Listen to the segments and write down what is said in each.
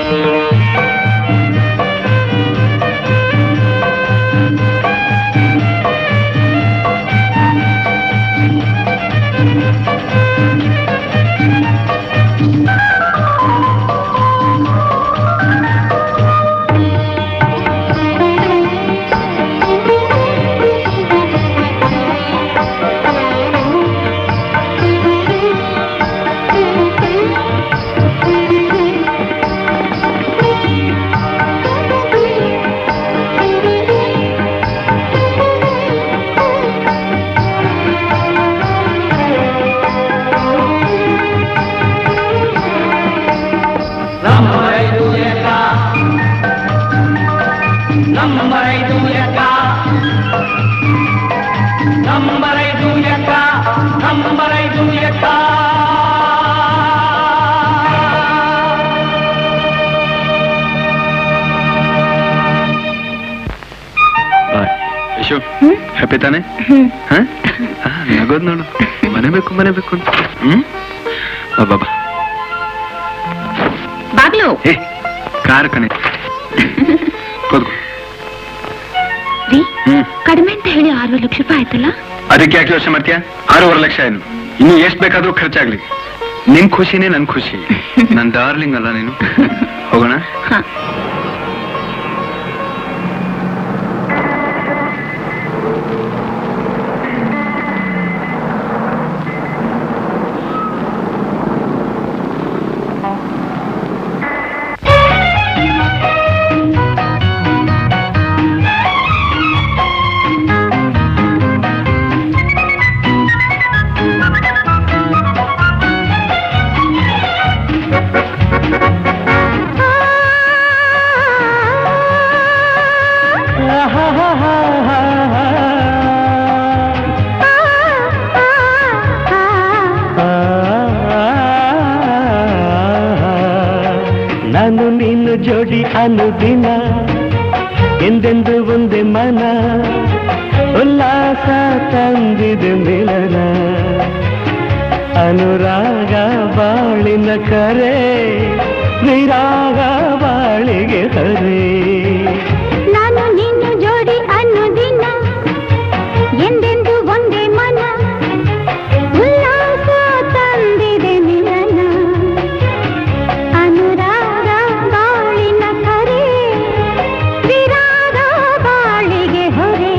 Number ಐದು ಎಕ number ಐದು ಎಕ number ಐದು ಎಕ ನಂಬರ್ ಐದು ಎಕ ಯಶು ಹ್ಯಾಪಿ ತಾನೆ ಹ? ಆ, ನಗೋದ್ ನೋಡು ಮನೆ ಬೇಕು ಮನೆ ಬೇಕು ಅಂತ ಹ್ಮ್ ಬಾ, ಬಾ ಬಾ ಬಾಗ್ಲು ಏ ಕಾರ್ ಕಣೆ ಕೂತ್ಕೋ ರೀ ಹ್ಮ್ ಕಡಿಮೆ ಅಂತ ಹೇಳಿ ಆರು ಲಕ್ಷ ರೂಪಾಯಿ ಆಯ್ತಲ್ಲ ಅದಕ್ಕೆ ಯಾಕೆ ಯೋಚನೆ ಮಾಡ್ತೀಯಾ ಆರೂವರೆ ಲಕ್ಷ ಏನು ಇನ್ನು ಎಷ್ಟ್ ಬೇಕಾದ್ರೂ ಖರ್ಚಾಗ್ಲಿ ನಿನ್ ಖುಷಿನೇ ನನ್ ಖುಷಿ ನನ್ ಡಾರ್ಲಿಂಗ್ ಅಲ್ಲ ನೀನು ಹೋಗೋಣ ಹಾ ನಾನು ನೀನು ಜೋಡಿ ಅನುದಿನ ಎಂದೆಂದು ಒಂದೇ ಮನ ಉಲ್ಲಾಸ ತಂದಿದೆ ಮಿಲನ ಅನುರಾಗ ಬಾಳಿನ ಕರೆ ವಿರಾಗ ಬಾಳಿಗೆ ಹರೇ ನಾನು ನಿನ್ನು ಜೋಡಿ ಅನ್ನೋದಿನ ಎಂದೆಂದು ಒಂದೇ ಮನ ಉಲ್ಲಾಸ ತಂದಿದೆ ಮಿಲನ ಅನುರಾಗ ಬಾಳಿನ ಕರೆ ವಿರಾಗ ಬಾಳಿಗೆ ಹೊರೆ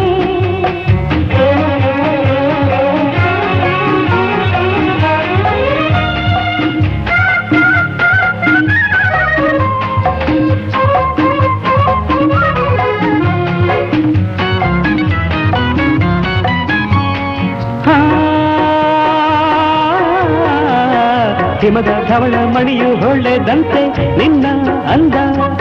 ಹಿಮದ ಧವಳ ಮಣಿಯು ಹೊಳ್ಳೆದಂತೆ ನಿನ್ನ ಅಂದ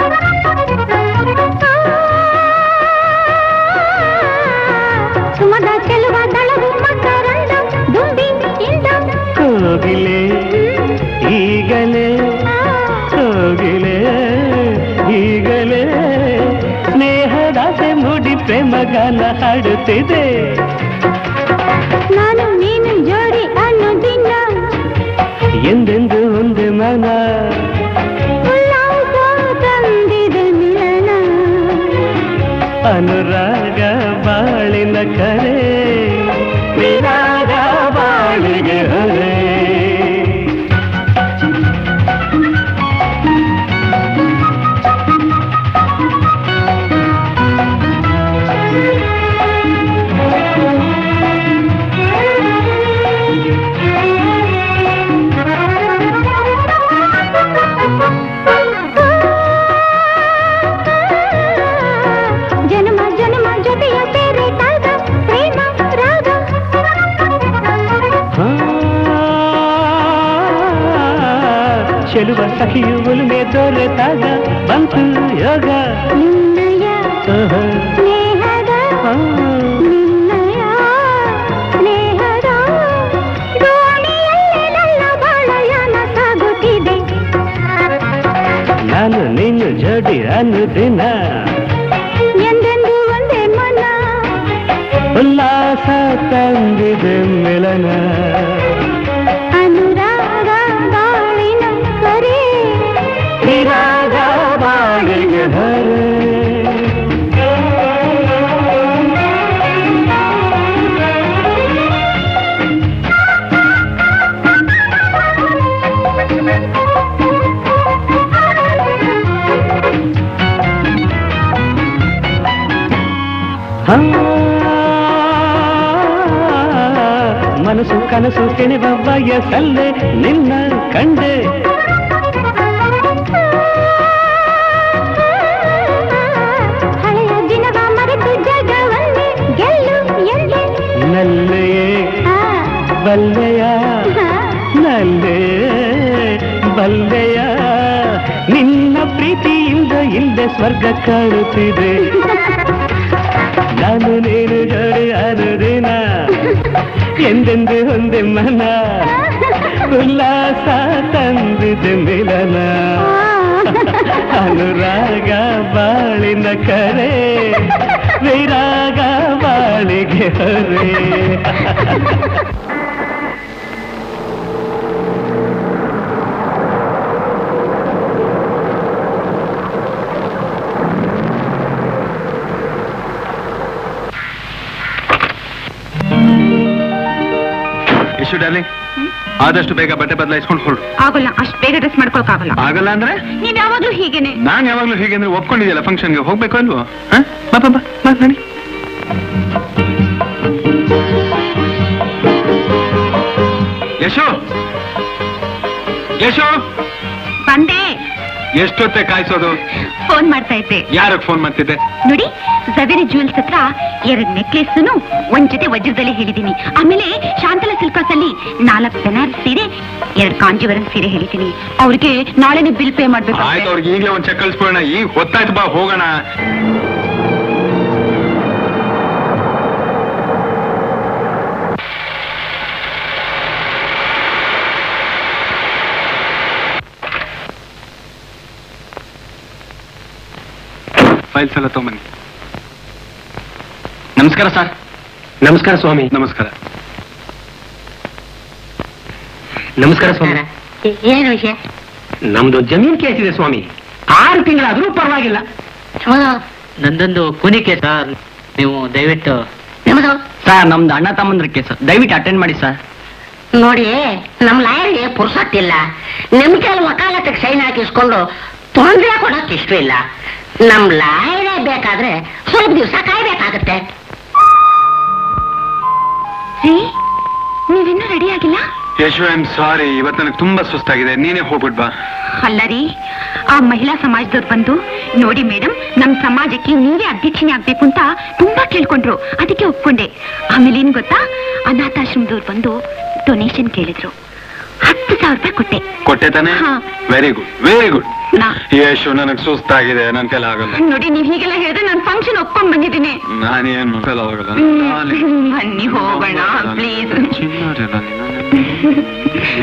ಸುಮದ ಚೆಲುವ ದಳವು ಮಕರಂದ ದುಂಬಿಯಿಂದ ಕೋಗಿಲೆ ಈಗಲೇ ಕೋಗಿಲೆ ಈಗಲೇ ಸ್ನೇಹದಾಸೆ ಮೂಡಿ ಪ್ರೇಮಗಾನ ಹಾಡುತ್ತಿದೆ ನಾನು ನೀನು ಜೋಡಿ ಅನ್ನೋದಿನ ಎಂದೆಂದು ಒಂದೇ ಮನ ಉಲ್ಲಾಸ ತಂದಿದೆ ಮಿಲನ ಅನುರಾಗ ಬಾಳಿನ ಕರೆ ವಿರಾಗ ಬಾಳಿಗೆ ಹೊರೆ ಜನ್ಮ ಜನ್ಮ ಜೊತೆಯ ಸೇರೆ ತಾಗ ಪ್ರೇಮ ರಾಗ ಆ, ಚೆಲುವ ಸಖಿಯು ಉಲುಮೆ ದೊರೆತಾಗ ಬಂತು ಯೋಗ ನಿನ್ನಯ ಆಹಾ. ಸ್ನೇಹದ ಆ, ನಿನ್ನಯ ಸ್ನೇಹದ ದೋಣಿಯಲ್ಲಿ ನನ್ನ ಬಾಳಯಾನ ಸಾಗುತ್ತಿದೆ ನಾನು ನಿನ್ನ ಜೋಡಿ ಅನ್ನುದಿನ ಎಂದೆಂದು ಒಂದೇ ಮನ ಉಲ್ಲಾಸ ತಂದಿದೆ ಮಿಲನ ಅನುರಾಗ ಬಾಳಿನ ಕರೆ ವಿರಾಗ ಕನಸು ಸೆಳೆವ ವಯಸ್ಸಲ್ಲೇ ನಿನ್ನ ಕಂಡೆ ಹಳೆಯ ದಿನವ ಮರೆತು ಜಗವನ್ನೇ ಗೆಲ್ಲು ಎಂದೆ ನಲ್ಲೆಯೇ ಆ, ಬಲ್ಲೆಯ ಆ. ನಲ್ಲೆ ಬಲ್ಲೆಯ ನಿನ್ನ ಪ್ರೀತಿಯಿಂದ ಇಲ್ಲದೆ ಸ್ವರ್ಗ ಕಾಣುತ್ತಿದೆ ನಾನು ನೀನು ಜೋಡಿ ಅನುದಿನ ಎಂದೆಂದು ಒಂದೆ ಮನ ಉಲ್ಲಾಸ ತಂದಿದೆ ಮಿಲನ ಅನುರಾಗ ಬಾಳಿನ ಕರೆ ವಿರಾಗ ಬಾಳಿಗೆ ಹೊರೆ ಯಶು ಡಾರ್ಲಿಂಗ್ ಆದಷ್ಟು ಬೇಗ ಬಟ್ಟೆ ಬದಲಾಯಿಸ್ಕೊಂಡು ಹೊರಡು ಆಗೋಲ್ಲ ಅಷ್ಟು ಬೇಗ ಡ್ರೆಸ್ ಮಾಡ್ಕೊಳಕ್ ಆಗಲ್ಲ ಆಗಲ್ಲ ಅಂದ್ರೆ ನೀವ್ ಯಾವಾಗ್ಲೂ ಹೀಗೇನೆ ನಾನ್ ಯಾವಾಗ್ಲೂ ಹೀಗೆ ಅಂದ್ರೆ ಒಪ್ಕೊಂಡಿದ್ಯಲ್ಲ ಫಂಕ್ಷನ್ಗೆ ಹೋಗ್ಬೇಕು ಅಲ್ವೋ ಹ? ಬಾ ಬಾ ಬಾ ಬಾ ನಡಿ ಯಶು ಯಶು ಬಂದೆ ಎಷ್ಟೊತ್ತೆ ಕಾಯಿಸೋದು ಫೋನ್ ಮಾಡ್ತಾ ಇದ್ದೆ ಯಾರಿಗೆ ಫೋನ್ ಮಾಡ್ತಿದ್ದೆ ನೋಡಿ ಜವೇರಿ ಜುವೆಲ್ಸ್ ಹತ್ರ ಎರಡ್ ನೆಕ್ಲೆಸ್ ಒಂದ್ ಜೊತೆ ವಜ್ರದಲ್ಲಿ ಹೇಳಿದೀನಿ ಆಮೇಲೆ ಶಾಂತಲ ಸಿಲ್ಕರ್ಸ್ ಅಲ್ಲಿ ನಾಲ್ಕು ಬೆನಾರಸ್ ಸೀರೆ ಎರಡ್ ಕಾಂಜೀವರಂ ಸೀರೆ ಹೇಳಿದೀನಿ ಅವ್ರಿಗೆ ನಾಳೆನೆ ಬಿಲ್ ಪೇ ಮಾಡ್ಬೇಕು ಆಯ್ತು ಅವ್ರಿಗೆ ಈಗಲೇ ಒಂದ್ ಚೆಕ್ ಕಳಿಸ್ಬಿಡೋಣ ಈಗ ಹೊತ್ತಾಯ್ತು ಬಾ ಹೋಗೋಣ ಫೈಲ್ಸ್ ಎಲ್ಲ ತಗೊಂಬನ್ನಿ ನಮಸ್ಕಾರ ಸರ್ ನಮಸ್ಕಾರ ಸ್ವಾಮಿ ನಮಸ್ಕಾರ ನಮಸ್ಕಾರ ಸ್ವಾಮಿ ಏನು ವಿಷಯ ನಮ್ದು ಜಮೀನ್ ಕೇಸ್ ಇದೆ ಸ್ವಾಮಿ ಆರು ತಿಂಗಳಾದ್ರೂ ಪರವಾಗಿಲ್ಲ ನಂದೊಂದು ಕೂನಿ ಕೇಸ್ ಸರ್ ನೀವು ದಯವಿಟ್ಟು ನಿಮ್ಮದು ಸರ್ ನಮ್ದು ಅಣ್ಣ ತಮ್ಮಂದ್ರ ಕೇಸ್ ದಯವಿಟ್ಟು ಅಟೆಂಡ್ ಮಾಡಿ ಸರ್ ನೋಡಿ ನಮ್ ಲಾಯರ್ಗೆ ಪುರ್ಸೊತ್ತಿಲ್ಲ ನಿಮ್ ಕೆಲ ವಕಾಲತ್ತಿಗೆ ಸೈನ್ ಹಾಕಿಸ್ಕೊಂಡು ತೊಂದರೆ ಕೊಡೋಕೆ ಇಷ್ಟ ಇಲ್ಲ ನಮ್ ಲಾಯರೇ ಬೇಕಾದ್ರೆ ಸ್ವಲ್ಪ ದಿವಸ ಕಾಯ್ಬೇಕಾಗತ್ತೆ ರೀ ನೀವಿನ್ನೂ ರೆಡಿ ಆಗಿಲ್ಲ ಯಶು ಐ ಆಮ್ ಸಾರಿ ಇವತ್ತು ನನಗೆ ತುಂಬಾ ಸುಸ್ತಾಗಿದೆ ನೀನೇ ಹೋಗ್ಬಿಟ್ ಬಾ ಅಲ್ಲ ರೀ ಆ ಮಹಿಳಾ ಸಮಾಜದವ್ರು ಬಂದು ನೋಡಿ ಮೇಡಮ್ ನಮ್ ಸಮಾಜಕ್ಕೆ ನೀವೇ ಅಧ್ಯಕ್ಷನೇ ಆಗ್ಬೇಕು ಅಂತ ತುಂಬಾ ಕೇಳ್ಕೊಂಡ್ರು ಅದಕ್ಕೆ ಒಪ್ಕೊಂಡೆ ಆಮೇಲೆ ಏನ್ ಗೊತ್ತಾ ಅನಾಥಾಶ್ರಮದವ್ರು ಬಂದು ಡೊನೇಷನ್ ಕೇಳಿದ್ರು ಹತ್ತು ಸಾವಿರ ರೂಪಾಯಿ ಕೊಟ್ಟೆ ಕೊಟ್ಟೆ ತಾನೆ ಹಾ. ವೆರಿ ಗುಡ್ ವೆರಿ ಗುಡ್ ನಾ- ಯಶು ನನಗೆ ಸುಸ್ತಾಗಿದೆ ನನ್ ಕೈಲಿ ಆಗಲ್ಲ ನೋಡಿ ನೀವ್ ಹೀಗೆಲ್ಲ ಹೇಳಿದ್ರೆ ನಾನು ಫಂಕ್ಷನ್ ಒಪ್ಕೊಂಡ್ ಬಂದಿದ್ದೀನಿ ನಾನೇನ್ ಕೈಲಿ ಆಗಲ್ಲ ಹ್ಮ್. ನಾಳೆ- ಬನ್ನಿ ಹೋಗೋಣ ಪ್ಲೀಸ್ ಚಿನ್ನಾರಿ ನಾನು ನಿನ್ನನ್ನ-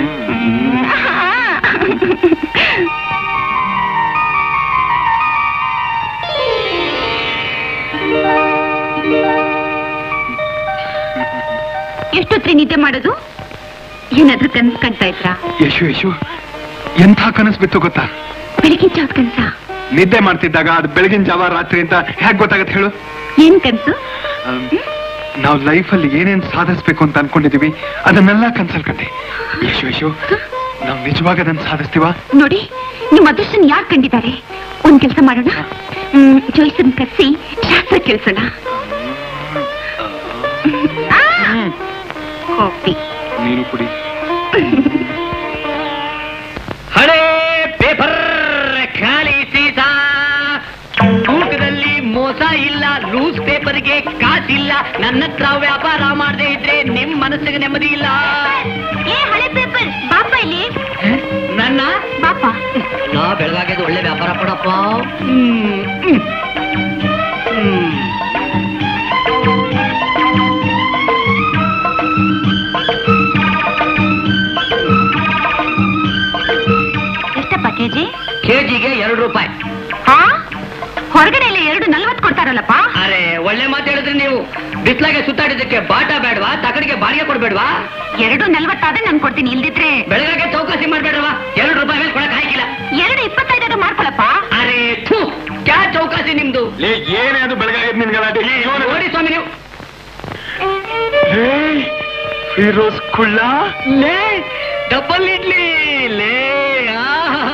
ಎಷ್ಟೊತ್ರಿ ನಿದ್ದೆ ಮಾಡೋದು ಏನಾದ್ರೂ ಕನ್ಸ್ ಕಾಣ್ತಾ ಇದ್ರಾ ಯಶು ಯಶು ಎಂಥ ಕನಸು ಬಿತ್ತು ಗೊತ್ತಾ ಬೆಳಗಿನ ಜಾವ ಕನ್ಸ ನಿದ್ದೆ ಮಾಡ್ತಿದ್ದಾಗ ಅದು ಬೆಳಗಿನ ಜಾವ ರಾತ್ರಿ ಅಂತ ಹೇಗ್ ಗೊತ್ತಾಗತ್ತೆ ಹೇಳು ಏನ್ ಕನ್ಸು ನಾವು ಲೈಫಲ್ಲಿ ಏನೇನ್ ಸಾಧಿಸ್ಬೇಕು ಅಂತ ಅನ್ಕೊಂಡಿದೀವಿ ಅದನ್ನೆಲ್ಲ ಕನ್ಸಲ್ ಕಂಡೆ ಯಶು ಯಶು ನಾವು ನಿಜವಾಗ ಅದನ್ನ ಸಾಧಿಸ್ತೀವ ನೋಡಿ ನಿಮ್ ಅದೃಷ್ಟನ್ ಯಾರು ಕಂಡಿದ್ದಾರೆ ಒಂದ್ ಕೆಲಸ ಮಾಡೋಣ ಹ್ಮ್ ಜೋಯ್ಸನ್ ಕರ್ಸಿ ಶಾಸ್ತ್ರ ಕೇಳಿಸೋಣ ಕಾಫಿ ನೀನು ಕುಡಿ ಹಳೆ ಪೇಪರ್ ಖಾಲಿ ಸೀಸಾ ತೂಕದಲ್ಲಿ ಮೋಸ ಇಲ್ಲ ಲೂಸ್ ಪೇಪರ್ಗೆ ಕಾಸಿಲ್ಲ ನನ್ನ ಹತ್ರ ವ್ಯಾಪಾರ ಮಾಡದೇ ಇದ್ರೆ ನಿಮ್ ಮನಸ್ಸಿಗೆ ನೆಮ್ಮದಿ ಇಲ್ಲ ಏ ಹಳೆ ಪೇಪರ್ ಬಾಪ ಇಲ್ಲಿ ನನ್ನ ಬಾಪ ನಾ ಬೆಳಗಾಗೆದು ಒಳ್ಳೆ ವ್ಯಾಪಾರ ಕೊಡಪ್ಪ ಹ್ಮ್, ಹ್ಮ್. ಹ್ಮ್. ಎಷ್ಟಪ್ಪ ಕೆಜಿ ಕೆಜಿಗೆ ಎರಡು ರೂಪಾಯಿ ಹಾ ಹೊರಗಡೆ ಎಲ್ಲ ಎರಡು ನಲ್ವತ್ತು ಕೊಡ್ತಾರಲ್ಲಪ್ಪ ಅರೆ ಒಳ್ಳೆ ಮಾತು ಹೇಳಿದ್ರಿ ನೀವು ಬಿಸ್ಲಾಗೆ ಸುತ್ತಾಡಿದ್ದಕ್ಕೆ ಬಾಟ ಬೇಡವಾ ತಕಡಿಗೆ ಬಾಡಿಗೆ ಕೊಡ್ಬೇಡ್ವಾ ಎರಡು ನಲ್ವತ್ತಾದ್ರೆ ನಾನು ಕೊಡ್ತೀನಿ ಇಲ್ದಿದ್ರೆ ಬೆಳಗಾಗೆ ಚೌಕಾಸಿ ಮಾಡ್ಬೇಡ್ರವಾ ಎರಡು ರೂಪಾಯಿ ಮೇಲೆ ಕೊಡಕ್ ಹಾಕಿಲ್ಲ ಎರಡು ಇಪ್ಪತ್ತೈದು ಮಾಡ್ಕೊಳಪ್ಪ ಅರೆ ಥೂ ಕ್ಯಾ ಚೌಕಾಸಿ ನಿಮ್ದು ಲೇ ಏನೇ ಅದು ಬೆಳಗಾಗಿದ್ ನಿನ್ ಗಲಾಟೆ ಇವನು- ನೋಡಿ ಸ್ವಾಮಿ ನೀವು ಲೇ, ಫಿರೋಜ್ ಕುಳ್ಳ ಲೇ ಡಬಲ್ ಇಡ್ಲಿ ಲೇ ಆ.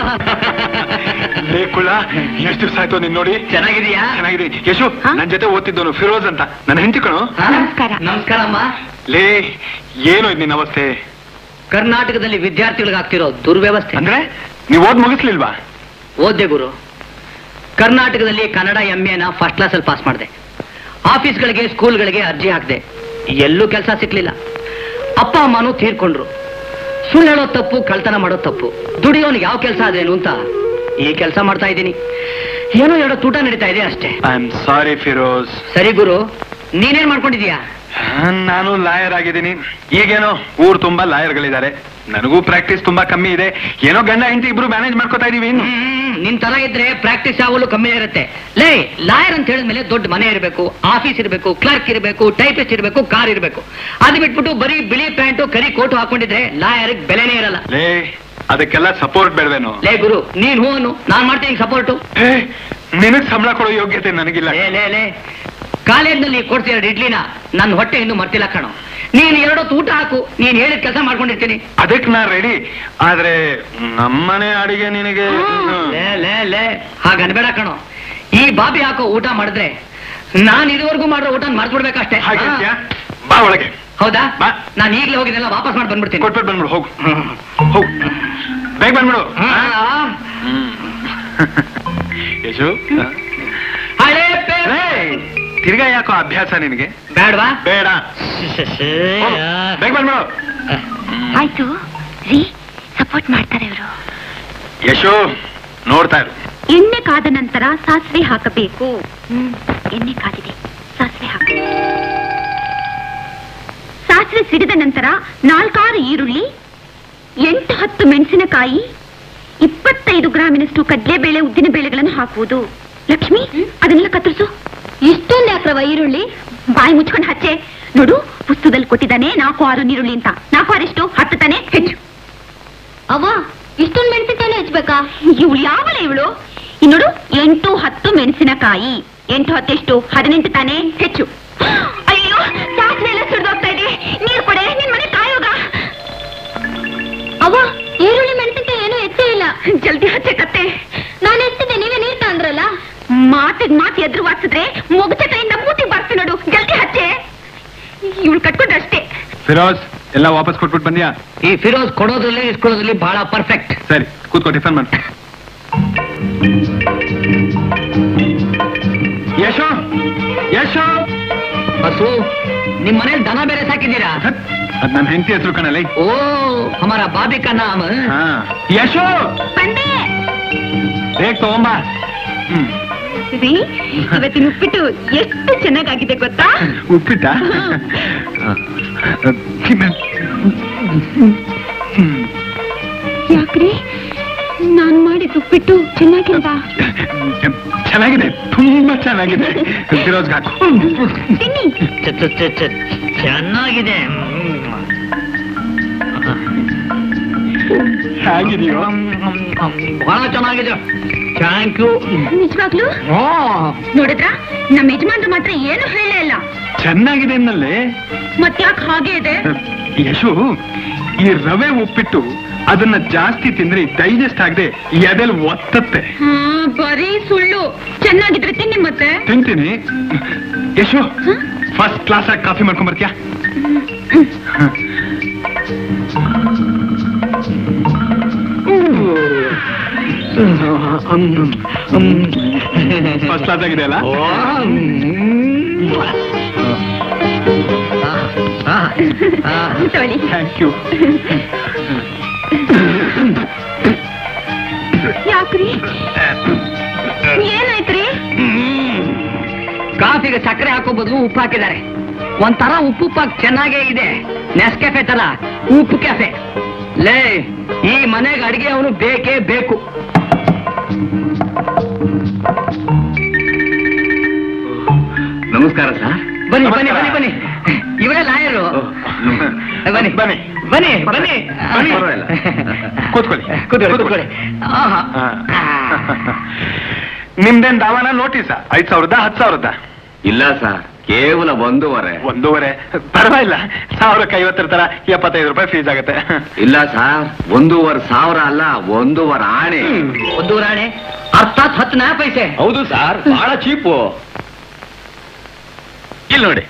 ಲೇ ಕುಳ್ಳ ಎಷ್ಟು ದಿವಸ ಆಯ್ತು ನೀನ್ ನೋಡಿ ಚೆನ್ನಾಗಿದೀಯಾ ಚೆನ್ನಾಗಿದೆ ಯಶು ಹಾ? ನನ್ ಜೊತೆ ಓದ್ತಿದ್ದವನು ಫಿರೋಜ್ ಅಂತ ನನ್ನ ಹೆಂಡತಿ ಕಣು ಹಾ? ನಮಸ್ಕಾರ. ನಮಸ್ಕಾರ ಅಮ್ಮ ಲೇ ಏನು ಇದು ನಿನ್ನ ಅವಸ್ಥೆ ಕರ್ನಾಟಕದಲ್ಲಿ ವಿದ್ಯಾರ್ಥಿಗಳಿಗಾಗ್ತಿರೋ ದುರ್ವ್ಯವಸ್ಥೆ ಅಂದ್ರೆ ನೀವು ಓದ್ ಮುಗಿಸ್ಲಿಲ್ವಾ ಓದ್ದೆ ಗುರು ಕರ್ನಾಟಕದಲ್ಲಿ ಕನ್ನಡ ಎಂ ಎನ ಫಸ್ಟ್ ಕ್ಲಾಸಲ್ಲಿ ಪಾಸ್ ಮಾಡಿದೆ ಆಫೀಸ್ಗಳಿಗೆ ಸ್ಕೂಲ್ಗಳಿಗೆ ಅರ್ಜಿ ಹಾಕಿದೆ ಎಲ್ಲೂ ಕೆಲಸ ಸಿಕ್ಲಿಲ್ಲ ಅಪ್ಪ ಅಮ್ಮನೂ ತೀರ್ಕೊಂಡ್ರು ಸುಳ್ಳು ಹೇಳೋ ತಪ್ಪು ಕಳ್ತನ ಮಾಡೋ ತಪ್ಪು ದುಡಿಯೋನಿಗೆ ಯಾವ ಕೆಲಸ ಅದೇನು ಅಂತ ಈ ಕೆಲಸ ಮಾಡ್ತಾ ಇದ್ದೀನಿ ಏನೋ ಎರಡೋ ತೂಟ ನಡೀತಾ ಇದೆ ಅಷ್ಟೇ ಐ ಆಮ್ ಸಾರಿ ಫಿರೋಸ್ ಸರಿ ಗುರು ನೀನೇನ್ ಮಾಡ್ಕೊಂಡಿದ್ಯಾ ನಾನು ಲಾಯರ್ ಆಗಿದ್ದೀನಿ ಈಗೇನೋ ಊರ್ ತುಂಬಾ ಲಾಯರ್ಗಳಿದ್ದಾರೆ ನನಗೂ ಪ್ರಾಕ್ಟೀಸ್ ತುಂಬಾ ಕಮ್ಮಿ ಇದೆ ಏನೋ ಗಂಡ ಹೆಂಡತಿ ಇಬ್ರು ಮ್ಯಾನೇಜ್ ಮಾಡ್ಕೋತಾ ಇದೀವಿ ಇನ್ನು ಹ್ಮ್, ನಿನ್ ತರ ಇದ್ರೆ ಪ್ರಾಕ್ಟೀಸ್ ಯಾವಾಗಲೂ ಕಮ್ಮಿ ಇರುತ್ತೆ ಲೇ ಲಾಯರ್ ಅಂತ ಹೇಳಿದ್ಮೇಲೆ ದೊಡ್ಡ ಮನೆ ಇರಬೇಕು ಆಫೀಸ್ ಇರಬೇಕು ಕ್ಲರ್ಕ್ ಇರಬೇಕು ಟೈಪಿಸ್ಟ್ ಇರಬೇಕು ಕಾರ್ ಇರಬೇಕು ಅದು ಬಿಟ್ಬಿಟ್ಟು ಬರೀ ಬಿಳಿ ಪ್ಯಾಂಟು ಕರಿ ಕೋಟು ಹಾಕೊಂಡಿದ್ರೆ ಲಾಯರ್ ಬೆಲೆನೇ ಇರಲ್ಲ ಲೇ ಅದಕ್ಕೆಲ್ಲ ಸಪೋರ್ಟ್ ಬೇಡವೇನು ಲೇ ಗುರು ನೀನ್ ಹೂ ಅನ್ನು ನಾನ್ ಮಾಡ್ತೀನಿ ಸಪೋರ್ಟು ಏ ನಿನಗ್ ಸಂಬಳ ಕೊಡೋ ಯೋಗ್ಯತೆ ನನಗಿಲ್ಲ ಲೇ ಲೇ ಲೇ ಕಾಲೇಜ್ನಲ್ಲಿ ಕೊಡ್ತೀರ ಇಡ್ಲಿನ ನನ್ನ ಹೊಟ್ಟೆ ಇನ್ನು ಮರ್ತಿಲ್ಲ ಕಣೋ ನೀನ್ ಎರಡೊತ್ತು ಊಟ ಹಾಕು ನೀನ್ ಹೇಳಿದ ಕೆಲಸ ಮಾಡ್ಕೊಂಡಿರ್ತೀನಿ ಅದಕ್ ನಾ ರೆಡಿ ಆದ್ರೆ ನಮ್ಮನೆ ಅಡಿಗೆ ನಿನಗೆ ಹ್ಮ್. ಲೇ ಲೇ ಲೇ ಹಾಗ ಅನ್ಬೇಡ ಕಣೋ ಈ ಬಾಬಿ ಹಾಕೋ ಊಟ ಮಾಡಿದ್ರೆ ನಾನ್ ಇದುವರೆಗೂ ಮಾಡೋ ಊಟ ಮರ್ತ್ಬಿಡ್ಬೇಕಷ್ಟೇ ಹಾಗೆ ಹಾ. ಅಂತ್ಯಾ? ಬಾ ಒಳಗೆ ಹೌದಾ ಬಾ. ನಾನು ಈಗಲೇ ಹೋಗಿದ್ದೆಲ್ಲ ವಾಪಸ್ ಮಾಡಿ ಬಂದ್ಬಿಡ್ತೀನಿ ಕೊಟ್ಬಿಟ್ಟು ಬಂದ್ಬಿಡು ಹೋಗು ಹೋಗು ಬೇಗ ಬಂದ್ಬಿಡು ಹಾ. ಹ್ಮ್. ಯಶು ಹಳೆ ಪೇ- ಏಯ್, ತಿರ್ಗಾ ಯಾಕೋ ಅಭ್ಯಾಸ ನಿನಗೆ ಬೇಡ್ವಾ ಬೇಡ ಹೋಗು, ಬೇಗ ಬಂದ್ಬಿಡು ಆಯ್ತು ರೀ ಸಪೋರ್ಟ್ ಮಾಡ್ತಾರೆ ಇವರು ಯಶು ನೋಡ್ತಾ ಇರು ಎಣ್ಣೆ ಕಾದ ನಂತರ ಸಾಸಿವೆ ಹಾಕಬೇಕು ಹ್ಮ್ ಎಣ್ಣೆ ಕಾದಿದೆ ಸಾಸಿವೆ ಹಾಕ ಸಾಸಿವೆ ಸಿಡಿದ ನಂತರ ನಾಲ್ಕಾರು ಈರುಳ್ಳಿ ಎಂಟು ಹತ್ತು ಮೆಣಸಿನಕಾಯಿ ಇಪ್ಪತ್ತೈದು ಗ್ರಾಮಿನಷ್ಟು ಕಡಲೆಬೇಳೆ ಉದ್ದಿನ ಬೇಳೆಗಳನ್ನು ಹಾಕುವುದು ಲಕ್ಷ್ಮಿ ಅದನ್ನೆಲ್ಲ ಕತ್ತರಿಸು ಇಷ್ಟೊಂದು ಯಾಕ್ರವ ಈರುಳ್ಳಿ ಬಾಯಿ ಮುಚ್ಕೊಂಡು ಹಚ್ಚೆ ನೋಡು ಪುಸ್ತಕದಲ್ಲಿ ಕೊಟ್ಟಿದ್ದಾನೆ ನಾಲ್ಕು ಆರು ನೀರುಳ್ಳಿ ಅಂತ ನಾಲ್ಕು ಆರು ಎಷ್ಟು ಹತ್ತು ತಾನೆ ಹೆಚ್ಚು ಅವ ಇಷ್ಟೊಂದು ಮೆಣಸಿನಕಾಯಿ ಹಚ್ಬೇಕಾ ಇವಳು ಯಾವಳ ಇವಳು ಇನ್ನೋಡು ಎಂಟು ಹತ್ತು ಮೆಣಸಿನಕಾಯಿ ಎಂಟು ಹತ್ತೆಷ್ಟು ಹದಿನೆಂಟು ತಾನೇ ಹೆಚ್ಚು ಅಯ್ಯೋ ಸಾಸಿವೆ ಎಲ್ಲ ಸುರಿದೋಗ್ತಾ ಇದೆ ನೀರು ಕೊಡೆ ನಿನ್ ಮನೆ ಕಾಯೋಗ ಅವ ಈರುಳ್ಳಿ ಮೆಣಸಿನಕಾಯಿ ಏನು ಹೆಚ್ಚೇ ಇಲ್ಲ ಜಲ್ದಿ ಹಚ್ಚೆ ಕತ್ತೆ ನಾನು ಹೆಚ್ಚಿದೆ ನೀವೇ ನೀರ್ ತಂದ್ರಲ್ಲ ಮಾತಿಗೆ ಮಾತು ಎದುರು ವಾಸಿದ್ರೆ ಮೊಗಚ ಕೈಯಿಂದ ಮೂತಿ ಬರ್ತೀನಿ ನೋಡು ಜಲ್ದಿ ಹಚ್ಚೆ ಇವಳು ಕಟ್ಕೊಂಡ್ರೆ ಅಷ್ಟೇ ಫಿರೋಜ್ ಎಲ್ಲ ವಾಪಸ್ ಕೊಟ್ಬಿಟ್ಟು ಬಂದ್ಯಾ ಈ ಫಿರೋಜ್ ಕೊಡೋದ್ರಲ್ಲಿ ಇಸ್ಕೊಳ್ಳೋದ್ರಲ್ಲಿ ಬಹಳ ಪರ್ಫೆಕ್ಟ್ ಸರಿ ಕೂತ್ಕೋ ಟಿಫನ್ ಮಾಡು ಯಶೋ ಯಶೋ ಬಸ್ಸು ನಿಮ್ ಮನೇಲಿ ದನ ಬೇರೆ ಸಾಕಿದ್ದೀರಾ ಅದ್ ನನ್ನ ಹೆಂಡತಿ ಹೆಸರು ಕಣಲೆ ಓ ಹಮಾರ ಬಾಬಿ ಕಾ ನಾಮ ಹಾ ಯಶೋ ಬಂದೆ ಬೇಗ ತಗೊಂಬಾ ಹ್ಮ್ ರೀ ಇವತ್ತಿನ ಉಪ್ಪಿಟ್ಟು ಎಷ್ಟು ಚೆನ್ನಾಗಾಗಿದೆ ಗೊತ್ತಾ ಉಪ್ಪಿಟ್ಟ ಯಾಕ್ರಿ ನಾನ್ ಮಾಡಿದ ಉಪ್ಪಿಟ್ಟು ಚೆನ್ನಾಗಿಲ್ವಾ ಚೆನ್ನಾಗಿದೆ ತುಂಬಾ ಚೆನ್ನಾಗಿದೆ ಫಿರೋಜ್ಗೆ ಹಾಕು ತಿನ್ನಿ ಚೆನ್ನಾಗಿದೆ ಹೇಗಿದೆಯೋ ಬಹಳ ಚೆನ್ನಾಗಿದೆ ಥ್ಯಾಂಕ್ ಯು ನಿಜವಾಗ್ಲು ನೋಡಿದ್ರ ನಮ್ಮ ಯಜಮಾನ್ರು ಮಾತ್ರ ಏನು ಹೇಳೇ ಇಲ್ಲ ಚೆನ್ನಾಗಿದೆ ಅನ್ನಲ್ಲೇ ಮತ್ಯಾಕ್ ಹಾಗೆ ಇದೆ ಯಶು ಈ ರವೆ ಉಪ್ಪಿಟ್ಟು ಅದನ್ನ ಜಾಸ್ತಿ ತಿಂದ್ರೆ ಡೈಜೆಸ್ಟ್ ಆಗದೆ ಎದೆಲ್ ಒತ್ತತ್ತೆ ಹಾ ಬರೀ ಸುಳ್ಳು ಚೆನ್ನಾಗಿದ್ರೆ ತಿನ್ನಿ ಮತ್ತೆ ತಿಂತೀನಿ ಯಶು ಫಸ್ಟ್ ಕ್ಲಾಸ್ ಆಗಿ ಕಾಫಿ ಮಾಡ್ಕೊಂಡ್ ಬರ್ತೀಯಾ ಫಸ್ಟ್ ಕ್ಲಾಸ್ ಆಗಿದೆ ಅಲ್ಲ ತಗೊಳ್ಳಿ ಥ್ಯಾಂಕ್ ಯು ಯಾಕ್ರಿ ಏನಾಯ್ತ್ರಿ ಕಾಫಿಗೆ ಸಕ್ಕರೆ ಹಾಕೋ ಬದಲು ಉಪ್ಪು ಹಾಕಿದ್ದಾರೆ ಒಂಥರ ಉಪ್ಪು ಉಪ್ಪಾಗಿ ಚೆನ್ನಾಗೇ ಇದೆ ನೆಸ್ ಕೆಫೆ ತರ ಉಪ್ಪು ಕೆಫೆ ಲೇ ಈ ಮನೆಗೆ ಅಡಿಗೆ ಅವನು ಬೇಕೇ ಬೇಕು ನಮಸ್ಕಾರ ಸರ್ ಬನ್ನಿ ಬನ್ನಿ ಬನ್ನಿ ಬನ್ನಿ ಇವರೇ ಲಾಯರು ಬನ್ನಿ ಬನ್ನಿ ಬನ್ನಿ ಬನ್ನಿ ಬನ್ನಿ. ಕೂತ್ಕೊಳ್ಳಿ ಕೂತ್ಕೊಳ್ಳಿ ಕೂತ್ಕೊಳ್ಳಿ ಆಹಾ. ನಿಮ್ದೇನ್ ದಾವಾನ ನೋಟಿಸ ಐದ್ ಸಾವಿರದ ಹತ್ತು ಸಾವಿರದ ಇಲ್ಲ ಸರ್ ಕೇವಲ ಒಂದೂವರೆ ಒಂದೂವರೆ ಪರವಾಗಿಲ್ಲ ಸಾವಿರಕ್ಕೆ ಐವತ್ತರ ತರ ಎಪ್ಪತ್ತೈದು ರೂಪಾಯಿ ಫೀಸ್ ಆಗುತ್ತೆ ಇಲ್ಲ ಸರ್ ಒಂದೂವರೆ ಸಾವಿರ ಅಲ್ಲ ಒಂದೂವರೆ ಆಣೆ ಒಂದು ರಾಣೆ ಅರ್ಥಾತ್ ಹತ್ತು ನಾ ಪೈಸೆ ಹೌದು ಸರ್ ಬಹಳ ಚೀಪು ಇಲ್ಲಿ ನೋಡಿ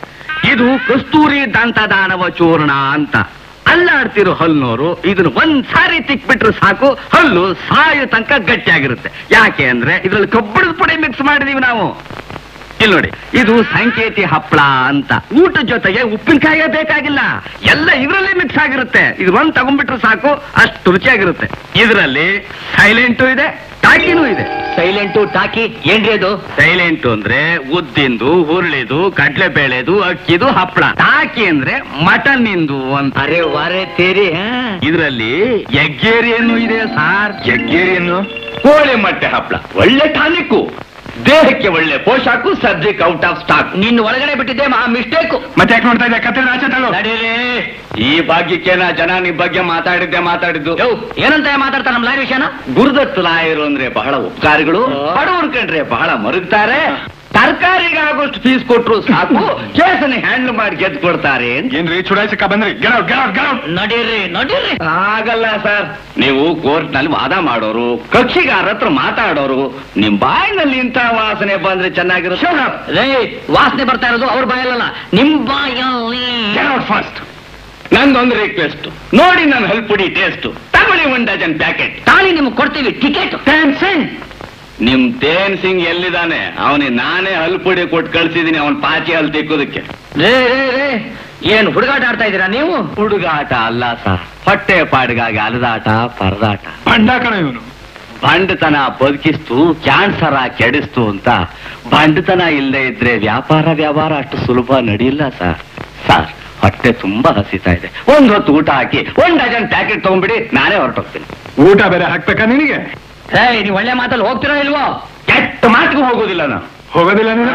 ಇದು ಕಸ್ತೂರಿ ದಂತದಾನವ ಚೂರ್ಣ ಅಂತ ಅಲ್ಲಾಡ್ತಿರೋ ಹಲ್ಲುನೋರು ಇದನ್ನ ಒಂದ್ ಸಾರಿ ತಿಕ್ಬಿಟ್ರೆ ಸಾಕು ಹಲ್ಲು ಸಾಯೋ ತನಕ ಗಟ್ಟಿಯಾಗಿರುತ್ತೆ ಯಾಕೆ ಅಂದ್ರೆ ಇದ್ರಲ್ಲಿ ಕಬ್ಬಿಣದ ಪುಡಿ ಮಿಕ್ಸ್ ಮಾಡಿದೀವಿ ನಾವು ಇಲ್ಲಿ ನೋಡಿ ಇದು ಸಂಕೇತಿ ಹಪ್ಪಳ ಅಂತ ಊಟದ ಜೊತೆಗೆ ಉಪ್ಪಿನಕಾಯಿಯೇ ಬೇಕಾಗಿಲ್ಲ ಎಲ್ಲ ಇದರಲ್ಲಿ ಮಿಕ್ಸ್ ಆಗಿರುತ್ತೆ ಇದು ಒಂದ್ ತಗೊಂಡ್ಬಿಟ್ರೆ ಸಾಕು ಅಷ್ಟು ರುಚಿಯಾಗಿರುತ್ತೆ ಇದರಲ್ಲಿ ಸೈಲೆಂಟು ಇದೆ ಟಾಕಿನೂ ಇದೆ ಸೈಲೆಂಟು ಟಾಕಿ ಏನ್ರಿ ಅದು ಸೈಲೆಂಟ್ ಅಂದ್ರೆ ಉದ್ದಿಂದು ಹುರುಳಿದು ಕಡ್ಲೆಬೇಳೆದು ಅಕ್ಕಿದು ಹಪ್ಪಳ ಟಾಕಿ ಅಂದ್ರೆ ಮಟನ್ ಇಂದು ಅಂತ ಅರೆ ವಾರೆ ತೇರಿ ಹಾ ಇದರಲ್ಲಿ ಎಗ್ಗೇರಿಯನ್ನು ಇದೆ ಸಾರ್ ಎಗ್ಗೇರಿಯನ್ನು ಕೋಳಿ ಮೊಟ್ಟೆ ಹಪ್ಪಳ ಒಳ್ಳೆ ಟಾನಿಕ್ಕು ದೇಹಕ್ಕೆ ಒಳ್ಳೆ ಪೋಷಾಕು ಸಬ್ಜೆಕ್ಟ್ ಔಟ್ ಆಫ್ ಸ್ಟಾಕ್ ನಿನ್ನ ಒಳಗಡೆ ಬಿಟ್ಟಿದ್ದೆ ಮಹಾ ಮಿಸ್ಟೇಕು ಮತ್ತೆ ಯಾಕೆ ನೋಡ್ತಾ ಇದ್ದೆ ಕತ್ತೆ ಆಚೆ ತಳ್ಳು. ನಡೀರಿ ಈ ಭಾಗ್ಯಕ್ಕೆ ನಾ ಜನ ನಿಮ್ ಬಗ್ಗೆ ಮಾತಾಡಿದ್ದೆ ಮಾತಾಡಿದ್ದು ಯೋ ಏನಂತ ಮಾತಾಡ್ತಾರ ನಮ್ ಲಾರಿ ವಿಷಯನ ಗುರುದತ್ ಲಾಯರು ಅಂದ್ರೆ ಬಹಳ ಉಪಕಾರಿಗಳು ಬಡವರು ಕಂಡ್ರೆ ಬಹಳ ಮರುಗ್ತಾರೆ ತರಕಾರಿಗೆ ಆಗೋಷ್ಟು ಫೀಸ್ ಕೊಟ್ರು ಸಾಕು ಕೇಸನ್ನ ಹ್ಯಾಂಡಲ್ ಮಾಡಿ ಗೆದ್ದು ಕೊಡ್ತಾರೆ ಅಂತ. ಏನ್ರಿ ಚುಡಾಯಿಸಕ್ಕ ಬಂದ್ರಿ ಗೆಳವ್ ಗೆಳವ್ ಗೆಳವ್ ನಡೀರಿ ನಡೀರಿ ಆಗಲ್ಲ ಸರ್ ನೀವು ಕೋರ್ಟ್ ನಲ್ಲಿ ವಾದ ಮಾಡೋರು ಕಕ್ಷಿಗಾರ ಹತ್ರ ಮಾತಾಡೋರು ನಿಮ್ ಬಾಯಿನಲ್ಲಿ ಇಂಥ ವಾಸನೆ ಬಂದ್ರೆ ಚೆನ್ನಾಗಿರುತ್ತೆ ರೇ ವಾಸನೆ ಬರ್ತಾ ಇರೋದು ಅವ್ರ ಬಾಯಲ್ಲ ನಿಮ್ ಬಾಯಲ್ಲಿ ಗೆಳವ್ ಫಾಸ್ಟ್ ನಂದೊಂದು ರಿಕ್ವೆಸ್ಟ್ ನೋಡಿ ನನ್ನ ಹಲ್ಪುಡಿ ಟೇಸ್ಟ್ ತಗೊಳ್ಳಿ ಒನ್ ಡಜನ್ ಪ್ಯಾಕೆಟ್ ತಾಳಿ ನಿಮ್ಗೆ ಕೊಡ್ತೀವಿ ಟಿಕೆಟ್ ನಿಮ್ ತೇನ್ ಸಿಂಗ್ ಎಲ್ಲಿದ್ದಾನೆ ಅವನಿಗೆ ನಾನೇ ಹಲ್ಪುಡಿ ಕೊಟ್ಟು ಕಳ್ಸಿದೀನಿ ಅವನ್ ಪಾಚಿ ಹಲ್ ತಿಕ್ಕೋದಕ್ಕೆ ರೇ ರೇ ರೇ ಏನ್ ಹುಡುಗಾಟ ಆಡ್ತಾ ಇದ್ದೀರಾ ನೀವು ಹುಡುಗಾಟ ಅಲ್ಲ ಸರ್ ಹೊಟ್ಟೆ ಪಾಡಿಗಾಗಿ ಅಲದಾಟ ಪರದಾಟ ಬಂಡ ಕಣ ಇವನು ಬಂಡತನ ಬದುಕಿಸ್ತು ಕ್ಯಾನ್ಸರ ಕೆಡಿಸ್ತು ಅಂತ ಬಂಡತನ ಇಲ್ಲದೆ ಇದ್ರೆ ವ್ಯಾಪಾರ ವ್ಯವಹಾರ ಅಷ್ಟು ಸುಲಭ ನಡೆಯಿಲ್ಲ ಸರ್ ಸರ್ ಹೊಟ್ಟೆ ತುಂಬಾ ಹಸಿತಾ ಇದೆ ಒಂದ್ ಹೊತ್ತು ಊಟ ಹಾಕಿ ಒಂದ್ ಡಜನ್ ಪ್ಯಾಕೆಟ್ ತಗೊಂಡ್ಬಿಡಿ ನಾನೇ ಹೊರಟೋಗ್ತೀನಿ ಊಟ ಬೇರೆ ಹಾಕ್ಬೇಕಾ ನಿನಗೆ ಏ ನೀವು ಒಳ್ಳೆ ಮಾತಲ್ಲಿ ಹೋಗ್ತಿರೋ ಇಲ್ವೋ ಕೆಟ್ಟ ಮಾತಿಗೂ ಹೋಗೋದಿಲ್ಲ ನಾನು ಹೋಗೋದಿಲ್ಲ ನೀನು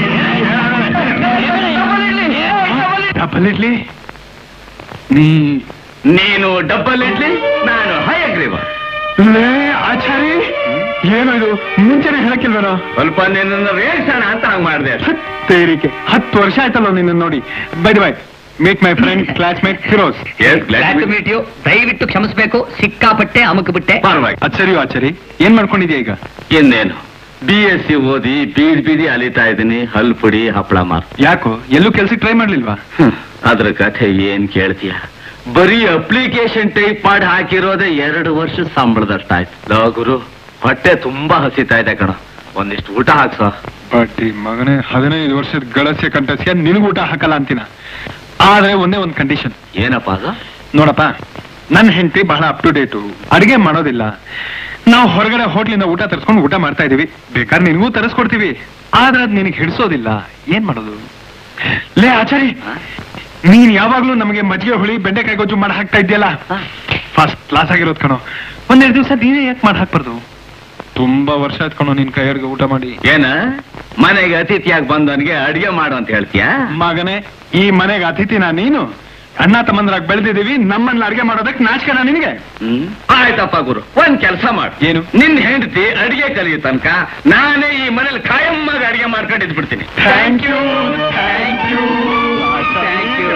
ಡಬಲ್ ಇಡ್ಲಿ ನೀ ನೀನು ಡಬ್ಬಲ್ ಇಡ್ಲಿ ನಾನು ಹೈ ಅಗ್ರೀವ ಲೇ ಆಚಾರಿ ಏನು ಇದು ಮುಂಚೆನೆ ಹೇಳಕ್ಕಿಲ್ವೇನೋ ಸ್ವಲ್ಪ ನಿನ್ನ ರೇಗ್ಸೋಣ ಅಂತ ಹಂಗ್ ಮಾಡಿದೆ ತೇರಿಕೆ ಹತ್ತು ವರ್ಷ ಆಯ್ತಲ್ಲ ನಿನ್ನ ನೋಡಿ bye bye meet my friend classmate Firoz meet you ದಯವಿಟ್ಟು ಕ್ಷಮಿಸ್ಬೇಕು ಸಿಕ್ಕಾಪಟ್ಟೆ ಅಮುಕ್ ಬಿಟ್ಟೆ ಪರವಾಗಿ ಆಚಾರ್ಯು ಆಚಾರಿ ಏನ್ ಮಾಡ್ಕೊಂಡಿದ್ಯಾ ಈಗ ಇನ್ನೇನು ಬಿ ಎಸ್ ಸಿ ಓದಿ ಬೀದ್ ಬೀದಿ ಅಲಿತಾ ಇದ್ದೀನಿ ಹಲ್ ಪುಡಿ ಹಪ್ಪಳ ಮಾರ್ ಯಾಕೋ ಎಲ್ಲೂ ಕೆಲ್ಸಕ್ಕೆ ಟ್ರೈ ಮಾಡ್ಲಿಲ್ವಾ ಅದ್ರ ಕಥೆ ಏನ್ ಕೇಳ್ತೀಯ ಬರೀ ಅಪ್ಲಿಕೇಶನ್ ಟೈಪ್ ಮಾಡಿ ಹಾಕಿರೋದೇ ಎರಡು ವರ್ಷ ಸಂಬಳದಷ್ಟಾಯ್ತು ಲೋ ಗುರು ಹೊಟ್ಟೆ ತುಂಬಾ ಹಸಿತಾ ಇದೆ ಕಣ ಒಂದಿಷ್ಟು ಊಟ ಹಾಕ್ಸ ಬಡ್ಡಿ ಮಗನೇ ಹದಿನೈದು ವರ್ಷದ ಗಳಸ್ಯ ಕಂಠಸ್ಯ ನಿನಗೂ ಊಟ ಹಾಕಲ್ಲ ಅಂತೀನ ಆದ್ರೆ ಒಂದೇ ಒಂದು ಕಂಡೀಷನ್ ಏನಪ್ಪ ಅದು ನೋಡಪ್ಪ ನನ್ನ ಹೆಂಡತಿ ಬಹಳ ಅಪ್ ಟು ಡೇಟು ಅಡಿಗೆ ಮಾಡೋದಿಲ್ಲ ನಾವು ಹೊರಗಡೆ ಹೋಟ್ಲಿಂದ ಊಟ ತರಿಸ್ಕೊಂಡು ಊಟ ಮಾಡ್ತಾ ಇದೀವಿ ಬೇಕಾದ್ರೆ ನಿನಗೂ ತರಿಸ್ಕೊಡ್ತೀವಿ ಆದ್ರೆ ಅದ್ ನಿನಗೆ ಹಿಡಿಸೋದಿಲ್ಲ ಏನ್ ಮಾಡೋದು ಲೇ ಆಚಾರಿ ನೀನ್ ಯಾವಾಗ್ಲೂ ನಮಗೆ ಮಜ್ಜಿಗೆ ಹುಳಿ ಬೆಂಡೆಕಾಯಿ ಗೊಜ್ಜು ಮಾಡಿ ಹಾಕ್ತಾ ಇದೆಯಲ್ಲ ಫಸ್ಟ್ ಕ್ಲಾಸ್ ಆಗಿರೋದ್ ಕಣೋ ಒಂದೆರಡು ದಿವಸ ನೀವೇ ಯಾಕೆ ಮಾಡಿ ಹಾಕ್ಬಾರ್ದು ತುಂಬಾ ವರ್ಷ ಆಯ್ತು ಕಣೋ ನಿನ್ ಕೈಯರ್ಗೆ ಊಟ ಮಾಡಿ ಏನ ಮನೆಗೆ ಅತಿಥಿಯಾಗಿ ಬಂದವನಿಗೆ ಅಡಿಗೆ ಮಾಡು ಅಂತ ಹೇಳ್ತೀಯಾ ಮಗನೇ ಈ ಮನೆಗೆ ಅತಿಥಿನ ನೀನು ಅಣ್ಣ ತಮ್ಮಂದ್ರಾಗ ಬೆಳೆದಿದ್ದೀವಿ ನಮ್ಮನ್ನ ಅಡಿಗೆ ಮಾಡೋದಕ್ಕೆ ನಾಚಿಕೆನ ನಿನಗೆ ಹ್ಮ್ ಆಯ್ತಪ್ಪ ಗುರು ಒಂದ್ ಕೆಲಸ ಮಾಡು ಏನು? ನಿನ್ ಹೆಂಡತಿ ಅಡಿಗೆ ಕಲಿಯೋ ತನಕ ನಾನೇ ಈ ಮನೇಲಿ ಕಾಯಮ್ಮಾಗ ಅಡಿಗೆ ಮಾಡ್ಕೊಂಡು ಇದ್ಬಿಡ್ತೀನಿ thank you thank you thank you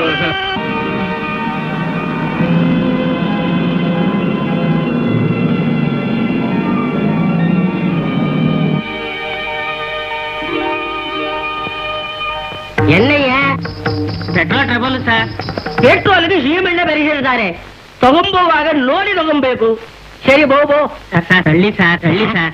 ಎಣ್ಣೆಯ ಪೆಟ್ರೋಲ್ ಟ್ರಬಲ್ ಸರ್ ಪೆಟ್ರೋಲ್ಗೆ ಸೀಮೆಣ್ಣೆ ಬೆರೆಸಿರ್ತಾರೆ ತಗೊಂಬೋವಾಗ ನೋಡಿ ತಗೊಂಬೇಕು ಸರಿ ಬೋ ಬೋ ತಳ್ಳಿ ಸರ್ ತಳ್ಳಿ ಸರ್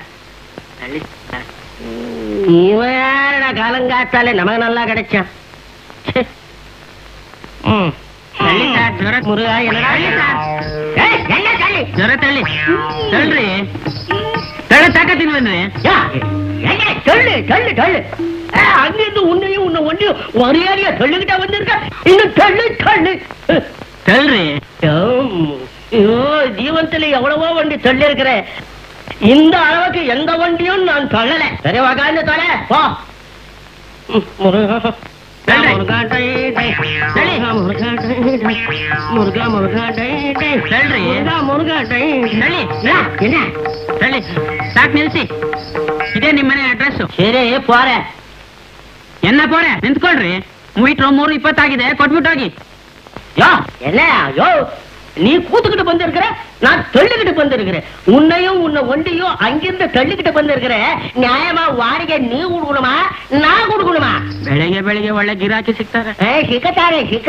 ಇವ ಯಾರಡ ಕಾಲಂಗಾಗ್ತಾಲೆ ನಮಗನಲ್ಲ ಗಡಚ್ಚ ಛೆ. ಹ್ಮ್ ತಳ್ಳಿ ಸರ್ ಜ್ವರ ಮುರುಗ ಏನಡ ಏಯ್, ಎಣ್ಣೆ ತಳ್ಳಿ. ಜ್ವರ ತಳ್ಳಿ ತಳ್ಳ್ರಿ ತಳ್ಳ ತಾಕತ್ತಿಲ್ವೇನ್ರಿ ಯಾ, ಎಣ್ಣೆ ತಳ್ಳಿ ತಳ್ಳಿ ತಳ್ಳಿ ஏ, அங்கிருந்து உன்னையும் உன்னை ஒன்றையும் மரியாதையா சொல்லிக்கிட்டா வந்திருக்க இன்னும் தள்ளு தள்ளு ತಳ್ಳ್ರಿ ஐயோ ஜீவனத்துல எவ்வளவோ வண்டி தள்ளி இருக்கிறேன் இந்த அளவுக்கு எந்த வண்டியும் நான் தள்ளல சரி உக்காந்து தொலை போ ம், முருகா தள்ளு. முருகா டை, டை. தள்ளு. முருகா டை, டை. முருகா முருகா டை, டை. தள்ளுறி. முருகா முருகா டை. தள்ளு. என்ன? என்ன ತಳ್ಳಿ ಸಾಕ್ ನಿಲ್ಸಿ ಇದೇ ನಿಮ್ಮ ಮನೆ ಅಡ್ರೆಸ್ சரி போறேன் ಎನ್ನ ಪೋರೆ ನಿಂತ್ಕೊಳ್ರಿ ಮೀಟ್ರು ಮೂರು ಇಪ್ಪತ್ತಾಗಿದೆ ಕೊಟ್ಬಿಟ್ಟು ಹೋಗಿ யோ என்ன யோ நீ கூத்துக்கிட்டு வந்திருக்கிற நான் தள்ளிக்கிட்டு வந்திருக்கிறேன் உன்னையும் உன்னை ஒண்டியும் அங்கிருந்து தள்ளிக்கிட்டு வந்திருக்கிற நியாயமா வாடகை நீ கொடுக்கணுமா நான் கொடுக்கணுமா ಬೆಳಿಗ್ಗೆ ಬೆಳಿಗ್ಗೆ ಒಳ್ಳೆ ಗಿರಾಕಿ ಸಿಗ್ತಾರೆ ಏ ಸಿಕ್ಕತಾರೆ ಸಿಕ್ಕ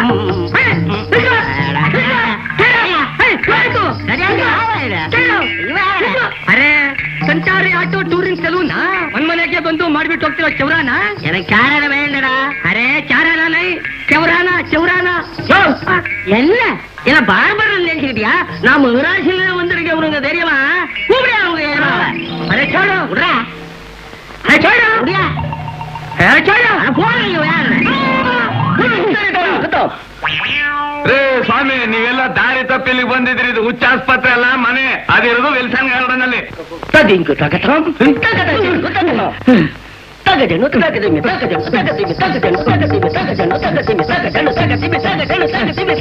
ಅರೆ ಸಂಚಾರಿ ಆಟೋ ಟೂರಿಂಗ್ ಸಲೂನಾ ಒಂದ್ ಮನೆಗೆ ಬಂದು ಮಾಡ್ಬಿಟ್ಟು ಹೋಗ್ತಿರೋ ಚೌರಾನ எனக்கு சாரான வேண்டடா ಅರೆ ಚಾರಾನ ನೈ ಚೌರಾನ ಚೌರಾನ என்ன என்ன பார்பர் நினைச்சுக்கிட்டியா நான் மகராசில வந்திருக்கேன் உனக்கு தெரியுமா கூப்பிடியா அவங்க ஏமாவை. அட சொல்லு விட்றா அட சொல்லு விடியா அட சொல்லு அட போறீங்க வேற ರೇ ಸ್ವಾಮಿ ನೀವೆಲ್ಲ ದಾರಿ ತಪ್ಪಿ ಇಲ್ಲಿಗೆ ಬಂದಿದ್ರಿ ಇದು ಹುಚ್ಚ ಆಸ್ಪತ್ರೆ ಅಲ್ಲ ಮನೆ ಅದಿರೋದು ವಿಲ್ಸನ್ ಗಾರ್ಡನ್ ಅಲ್ಲಿ ತದಿಂಕು ತಗಟಂ ತಗಟಂ ತಗಟಂ ತಗಟಂ ತಗಟಂ ತಗಟಂ ತಗಟಂ ತಗಟಂ ತಗಟಂ ತಗಟಂ ತಗಟಂ ತಗಟಂ ತಗಟಂ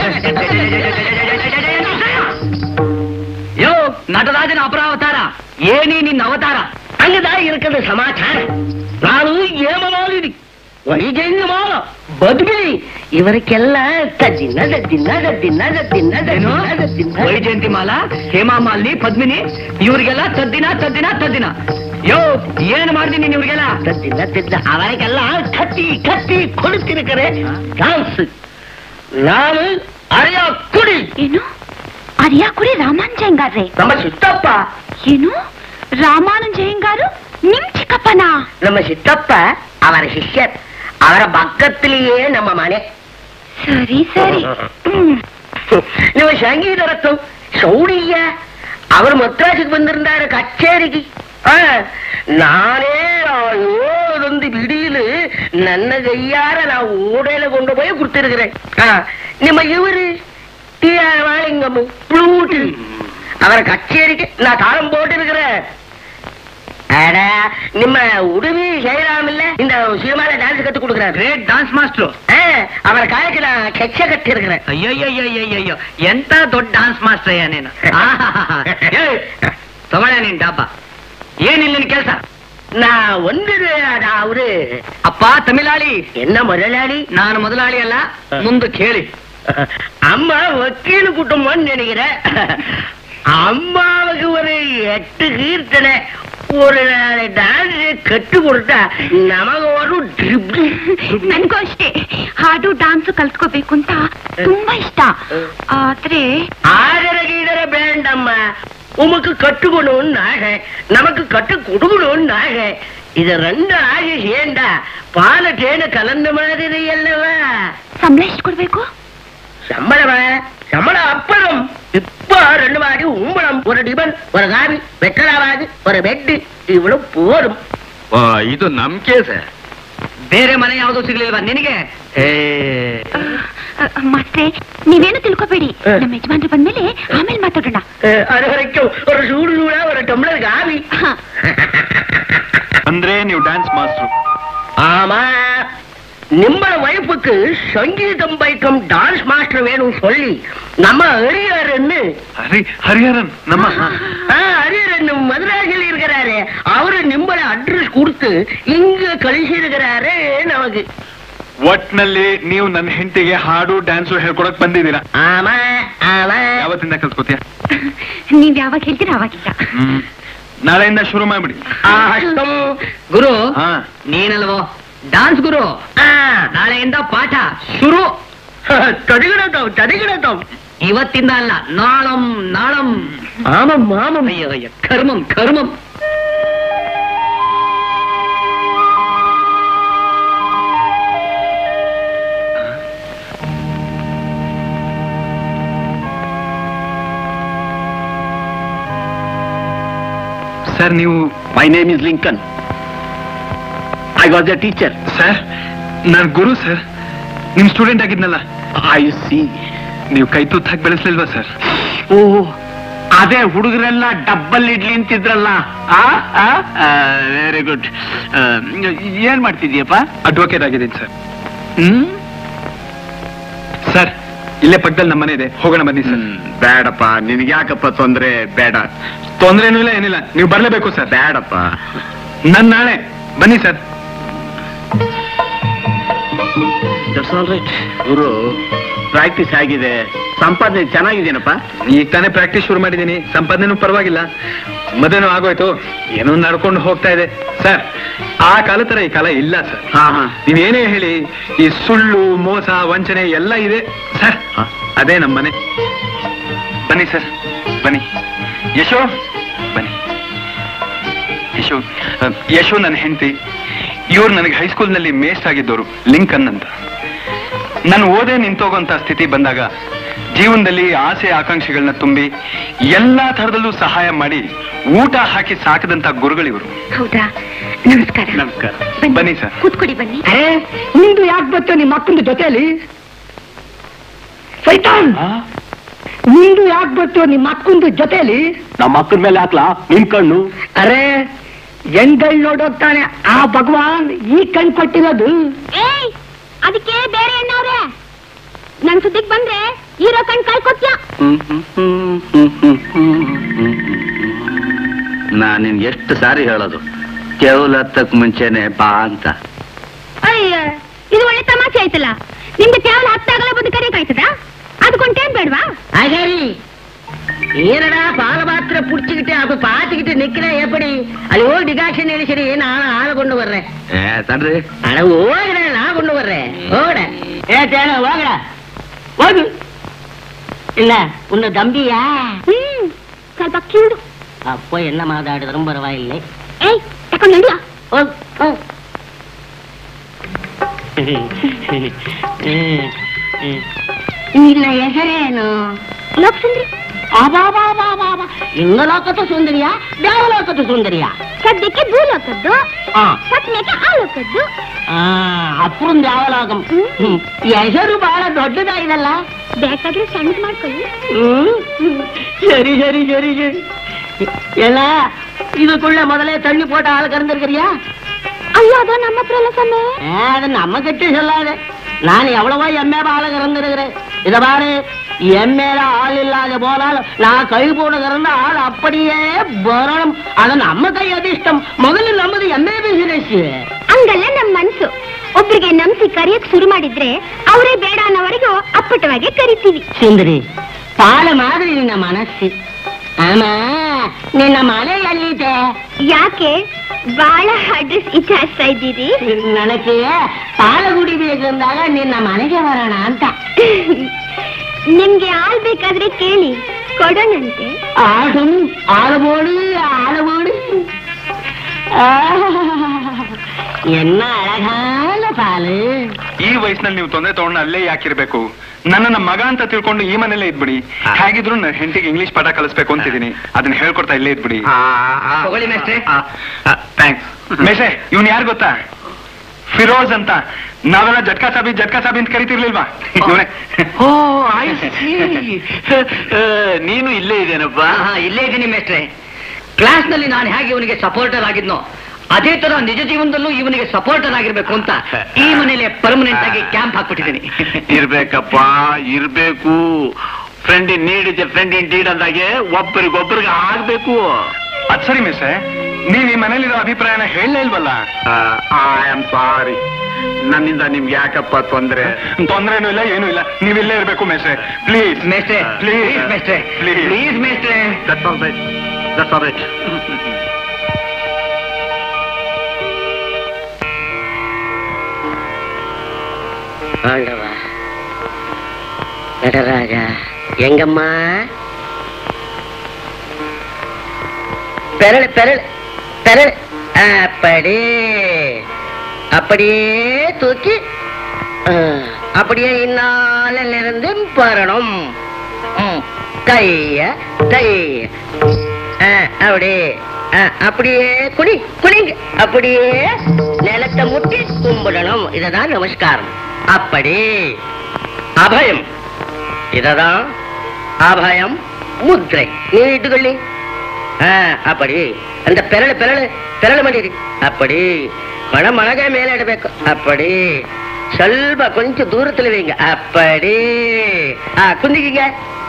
ಯೋ ನಟರಾಜನ ಅಪರಾವತಾರ ಏನಿ ನಿನ್ನ ಅವತಾರ அங்கதான் இருக்கிறது சமாச்சாரம் நானும் ஏமமாலினி வைஜெயமால பத்மினி ಇವರಿಗೆல்லாம் ತದ್ದಿನ ತದ್ದಿನ ತದ್ದಿನ ತದ್ದಿನ ಏನು ತದ್ದಿನ ತದ್ದಿನ ವೈಜಯಂತಿ ಮಾಲಾ ಹೇಮಾ ಮಾಲಿನಿ ಪದ್ಮಿನಿ ಇವ್ರಿಗೆಲ್ಲ ತದ್ದಿನ ತದ್ದಿನ ತದ್ದಿನ ಯೋ ಏನ್ ಮಾಡ್ತೀನಿ ಇವ್ರಿಗೆಲ್ಲ ತದ್ದಿನ ತಿದ್ದ ಅವರಿಗೆಲ್ಲ ಕತ್ತಿ ಕತ್ತಿ ಕೊಡುತ್ತಿರುಕರೆ ಚಾನ್ಸ್ ನಾನು ಅರೆಯ ಕುಡಿ ಏನು ಅರಿಯಾಕುಡಿ ರಾಮಾನುಜಯ್ಯಂಗಾರ್ರೆ ನಮ್ಮ ಸಿದ್ದಪ್ಪ ಏನು ರಾಮಾನುಜಯ್ಯಂಗಾರು ನಿಮ್ ಚಿಕ್ಕಪ್ಪನ ನಮ್ಮ ಸಿದ್ದಪ್ಪ ಅವರ ಶಿಷ್ಯರ್ ಅವರ ಪಕ್ಕದಲ್ಲಿಯೇ ನಮ್ಮ ಮನೆ ಸರಿ ಸರಿ ಹ್ಮ್. ನೀವು ಸಂಗೀತ ರತ್ನ ಸೌಡಿಯ ಅವರು ಮದ್ರಾಸಿಗೆ ಬಂದಿருந்தாரு ಕಚೇರಿಗೆ ಆ, ನಾನೇ ಆ ಏಳದೊಂದು ಬಿಡಿಲು ನನ್ನ ಕೈಯಾರ ನಾವು ಓಡೆಲ್ಲ ಕೊಂಡು போய் கொடுத்திருக்கிறேன் ஆ, ನಿಮ್ಮ ಇವರು ಟಿ ಆರ್ ವಾಳಿಂಗಮ್ ಫ್ಲೂಟ್ ಅವರ ಕಚೇರಿಗೆ ನಾ ತಾಳಂ போட்டிருக்கிறேன் அட ನಿಮ್ಮ உடுவி ஜெயராம் இல்ல இந்த சினிமால டான்ஸ் கத்து கொடுக்குறாரு ಗ್ರೇಟ್ ಡಾನ್ಸ್ ಮಾಸ್ಟ್ರು ஆ, ಅವರ ಕಾಲಕ್ಕೆ ನಾ ಕೆಚ್ಚ ಕಟ್ಟಿ இருக்கிறேன் ಅಯ್ಯಯ್ಯಯ್ಯಯ್ಯಯ್ಯೋ ಎಂತ ದೊಡ್ಡ ಡಾನ್ಸ್ ಮಾಸ್ಟರ್ ಅಯ್ಯ ನೀನು ತಗೊಳ್ಳ ನೀನ್ ಡಬ್ಬ ಏನಿಲ್ಲ ನಿನ್ ಕೆಲಸ ನಾ ಒಂದು அவரு ಅಪ್ಪ ತಮಿಳಾಳಿ என்ன முதலாளி ನಾನು ಮೊದಲಾಳಿ ಅಲ್ಲ ಮುಂದೆ ಕೇಳಿ அம்மா வக்கீல் குடும்பம் நினைக்கிறேன் அம்மாவுக்கு ஒரு எட்டு கீர்த்தனை ஒரு நாலு டான்ஸ் கட்டு கொடுத்தா நமக்கு ஒரு திருப்தி ನನ್ಗೂ ಅಷ್ಟೇ ಹಾಡು ಡಾನ್ಸ್ ಕಲ್ತ್ಕೋಬೇಕು ಅಂತ ತುಂಬಾ ಇಷ್ಟ ಆದ್ರೆ ஆதர கீதர வேண்டம்மா உமக்கு கட்டுக்கணும்னு ஆகை நமக்கு கட்டு கொடுக்கணும்னு ஆகை இது ரெண்டு ஆகி சேர்ந்தா பால தேன கலந்த மாதிரி அல்லவா ಸಂಬಳ ಎಷ್ಟು ಕೊಡ್ಬೇಕು சம்பளமா சம்பளம் அப்புறம் இப்ப ரெண்டு வாடி உம்பளம் ஒரு டிபன் ஒரு காபி வெட்டலாவாது ஒரு பெட்டு இவ்வளவு போரும் ಇದು ನಮ್ ಕೇಸ ಬೇರೆ ಮನೆ ಯಾವ್ದು ಸಿಗ್ಲಿಲ್ವಾ ನಿನಗೆ ಮತ್ತೆ ನೀವೇನು ತಿಳ್ಕೊಬೇಡಿ ನಮ್ಮ ಯಜಮಾನ್ರು ಬಂದ್ಮೇಲೆ ಆಮೇಲೆ ಮಾತಾಡೋಣ அஹ், அது வரைக்கும் ஒரு சூடு சூடா ஒரு டம்ளர் காபி ಹ. ಅಂದ್ರೆ ನೀವು ಡ್ಯಾನ್ಸ್ ಮಾಸ್ಟ್ರು ஆமா நிம்ம வைப்புக்கு சங்கீதம் பைக்கம் டான்ஸ் மாஸ்டர் வேணும் சொல்லி நம்ம ஹரிஹரன்னு ಹರಿ ಹರಿಹರನ್ ನಮ್ಮ ஆ, ஹரிஹரன் மதுராஜில் இருக்கிறாரு அவரு நிம்மள அட்ரஸ் கொடுத்து இங்க கழிச்சு இருக்கிறாரு நமக்கு ಒಟ್ನಲ್ಲಿ ನೀವು ನನ್ನ ಹೆಂಡತಿಗೆ ಹಾಡು ಡ್ಯಾನ್ಸು ಹೇಳ್ಕೊಡಕ್ ಬಂದಿದ್ದೀರಾ ஆமா ஆமா ಯಾವತ್ತಿಂದ ಕಲ್ತ್ಕೋತೀಯ ನೀವ್ ಯಾವಾಗ ಹೇಳ್ತೀರಾ ಅವಾಗಿಲ್ಲ ಹ್ಮ್ ನಾಳೆಯಿಂದ ಶುರು ಮಾಡ್ಬಿಡಿ ஆஷ்டம் ಗುರು ಹಾ ನೀನಲ್ವೋ ಡಾನ್ಸ್ ಗುರು ஆ, ನಾಳೆಯಿಂದ ಪಾಠ ಶುರು தடுகிடத்தம் தடுகிடத்தம் ಇವತ್ತಿಂದ ಅಲ್ಲ ನಾಳಂ ನಾಳಂ ஆமம் ஆமம் ಅಯ್ಯೋ ಅಯ್ಯ ಕರ್ಮಂ ಕರ್ಮಂ ಸರ್ ನೀವು my name is Lincoln I was a teacher sir ನಾನು ಗುರು ಸರ್ ನಿಮ್ ಸ್ಟೂಡೆಂಟ್ ಆಗಿದ್ನಲ್ಲ ಐ ಸಿ ನೀವು ಕೈ ತುತ್ತಾಗಿ ಬೆಳೆಸ್ಲಿಲ್ವಾ ಸರ್ ಓ ಅದೇ ಹುಡುಗರೆಲ್ಲ ಡಬ್ಬಲ್ ಇಡ್ಲಿ ಅಂತಿದ್ರಲ್ಲ ವೆರಿ ಗುಡ್ ಏನ್ ಮಾಡ್ತಿದ್ಯಪ್ಪ ಅಡ್ವೊಕೇಟ್ ಆಗಿದ್ದೀನಿ ಸರ್ ಹ್ಮ್ ಸರ್ ಇಲ್ಲೇ ಪಕ್ಕದಲ್ಲಿ ನಮ್ಮನೆ ಇದೆ ಹೋಗೋಣ ಬನ್ನಿ ಸರ್ ಬೇಡಪ್ಪ ನಿನ್ಗೆ ಯಾಕಪ್ಪ ತೊಂದ್ರೆ ಬೇಡ ತೊಂದ್ರೆನೂ ಇಲ್ಲ ಏನಿಲ್ಲ ನೀವು ಬರ್ಲೇಬೇಕು ಸರ್ ಬೇಡಪ್ಪ ನನ್ ನಾಳೆ ಬನ್ನಿ ಸರ್ ದಟ್ಸ್ ಆಲ್ ರೈಟ್ ಗುರು ಪ್ರಾಕ್ಟೀಸ್ ಆಗಿದೆ ಸಂಪಾದನೆ ಚೆನ್ನಾಗಿದೆಯೇನಪ್ಪ ಈಗ ತಾನೇ ಪ್ರಾಕ್ಟೀಸ್ ಶುರು ಮಾಡಿದ್ದೀನಿ ಸಂಪಾದನೆನೂ ಪರವಾಗಿಲ್ಲ ಮದುವೆನೂ ಆಗೋಯ್ತು ಏನೋ ನಡ್ಕೊಂಡು ಹೋಗ್ತಾ ಇದೆ ಸರ್ ಆ ಕಾಲ ತರ ಈ ಕಾಲ ಇಲ್ಲ ಸರ್ ಹಾ ಹಾ ನೀವೇನೇ ಹೇಳಿ ಈ ಸುಳ್ಳು ಮೋಸ ವಂಚನೆ ಎಲ್ಲ ಇದೆ ಸರ್ ಹಾ. ಅದೇ ನಮ್ಮ ಮನೆ ಬನ್ನಿ ಸರ್ ಬನ್ನಿ ಯಶೋ ಬನ್ನಿ ಯಶು ಅ, ಯಶು ನನ್ನ ಹೆಂಡತಿ ಇವ್ರು ನನಗೆ ಹೈಸ್ಕೂಲ್ನಲ್ಲಿ ಮೇಸ್ಟ್ ಆಗಿದ್ದವರು ಲಿಂಕನ್ ಅಂತ ನಾನು ಓದೇ ನಿಂತೋಗೋಂಥ ಸ್ಥಿತಿ ಬಂದಾಗ ಜೀವನದಲ್ಲಿ ಆಸೆ ಆಕಾಂಕ್ಷೆಗಳನ್ನ ತುಂಬಿ ಎಲ್ಲಾ ಥರದಲ್ಲೂ ಸಹಾಯ ಮಾಡಿ ಊಟ ಹಾಕಿ ಸಾಕದಂತ ಗುರುಗಳಿವರು ಹೌದಾ ನಮಸ್ಕಾರ ನಮಸ್ಕಾರ ಬನ್ನಿ ಸರ್ ಕೂತ್ಕೊಡಿ ಬನ್ನಿ ಅರೆ ನಿಂದು ಯಾಕೆ ಬತ್ತು ನಿಮ್ಮ ಅಕ್ಕನ ಜೊತೆಯಲ್ಲಿ ಸೈತಾನ್ ನಿಂದು ಯಾಕೆ ಬತ್ತು ನಿಮ್ಮ ಅಕ್ಕಂದು ಜೊತೆಯಲ್ಲಿ ನಮ್ಮ ಅಕ್ಕನ ಮೇಲೆ ಹಾಕ್ಲಾ ನಿನ್ ಕಣ್ಣು ಅರೆ ಹೆಣ್ಗಳ್ ನೋಡೋಗ್ತಾನೆ ಆ ಭಗವಾನ್ ಈ ಕಣ್ ಕೊಟ್ಟಿರೋದು ಏಯ್ ಅದಕ್ಕೆ ಬೇರೆ ಎಣ್ಣವ್ರೆ ನನ್ ಸುದ್ದಿಗ್ ಬಂದ್ರೆ ಹೀರೋ ಕಣ್ ಕಳ್ಕೊತ್ಯಾ ನಾನ್ ನಿನ್ಗೆ ಎಷ್ಟು ಸಾರಿ ಹೇಳೋದು ಕೇವಲ ಹತ್ತಕ್ ಮುಂಚೆನೆ ಬಾ ಅಂತ ಅಯ್ಯ ಇದು ಒಳ್ಳೆ ತಮಾಷೆ ಆಯ್ತಲ್ಲ ನಿಮ್ಗೆ ಕೇವಲ ಹತ್ತಾಗಲ ಬಂದು ಕರೆಯಕ್ಕಾಯ್ತದ ಅದಕ್ಕೊಂಟೇನ್ ಬೇಡ್ವಾ ಅಗರಿ ಏನಡ ಪಾಲ ಮಾತ್ರ ಪುಡ್ಚಿக்கிட்டு ಅದು ಪಾತಿக்கிட்டு நிக்கிற எப்படி ಅಲ್ಲಿ ಹೋಗಿ ಡಿಗಾಕ್ಷನ್ ಹೇಳಿಸಿರಿ ನಾನು ಆಳು ಕೊಂಡು ಬರ್ರೆ ಏ ತನ್ರಿ ಅಡ ಹೋಗಡ ನಾ ಕೊಂಡು ಬರ್ರೆ ಹೋಗಡ ಏ ತೇಣ ಹೋಗಡ ಹೋಗು ಇಲ್ಲ ಉನ್ನ தம்பியா ಹ್ಮ್ ಸ್ವಲ್ಪ ಕಿಂಡು அப்போ என்ன மாதாடுறதும் பரவாயில்லை ಏಯ್ ತಕೊಂಡ್ ನಡಿಯ ಹೋಗ್ ಹೋಗ್ ನಿನ್ನ ಹೆಸರೇನು ಲೋಕಸುಂದ್ರಿ ಅಬಾಬಾಬಾಬಾಬಾ ಇಂಗಲೋಕದ ಸುಂದರಿಯ ದೇವಲೋಕದ ಸುಂದರಿಯ ಸದ್ಯಕ್ಕೆ ಭೂಲೋಕದ್ದು ಆ ಸತ್ಮೇಕೆ ಆ ಲೋಕದ್ದು ಅಪ್ಪುರಂ ದೇವಲೋಕಂ ಹ್ಮ್. ಹೆಸರು ಬಹಳ ದೊಡ್ಡದಾಗಿದಲ್ಲ ಬೇಕಾದ್ರೆ ಸಣ್ಣದ್ ಮಾಡ್ಕೊಳ್ಳಿ ಹ್ಮ್. சரி சரி சரி சரி ಎಲ್ಲ இதுக்குள்ள முதல்ல தண்ணி போட்ட ஆள் கறந்துருக்கிறியா ಅಯ್ಯೋ ಅದು ನಮ್ಮ ಹತ್ರ ಎಲ್ಲ ಸಮಯ அது நம்ம கிட்ட சொல்லாத நான் எவ்வளவோ எம்ஏ ஆள கறந்துருக்கிறேன் இத பாரு எம்ஏல ஆள் இல்லாத போனாலும் நான் கை போட கறந்த ஆள் அப்படியே வரணும் அது நம்ம கை அதிர்ஷ்டம் முதல்ல நம்மது எம்ஏ பிசினஸ் ಹಂಗಲ್ಲ ನಮ್ ಮನ್ಸು ಒಬ್ರಿಗೆ ನಂಬಿಸಿ ಕರಿಯಕ್ ಶುರು ಮಾಡಿದ್ರೆ ಅವರೇ ಬೇಡ ಅನ್ನೋವರೆಗೂ ಅಪ್ಪಟವಾಗಿ ಕರಿತೀವಿ ಸುಂದರಿ ಪಾಲ ಮಾದರಿ ನಿನ್ನ ಮನಸ್ಸು ಆಮಾ ನಿನ್ನ ಮನೆ ಎಲ್ಲಿದೆ ಯಾಕೆ ಬಹಳ ಅಡ್ರೆಸ್ ವಿಚಾರಿಸ್ತಾ ಇದ್ದೀರಿ ನನಗೆ ಪಾಲ ಕುಡಿಬೇಕಂದಾಗ ನಿನ್ನ ಮನೆಗೆ ಬರೋಣ ಅಂತ ನಿಮ್ಗೆ ಹಾಲ್ ಬೇಕಾದ್ರೆ ಕೇಳಿ ಕೊಡೋಣಂತೆ ஆடும் ஆளவோடு ஆளவோடு என்ன அழகான பாலு ಈ ವಯಸ್ಸಿನಲ್ಲಿ ನೀವು ತೊಂದರೆ ತಗೊಂಡು ಅಲ್ಲೇ ಯಾಕಿರ್ಬೇಕು ನನ್ನನ್ನ ಮಗ ಅಂತ ತಿಳ್ಕೊಂಡು ಈ ಮನೇಲೇ ಇದ್ಬಿಡಿ ಹೇಗಿದ್ರು ನನ್ನ ಹೆಂಡತಿಗೆ ಇಂಗ್ಲಿಷ್ ಪಾಠ ಕಲಿಸ್ಬೇಕು ಅಂತಿದ್ದೀನಿ ಅದನ್ನ ಹೇಳ್ಕೊಡ್ತಾ ಇಲ್ಲೇ ಇದ್ಬಿಡಿ ತಗೊಳ್ಳಿ ಮೇಷ್ಟ್ರೆ. ಥ್ಯಾಂಕ್ಸ್ ಮೇಷೆ ಇವ್ನ್ ಯಾರು ಗೊತ್ತಾ ಫಿರೋಜ್ ಅಂತ ನಾವೆಲ್ಲ ಜಟ್ಕಾ ಸಾಬಿ ಜಟ್ಕಾ ಸಾಬಿ ಅಂತ ಕರಿತಿರ್ಲಿಲ್ವಾ ಇವನೇ ಓ ಐ ನೀನು ಇಲ್ಲೇ ಇದೇನಪ್ಪ ಹಾ ಇಲ್ಲೇ ಇದ್ದೀನಿ ಮೇಷ್ಟ್ರೆ ಕ್ಲಾಸ್ ನಲ್ಲಿ ನಾನು ಹೇಗೆ ಇವನಿಗೆ ಸಪೋರ್ಟರ್ ಆಗಿದ್ನೋ ಅದೇ ತರ ನಿಜ ಜೀವನದಲ್ಲೂ ಇವನಿಗೆ ಸಪೋರ್ಟರ್ ಆಗಿರ್ಬೇಕು ಅಂತ ಈ ಮನೇಲಿ ಪರ್ಮನೆಂಟ್ ಆಗಿ ಕ್ಯಾಂಪ್ ಹಾಕ್ಬಿಟ್ಟಿದ್ದೀನಿ ಇರ್ಬೇಕಪ್ಪ ಇರ್ಬೇಕು friend in need is a friend in deed ಅಂದಾಗೆ ಒಬ್ಬರಿಗೊಬ್ಬರಿಗೆ ಆಗ್ಬೇಕು ಅದ್ ಸರಿ ಮಿಸ್ಸೆ ನೀವ್ ಈ ಮನೇಲಿರೋ ಅಭಿಪ್ರಾಯನ ಹೇಳಲೇ ಇಲ್ವಲ್ಲ ಐ ಆಮ್ ಸಾರಿ ನನ್ನಿಂದ ನಿಮ್ಗೆ ಯಾಕಪ್ಪ ತೊಂದ್ರೆ ತೊಂದ್ರೆನೂ ಇಲ್ಲ ಏನೂ ಇಲ್ಲ ನೀವ್ ಇಲ್ಲೇ ಇರ್ಬೇಕು ಮೇಸ್ಟ್ರೆ ಪ್ಲೀಸ್ ಮೇಷ್ಟ್ರೆ ಪ್ಲೀಸ್ ಮೇಷ್ಟ್ರೆ Please. ಪ್ಲೀಸ್ ಮೇಷ್ಟ್ರೆ that's all right that's all right ஆண்டவா நடராஜா எங்கம்மா பெரல் பெரல் பெரல் அப்படி அப்படியே தூக்கி ஆ, அப்படியே இன்னால இருந்து பரணும் ம், கைய கைய ஆ, அப்படியே ஆ, அப்படியே குனி குனிங்க அப்படியே நிலத்தை முட்டி கும்பிடணும் இததான் நமஸ்காரம் அப்படி அபயம் இததான் அபயம் முத்ரை நீ இட்டுக்கொள்ளி ஆ, அப்படி அந்த பெரಳು பெರಳು பெರಳು ಮಾಡಿರಿ அப்படி ಮಣ ಮಳಗ ಮೇಲೆ ಇಡಬೇಕು ಅಪ್ಪಡಿ ಸ್ವಲ್ಪ ಕೊಂಚ ದೂರದಲ್ಲಿ வைங்க அப்படி ಆ ಕುಂದಿಗಿಗೆ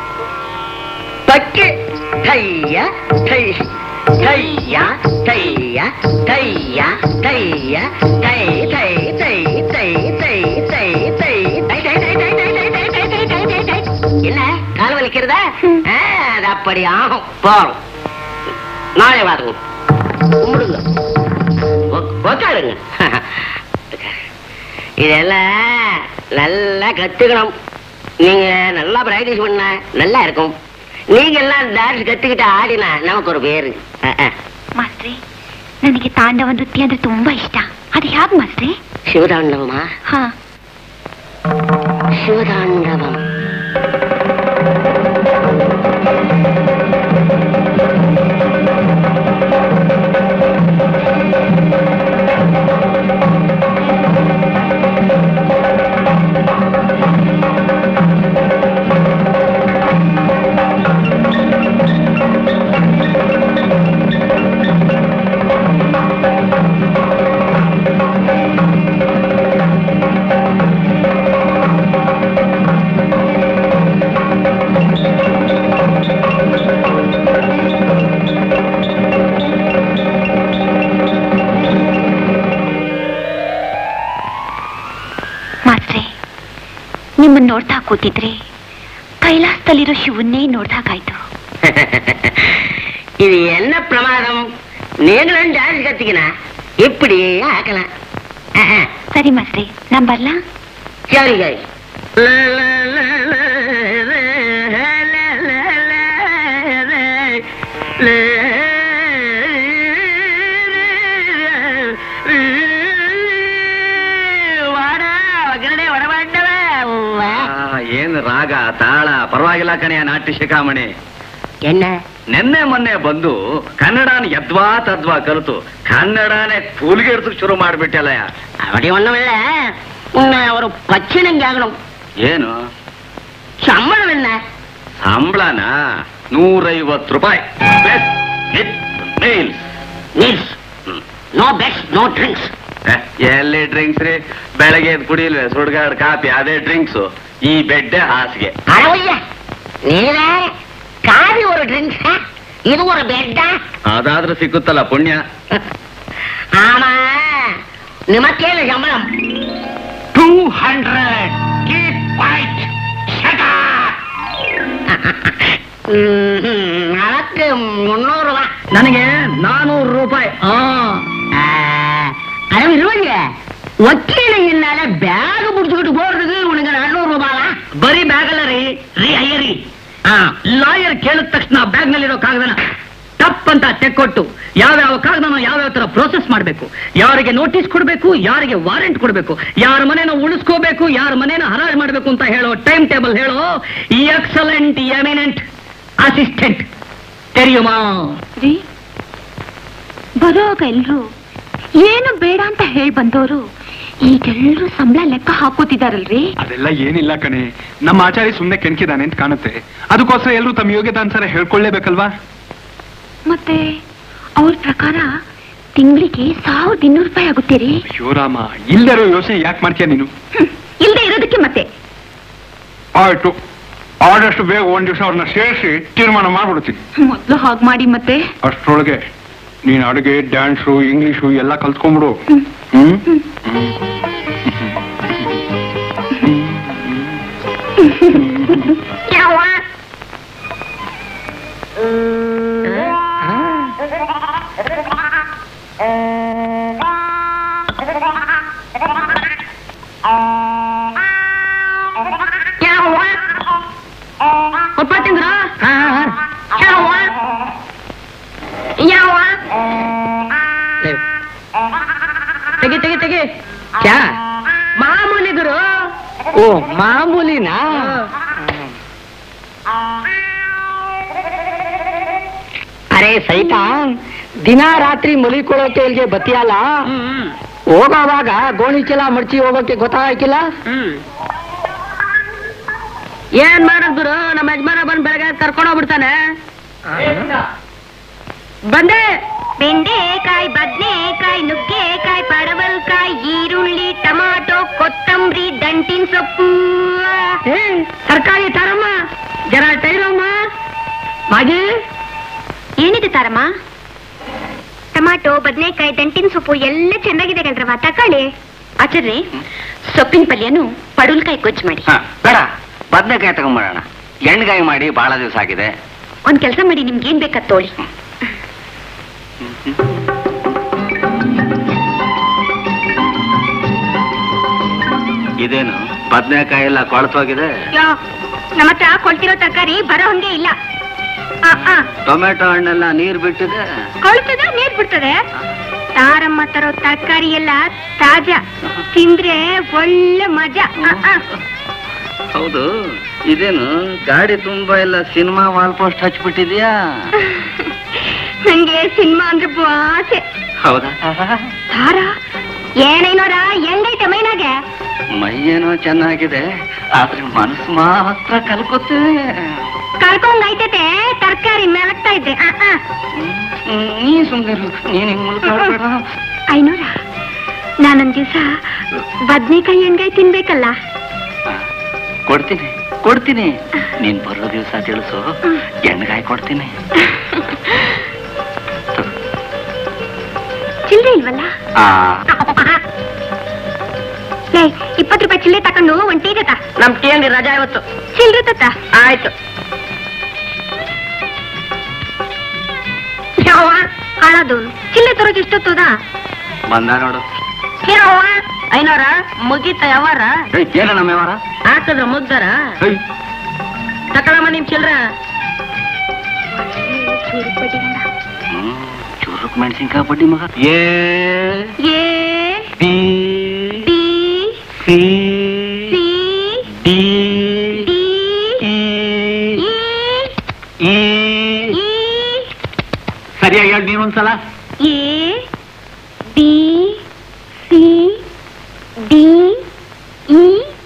ಪಕ್ಕೆ ಥಯ್ಯ ಥೈ ಥಯ್ಯ ಥಯ್ಯ ಥಯ್ಯ ಥಯ್ಯ ಥೈ ಥೈ ಥೈ ಥೈ ಥೈ ಥೈ ಥೈ அப்படி ஆகும் போறோம் நாளை வாருங்க கும்பிடுங்க உக்- உக்காருங்க இதெல்லாம் நல்லா கத்துக்கணும் நீங்க நல்லா பிராக்டிஸ் பண்ண நல்லா இருக்கும் நீங்க எல்லாம் டான்ஸ் கத்துக்கிட்டு ஆடினா நமக்கு ஒரு பேரு அஹ், அஹ். ಮಾಸ್ಟ್ರೆ ನನಗೆ ತಾಂಡವ ನೃತ್ಯ ಅಂದ್ರೆ ತುಂಬಾ ಇಷ್ಟ ಅದು ಹ್ಯಾಕ್ ಮಾಸ್ಟ್ರೆ சிவதாண்டவமா ಹಾ சிவதாண்டவம் ಮಾಸ್ಟ್ರೆ ನಿಮ್ಮನ್ನ ನೋಡ್ತಾ ಕೂತಿದ್ರೆ ಕೈಲಾಸದಲ್ಲಿರೋ ಶಿವನ್ನೇ ನೋಡ್ದಾಗಾಯ್ತು இது என்ன பிரமாதம் நீங்களும் டான்ஸ் கத்துக்கினா இப்படியே ஆக்கலாம் அஹ், அஹ். ಸರಿ ಮಾಸ್ಟ್ರೆ ನಾನ್ ಬರ್ಲಾ சரி சரி ಆ, ಏನ್ ರಾಗ ತಾಳ ಪರವಾಗಿಲ್ಲ ಕಣೆಯ ನಾಟ್ಯ ಶಿಖಾಮಣಿ என்ன ನಿನ್ನೆ ಮೊನ್ನೆ ಬಂದು ಕನ್ನಡನ ಯದ್ವಾ ತದ್ವಾ ಕಲಿತು ಕನ್ನಡನೇ ಕೂಲ್ಗೆಡ್ಸಕ್ ಶುರು ಮಾಡ್ಬಿಟ್ಟಲ್ಲ அப்படி ஒண்ணும் இல்ல உன்னை ஒரு பச்சினம் கேட்கணும் ಏನು சம்பளம் என்ன ಸಂಬಳನ ನೂರೈವತ್ತು ರೂಪಾಯಿ plus with meals meals no beds no drinks ಎಲ್ಲಿ ಡ್ರಿಂಕ್ಸ್ ರೀ ಬೆಳಗ್ಗೆ ಎದ್ದು ಕುಡಿಲ್ವೇ ಸುಡ್ಗಾಡ್ ಕಾಪಿ ಅದೇ ಡ್ರಿಂಕ್ಸ್ ಈ ಬೆಡ್ಡೆ ಹಾಸಿಗೆ அழவையா நீ வேற காவி ஒரு ட்ரிங்க்ஸ் இது ஒரு பெட்டா ಅದಾದ್ರೂ ಸಿಕ್ಕುತ್ತಲ್ಲ ಪುಣ್ಯ ஆமா நிமக்கேல சம்பளம் ಟೂ ಹಂಡ್ರೆಡ್ ಕೀಪ್ ಫೈಟ್ எனக்கு முன்னூறு ரூபாய் ನನಗೆ ನಾನೂರು ರೂಪಾಯಿ அது இருவங்க வக்கீல என்னால பேக் புடிச்சுக்கிட்டு போறதுக்கு உனக்கு நானூறு ரூபாயா ಬರೀ ಬ್ಯಾಗ್ ಅಲ್ಲ ರೀ ರೀ ಅಯ್ಯರಿ ಲಾಯರ್ ಕೇಳಿದ ತಕ್ಷಣ ಬ್ಯಾಗ್ ನಲ್ಲಿರೋ ಕಾಗದನ ಟಪ್ ಅಂತ ತೆಕ್ಕೊಟ್ಟು ಯಾವ್ಯಾವ ಕಾಗದನ ಯಾವ್ಯಾವ ತರ ಪ್ರೋಸೆಸ್ ಮಾಡಬೇಕು ಯಾರಿಗೆ ನೋಟಿಸ್ ಕೊಡಬೇಕು ಯಾರಿಗೆ ವಾರೆಂಟ್ ಕೊಡಬೇಕು ಯಾರ ಮನೇನ ಉಳಿಸ್ಕೋಬೇಕು ಯಾರ ಮನೇನ ಹರಾಜ್ ಮಾಡಬೇಕು ಅಂತ ಹೇಳೋ ಟೈಮ್ ಟೇಬಲ್ ಹೇಳೋ ಎಕ್ಸಲೆಂಟ್ ಎಮಿನೆಂಟ್ ಅಸಿಸ್ಟೆಂಟ್ ತೆರೆಯುಮಾ ರೀ ಬರೋವಾಗ ಎಲ್ರು ಏನು ಬೇಡ ಅಂತ ಹೇಳಿ ಬಂದವರು ಈಗೆಲ್ರು ಸಂಬಳ ಲೆಕ್ಕ ಹಾಕೋತಿದಾರಲ್ರಿ ಅದೆಲ್ಲ ಏನಿಲ್ಲ ಕಣೆ ನಮ್ಮ ಆಚಾರಿ ಸುಮ್ನೆ ಕೆಣಕಿದಾನೆ ಅಂತ ಕಾಣುತ್ತೆ ಅದಕ್ಕೋಸ್ಕರ ಎಲ್ಲರೂ ತಮ್ಮ ಯೋಗ್ಯತೆ ಅನ್ಸಾರ ಹೇಳ್ಕೊಳ್ಳೇಬೇಕಲ್ವಾ ಮತ್ತೆ ಅವ್ರ ಪ್ರಕಾರ ತಿಂಗಳಿಗೆ ಸಾವಿರದ ಇನ್ನೂರು ರೂಪಾಯಿ ಆಗುತ್ತೆ ರೀ ಅಯ್ಯೋ ರಾಮ ಇಲ್ದಿರೋ ಯೋಚನೆ ಯಾಕೆ ಮಾಡ್ತೀಯ ನೀನು ಹ್ಮ್. ಇಲ್ದೇ ಇರೋದಕ್ಕೆ ಮತ್ತೆ ಆಯ್ತು ಆದಷ್ಟು ಬೇಗ ಒಂದ್ ದಿವಸ ಅವ್ರನ್ನ ಸೇರಿಸಿ ತೀರ್ಮಾನ ಮಾಡ್ಬಿಡ್ತೀನಿ ಮೊದ್ಲು ಹಾಗ್ ಮಾಡಿ ಮತ್ತೆ ಅಷ್ಟ್ರೊಳಗೆ ನೀನ್ ಅಡುಗೆ ಡ್ಯಾನ್ಸು ಇಂಗ್ಲಿಷು ಎಲ್ಲ ಕಲ್ತ್ಕೊಂಡ್ಬಿಡು ಹ್ಮ್ ಒಪ್ಪ ತಿಂದ್ರ ತೆಗಿ ತೆಗಿ ತೆಗಿ ಕ್ಯಾ ಮಾಮೂಲಿ ಗುರು ಓ ಮಾಮೂಲಿನಾ ಅರೆ ಸೈತಾನ್ ದಿನ ರಾತ್ರಿ ಮಲಿಕೊಳ್ಳೋಕೆ ಇಲ್ಲಿಗೆ ಬತ್ತಿಯಲ್ಲ ಹೋಗೋವಾಗ ಗೋಣಿ ಚೀಲ ಮಡ್ಚಿ ಹೋಗೋಕೆ ಗೊತ್ತಾಗಿಲ್ಲ ಏನ್ ಮಾಡೋದ್ ಗುರು ನಮ್ಮ ಯಜಮಾನ ಬಂದ್ ಬೆಳಗ್ಗೆ ಕರ್ಕೊಂಡು ಹೋಗ್ಬಿಡ್ತಾನೆ ಬಂದೆ ಬೆಂಡೆಕಾಯಿ ಬದ್ನೆಕಾಯಿ ನುಗ್ಗೆಕಾಯಿ ಪಡವಲ್ಕಾಯಿ ಈರುಳ್ಳಿ ಟಮಾಟೊ ಕೊತ್ತಂಬರಿ ದಂಟಿನ ಸೊಪ್ಪು ಏ, ತರಕಾರಿ ತರಮ್ಮ ಜರ ಟೈರಮ್ಮ ಮಾಗಿ ಏನಿದೆ ತಾರಮ್ಮ ಟಮಾಟೊ ಬದನೆಕಾಯಿ ದಂಟಿನ ಸೊಪ್ಪು ಎಲ್ಲ ಚೆನ್ನಾಗಿದೆ ಕಣ್ರವ ತಕೊಳ್ಳಿ ಆಚಾರ್ರಿ ಸೊಪ್ಪಿನ ಪಲ್ಯನು ಪಡುಲ್ಕಾಯಿ ಗೊಜ್ಜು ಮಾಡಿ ಹ, ಬೇಡ ಬದ್ನೆಕಾಯಿ ತಗೊಂಬರೋಣ ಎಣ್ಗಾಯಿ ಮಾಡಿ ಬಹಳ ದಿವಸ ಆಗಿದೆ ಒಂದ್ ಕೆಲಸ ಮಾಡಿ ನಿಮ್ಗೆ ಏನ್ ಬೇಕಾದ್ ತೋಳಿ ಇದೇನು ಬದನೆಕಾಯಿ ಎಲ್ಲ ಕೊಳತೋಗಿದೆ ನಮ್ಮ ಹತ್ರ ಕೊಳ್ತಿರೋ ತರಕಾರಿ ಬರೋ ಹಂಗೆ ಇಲ್ಲ ಆ, ಆ, ಟೊಮೆಟೊ ಹಣ್ಣೆಲ್ಲ ನೀರ್ ಬಿಟ್ಟಿದೆ ಕೊಳ್ತದ ನೀರ್ ಬಿಡ್ತದೆ ತಾರಮ್ಮ ತರೋ ತರಕಾರಿ ಎಲ್ಲ ತಾಜಾ ತಿಂದ್ರೆ ಒಳ್ಳೆ ಮಜಾ ಆ, ಆ. ಹೌದು ಇದೇನು ಗಾಡಿ ತುಂಬಾ ಎಲ್ಲ ಸಿನಿಮಾ ವಾಲ್ ಪೋಸ್ಟ್ ಹಚ್ಬಿಟ್ಟಿದ್ಯಾ ನಂಗೆ ಸಿನಿಮಾ ಅಂದ್ರೆ ಆಸೆ ಹೌದಾ ತಾರ ಏನೈನೋರ ಹೆಂಗೈತೆ ಮೈನಾಗೆ ಮೈಯೇನೋ ಚೆನ್ನಾಗಿದೆ ಆದ್ರೆ ಮನಸ್ಸು ಮಾತ್ರ ಕಲ್ಕೊತ್ತೆ ಕರ್ಕೊಂಡ್ ಐತತೆ ತರಕಾರಿ ಮೆಲಕ್ತಾ ಇದ್ದೆ ಆ, ಆ. ಹ್ಮ್, ನೀ ಸುಮ್ಮನೆ ನೀನ್ ಹಿಂಗ್ ಮುಲ್ಕಾಡ್ಬೇಡ ಐನೂರ ನಾನೊಂದ್ ದಿವ್ಸ ಬದ್ನೆಕಾಯಿ ಎಣ್ಗಾಯಿ ತಿನ್ಬೇಕಲ್ಲ ಆ, ಕೊಡ್ತೀನಿ ಕೊಡ್ತೀನಿ ನೀನ್ ಬರೋ ದಿವಸ ತಿಳಿಸು ಎಣ್ಣೆಗಾಯಿ ಕೊಡ್ತೀನಿ ಚಿಲ್ಲರೆ ಇಲ್ವಲ್ಲ ಆ ಲೇ ಇಪ್ಪತ್ತು ರೂಪಾಯಿ ಚಿಲ್ಲರೆ ತಕೊಂಡು ಒಂದ್ ಟೀ ತತ್ತ ನಮ್ ಟೀ ಅಂಗಡಿ ರಜಾ ಇವತ್ತು ಚಿಲ್ಲರೆ ತತ್ತ ಆಯ್ತು ಯಾವ ಹಾಳಾದವನು ಚಿಲ್ಲರೆ ತರೋದು ಇಷ್ಟೊತ್ತದ ಬಂದ ನೋಡು ಯಾವ ಐನೋರ ಮುಗೀತ ಯಾವಾರ ಏಯ್, ಏನ ನಮ್ಮ ವ್ಯವಹಾರ ಹಾಕಿದ್ರ ಮುಗ್ದಾರ ಏಯ್, ತಕೊಳಮ್ಮ ನಿಮ್ ಚಿಲ್ರ ಹ್ಮ್, ಚುರುಕ್ ಮೆಣಸಿನ್ಕಾಯಿ ಬಡ್ಡಿ ಮಗ ಏ A B D C C D D E E E E ಸರಿಯಾಗಿ ಹೇಳಿ ನೀನೊಂದ್ಸಲ A B C D E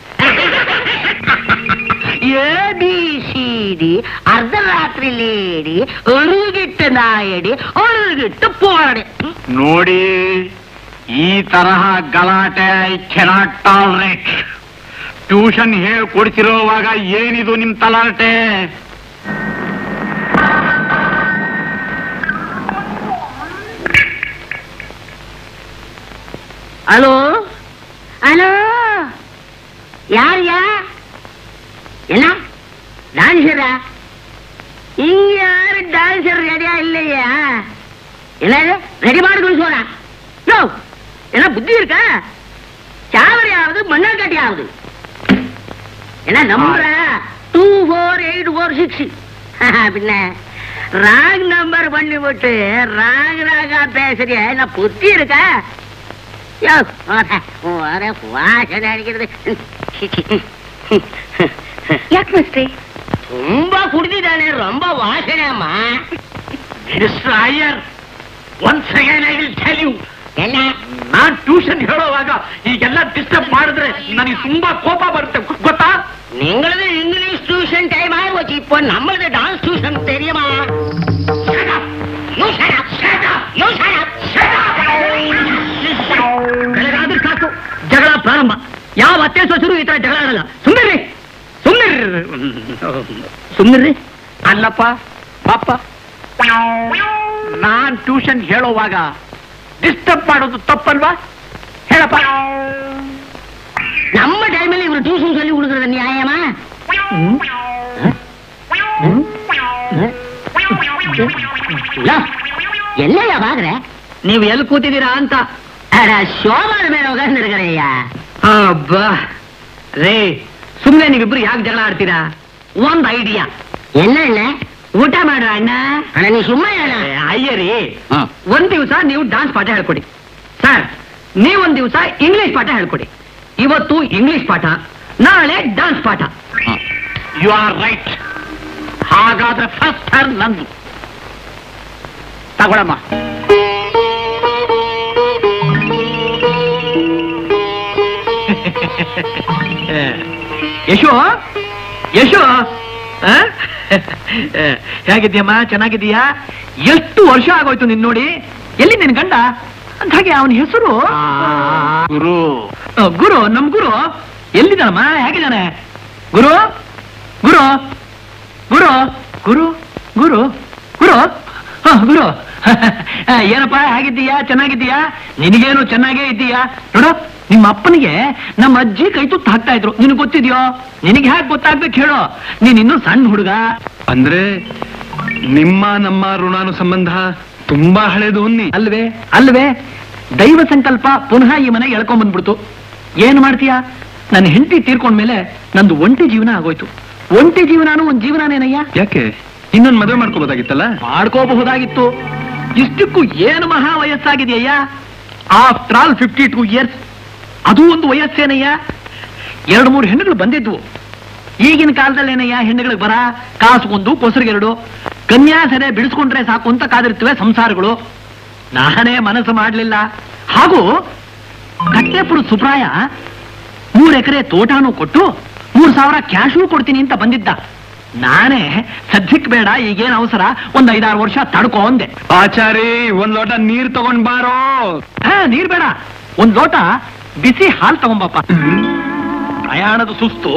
A B C D ಅರ್ಧರಾತ್ರಿ ಲೇಡಿ ಅರುಗಿಟ್ಟು ನಾಯಡಿ ಅರುಗಿಟ್ಟು ಪೋಡಿ ನೋಡಿ ಈ ತರಹ ಗಲಾಟೆ ಐ ಕೆನಾಟ್ ಟಾಲರೇಟ್ ಟ್ಯೂಷನ್ ಹೇಳ್ಕೊಡ್ತಿರೋವಾಗ ಏನಿದು ನಿಮ್ ತಲಾಟೆ ಹಲೋ ಹಲೋ ಯಾರ್ಯಾ என்ன டான்ஸரா இங்க யாரு டான்ஸர் ரெடியா இல்லையா என்னது ரெடி மாடு சொல்றா யோ என்ன புத்தி இருக்கா சாவரியாவது மண்ணாக்காட்டியாவது என்ன நம்புற two four eight four six பின்ன ராங் நம்பர் பண்ணி விட்டு ராங் ராங்கா பேசுறிய என்ன புத்தி இருக்கா யோ வர வர வாசனை அடிக்கிறது ಯಾಕೆ ಮಿಸ್ಟ್ರಿ ತುಂಬಾ ಕುಡ್ದಿದ್ದಾನೆ ரொம்ப ವಾಸನೆಯಮ್ಮ mister Iyer once again I will tell you என்ன ನಾನ್ ಟ್ಯೂಷನ್ ಹೇಳೋವಾಗ ಈಗೆಲ್ಲ ಡಿಸ್ಟರ್ಬ್ ಮಾಡಿದ್ರೆ ನನಗೆ ತುಂಬಾ ಕೋಪ ಬರುತ್ತೆ ಗೊತ್ತಾ நீங்களது இங்கிலீஷ் டியூஷன் டைம் ஆகி போச்சு இப்போ நம்மளது டான்ஸ் டியூஷன் தெரியுமா You shut up, shut up, you shut up, shut up. ಬೆಳಗಾದ್ರೆ ಸಾಕು ಜಗಳ ಪ್ರಾರಂಭ ಯಾವ ಅತ್ತೆ ಸೊಸರು ಈ ತರ ಜಗಳ ಆಡಲ್ಲ ಸುಮ್ಮನೆ ಸುಮ್ಮನೆ ಸುಮ್ಮನೆ ಅಲ್ಲಪ್ಪ ಪಾಪ ನಾನ್ ಟ್ಯೂಷನ್ ಹೇಳೋವಾಗ ಡಿಸ್ಟರ್ಬ್ ಮಾಡೋದು ತಪ್ಪಲ್ವಾ ಹೇಳಪ್ಪ நம்ம டைம்ல இவர் டியூஷன் சொல்லி கொடுக்கறது நியாயமா யோ, என்னய்யா பாக்குற ನೀವು ಎಲ್ಲಿ ಕೂತಿದ್ದೀರಾ ಅಂತ அட, சோபால மேல உட்கார்ந்து இருக்கிறையா ಅಬ್ಬಾ ರೇ ಸುಮ್ನೆ ನೀವಿಬ್ರು ಯಾಕೆ ಜಗಳ ಆಡ್ತೀರಾ ಒಂದ್ ಐಡಿಯಾ என்ன என்ன ಊಟ ಮಾಡ್ರ ಅಣ್ಣ ಅಣ್ಣ ನೀ ಸುಮ್ಮ ಹೇಳ ಏ, ಅಯ್ಯರಿ ಒಂದ್ ದಿವಸ ನೀವು ಡಾನ್ಸ್ ಪಾಠ ಹೇಳ್ಕೊಡಿ ಸರ್ ನೀವೊಂದ್ ದಿವಸ ಇಂಗ್ಲಿಷ್ ಪಾಠ ಹೇಳ್ಕೊಡಿ ಇವತ್ತು ಇಂಗ್ಲಿಷ್ ಪಾಠ ನಾಳೆ ಡಾನ್ಸ್ ಪಾಠ ಯು ಆರ್ ರೈಟ್ ಹಾಗಾದ್ರೆ ಫಸ್ಟ್ ಟರ್ನ್ ನಂದು ತಗೊಳಮ್ಮ ಯಶು ಯಶು ಆ? ಹೇಗಿದ್ಯಮ್ಮ ಚೆನ್ನಾಗಿದ್ದೀಯಾ ಎಷ್ಟು ವರ್ಷ ಆಗೋಯ್ತು ನಿನ್ ನೋಡಿ ಎಲ್ಲಿ ನಿನ್ ಗಂಡ ಅಂತ ಹಾಗೆ ಅವನ ಹೆಸರು ಗುರು ಆ, ಗುರು ನಮ್ ಗುರು ಎಲ್ಲಿದ್ದಾನಮ್ಮ ಹೇಗಿದ್ದಾನೆ ಗುರು ಗುರು ಗುರು ಗುರು ಗುರು ಗುರು ಹ, ಗುರು ಆ, ಏನಪ್ಪ ಹೇಗಿದ್ದೀಯಾ ಚೆನ್ನಾಗಿದ್ದೀಯಾ ನಿನಗೇನು ಚೆನ್ನಾಗೇ ಇದ್ದೀಯಾ ನೋಡು ನಿಮ್ಮ ಅಪ್ಪನಿಗೆ ನಮ್ಮ ಅಜ್ಜಿ ಕೈ ತುತ್ತು ಹಾಕ್ತಾ ಇದ್ರು ನಿನಗೆ ಗೊತ್ತಿದ್ಯೋ ನಿನಗೆ ಹೇಗೆ ಗೊತ್ತಾಗ್ಬೇಕು ಹೇಳು ನೀನ್ ಇನ್ನೂ ಸಣ್ಣ ಹುಡುಗ ಅಂದ್ರೆ ನಿಮ್ಮ ನಮ್ಮ ಋಣಾನು ಸಂಬಂಧ ತುಂಬಾ ಹಳೇದು ಅನ್ನಿ ಅಲ್ವೇ ಅಲ್ವೇ ದೈವ ಸಂಕಲ್ಪ ಪುನಃ ಈ ಮನೆಗೆ ಎಳ್ಕೊಂಡ್ ಬಂದ್ಬಿಡ್ತು ಏನ್ ಮಾಡ್ತೀಯ ನನ್ನ ಹೆಂಡತಿ ತೀರ್ಕೊಂಡ್ಮೇಲೆ ನಂದು ಒಂಟಿ ಜೀವನ ಆಗೋಯ್ತು ಒಂಟಿ ಜೀವನಾನು ಒಂದ್ ಜೀವನನೇನಯ್ಯ ಯಾಕೆ ಇನ್ನೊಂದು ಮದುವೆ ಮಾಡ್ಕೋಬೋದಾಗಿತ್ತಲ್ಲ ಮಾಡ್ಕೋಬಹುದಾಗಿತ್ತು ಇಷ್ಟಕ್ಕೂ ಏನು ಮಹಾ ವಯಸ್ಸಾಗಿದೆಯಯ್ಯ after all fifty two years ಅದು ಒಂದು ವಯಸ್ಸೇನಯ್ಯ ಎರಡು ಮೂರು ಹೆಣ್ಣುಗಳು ಬಂದಿದ್ವು ಈಗಿನ ಕಾಲದಲ್ಲಿ ಏನಯ್ಯ ಹೆಣ್ಣುಗಳಿಗೆ ಬರ ಕಾಸುಗೊಂದು ಕೊಸರಿಗೆರಡು ಕನ್ಯಾಸರೆ ಬಿಡಿಸ್ಕೊಂಡ್ರೆ ಸಾಕು ಅಂತ ಕಾದಿರ್ತವೆ ಸಂಸಾರಗಳು ನಾನೇ ಮನಸ್ಸು ಮಾಡಲಿಲ್ಲ ಹಾಗೂ ಕಟ್ಟೆಪುರ ಸುಪ್ರಾಯ ಮೂರ್ ಎಕರೆ ತೋಟನೂ ಕೊಟ್ಟು ಮೂರ್ ಸಾವಿರ ಕ್ಯಾಶೂ ಕೊಡ್ತೀನಿ ಅಂತ ಬಂದಿದ್ದ ನಾನೇ ಸದ್ಯಕ್ ಬೇಡ ಈಗೇನ್ ಅವಸರ ಒಂದ್ ಐದಾರು ವರ್ಷ ತಡ್ಕೋ ಅಂದೆ ಆಚಾರಿ ಒಂದ್ ಲೋಟ ನೀರ್ ತಗೊಂಡ್ ಬಾರೋ ಹಾ ನೀರ್ ಬೇಡ ಒಂದ್ ಲೋಟ ಬಿಸಿ ಹಾಲ್ ತಗೊಂಬಪ್ಪ ಪ್ರಯಾಣದ ಸುಸ್ತು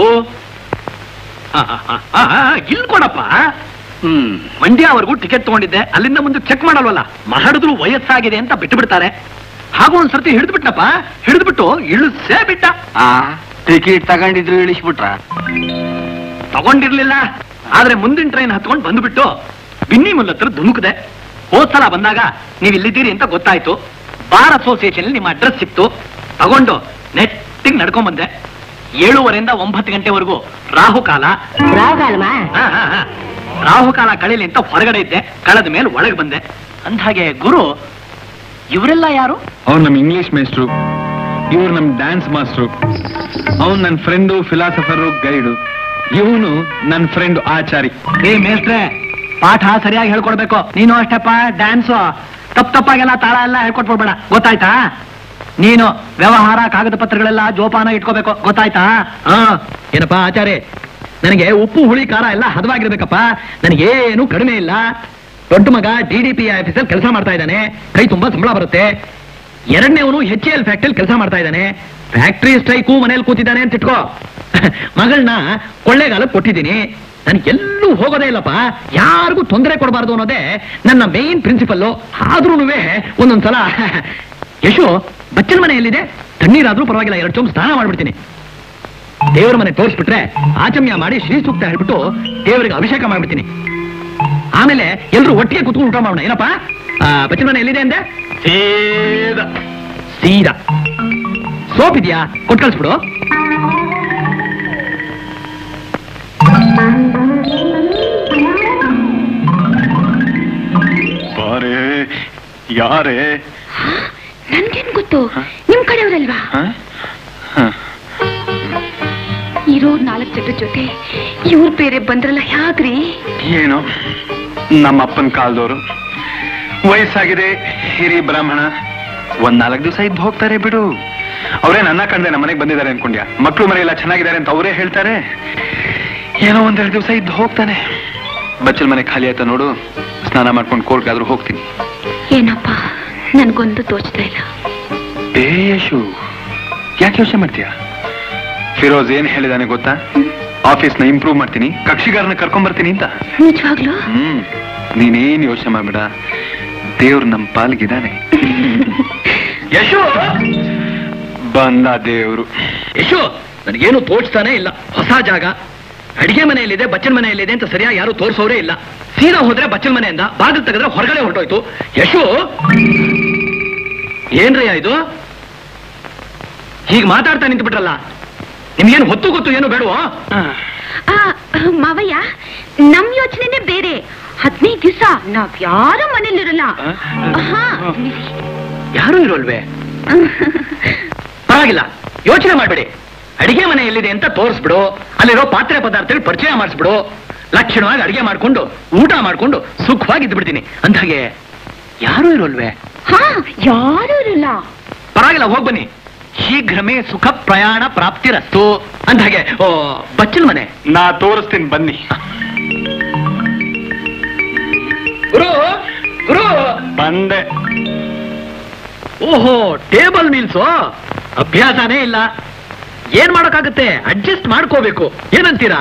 ಆ, ಆ, ಆ, ಆ, ಆ, ಇಲ್ ಕೊಡಪ್ಪ ಹ್ಮ್ ಮಂಡ್ಯವರೆಗೂ ಟಿಕೆಟ್ ತಗೊಂಡಿದ್ದೆ ಅಲ್ಲಿಂದ ಮುಂದೆ ಚೆಕ್ ಮಾಡಲ್ವಲ್ಲ ಮಾಡಿದ್ರು ವಯಸ್ಸಾಗಿದೆ ಅಂತ ಬಿಟ್ಟು ಬಿಡ್ತಾರೆ ಹಾಗೂ ಒಂದ್ ಸರ್ತಿ ಹಿಡಿದು ಬಿಟ್ಟಪ್ಪ ಹಿಡಿದ್ಬಿಟ್ಟು ಇಳಿಸೇ ಬಿಟ್ಟ ಟಿಕೆಟ್ ತಗೊಂಡಿದ್ರು ಇಳಿಸ್ಬಿಟ್ರ ತಗೊಂಡಿರ್ಲಿಲ್ಲ ಆದ್ರೆ ಮುಂದಿನ ಟ್ರೈನ್ ಹತ್ಕೊಂಡು ಬಂದ್ಬಿಟ್ಟು ಬಿನ್ನಿ ಮುಲ್ಲ ಹತ್ರ ಧುಮುಕ್ದೆ ಹೋದ್ ಸಲ ಬಂದಾಗ ನೀವ್ ಇಲ್ಲಿದ್ದೀರಿ ಅಂತ ಗೊತ್ತಾಯ್ತು ಬಾರ್ ಅಸೋಸಿಯೇಷನ್ ನಿಮ್ಮ ಅಡ್ರೆಸ್ ಸಿಕ್ತು ತಗೊಂಡು ನೆಟ್ಟಿಗೆ ನಡ್ಕೊಂಡ್ ಬಂದೆ ಏಳುವರೆಯಿಂದ ಒಂಬತ್ತು ಗಂಟೆವರೆಗೂ ರಾಹುಕಾಲ ರಾಹುಕಾಲಮಾ ಹಾ, ಹಾ, ಹಾ. ರಾಹುಕಾಲ ಕಳೀಲಿ ಅಂತ ಹೊರಗಡೆ ಇದ್ದೆ ಕಳೆದ ಮೇಲೆ ಒಳಗೆ ಬಂದೆ ಅಂದ್ಹಾಗೆ ಗುರು ಇವರೆಲ್ಲ ಯಾರು ಅವ್ನು ನಮ್ ಇಂಗ್ಲಿಷ್ ಮೇಸ್ಟ್ರು ಇವ್ರು ನಮ್ ಡ್ಯಾನ್ಸ್ ಮಾಸ್ಟ್ರು ಅವ್ನು ನನ್ನ ಫ್ರೆಂಡು ಫಿಲಾಸಫರು ಗೈಡು ಇವನು ನನ್ನ ಫ್ರೆಂಡ್ ಆಚಾರಿ ಏ ಮೇಸ್ಟ್ರೆ ಪಾಠ ಸರಿಯಾಗಿ ಹೇಳ್ಕೊಡ್ಬೇಕು ನೀನು ಅಷ್ಟಪ್ಪ ಡ್ಯಾನ್ಸ್ ತಪ್ಪ ತಪ್ಪಾಗೆಲ್ಲ ತಾಳ ಎಲ್ಲ ಹೇಳ್ಕೊಟ್ಬಿಡ್ಬೇಡ ಗೊತ್ತಾಯ್ತಾ ನೀನು ವ್ಯವಹಾರ ಕಾಗದ ಪತ್ರಗಳೆಲ್ಲ ಜೋಪಾನ ಇಟ್ಕೋಬೇಕು ಗೊತ್ತಾಯ್ತಾ ಹಾ ಏನಪ್ಪ ಆಚಾರ್ಯ ನನಗೆ ಉಪ್ಪು ಹುಳಿ ಖಾರ ಎಲ್ಲ ಹದವಾಗಿರ್ಬೇಕಪ್ಪ ನನಗೇನು ಕಡಿಮೆ ಇಲ್ಲ ದೊಡ್ಡ ಮಗ ಡಿ ಡಿ ಪಿ ಆಫೀಸಲ್ಲಿ ಕೆಲಸ ಮಾಡ್ತಾ ಇದ್ದಾನೆ ಕೈ ತುಂಬಾ ಸಂಬಳ ಬರುತ್ತೆ ಎರಡನೇವನು ಎಚ್ ಎಲ್ ಫ್ಯಾಕ್ಟ್ರಿಲಿ ಕೆಲಸ ಮಾಡ್ತಾ ಇದ್ದಾನೆ ಫ್ಯಾಕ್ಟ್ರಿ ಸ್ಟ್ರೈಕು ಮನೇಲಿ ಕೂತಿದ್ದಾನೆ ಅಂತ ಇಟ್ಕೋ ಮಗಳನ್ನ ಕೊಳ್ಳೇಗಾಲಕ್ಕೆ ಕೊಟ್ಟಿದ್ದೀನಿ ನನಗೆ ಎಲ್ಲೂ ಹೋಗೋದೇ ಇಲ್ಲಪ್ಪ ಯಾರಿಗೂ ತೊಂದರೆ ಕೊಡಬಾರ್ದು ಅನ್ನೋದೇ ನನ್ನ ಮೇನ್ ಪ್ರಿನ್ಸಿಪಲ್ಲು ಆದ್ರೂ ಒಂದೊಂದ್ಸಲ ಯಶು ಬಚ್ಚನ ಮನೆ ಎಲ್ಲಿದೆ ತಣ್ಣೀರಾದ್ರೂ ಪರವಾಗಿಲ್ಲ ಎರಡು ಚೊಂಬು ಸ್ನಾನ ಮಾಡ್ಬಿಡ್ತೀನಿ ದೇವರ ಮನೆ ತೋರಿಸ್ಬಿಟ್ರೆ ಆಚಮ್ಯ ಮಾಡಿ ಶ್ರೀ ಸೂಕ್ತ ಹೇಳ್ಬಿಟ್ಟು ದೇವರಿಗೆ ಅಭಿಷೇಕ ಮಾಡ್ಬಿಡ್ತೀನಿ ಆಮೇಲೆ ಎಲ್ರು ಒಟ್ಟಿಗೆ ಕುತ್ಕೊಂಡು ಊಟ ಮಾಡೋಣ ಏನಪ್ಪ ಆ, ಬಚ್ಚನ ಮನೆ ಎಲ್ಲಿದೆ ಅಂದೆ ಸೀದಾ ಸೀದಾ ಸೋಪ್ ಇದೆಯಾ ಕೊಟ್ಟು ಕಳಿಸ್ಬಿಡು ಬಾರೇ ಯಾರೇ ನನ್ಗೇನ್ ಗೊತ್ತು ನಿಮ್ ಕಡೆಯವ್ರಲ್ವಾ ಇರೋ ನಾಲ್ಕು ಜನರ ಜೊತೆ ಇವ್ರ ಬೇರೆ ಬಂದ್ರಲ್ಲ ಯಾಕ್ರಿ ಏನು ನಮ್ಮ ಅಪ್ಪನ ಕಾಲದವರು ವಯಸ್ಸಾಗಿದೆ ಹಿರಿ ಬ್ರಾಹ್ಮಣ ಒಂದ್ ನಾಲ್ಕು ದಿವಸ ಇದ್ದು ಹೋಗ್ತಾರೆ ಬಿಡು ಅವರೇ ನನ್ನ ಕಂಡೆ ನಮ್ಮ ಮನೆಗೆ ಬಂದಿದ್ದಾರೆ ಅನ್ಕೊಂಡ್ಯಾ ಮಕ್ಕಳು ಮನೆಯೆಲ್ಲ ಚೆನ್ನಾಗಿದ್ದಾರೆ ಅಂತ ಅವರೇ ಹೇಳ್ತಾರೆ ಏನೋ ಒಂದೆರಡು ದಿವಸ ಇದ್ದು ಹೋಗ್ತಾನೆ ಬಚ್ಚಲ್ ಮನೆ ಖಾಲಿ ಆಯ್ತಾ ನೋಡು ಸ್ನಾನ ಮಾಡ್ಕೊಂಡು ಕೋರ್ಟ್ಗಾದ್ರೂ ಹೋಗ್ತೀನಿ ಏನಪ್ಪ ನನ್ಗೊಂದು ತೋಚ್ತಾ ಇಲ್ಲ ಏ ಯಶು ಯಾಕೆ ಯೋಚನೆ ಮಾಡ್ತೀಯಾ ಫಿರೋಜ್ ಏನ್ ಹೇಳಿದಾನೆ ಗೊತ್ತಾ ಆಫೀಸ್ನ ಇಂಪ್ರೂವ್ ಮಾಡ್ತೀನಿ ಕಕ್ಷಿಗಾರನ ಕರ್ಕೊಂಡ್ ಬರ್ತೀನಿ ಅಂತ ನಿಜವಾಗ್ಲು ಹ್ಮ್ ನೀನೇನ್ ಯೋಚನೆ ಮಾಡ್ಬೇಡ ದೇವ್ರು ನಮ್ ಪಾಲ್ಗಿದಾನೆ ಯಶು ಬಂದ ದೇವ್ರು ಯಶು ನನಗೇನು ತೋಚ್ತಾನೆ ಇಲ್ಲ ಹೊಸ ಜಾಗ ಅಡಿಗೆ ಮನೆಯಲ್ಲಿದೆ ಬಚ್ಚನ ಮನೆಯಲ್ಲಿದೆ ಅಂತ ಸರಿಯಾಗಿ ಯಾರು ತೋರಿಸೋರೇ ಇಲ್ಲ ಸೀದಾ ಹೋದ್ರೆ ಬಚ್ಚನ ಮನೆಯಿಂದ ಬಾಗಿಲು ತೆಗೆದ್ರೆ ಹೊರಗಡೆ ಹೊರಟೋಯ್ತು ಯಶು ಏನ್ರಯ್ಯ ಇದು ಹೀಗೆ ಮಾತಾಡ್ತಾ ನಿಂತ್ಬಿಟ್ರಲ್ಲ ನಿಮ್ಗೇನು ಹೊತ್ತು ಗೊತ್ತು ಏನು ಬೇಡವೋ ಆ, ಮಾವಯ್ಯ ನಮ್ ಯೋಚನೆನೇ ಬೇರೆ ಹದಿನೈದು ದಿವಸ ನಾವ್ ಯಾರು ಮನೇಲಿರಲ್ಲ ಹಾ ಯಾರು ಇರೋಲ್ವೇ ಪರವಾಗಿಲ್ಲ ಯೋಚನೆ ಮಾಡ್ಬೇಡಿ ಅಡಿಗೆ ಮನೆ ಎಲ್ಲಿದೆ ಅಂತ ತೋರಿಸ್ಬಿಡು ಅಲ್ಲಿರೋ ಪಾತ್ರೆ ಪದಾರ್ಥಗಳು ಪರಿಚಯ ಮಾಡಿಸ್ಬಿಡು ಲಕ್ಷಣವಾಗಿ ಅಡಿಗೆ ಮಾಡ್ಕೊಂಡು ಊಟ ಮಾಡ್ಕೊಂಡು ಸುಖವಾಗಿ ಇದ್ಬಿಡ್ತೀನಿ ಅಂದಾಗೆ ಯಾರು ಇರೋಲ್ವೇ ಹಾ ಯಾರು ಇರಲ್ಲ ಪರವಾಗಿಲ್ಲ ಹೋಗ್ ಬನ್ನಿ ಶೀಘ್ರಮೇ ಸುಖ ಪ್ರಯಾಣ ಪ್ರಾಪ್ತಿರಸ್ತು ಅಂದಾಗೆ ಓ ಬಚ್ಚಲ್ ಮನೆ ನಾ ತೋರಿಸ್ತೀನಿ ಬನ್ನಿ ಗುರು ಗುರು ಬಂದೆ ಓಹೋ ಟೇಬಲ್ ನಿಲ್ಸು ಅಭ್ಯಾಸನೇ ಇಲ್ಲ ಏನ್ ಮಾಡೋಕ್ಕಾಗುತ್ತೆ ಅಡ್ಜಸ್ಟ್ ಮಾಡ್ಕೋಬೇಕು ಏನಂತೀರಾ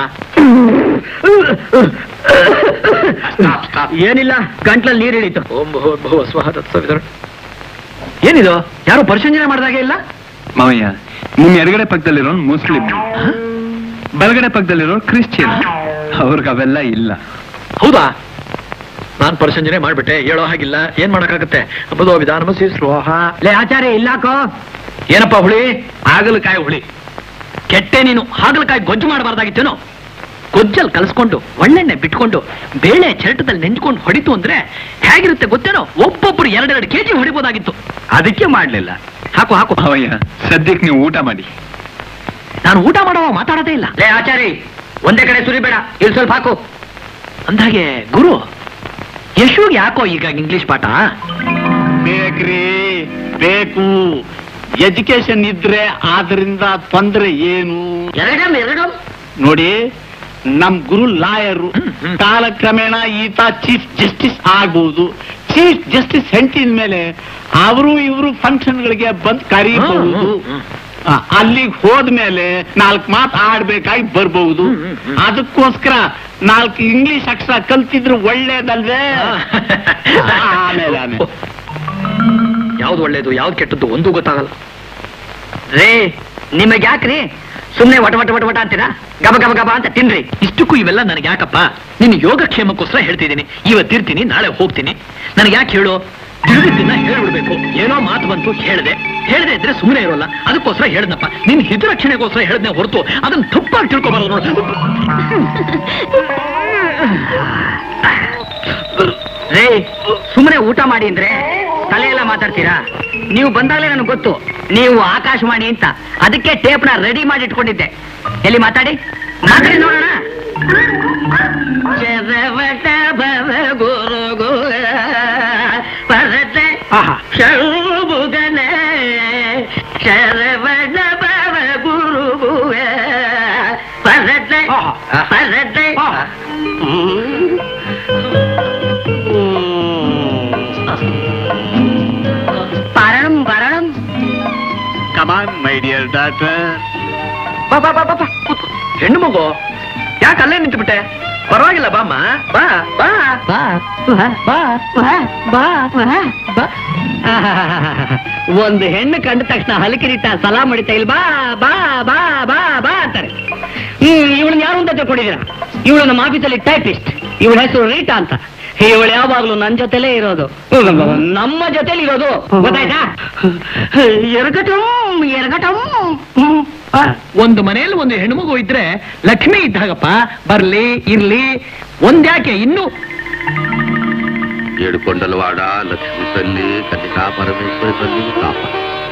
ಏನಿಲ್ಲ ಗಂಟ್ಲಲ್ಲಿ ನೀರು ಇಳೀತು ಓಂ ಬಹು ಬಹು ಸ್ವಹ ತತ್ಸವಿತರು ಏನಿದು ಯಾರು ಪರಿಶಂಜನೆ ಮಾಡಿದಾಗೆ ಇಲ್ಲ ಮಾವಯ್ಯ ನಿಮ್ ಎಡಗಡೆ ಪಕ್ಕದಲ್ಲಿರೋ ಮುಸ್ಲಿಂ ಬಲಗಡೆ ಪಕ್ಕದಲ್ಲಿರೋ ಕ್ರಿಶ್ಚಿಯನ್ ಅವ್ರಿಗೆ ಅವೆಲ್ಲ ಇಲ್ಲ ಹೌದಾ ನಾನ್ ಪರಿಸಂಜನೆ ಮಾಡ್ಬಿಟ್ಟೆ ಹೇಳೋ ಹಾಗಿಲ್ಲ ಏನ್ ಮಾಡಕ್ಕಾಗತ್ತೆ ಅಂಬುದು ವಿಧಾನಮಸಿ ಸ್ರೋಹ ಲೇ ಆಚಾರ್ಯ ಇಲ್ಲಾಕೋ ಏನಪ್ಪ ಹುಳಿ ಹಾಗಲಕಾಯಿ ಹುಳಿ ಕೆಟ್ಟೆ ನೀನು ಹಾಗಲಕಾಯಿ ಗೊಜ್ಜು ಮಾಡಬಾರ್ದಾಗಿತ್ತೇನೋ ಗೊಜ್ಜಲ್ಲಿ ಕಲಸ್ಕೊಂಡು ಒಳ್ಳೆಣ್ಣೆ ಬಿಟ್ಕೊಂಡು ಬೇಳೆ ಚರಟದಲ್ಲಿ ನೆಂಚ್ಕೊಂಡು ಹೊಡಿತು ಅಂದ್ರೆ ಹೇಗಿರುತ್ತೆ ಗೊತ್ತೇನೋ ಒಬ್ಬೊಬ್ರು ಎರಡೆರಡು ಕೆಜಿ ಹೊಡಿಬೋದಾಗಿತ್ತು ಅದಕ್ಕೆ ಮಾಡ್ಲಿಲ್ಲ ಹಾಕು ಹಾಕು ಅವಯ್ಯ ಸದ್ಯಕ್ಕೆ ನೀವು ಊಟ ಮಾಡಿ ನಾನು ಊಟ ಮಾಡುವ ಮಾತಾಡೋದೇ ಇಲ್ಲ ಲೇ ಆಚಾರಿ ಒಂದೇ ಕಡೆ ಸುರಿಬೇಡ ಇಲ್ಲಿ ಸ್ವಲ್ಪ ಹಾಕು ಅಂದಾಗೆ ಗುರು ಯಶುಗೆ ಯಾಕೋ ಈಗ ಇಂಗ್ಲಿಷ್ ಪಾಠ ಬೇಕ್ರಿ ಬೇಕು ಎಜುಕೇಶನ್ ಇದ್ರೆ ಆದ್ರಿಂದ ತೊಂದ್ರೆ ಏನು ಎರಡಮ್ ಎರಡಮ್ ನೋಡಿ ನಮ್ ಗುರು ಲಾಯರು ಹ್ಮ್, ಹ್ಮ್. ಕಾಲಕ್ರಮೇಣ ಈತ ಚೀಫ್ ಜಸ್ಟಿಸ್ ಆಗ್ಬಹುದು ಚೀಫ್ ಜಸ್ಟಿಸ್ ಹೆಂಟಿದ ಮೇಲೆ ಅವರು ಇವರು ಫಂಕ್ಷನ್ಗಳಿಗೆ ಬಂದ್ ಕರೀಬಹುದು ಹ್ಮ್, ಹ್ಮ್, ಆ, ಅಲ್ಲಿಗೆ ಹೋದ್ಮೇಲೆ ನಾಲ್ಕು ಮಾತು ಆಡ್ಬೇಕಾಗಿ ಬರ್ಬಹುದು ಹ್ಮ್, ಹ್ಮ್, ಹ್ಮ್. ಅದಕ್ಕೋಸ್ಕರ ನಾಲ್ಕು ಇಂಗ್ಲಿಷ್ ಅಕ್ಷರ ಕಲ್ತಿದ್ರು ಒಳ್ಳೇದಲ್ವೇ ಆಮೇಲೆ ಆಮೇಲೆ ಯಾವ್ದು ಒಳ್ಳೇದು ಯಾವ್ದು ಕೆಟ್ಟದ್ದು ಒಂದೂ ಗೊತ್ತಾಗಲ್ಲ ರೇ ನಿಮಗೆ ಯಾಕ್ರಿ ಸುಮ್ನೆ ವಟ ವಟ ವಟ ವಟ ಅಂತೀರಾ ಗಬ ಗಬ ಗಬ ಅಂತ ತಿನ್ರಿ ಇಷ್ಟಕ್ಕೂ ಇವೆಲ್ಲ ನನಗೆ ಯಾಕಪ್ಪ ನಿನ್ನ ಯೋಗಕ್ಷೇಮಕ್ಕೋಸ್ಕರ ಹೇಳ್ತಿದ್ದೀನಿ ಇವತ್ತಿರ್ತೀನಿ ನಾಳೆ ಹೋಗ್ತೀನಿ ನನಗೆ ಯಾಕೆ ಹೇಳು ತಿರುಗಿದ್ದನ್ನ ಹೇಳ್ಬಿಡ್ಬೇಕು ಏನೋ ಮಾತು ಬಂತು ಹೇಳ್ದೆ ಹೇಳ್ದೆ ಇದ್ರೆ ಸುಮ್ಮನೆ ಇರೋಲ್ಲ ಅದಕ್ಕೋಸ್ಕರ ಹೇಳ್ದಪ್ಪ ನಿನ್ ಹಿತರಕ್ಷಣೆಗೋಸ್ಕರ ಹೇಳ್ದೆ ಹೊರತು ಅದನ್ನ ತಪ್ಪಾಗಿ ತಿಳ್ಕೊಬಾರದು ನೋಡು ರೇ ಸುಮ್ಮನೆ ಊಟ ಮಾಡಿ ಅಂದ್ರೆ ತಲೆ ಎಲ್ಲ ಮಾತಾಡ್ತೀರಾ ನೀವು ಬಂದಾಗಲೇ ನನಗೆ ಗೊತ್ತು ನೀವು ಆಕಾಶವಾಣಿ ಅಂತ ಅದಕ್ಕೆ ಟೇಪ್ನ ರೆಡಿ ಮಾಡಿ ಇಟ್ಕೊಂಡಿದ್ದೆ ಎಲ್ಲಿ ಮಾತಾಡಿ ಮಾತಾಡಿ ನೋಡೋಣ ಶರವಟ ಭವ ಗುರು ಗುರ ಪರತೆ ಆಹಾ. ಶರುಬುಗನ ಶರವಣ ಭವ ಗುರು ಗುರ ಪರತೆ ಆಹಾ. ಪರತೆ ಆಹಾ. ಪರಣಂ ಪರಣಂ ಕಮಾನ್ ಮೈ ಡಿಯರ್ ಡಾಕ್ಟರ್ ಬಾ ಬಾ ಬಾ ಬಾ ಬಾ ಕೂತ್ಕೋ. ಹೆಣ್ಣು ಮಗು ಯಾಕೆ ಅಲ್ಲೇ ನಿಂತುಬಿಟ್ಟೆ ಪರವಾಗಿಲ್ಲ ಬಾಮ್ಮ ಬಾ ಬಾ ಬಾ ಬಾ ಬಾ ಬಾ ಬಾ ಬಾ ಒಂದು ಹೆಣ್ಣು ಕಂಡ ತಕ್ಷಣ ಹಲಕಿರಿಟ್ಟ ಸಲಾ ಮಾಡಿತಾ ಇಲ್ಲ ಬಾ ಬಾ ಬಾ ಬಾ ಬಾ ಅಂತಾರೆ ಹ್ಮ್ ಇವಳನ್ನ ಯಾರು ಅಂತ ತಿಳ್ಕೊಂಡಿದ್ದೀರಾ ಇವಳು ನಮ್ಮ ಆಫೀಸಲ್ಲಿ ಟೈಪಿಸ್ಟ್ ಇವಳ ಹೆಸರು ರೀಟಾ ಅಂತ ಇವಳು ಯಾವಾಗ್ಲೂ ನನ್ನ ಜೊತೆಲೇ ಇರೋದು ನಮ್ಮ ಜೊತೆಲಿ ಇರೋದು ಗೊತ್ತಾಯ್ತಾ ಎರಗಟಂ ಎರಗಟಂ ಹ್ಮ್. ಆ. ಒಂದು ಮನೆಯಲ್ಲಿ ಒಂದು ಹೆಣ್ಮಗು ಇದ್ರೆ ಲಕ್ಷ್ಮಿ ಇದ್ದಾಗಪ್ಪ ಬರ್ಲಿ ಇರ್ಲಿ ಒಂದ್ಯಾಕೆ ಇನ್ನು ఏడుకొండలవాడ లక్ష్మి తల్లి కన్నికా పరమేశ్వరి తల్లి కాప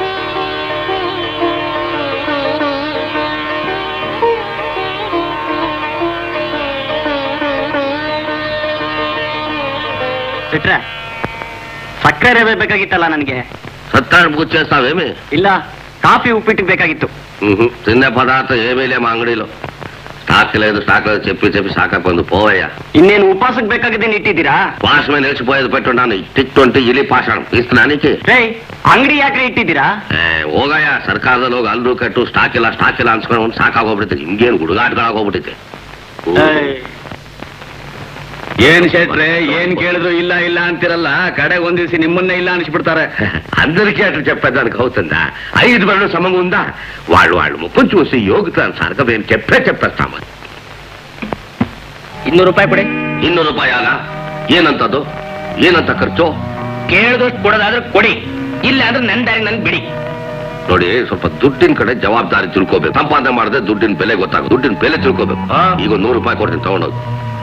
ಬಿಟ್ರೆ ಸಕ್ಕರೆ ಬೇಕಾಗಿತ್ತಲ್ಲ ನನಗೆ సత్తాడు పూజ చేస్తావేమి ಇಲ್ಲ ಕಾಫಿ ಉಪ್ಪಿಟ್ಟು ಬೇಕಾಗಿತ್ತು ఉహు, తినే పదార్థం ఏమీ లేవు మా అంగడిలో స్టాక్ లేదు స్టాక్ లేదు చెప్పి చెప్పి సాకపోయింది పోవయ్యా ಇನ್ನೇನು ಉಪವಾಸಕ್ಕೆ ಬೇಕಾಗಿದ್ದೇನೆ ಇಟ್ಟಿದ್ದೀರಾ పాస్ మీద నిలిచిపోయేది పెట్టున్నాను టిక్టొంటి ఇలి పాషాణం ఇస్తున్నానికి ರೇ ಅಂಗಡಿ ಯಾಕ್ರೆ ಇಟ್ಟಿದ್ದೀರಾ ಹೋಗಯ್ಯ ಸರ್ಕಾರದಲ್ಲಿ ಹೋಗಿ ಅಲ್ರು ಕಟ್ಟು ಸ್ಟಾಕ್ ಇಲ್ಲ ಸ್ಟಾಕ್ ಇಲ್ಲ ಅನ್ಸ್ಕೊಂಡು ಒಂದು ಸಾಕಾಗೋಗ್ಬಿಡ್ತೈತೆ ಹಿಂಗೇನು ಹುಡುಗಾಟಗಳಾಗೋಗ್ಬಿಟ್ಟೈತೆ ಏನ್ ಶೆಟ್ರೆ ಏನ್ ಕೇಳಿದ್ರು ಇಲ್ಲ ಇಲ್ಲ ಅಂತಿರಲ್ಲ ಕಡೆಗೆ ಒಂದ್ ದಿವಸ ನಿಮ್ಮನ್ನೇ ಇಲ್ಲ ಅನ್ಸ್ಬಿಡ್ತಾರೆ అందరికీ అట్లా చెప్పేదానికి అవుతుందా ఐదు బళ్ళు సమంగా ఉందా వాళ్ళు వాళ్ళు ముఖం చూసి యోగితాను సరక మేము చెప్పే చెప్పేస్తాము ಇನ್ನೂರು ರೂಪಾಯಿ ಕೊಡಿ ಇನ್ನೂರು ರೂಪಾಯಿ ಆಗ ಏನಂತದು ಏನಂತ ಖರ್ಚು ಕೇಳಿದಷ್ಟು ಕೊಡೋದಾದ್ರೆ ಕೊಡಿ ಇಲ್ಲ ಅಂದ್ರೆ ನನ್ನ ದಾರಿ ನನ್ ಬಿಡಿ ನೋಡಿ ಸ್ವಲ್ಪ ದುಡ್ಡಿನ ಕಡೆ ಜವಾಬ್ದಾರಿ ತಿಳ್ಕೋಬೇಕು ಸಂಪಾದನೆ ಮಾಡಿದ್ರೆ ದುಡ್ಡಿನ ಬೆಲೆ ಗೊತ್ತಾಗ ದುಡ್ಡಿನ ಬೆಲೆ ತಿಳ್ಕೋಬೇಕು ಹಾ. ಈಗ ಒಂದ್ ನೂರು ರೂಪಾಯಿ ಕೊಡ್ತೀನಿ ತಗೊಂಡೋಗಿ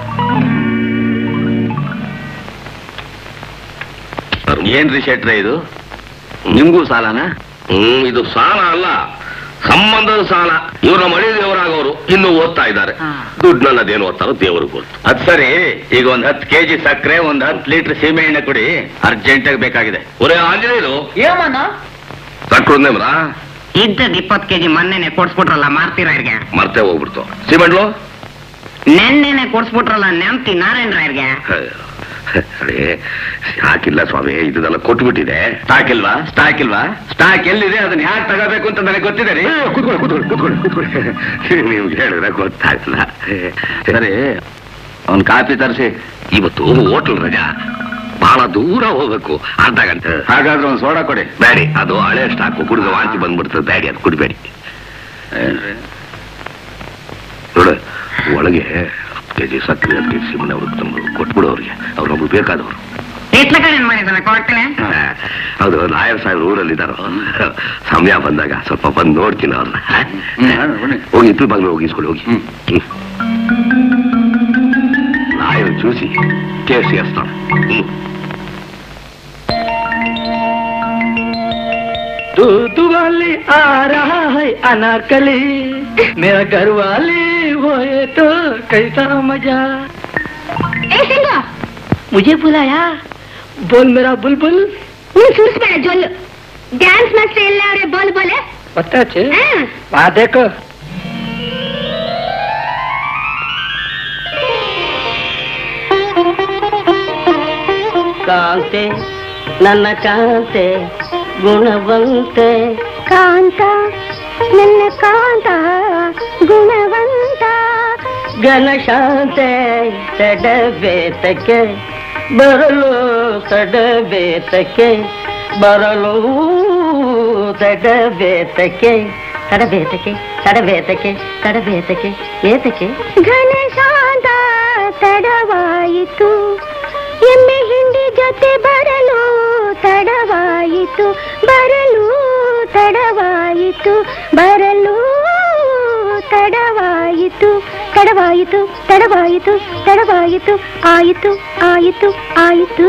ಏನ್ರಿ ಶೆಟ್ರೆ ಇದು ನಿಮ್ಗೂ ಸಾಲನಾ ಹ್ಮ್ ಇದು ಸಾಲ ಅಲ್ಲ ಸಂಬಂಧದ ಸಾಲ ಇವ್ರ ಮಳಿ ದೇವರಾಗೋರು ಇನ್ನು ಓದ್ತಾ ಇದ್ದಾರೆ ದುಡ್ಡನ್ನ ಅದೇನು ಓದ್ತಾರೋ ದೇವ್ರಿಗೆ ಗೊತ್ತು ಅದ್ ಸರಿ ಈಗ ಒಂದ್ ಹತ್ತು ಕೆಜಿ ಸಕ್ಕರೆ ಒಂದ್ ಹತ್ತು ಲೀಟರ್ ಸೀಮೆ ಎಣ್ಣೆ ಕೊಡಿ ಅರ್ಜೆಂಟ್ ಆಗಿ ಬೇಕಾಗಿದೆ ಒರೇ ಆಂಜನೇಯರು ಏಮನ್ನ ಕಟ್ಕೊಂಡೇಮ್ರಾ ಇದ್ದದ್ ಇಪ್ಪತ್ತು ಕೆಜಿ ಮೊನ್ನೆನೆ ಕೊಡ್ಸ್ಬಿಟ್ರಲ್ಲ ಮಾರ್ತೀರಾ ಇರ್ಗೆ ಮರ್ತೇ ಹೋಗ್ಬಿಡ್ತು ಸಿಮೆಂಟ್ಲು ನೆನ್ನೆನೆ ಕೊಡ್ಸ್ಬಿಟ್ರಲ್ಲ ನೆಮ್ತಿ ನಾರಾಯಣ ರಾಯರ್ಗೆ ಅದೇ ಹಾಕಿಲ್ಲ ಸ್ವಾಮಿ ಇದನ್ನೆಲ್ಲ ಕೊಟ್ಬಿಟ್ಟಿದೆ ಸ್ಟಾಕ್ ಇಲ್ವಾ ಸ್ಟಾಕ್ ಇಲ್ವಾ ಸ್ಟಾಕ್ ಎಲ್ಲಿದೆ ಅದನ್ನ ಹ್ಯಾಕ್ ತಗೋಬೇಕು ಅಂತ ನನಗೆ ಗೊತ್ತಿದೆ ರೀ ಕೂತ್ಕೊಳ್ಳಿ ಕೂತ್ಕೊಳ್ಳಿ ಕೂತ್ಕೊಳ್ಳಿ ಕೂತ್ಕೊಳ್ಳಿ ನಿಮ್ಗೆ ಹೇಳಿದ್ರೆ ಗೊತ್ತಾಗಲ್ಲ ಸರಿ ಅವ್ನ್ ಕಾಪಿ ತರಿಸಿ ಇವತ್ತು ಹೋಟೆಲ್ ರಜಾ ಬಹಳ ದೂರ ಹೋಗ್ಬೇಕು ಅರ್ಧ ಗಂಟೆ ಹಾಗಾದ್ರೆ ಒಂದ್ ಸೋಡಾ ಕೊಡಿ ಬೇಡಿ ಅದು ಹಳೆ ಸ್ಟಾಕು ಕುಡಿದು ವಾಂತಿ ಬಂದ್ಬಿಡ್ತದೆ ಬೇಡಿ ಅದು ಕುಡಿಬೇಡಿ ನೋಡು ಒಳಗೆ ಕೆ ಜಿ ಸಕ್ಕರೆ ಹತ್ತು ಕೆ ಜಿ ಸಿಮ್ಮನೆ ಅವ್ರಿಗೆ ತಂದು ಕೊಟ್ಬಿಡು ಅವ್ರಿಗೆ ಅವ್ರು ನಮ್ಗೆ ಬೇಕಾದವರು ಏನ್ ಮಾಡಿದ್ದಾನೆ ಕೊಡ್ತೇನೆ ಹೌದು ಲಾಯರ್ ಸಾಹೇಬ್ರು ಊರಲ್ಲಿದ್ದಾರೋ ಸಮಯ ಬಂದಾಗ ಸ್ವಲ್ಪ ಬಂದು ನೋಡ್ತೀನಿ ಅವ್ರನ್ನ ಹೋಗಿ ಇತ್ತು ಬಂದು ಹೋಗಿ ಇಸ್ಕೊಳ್ಳಿ ಹೋಗಿ ಹ್ಮ್. ಲಾಯರ್ చూసి కేసు చేస్తాం ಹ್ಮ್. दूध वाली आ रहा है अनारकली मेरा घर वाली होए तो कैसा मजा ಏ ಸಿಂಗ मुझे बुलाया बोल मेरा बुलबुल ನೀನ್ ಸುರಿಸ್ಬೇಡ ಜೊಲ್ಲು ಡ್ಯಾನ್ಸ್ ಮಾಸ್ಟರ್ ಎಲ್ಲ ಅವ್ರೆ ಬೋಲ್ ಬೋಲೆ पता छे ಹಾ वहाँ देखो ಕಾಂತೆ ನನ್ನ ಕಾಂತೆ ಗುಣವಂತೆ ಕಾಂತ ನನ್ನ ಕಾಂತ ಗುಣವಂತ ಘನಶಾಂತೆ ತಡಬೇತಕ್ಕೆ ಬರಲು ತಡಬೇತಕ್ಕೆ ಬರಲು ತಡಬೇತಕ್ಕೆ ತಡಬೇತಕ್ಕೆ ತಡಬೇತಕ್ಕೆ ತಡಬೇತಕ್ಕೆ ಏತಕ್ಕೆ ಘನ ಶಾಂತ ತಡವಾಯಿತು ಎಮ್ಮೆ ಹಿಂಡಿ ಜೊತೆ ಬರಲು ತಡವಾಯಿತು ಬರಲು ತಡವಾಯಿತು ಬರಲು ತಡವಾಯಿತು ತಡವಾಯಿತು ತಡವಾಯಿತು ತಡವಾಯಿತು ಆಯಿತು ಆಯಿತು ಆಯಿತು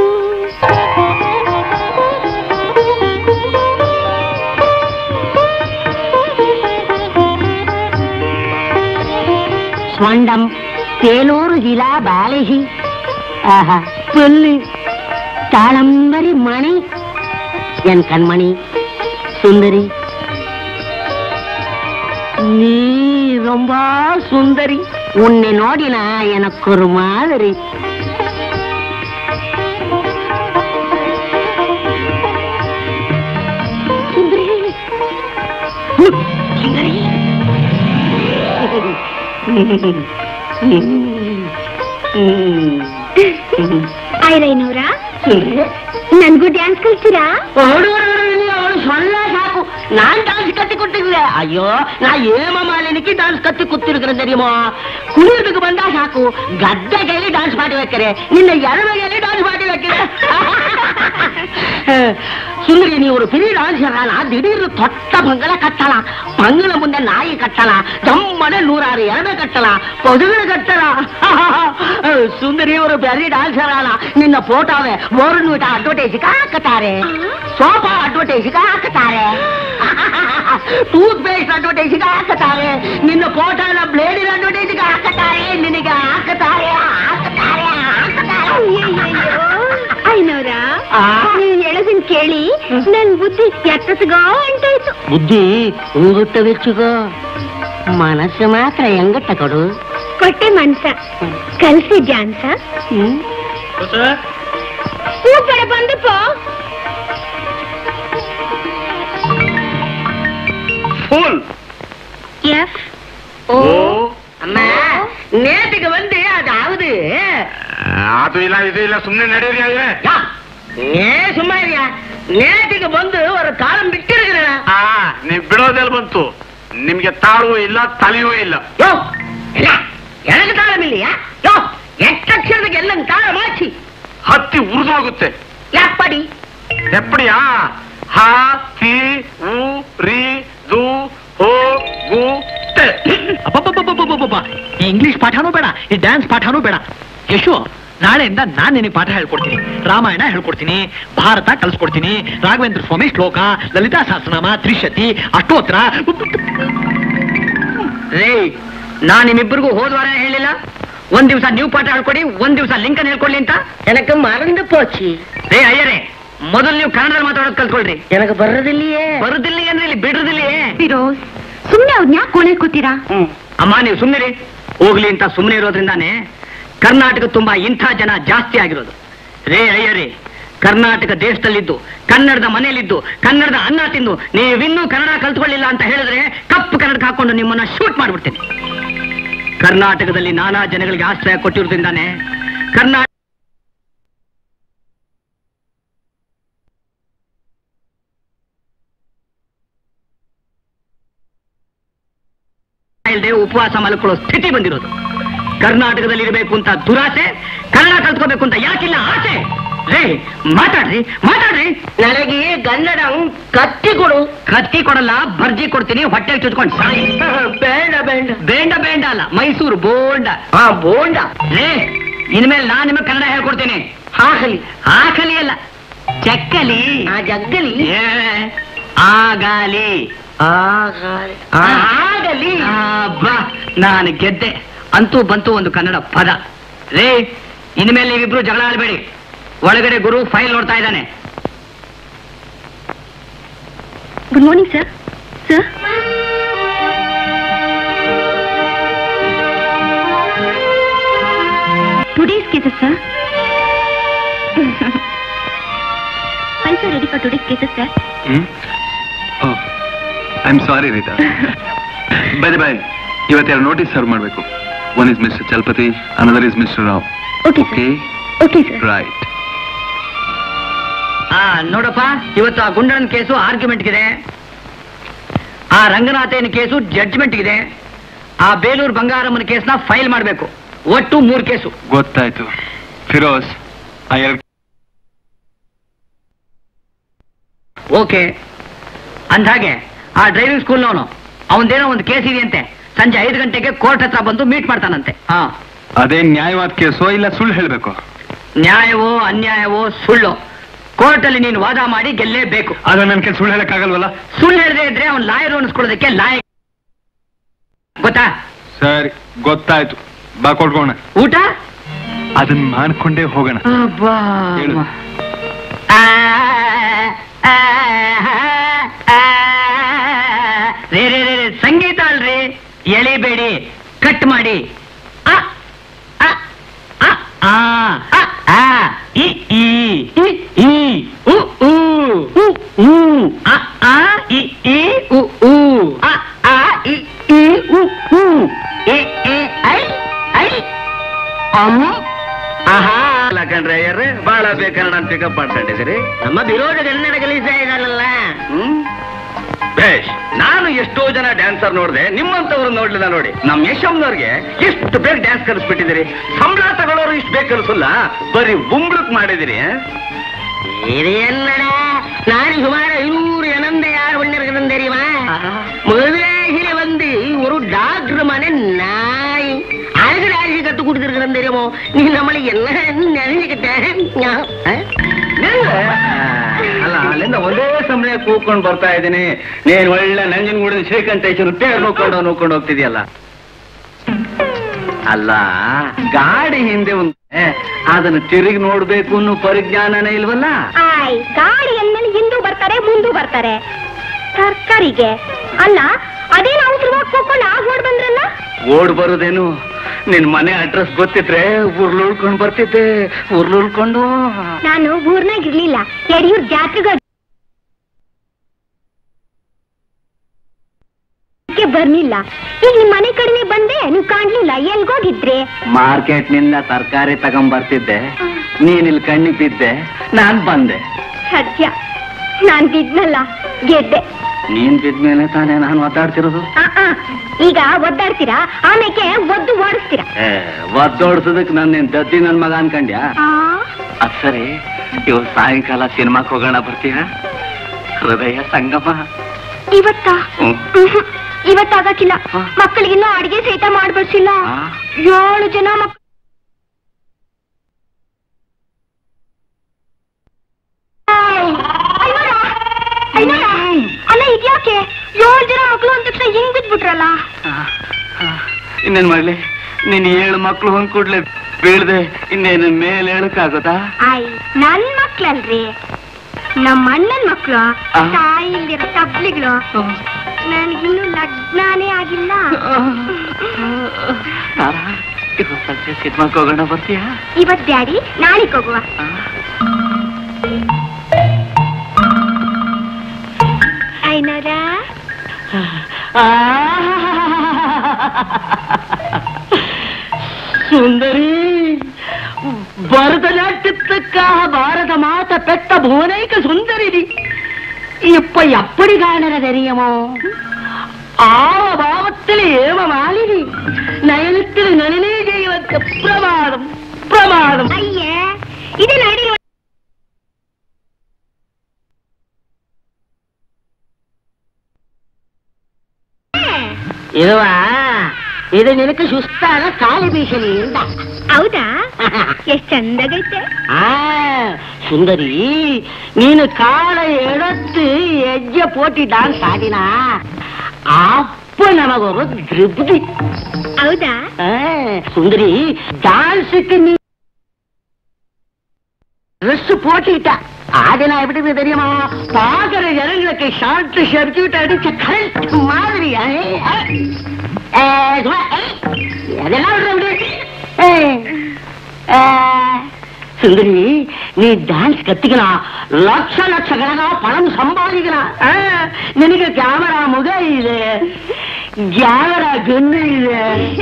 స్వండం పేలూరు జిల్లా బాలహి ఆహా పెళ్ళి தாளம்பரி மணி என் கண்மணி சுந்தரி நீ ரொம்ப சுந்தரி உன்னை நோடினா எனக்கு ஒரு மாதிரி சுந்தரி சுந்தரி ಐರೈನೂರ ಸುಂದರಿ ನನ್ಗೂ ಡ್ಯಾನ್ಸ್ ಕಲ್ತೀರಾ ಅವಳು ಅವಳು சொல்ல சாக்கு நான் டான்ஸ் கத்து கொடுத்துருக்கேன் ஐயோ நான் ஏமமா இன்னைக்கு டான்ஸ் கத்து குத்திருக்கிறேன் தெரியுமா குளிருக்கு வந்தா சாக்கு கத்த கையில டான்ஸ் பாட்டு வைக்கிறேன் நின்ன எழவ கையில டான்ஸ் பாட்டு வைக்கிறேன் சுந்தரி நீ ஒரு பெரிய டான்ஸர் ஆனா திடீர்னு தொட்ட பங்கள கட்டலாம் பங்கள முன்ன நாய் கட்டலாம் ஜம்மன நூறாறு எழவை கட்டலாம் பொதுகளை கட்டலாம் சுந்தரி ஒரு பெரிய டான்ஸர் ஆனா ನಿನ್ನ ಫೋಟೋವೆ ಬೋರ್ನ್ ವಿಟ ಅಡ್ವರ್ಟೈಸ್ಗೆ ಹಾಕತಾರೆ ಸೋಫಾ ಅಡ್ವರ್ಟೈಸ್ಗೆ ಹಾಕತಾರೆ ಟೂತ್ ಪೇಸ್ಟ್ ಅಡ್ವರ್ಟೈಸ್ಗೆ ಹಾಕತಾರೆ ನಿನ್ನ ಫೋಟೋನ ಬ್ಲೇಡಿನ ಅಡ್ವರ್ಟೈಸ್ಗೆ ಹಾಕತಾರೆ ನಿನಗೆ ಹಾಕತಾರೆ ಹಾಕತಾರೆ ಹಾಕತಾರೆ ಐನೂರ ಆ? ನೀವ್ ಹೇಳೋದನ್ ಕೇಳಿ ನನ್ ಬುದ್ಧಿ ಎತ್ತಸಗೋ ಅಂಟಾಯ್ತು ಬುದ್ಧಿ ಉಂಗುತ್ತ ಬೆಚ್ಚುಗೋ ಮನಸ್ಸು ಮಾತ್ರ ಹೆಂಗಟ್ಟ ಕೊಡು ಕೊಟ್ಟೆ ಮನ್ಸ ಕಲ್ಸಿ ಡ್ಯಾನ್ಸ ಹ್ಮ್ ಸೂಪರ್ ಬಂದು ಪೋ ಫುಲ್ ಎಫ್ ஓ அம்மா நேத்துக்கு வந்து அதாவது ಅದು ಇಲ್ಲ ಇದು ಇಲ್ಲ ಸುಮ್ಮನೆ ನಡೆಯಿರಿ ಆದ್ರೆ யா, ஏ சும்மா இருயா நேத்துக்கு வந்து ஒரு காலம் விட்டு இருக்கிறேன் ಆ ನೀವ್ ಬಿಡೋದೆಲ್ಲ ಬಂತು ನಿಮ್ಗೆ ತಾಳುವೂ ಇಲ್ಲ ತಲೆಯೂ ಇಲ್ಲ யோ என்ன எனக்கு தாளம் இல்லையா யோ எட்டக்ஷரத்துக்கு எல்லாம் தாளமாச்சு ಹತ್ತಿ ಉರಿದೋಗುತ್ತೆ எப்படி ಎಪ್ಪಡಿಯಾ ಹ ತಿ ಉ ರಿ ದು ಹೋ ಗು ತೆ ಅಬ್ಬಬ್ಬಬ್ಬಬ್ಬಬ್ಬಬ್ಬ. ಈ ಇಂಗ್ಲಿಷ್ ಪಾಠನೂ ಬೇಡ ಈ ಡ್ಯಾನ್ಸ್ ಪಾಠನೂ ಬೇಡ ಯಶು ನಾಳೆಯಿಂದ ನಾನ್ ನಿನಗೆ ಪಾಠ ಹೇಳ್ಕೊಡ್ತೀನಿ ರಾಮಾಯಣ ಹೇಳ್ಕೊಡ್ತೀನಿ ಭಾರತ ಕಲ್ಸ್ಕೊಡ್ತೀನಿ ರಾಘವೇಂದ್ರ ಸ್ವಾಮಿ ಶ್ಲೋಕ ಲಲಿತಾ ಸಹಸ್ರನಾಮ ತ್ರಿಶತಿ ಅಷ್ಟೋತ್ರ ರೇ ನಾನ್ ನಿಮ್ಮಿಬ್ಬರಿಗೂ ಹೋದ್ವಾರ ಹೇಳಿಲ್ಲ ಒಂದ್ ದಿವಸ ನೀವು ಪಾಠ ಹೇಳ್ಕೊಡಿ ಒಂದ್ ದಿವಸ ಲಿಂಕನ್ ಹೇಳ್ಕೊಡ್ಲಿ ಅಂತ எனக்கு மறந்து போச்சு ರೇ ಅಯ್ಯರೇ ಮೊದಲು ನೀವು ಕನ್ನಡದಲ್ಲಿ ಮಾತಾಡೋದು ಕಲ್ತ್ಕೊಳ್ರಿ எனக்கு வர்றதில்லையே ಬರುದಿಲ್ಲ ಅಂದ್ರೆ ಇಲ್ಲಿ ಬಿಡುದಿಲ್ಲೇ ಫಿರೋಸ್ ಸುಮ್ನೆ ಅವ್ರನ್ನ ಯಾಕೆ ಕೋಣೆ ಕೂತೀರಾ ಅಮ್ಮ ನೀವು ಸುಮ್ಮನೆ ಹೋಗ್ಲಿ ಅಂತ ಸುಮ್ಮನೆ ಇರೋದ್ರಿಂದಾನೆ ಕರ್ನಾಟಕ ತುಂಬಾ ಇಂಥ ಜನ ಜಾಸ್ತಿ ಆಗಿರೋದು ರೇ ಅಯ್ಯರೇ ಕರ್ನಾಟಕ ದೇಶದಲ್ಲಿದ್ದು ಕನ್ನಡದ ಮನೆಯಲ್ಲಿದ್ದು ಕನ್ನಡದ ಅನ್ನ ತಿಂದು ನೀವಿನ್ನೂ ಕನ್ನಡ ಕಲ್ತ್ಕೊಳ್ಳಿಲ್ಲ ಅಂತ ಹೇಳಿದ್ರೆ ಕಪ್ಪು ಕನ್ನಡಕ್ಕೆ ಹಾಕೊಂಡು ನಿಮ್ಮನ್ನ ಶೂಟ್ ಮಾಡ್ಬಿಡ್ತೇನೆ ಕರ್ನಾಟಕದಲ್ಲಿ ನಾನಾ ಜನಗಳಿಗೆ ಆಶ್ರಯ ಕೊಟ್ಟಿರೋದ್ರಿಂದಾನೆ ಕರ್ನಾಟಕ ಇಲ್ಲದೆ ಉಪವಾಸ ಮಲ್ಕೊಳ್ಳೋ ಸ್ಥಿತಿ ಬಂದಿರೋದು ಕರ್ನಾಟಕದಲ್ಲಿ ಇರಬೇಕು ಅಂತ ದುರಾಸೆ ಕನ್ನಡ ಕಲ್ತ್ಕೋಬೇಕು ಅಂತ ಯಾಕಿಲ್ಲ ಆಸೆ ರೇ ಮಾತಾಡ್ರಿ ಮಾತಾಡ್ರಿ ನನಗೆ ಕನ್ನಡ ಕತ್ತಿ ಕೊಡು ಕತ್ತಿ ಕೊಡಲ್ಲ ಬರ್ಜಿ ಕೊಡ್ತೀನಿ ಹೊಟ್ಟೆಗೆ ಚುಚ್ಕೊಂಡು ಸಾಯಿ ಬೇಡ ಬೇಡ ಬೇಂಡ ಬೇಂಡ ಅಲ್ಲ ಮೈಸೂರು ಬೋಂಡ ಹಾ ಬೋಂಡ ರೇ ಇನ್ಮೇಲೆ ನಾನ್ ನಿಮಗೆ ಕನ್ನಡ ಹೇಳ್ಕೊಡ್ತೀನಿ ಹಾಕಲಿ ಆಕಲಿ ಅಲ್ಲ ಚಕ್ಕಲಿ ಆ ಜಗ್ಗಲಿ ಏ, ಆಗಾಲಿ ಆಗಲಿ ಆಗಲಿ ಆ, ಬಾ ನಾನು ಗೆದ್ದೆ ಅಂತೂ ಬಂತು ಒಂದು ಕನ್ನಡ ಪದ ರೇ ಇನ್ಮೇಲೆ ನೀವಿಬ್ರು ಜಗಳ ಆಡಬೇಡಿ ಒಳಗಡೆ ಗುರು ಫೈಲ್ ನೋಡ್ತಾ ಇದ್ದಾನೆ good morning sir sir today's cases sir files are ready for today's cases sir hmm I am sorry Rita bye bye ಇವತ್ತೆರಡು ನೋಟಿಸ್ ಸರ್ವ್ ಮಾಡಬೇಕು one is mister Chalapathi another is mister Rao okay okay sir okay sir right ಆ ನೋಡಪ್ಪ ಇವತ್ತು ಆ ಗುಂಡನ case ಆರ್ಗ್ಯುಮೆಂಟ್ಗಿದೆ ಆ ರಂಗನಾಥೇನ case ಜಡ್ಜ್ಮೆಂಟ್ಗಿದೆ ಆ ಬೇಲೂರು ಬಂಗಾರಮ್ಮನ ಕೇಸ್ನ file ಮಾಡಬೇಕು ಒಟ್ಟು ಮೂರು ಕೇಸು ಗೊತ್ತಾಯ್ತು ಫಿರೋಸ್ ಆ ಎರಡು ಓಕೆ ಅಂದ್ಹಾಗೆ ಆ ಡ್ರೈವಿಂಗ್ ಸ್ಕೂಲ್ನವನು ಅವನದೇನೋ ಒಂದು ಕೇಸ್ ಇದೆಯಂತೆ ಸಂಜೆ ಐದು ಗಂಟೆಗೆ ಕೋರ್ಟ್ ಹತ್ರ ಬಂದು ಮೀಟ್ ಮಾಡ್ತಾನಂತೆ ಹಾ ಅದೇ ನ್ಯಾಯವಾದ ಕೇಸೋ ಇಲ್ಲ ಸುಳ್ಳು ಹೇಳಬೇಕು ನ್ಯಾಯವೋ ಅನ್ಯಾಯವೋ ಸುಳ್ಳು ಕೋರ್ಟಲ್ಲಿ ನೀನು ವಾದ ಮಾಡಿ ಗೆಲ್ಲೇಬೇಕು ಆದ್ರೆ ನನ್ನ ಕೆಲಸ ಸುಳ್ಳು ಹೇಳಕ್ಕಾಗಲ್ವಲ್ಲ ಸುಳ್ಳು ಹೇಳದೆ ಇದ್ರೆ ಅವ್ನು ಲಾಯರ್ ಅನ್ಸ್ಕೊಳ್ಳೋದಕ್ಕೆ ಲಾಯ ಗೊತ್ತಾ ಸರಿ ಗೊತ್ತಾಯ್ತು ಬಾ ಕೊಡ್ಕೋಣ ಊಟ ಅದನ್ನ ಮಾಡ್ಕೊಂಡೇ ಹೋಗೋಣ ಹೇಳು. ಆ, ಆ, ಆ, ರೇ ರೇ ರೇ ರೇ, ಸಂಗೀತ ಅಲ್ರಿ ಎಳಿಬೇಡಿ ಕಟ್ ಮಾಡಿ ಅ, ಅ, ಅ, ಆ, ಅ, ಆ, ಇ, ಈ, ಇ, ಈ, ಉ, ಊ, ಉ, ಊ, ಅ, ಆ, ಇ, ಈ, ಉ, ಊ, ಅ, ಆ, ಇ, ಈ, ಉ, ಊ, ಎ, ಎ, ಐ, ಐ, ಅಂ, ಆಹಾ ಅಲ್ಲ ಕಣ್ರೆ ಅಯ್ಯರ್ರೆ ಬಹಳ ಬೇಕನ್ನಡ ಅಂತ ಪಿಕಪ್ ಮಾಡ್ಕೊಂಡಿದ್ದೀರಿ ನಮ್ಮ ವಿರೋಧ ಕನ್ನಡ ಕಲಿಸ್ತಾ ಇದ್ದಾನಲ್ಲ ಹ್ಮ್ ಬೇಷ್ ನಾನು ಎಷ್ಟೋ ಜನ ಡ್ಯಾನ್ಸರ್ ನೋಡಿದೆ ನಿಮ್ಮಂತವ್ರು ನೋಡ್ಲಿಲ್ಲ ನೋಡಿ ನಮ್ ಯಶಮ್ನವ್ರಿಗೆ ಎಷ್ಟು ಬೇಗ ಡ್ಯಾನ್ಸ್ ಕಲಿಸ್ಬಿಟ್ಟಿದ್ದೀರಿ ಸಂಬಳ ತಗೊಳ್ಳೋರು ಇಷ್ಟು ಬೇಗ ಕಲಿಸಲ್ಲ ಬರೀ ಬುಂಬ್ಳಕ್ ಮಾಡಿದಿರಿ இது என்னடா நான் சுமார் ஐநூறு இனந்த யார் பண்ணிருக்கிறேன் தெரியுமா முதலாகில வந்து ஒரு டாக்டர் மன நாய் அழகு ராசி கத்து கொடுத்துருக்கிறேன் தெரியுமோ நீ நம்மளை என்ன நினைச்சுக்கிட்ட ಅಲ್ಲ ಅಲ್ಲಿಂದ ಒಂದೇ ಸಮಯ ಕೂತ್ಕೊಂಡು ಬರ್ತಾ ಇದ್ದೀನಿ ನೀನ್ ಒಳ್ಳೆ ನಂಜನಗೂಡಿನ ಶ್ರೀಕಂಠೇಶ್ವರ ತೇರ್ ನೋಡ್ಕೊಂಡು ನೋಡ್ಕೊಂಡು ಹೋಗ್ತಿದ್ಯಲ್ಲ ಅಲ್ಲ ಗಾಡಿ ಹಿಂದೆ ಒಂದು ಅದನ್ನು ತಿರುಗಿ ನೋಡ್ಬೇಕು ಅನ್ನೋ ಪರಿಜ್ಞಾನನೇ ಇಲ್ವಲ್ಲ ಆಯ್ ಗಾಡಿ ಅಂದ್ಮೇಲೆ ಹಿಂದೂ ಬರ್ತಾರೆ ಮುಂದೂ ಬರ್ತಾರೆ ತರ್ಕಾರಿಗೆ ಅಲ್ಲ ಅದೇನು ಅವಸರವಾಗಿ ಹೋಗ್ಕೊಂಡು ಆಗ ನೋಡ್ ಬಂದ್ರಲ್ಲ ಓಡ್ ಬರೋದೇನು ನಿನ್ ಮನೆ ಅಡ್ರೆಸ್ ಗೊತ್ತಿದ್ರೆ ಉರ್ಳುಳ್ಕೊಂಡು ಬರ್ತಿದ್ದೆ ಉರ್ಳುಳ್ಕೊಂಡು ನಾನು ಊರ್ನಾಗ ಇರ್ಲಿಲ್ಲ ಯಡಿಯೂರ್ ಜಾತ್ರೆಗೆ ಬರ್ಲಿಲ್ಲ ಈಗ ನಿಮ್ ಮನೆ ಕಡೆನೆ ಬಂದೆ ನೀವು ಕಾಣ್ಲಿಲ್ಲ ಎಲ್ಗೋಗಿದ್ರಿ ಮಾರ್ಕೆಟ್ ನಿಂದ ತರಕಾರಿ ತಗೊಂಬರ್ತಿದ್ದೆ ನೀನ್ ಇಲ್ಲಿ ಕಣ್ಣಿಗೆ ಬಿದ್ದೆ ನಾನ್ ಬಂದೆ ಸತ್ಯ ನಾನ್ ಬಿದ್ನಲ್ಲ ಗೆದ್ದೆ ನೀನ್ ಬಿದ್ಮೇಲೆ ತಾನೇ ನಾನು ಮಾತಾಡ್ತಿರೋದು ಆ, ಆ, ಈಗ ಒದ್ದಾಡ್ತೀರಾ ಆಮೇಲೆ ಒದ್ದು ಓಡಿಸ್ತೀರಾ ಏ ಒದ್ದೋಡ್ಸೋದಕ್ ನನ್ನ ದದ್ದಿ ನನ್ ಮಗ ಅನ್ಕಂಡ್ಯಾ ಆ, ಅದ್ ಸರಿ ಇವತ್ತು ಸಾಯಂಕಾಲ ಸಿನಿಮಾಕ್ ಹೋಗೋಣ ಬರ್ತೀಯ ಹೃದಯ ಸಂಗಮ ಇವತ್ತಾ ಹ್ಮ್. ಮ್ಹೂ. ಇವತ್ತಾಗಕ್ಕಿಲ್ಲ ಮಕ್ಕಳಿಗಿನ್ನೂ ಅಡಿಗೆ ಸಹಿತ ಮಾಡ್ಬರ್ಸಿಲ್ಲ ಆ? ಏಳು ಜನ ಮಕ್ಕಳು ಅಲ್ಲ ಇದ್ಯಾಕೆ ಏಳು ಜನ ಮಕ್ಕಳು ಅಂದ ತಕ್ಷಣ ಹಿಂಗ್ ಬಿದ್ಬಿಟ್ರಲ್ಲ ಇನ್ನೇನ್ ಮಾಡ್ಲಿ ನೀನ್ ಏಳು ಮಕ್ಳು ಹೊಂದ್ ಕೂಡ್ಲೆ ಬೀಳ್ದೆ ಇನ್ನೇನು ಮೇಲೆ ಹೇಳಕ್ಕಾಗೋದಾ ಆಯ್ ನನ್ ಮಕ್ಳಲ್ರಿ ನಮ್ಮ ಅಣ್ಣನ್ ಮಕ್ಳು ಆ. ತಾಯಿ ಇಲ್ದಿರೋ ತಬ್ಲಿಗಳು ನನಗಿನ್ನೂ ಲಗ್ನಾನೇ ಆಗಿಲ್ಲ ತಾರಾ, ಇವತ್ತು ಸಂಜೆ ಸಿನಿಮಾಕ್ ಹೋಗೋಣ ಬರ್ತೀಯಾ ಇವತ್ ಡ್ಯಾಡಿ ನಾಳೆಗ್ ಹೋಗುವ ಐನೋರ சுந்தரி பரதநாட்டியத்துக்காக பாரத மாத பெத்த புவனைக்கு சுந்தரி இப்ப எப்படி காணற தெரியுமோ ஆவ பாவத்தில் ஏவ மாலினி நயனத்தில் நளினே செய்வ ಕಾಲಕ್ಕೆ ಪ್ರಮಾದಂ ಪ್ರಮಾದಂ ಅಯ್ಯ ಇದು ನಡಿ ಇರುವ ಇದು ನಿನಗೆ ಸುಸ್ತಾದ ಕಾಲು ಬೀಸಲಿಂದ ಹೌದಾ ಎಷ್ಟ್ ಚಂದಾಗೈತೆ ಆ ಸುಂದರಿ ನೀನು ಕಾಲ ಎಡತ್ತು ಹೆಜ್ಜೆ ಪೋಟಿ ಡಾನ್ಸ್ ಆಡಿನ ಅಪ್ಪ ನಮಗೊರು ದ್ರಿಬ್ದಿ ಹೌದಾ ಆ, ಸುಂದರಿ டான்ஸுக்கு நீ ட்ரெஸ் போட்டுட்ட ஆடினா எப்படி இருக்கு தெரியுமா பாக்குற ஜனங்களுக்கு ஷார்ட் ஷர்ட் அடிச்ச கரெக்ட் மாதிரி ஆ, ஆ. ஆ, சும்மா, ஏய், அதெல்லாம் விடுற விடு. ஏய், ஆ, சுந்தரி நீ டான்ஸ் கத்துக்கலாம் லட்ச லட்ச கணக்கா பணம் சம்பாதிக்கலாம் ஆ, நினைக்க கேமரா முக இது கேமரா கண்ணு இது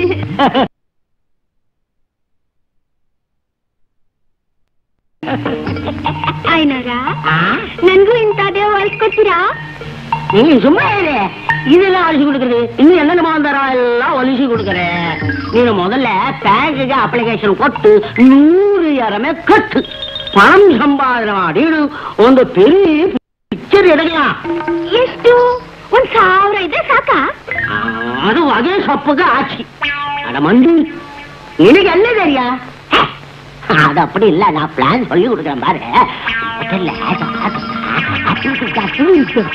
ಐನೋರ ನನ್ಗೂ ಇಂಥದೇ ಹೊಲ್ಸ್ಕೊತೀರಾ நீ சும்மா இரு இதெல்லாம் அழிச்சு கொடுக்குறது இன்னும் என்னென்ன வந்தாரா எல்லாம் ஒலிச்சு கொடுக்குறேன் நீ முதல்ல பேங்குக்கு அப்ளிகேஷன் ಕೊಟ್ಟು ನೂರು ಎರಮೆ ಕಟ್ಟು ಪಣಂ ಸಂಪಾದನೆ ಮಾಡಿ ಒಂದು பெரிய ಪಿಕ್ಚರ್ ಎಡಗலாம் ಎಷ್ಟು ಒಂದ್ ಸಾವಿರ ಇದ್ರೆ ಸಾಕಾ அது வகை சொப்புக்கு ஆச்சு அட மண்டி எனக்கு என்ன தெரியா அது அப்படி இல்ல நான் பிளான் சொல்லி கொடுக்குறேன் பாரு முதல்ல அப்படி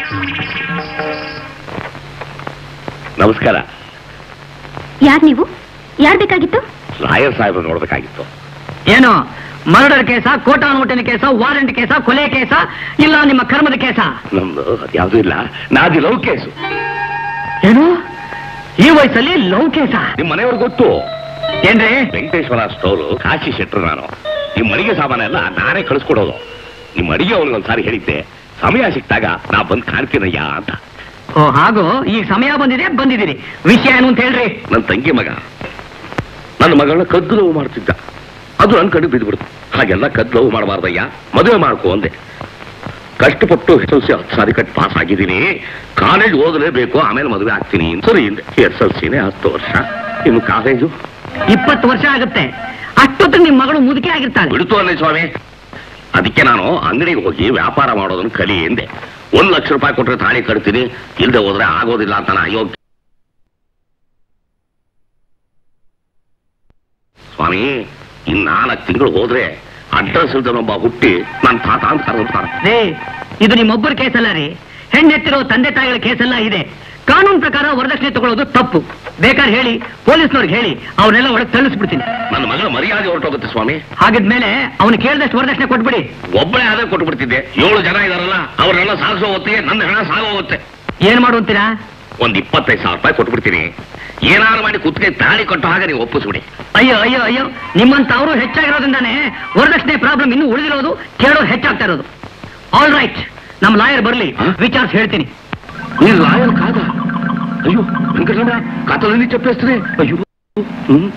ನಮಸ್ಕಾರ ಯಾರ್ ನೀವು ಯಾರ್ ಬೇಕಾಗಿತ್ತು ರಾಯರ್ ಸಾಹೇಬ್ರು ನೋಡ್ಬೇಕಾಗಿತ್ತು ಏನು ಮರ್ಡರ್ ಕೇಸ ಕೋಟಾನುಮುಟ್ಟಿನ ಕೇಸ ವಾರಂಟ್ ಕೇಸ ಕೊಲೆ ಕೇಸ ಇಲ್ಲ ನಿಮ್ಮ ಕರ್ಮದ ಕೇಸ ನಮ್ದು ಯಾವ್ದು ಇಲ್ಲ ನಾದಿ ಲವ್ ಕೇಸು ಏನು ಈ ವಯಸ್ಸಲ್ಲಿ ಲವ್ ಕೇಸ ನಿಮ್ ಮನೆಯವ್ರಿಗೆ ಗೊತ್ತು ಏನ್ರಿ ವೆಂಕಟೇಶ್ವರ ಸ್ಟೋರು ಕಾಶಿ ಶೆಟ್ರು ನಾನು ನಿಮ್ ಅಡಿಗೆ ಸಾಮಾನೆಲ್ಲ ನಾನೇ ಕಳಿಸ್ಕೊಡೋದು ನಿಮ್ ಅಡಿಗೆ ಅವ್ನಿಗೊಂದ್ಸಾರಿ ಹೇಳಿದ್ದೆ ಸಮಯ ಸಿಕ್ತಾಗ ನಾ ಬಂದ್ ಕಾಣ್ತೀನಯ್ಯ ಅಂತ ಓ ಹಾಗೂ ಈಗ ಸಮಯ ಬಂದಿದೆ ಬಂದಿದ್ದೀರಿ ವಿಷಯ ಏನು ಅಂತ ಹೇಳ್ರಿ ನನ್ನ ತಂಗಿ ಮಗ ನನ್ನ ಮಗಳನ್ನ ಕದ್ದು ನೋವು ಮಾಡ್ತಿದ್ದ ಅದು ನನ್ ಕಡೆ ಬಿದ್ದ್ಬಿಡ್ತು ಹಾಗೆಲ್ಲ ಕದ್ದು ನೋವು ಮಾಡಬಾರ್ದಯ್ಯ ಮದುವೆ ಮಾಡ್ಕೋ ಅಂದೆ ಕಷ್ಟಪಟ್ಟು ಎಸ್ ಎಲ್ ಸಿ ಹತ್ತು ಸಾರಿ ಕಟ್ ಪಾಸ್ ಆಗಿದ್ದೀನಿ ಕಾಲೇಜ್ ಓದಲೇಬೇಕು ಆಮೇಲೆ ಮದುವೆ ಆಗ್ತೀನಿ ಸರಿ ಎಸ್ ಎಲ್ ಸಿನೇ ಹತ್ತು ವರ್ಷ ಇನ್ನು ಕಾಲೇಜು ಇಪ್ಪತ್ತು ವರ್ಷ ಆಗುತ್ತೆ ಅಷ್ಟೊತ್ತಿಗೆ ನಿಮ್ಮ ಮಗಳು ಮುದುಕಿ ಆಗಿರ್ತಾಳೆ ಬಿಡ್ತು ಅನ್ನಿ ಸ್ವಾಮಿ ಅದಕ್ಕೆ ನಾನು ಅಂಗಡಿಗೆ ಹೋಗಿ ವ್ಯಾಪಾರ ಮಾಡೋದನ್ನ ಕಲಿ ಎಂದೆ ಒಂದ್ ಲಕ್ಷ ರೂಪಾಯಿ ಕೊಟ್ರೆ ತಾಳಿ ಕಟ್ತೀನಿ ಇಲ್ದೆ ಹೋದ್ರೆ ಆಗೋದಿಲ್ಲ ಅಂತ ನಾ ಅಯ್ಯೋ ಸ್ವಾಮಿ ಇನ್ ನಾಲ್ಕು ತಿಂಗಳು ಹೋದ್ರೆ ಅಡ್ರೆಸ್ ಇಲ್ದನೊಬ್ಬ ಹುಟ್ಟಿ ನನ್ನ ತಾತ ಅಂತ ಕರೆದಿರ್ತಾರೆ ರೇ ಇದು ನಿಮ್ಮೊಬ್ಬರ ಕೇಸಲ್ಲ ರೀ ಹೆಣ್ಣೆತ್ತಿರೋ ತಂದೆ ತಾಯಿಗಳ ಕೇಸೆಲ್ಲ ಇದೆ ಕಾನೂನು ಪ್ರಕಾರ ವರದಕ್ಷಿಣೆ ತಗೊಳ್ಳೋದು ತಪ್ಪು ಬೇಕಾದ್ರೆ ಹೇಳಿ ಪೊಲೀಸ್ನವ್ರಿಗೆ ಹೇಳಿ ಅವ್ರನ್ನೆಲ್ಲ ಒಳಗೆ ತಳ್ಳಿಸ್ಬಿಡ್ತೀನಿ ನನ್ನ ಮಗಳ ಮರ್ಯಾದೆ ಹೊರಟೋಗುತ್ತೆ ಸ್ವಾಮಿ ಹಾಗಿದ್ಮೇಲೆ ಅವನು ಕೇಳಿದಷ್ಟು ವರದಕ್ಷಿಣೆ ಕೊಟ್ಬಿಡಿ ಒಬ್ಬಳೇ ಆದ್ರೆ ಕೊಟ್ಬಿಡ್ತಿದ್ದೆ ಏಳು ಜನ ಇದಾರಲ್ಲ ಅವ್ರನ್ನೆಲ್ಲ ಸಾಗಿಸೋ ಹೊತ್ತಿಗೆ ನನ್ನ ಹಣ ಸಾಗೋಗುತ್ತೆ ಏನ್ ಮಾಡು ಅಂತೀರಾ ಒಂದ್ ಇಪ್ಪತ್ತೈದು ಸಾವಿರ ರೂಪಾಯಿ ಕೊಟ್ಬಿಡ್ತೀನಿ ಏನಾದ್ರು ಮಾಡಿ ಕುತ್ತಿಗೆ ತಾಳಿ ಕೊಟ್ಟು ಹಾಗೆ ನೀವು ಒಪ್ಪಿಸ್ಬಿಡಿ ಅಯ್ಯೋ ಅಯ್ಯೋ ಅಯ್ಯೋ ನಿಮ್ಮಂತ ಅವರು ಹೆಚ್ಚಾಗಿರೋದ್ರಿಂದಾನೆ ವರದಕ್ಷಿಣೆ ಪ್ರಾಬ್ಲಮ್ ಇನ್ನೂ ಉಳಿದಿರೋದು ಕೇಳೋದು ಹೆಚ್ಚಾಗ್ತಾ ಇರೋದು ಆಲ್ ರೈಟ್ ನಮ್ಮ ಲಾಯರ್ ಬರ್ಲಿ ಹ? ವಿಚಾರಿಸಿ ಹೇಳ್ತೀನಿ ನೀ ಲಾಯರ್ ಕಾದ ಅಯ್ಯೋ ವೆಂಕಟರಮಣ ಕಾತಲಲ್ಲಿ ಚಪ್ಪೇಸ್ತಾರೆ ಅಯ್ಯೋ ಹ್ಮ್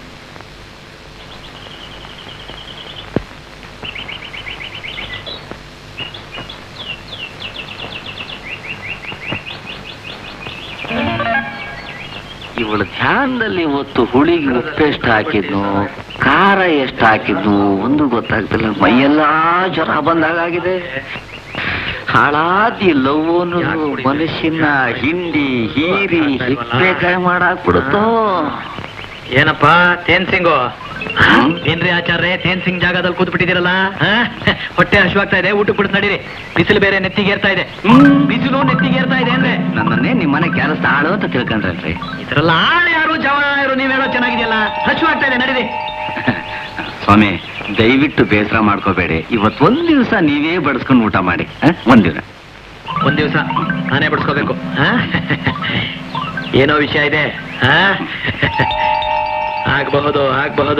ಇವಳ ಧ್ಯಾನದಲ್ಲಿ ಇವತ್ತು ಹುಳಿಗೆ ಉಪ್ಪು ಎಷ್ಟು ಹಾಕಿದ್ನು ಖಾರ ಎಷ್ಟು ಹಾಕಿದ್ನು ಒಂದು ಗೊತ್ತಾಗ್ತಿಲ್ಲ ಮೈಯೆಲ್ಲ ಜ್ವರ ಬಂದಾಗಿದೆ ಹಾಳಾದಿ ಲವ್ವನು ಮನುಷ್ಯನ ಹಿಂಡಿ ಹೀರಿ ಹಿಪ್ಪೆ ಕೈ ಮಾಡಾಕ್ಬಿಡುತ್ತೋ ಏನಪ್ಪ ತೇನ್ ಸಿಂಗು ಏನ್ರಿ ಆಚಾರ್ಯ ತೇನ್ ಸಿಂಗ್ ಜಾಗದಲ್ಲಿ ಕೂತ್ ಬಿಟ್ಟಿದ್ದೀರಲ್ಲ ಹೊಟ್ಟೆ ಹಶುವಾಗ್ತಾ ಇದೆ ಊಟ ಬಿಟ್ಟು ನಡೀರಿ ಬಿಸಿಲು ಬೇರೆ ನೆತ್ತಿಗೆ ಏರ್ತಾ ಇದೆ ಬಿಸಿಲು ನೆತ್ತಿಗೆ ಏರ್ತಾ ಇದೆ ಅಂದ್ರೆ ನನ್ನನ್ನೇ ನಿಮ್ಮನೆ ಕೆಲಸ ಆಳು ಅಂತ ತಿಳ್ಕೊಂಡ್ರಲ್ರಿ ಇದ್ರಲ್ಲ ಆಳು ಯಾರು ಜವ ಯಾರು ನೀವೇಳೋ ಚೆನ್ನಾಗಿದೆಯಲ್ಲ ಹಶುವಾಗ್ತಾ ಇದೆ ನಡೀರಿ ಸ್ವಾಮಿ ದಯವಿಟ್ಟು ಬೇಸರ ಮಾಡ್ಕೋಬೇಡಿ ಇವತ್ತು ಒಂದ್ ದಿವಸ ನೀವೇ ಬಡಿಸ್ಕೊಂಡು ಊಟ ಮಾಡಿ ಆ? ಒಂದ್ ದಿನ ಒಂದ್ ದಿವಸ ನಾನೇ ಬಿಡಿಸ್ಕೋಬೇಕು ಏನೋ ವಿಷಯ ಇದೆ ಆ? ಆಗ್ಬಹುದು ಆಗ್ಬಹುದು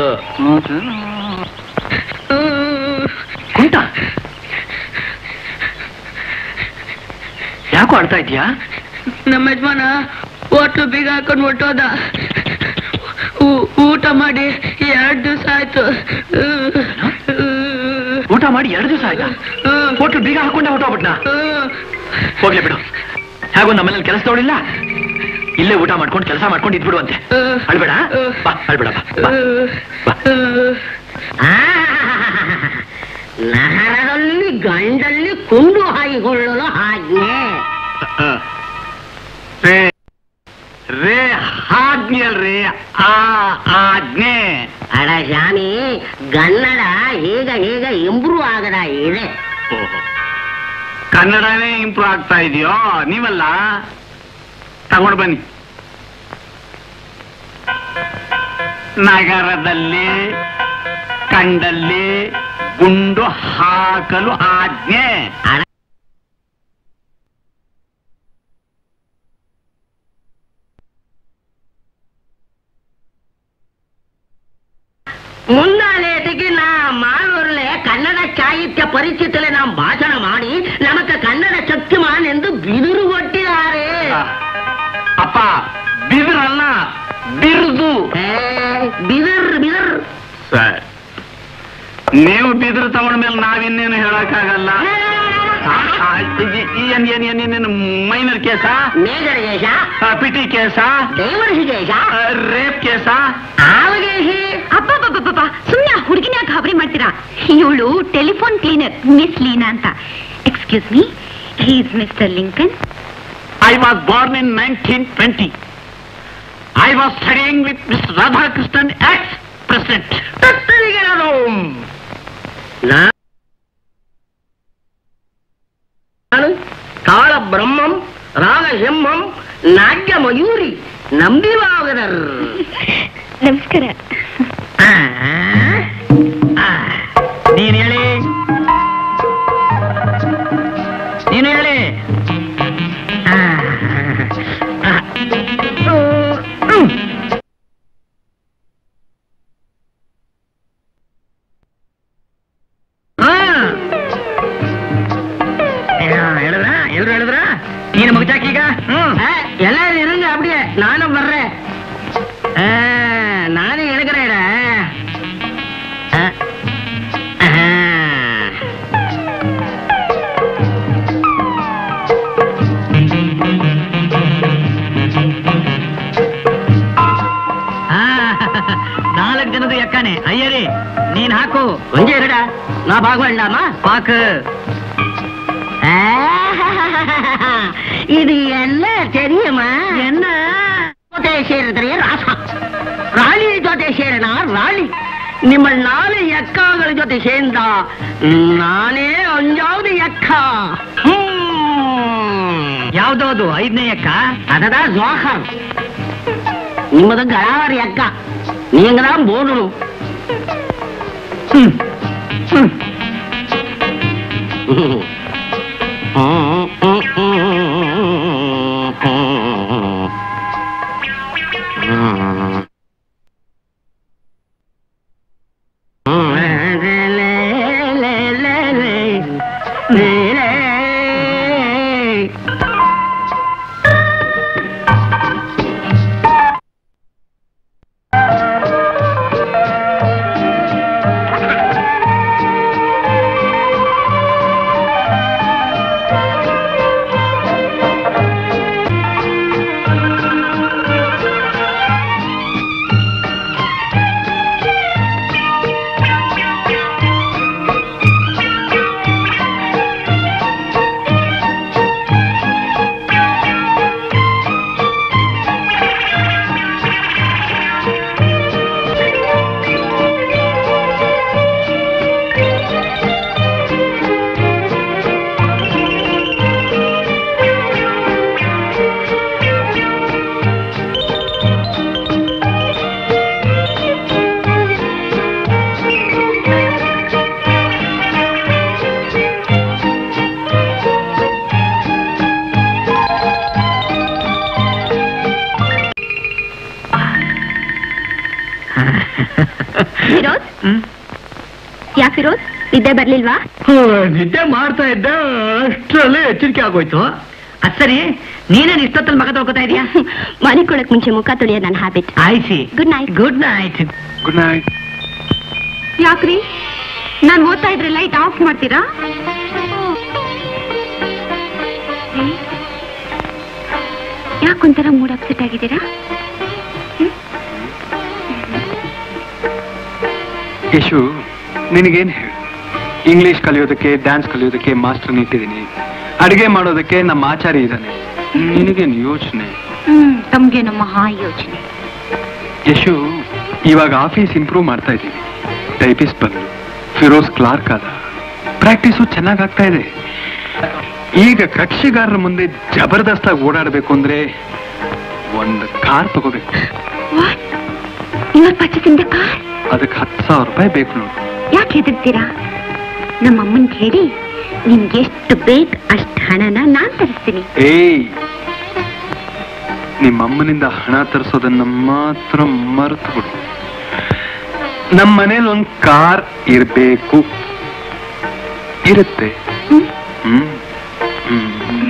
ಕುಂಟ ಯಾಕೋ ಆಡ್ತಾ ಇದೀಯಾ ನಮ್ಮ ಯಜಮಾನ ಹೋಟ್ಲು ಬೀಗ ಹಾಕೊಂಡು ಹೊಟ್ಟೋದ ಊ- ಊಟ ಮಾಡಿ ಎರಡು ದಿವಸ ಆಯ್ತು ಊಟ ಮಾಡಿ ಎರಡು ದಿವಸ ಆಯ್ತಾ ಹೋಟ್ಲು ಬೀಗ ಹಾಕೊಂಡೆ ಹೊಟ್ಟೋಗ್ಬಿಟ್ನಾ ಹೋಗ್ಲಿ ಬಿಡು ಹೇಗೂ ನಮ್ಮನೇಲಿ ಕೆಲಸ ತಗೊಳಿಲ್ಲ ಇಲ್ಲೇ ಊಟ ಮಾಡ್ಕೊಂಡು ಕೆಲಸ ಮಾಡ್ಕೊಂಡು ಇದ್ಬಿಡುವಂತೆ ಅಳ್ಬೇಡ ಬಾ ಅಳ್ಬೇಡ ಬಾ, ಬಾ ಬಾ. ನಹರದಲ್ಲಿ ಗಂಡಲ್ಲಿ ಕುಂಡು ಹಾಯಿಕೊಳ್ಳಲು ಆಜ್ಞೆ ರೇ ರೇ ಆಜ್ಞೆ ಅಲ್ರಿ ಆ ಆಜ್ಞೆ ಅಡ ಶಾಮಿ ಕನ್ನಡ ಈಗ ಈಗ ಇಂಪ್ರೂವ್ ಆಗದ ಇದೆ ಓಹೋ ಕನ್ನಡನೇ ಇಂಪ್ರೂವ್ ಆಗ್ತಾ ಇದೆಯೋ ನೀವಲ್ಲ ತಗೊಂಡು ಬನ್ನಿ ನಗರದಲ್ಲಿ ಕಂಡಲ್ಲಿ ಗುಂಡು ಹಾಕಲು ಆಜ್ಞೆ മുന്നാലേത്തേക്ക് നാം മാളൂരിലെ കന്നഡ സാഹിത്യ പരിചയത്തിലെ നാം ഭാഷണ മാടി നമുക്ക് കന്നഡ ശക്തിമാൻ ಎಂದು ಬಿದಿರು ಕೊಟ್ಟಿದ್ದಾರೆ ಅಪ್ಪ ಬಿದಿರಲ್ಲ ಬಿರುದು ಏ, ಬಿದಿರ್ ಬಿದಿರ್ ಸರ್ ನೀವು ಬಿದಿರು ತಗೊಂಡ್ಮೇಲೆ ನಾವಿನ್ನೇನು ಹೇಳಕ್ಕಾಗಲ್ಲ ಆ, ಈ- ಈ- ಏನ್ ಏನ್ ಏನ್ ಏನೇನು ಮೈನರ್ ಕೇಸಾ ಮೇಜರ್ ಕೇಶ ಆ, ಪಿಟಿ ಕೇಸಾ ಡೈವರ್ಸ್ ಕೇಶ ಆ, ರೇಪ್ ಕೇಸಾ ಆವಗೇಶಿ ಅಬ್ಬಬ್ಬಬ್ಬಬ್ಬ ಸುಮ್ನೆ ಹುಡುಗಿನ ಯಾಕೆ ಗಾಬರಿ ಮಾಡ್ತೀರಾ ಇವಳು ಟೆಲಿಫೋನ್ ಕ್ಲೀನರ್ ಮಿಸ್ ಲೀನಾ ಅಂತ excuse me is mister Lincoln I was born in 1920. I was studying with Miss Radhakrishnan, ex-president. ತತ್ತಲಿಗೆರದು. ನಾ- ನಾನು ಕಾಳ ಬ್ರಹ್ಮಂ ರಾಗಸಿಂಹಂ ನಾಟ್ಯ ಮಯೂರಿ ನಂಬಿವಾಗದರ್ ನಮಸ್ಕಾರ ನೀನ್ ಹೇಳಿ ನೀನು ಹೇಳಿ ಹೇಳಿದ್ರ ಎಲ್ರು ಹೇಳಿದ್ರ ನೀನು ಮುಗ್ದಾಕೀಗ ಹ್ಮ್ எல்லாரும் இருங்க அப்படியே நானும் வர்றேன் ஆ, நானும் எடுக்கிறேன் ನಾಲ್ಕು ಜನದ ಎಕ್ಕಾನೆ ಅಯ್ಯರಿ ನೀನ್ ಹಾಕು கொஞ்சம் இருடா நான் பார்க்க வேண்டாமா ಪಾಕ್ இது என்ன தெரியுமா என்ன ಜೊತೆ ಸೇರಿದ್ರೆ ರಾಸ ರಾಣಿ ಜೊತೆ ಸೇರಣ ರಾಣಿ ನಿಮ್ಮ ನಾಳೆ ಎಕ್ಕಗಳ ಜೊತೆ ಸೇರಿದ ನಾನೇ ಒಂಜಾವ್ದು ಎಕ್ಕ ಯಾವ್ದೋದು ಐದನೇ ಎಕ್ಕ ಅದದ ஜோஹர் ನಿಮ್ಮದು ಗಳಾವರಿ ಅಕ್ಕ நீங்க தான் போடணும் ಫಿರೋಜ್ ಯಾಕೆ ಫಿರೋಜ್ ನಿದ್ದೆ ಬರ್ಲಿಲ್ವಾ ನಿದ್ದೆ ಮಾಡ್ತಾ ಇದ್ದೆ ಅಷ್ಟರಲ್ಲೇ ಎಚ್ಚರಿಕೆ ಆಗೋಯ್ತು ಅದ್ ಸರಿ ನೀನೇನ್ ಇಷ್ಟೊತ್ತಲ್ಲಿ ಮಗ ತೊಳ್ಕೊತಾ ಇದೀಯಾ ಮನಿಕೊಳಕ್ ಮುಂಚೆ ಮುಖ ತೊಳೆಯೋದು ನನ್ನ ಹ್ಯಾಬಿಟ್ ಆಯ್ಸಿ good night good night good night ಯಾಕ್ರಿ ನಾನ್ ಓದ್ತಾ ಇದ್ರೆ ಲೈಟ್ ಆಫ್ ಮಾಡ್ತೀರಾ ಯಾಕೊಂಥರ ಮೂಡ್ ಅಪ್ಸೆಟ್ ಆಗಿದ್ದೀರಾ ಯಶು ನಿನಗೇನ್ ಹೇಳು ಇಂಗ್ಲಿಷ್ ಕಲಿಯೋದಕ್ಕೆ ಡ್ಯಾನ್ಸ್ ಕಲಿಯೋದಕ್ಕೆ ಮಾಸ್ಟರ್ ಇಟ್ಟಿದ್ದೀನಿ ಅಡಿಗೆ ಮಾಡೋದಕ್ಕೆ ನಮ್ಮ ಆಚಾರಿ ಇದ್ದಾನೆ ನಿನಗೇನು ಯೋಚನೆ ಹ್ಮ್ ತಮ್ಗೇನು ಮಹಾ ಯೋಚನೆ ಯಶು ಇವಾಗ ಆಫೀಸ್ ಇಂಪ್ರೂವ್ ಮಾಡ್ತಾ ಇದ್ದೀವಿ ಟೈಪಿಸ್ಟ್ ಬಂದು ಫಿರೋಸ್ ಕ್ಲಾರ್ಕ್ ಆದ ಪ್ರಾಕ್ಟೀಸು ಚೆನ್ನಾಗ್ ಆಗ್ತಾ ಇದೆ ಈಗ ಕಕ್ಷಿಗಾರರ ಮುಂದೆ ಜಬರ್ದಸ್ತಾಗಿ ಓಡಾಡಬೇಕು ಅಂದ್ರೆ ಒಂದು ಕಾರ್ ತಗೋಬೇಕು what your purchasing the car ಅದಕ್ಕೆ ಹತ್ತು ಸಾವಿರ ರೂಪಾಯಿ ಬೇಕು ನೋಡು ಯಾಕೆ ಹೆದರ್ತೀರಾ ನಮ್ಮ ಅಮ್ಮನ್ ಹೇಳಿ ನಿಮ್ಗೆ ಎಷ್ಟು ಬೇಕು ಅಷ್ಟು ಹಣನ ನಾನ್ ತರಿಸ್ತೀನಿ ಏಯ್ ನಿಮ್ಮ ಅಮ್ಮನಿಂದ ಹಣ ತರಿಸೋದನ್ನ ಮಾತ್ರ ಮರೆತು ಬಿಡು ನಮ್ಮ ಮನೇಲಿ ಒಂದು ಕಾರ್ ಇರಬೇಕು ಇರುತ್ತೆ ಹ್ಮ್? ಹ್ಮ್ ಹ್ಮ್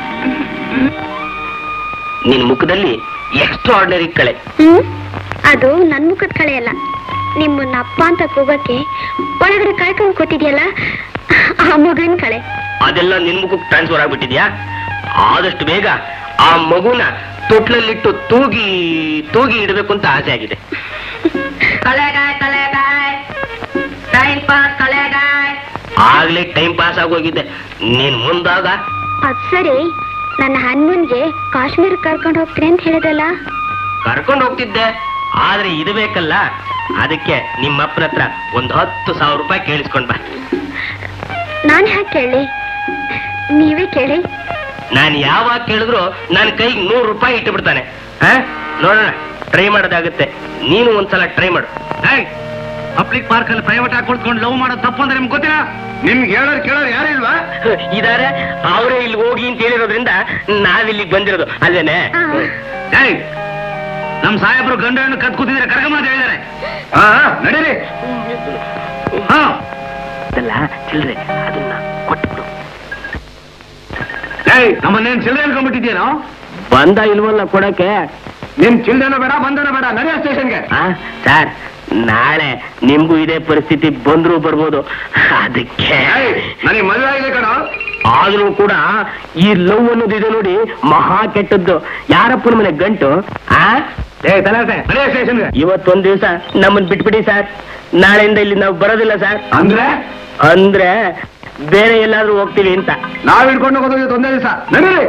ನಿನ್ ಮುಖದಲ್ಲಿ ಎಕ್ಸ್ಟ್ರಾರ್ಡಿನರಿ ಕಳೆ ಹ್ಮ್ ಅದು ನನ್ ಮುಖದ ಕಳೆ ಅಲ್ಲ ನಿಮ್ಮನ್ನ ಅಪ್ಪ ಅಂತ ಕೂಗಕ್ಕೆ ಒಳಗಡೆ ಕಾಯ್ಕೊಂಡು ಕೂತಿದ್ಯಲ್ಲ ಆ ಮಗನ್ ಕಳೆ ಅದೆಲ್ಲ ನಿನ್ ಮುಖಕ್ಕೆ ಟ್ರಾನ್ಸ್ಫರ್ ಆಗ್ಬಿಟ್ಟಿದ್ಯಾ ಆದಷ್ಟು ಬೇಗ ಆ ಮಗುನ ತೊಟ್ಲಲ್ಲಿಟ್ಟು ತೂಗಿ ತೂಗಿ ಇಡಬೇಕು ಅಂತ ಆಸೆ ಆಗಿದೆ ಕಳೆಗಾಯ್ ಕಳೆಗಾಯ್ ಟೈಮ್ ಪಾಸ್ ಕಳೆಗಾಯ್ ಆಗ್ಲೇ ಟೈಮ್ ಪಾಸ್ ಆಗೋಗಿದೆ ನೀನ್ ಮುಂದಾಗ ಅದ್ ಸರಿ ನನ್ನ ಹನ್ಮನ್ಗೆ ಕಾಶ್ಮೀರ ಕರ್ಕೊಂಡು ಹೋಗ್ತೀನಿ ಅಂತ ಹೇಳಿದಲ್ಲ ಕರ್ಕೊಂಡು ಹೋಗ್ತಿದ್ದೆ ಆದ್ರೆ ಇದು ಬೇಕಲ್ಲ ಅದಕ್ಕೆ ನಿಮ್ಮ ಅಪ್ಪನ ಹತ್ರ ಒಂದು ಹತ್ತು ಸಾವಿರ ರೂಪಾಯಿ ಕೇಳಿಸ್ಕೊಂಡ್ ಬಾ ನಾನ್ ಹ್ಯಾಕ್ ಕೇಳಿ ನೀವೇ ಕೇಳಿ ನಾನು ಯಾವಾಗ ಕೇಳಿದ್ರು ನನ್ನ ಕೈಗೆ ನೂರು ರೂಪಾಯಿ ಇಟ್ಟು ಬಿಡ್ತಾನೆ ಹಾ ನೋಡೋಣ ಟ್ರೈ ಮಾಡೋದಾಗುತ್ತೆ ನೀನು ಒಂದ್ಸಲ ಟ್ರೈ ಮಾಡು ಪಬ್ಲಿಕ್ ಪಾರ್ಕ್ ಅಲ್ಲಿ ಪ್ರೈವೇಟ್ ಆಗಿ ಕುಳಿತುಕೊಂಡು ಲವ್ ಮಾಡೋದು ತಪ್ಪು ಅಂದ್ರೆ ನಿಮ್ಗೆ ಗೊತ್ತಿಲ್ಲ ನಿಮ್ಗೆ ಹೇಳೋರು ಕೇಳೋರು ಯಾರು ಇಲ್ವಾ ಇದಾರೆ ಅವರೇ ಇಲ್ಲಿ ಹೋಗಿ ಅಂತ ಹೇಳಿರೋದ್ರಿಂದ ನಾವಿಲ್ಲಿಗೆ ಬಂದಿರೋದು ಅಲ್ಲೇನೆ ಆ. ಏಯ್ ನಮ್ ಸಾಹೇಬ್ರು ಗಂಡು ಹೆಣ್ಣು ಕತ್ ಕೂತಿದ್ರೆ ಕರ್ಕಂಬ ಅಂತ ಹೇಳಿದಾರೆ ಹಾ ನಡೀರಿ ಹಾ ಅದಲ್ಲ ಚಿಲ್ರೆ ಅದನ್ನ ಕೊಟ್ಬಿಡು ಏಯ್ ನಮ್ಮನ್ನೇನ್ ಚಿಲ್ಲರೆ ಅನ್ಕೊಂಡ್ಬಿಟ್ಟಿದ್ಯೇನೋ ಬಂದ ಇಲ್ವಲ್ಲ ಕೊಡಕ್ಕೆ ನಿನ್ ಚಿಲ್ಡ್ರನ ಬೇಡ ಬಂದನ ಬೇಡ ನಡೆಯ ಸ್ಟೇಷನ್ಗೆ ಆ ಸರ್ ನಾಳೆ ನಿಮ್ಗೂ ಇದೇ ಪರಿಸ್ಥಿತಿ ಬಂದ್ರು ಬರ್ಬೋದು ಅದಕ್ಕೆ ನನಗೆ ಮದುವೆ ಆಗಿದೆ ಕಣ ಆದ್ರೂ ಕೂಡ ಈ ಲವ್ ಅನ್ನೋದು ಇದೆ ನೋಡಿ ಮಹಾ ಕೆಟ್ಟದ್ದು ಯಾರಪ್ಪನ ಮನೆ ಗಂಟು ಆ ಏ ತಲಾಸೆ ನಡೆಯ ಸ್ಟೇಷನ್ಗೆ ಇವತ್ತೊಂದ್ ದಿವಸ ನಮ್ಮನ್ ಬಿಟ್ಬಿಡಿ ಸರ್ ನಾಳೆಯಿಂದ ಇಲ್ಲಿ ನಾವು ಬರೋದಿಲ್ಲ ಸರ್ ಅಂದ್ರೆ ಅಂದ್ರೆ ಬೇರೆ ಎಲ್ಲಾದ್ರೂ ಹೋಗ್ತೀವಿ ಅಂತ ನಾವ್ ಹಿಡ್ಕೊಂಡು ಹೋಗೋದು ಒಂದೇ ದಿವಸ ನಡೀರಿ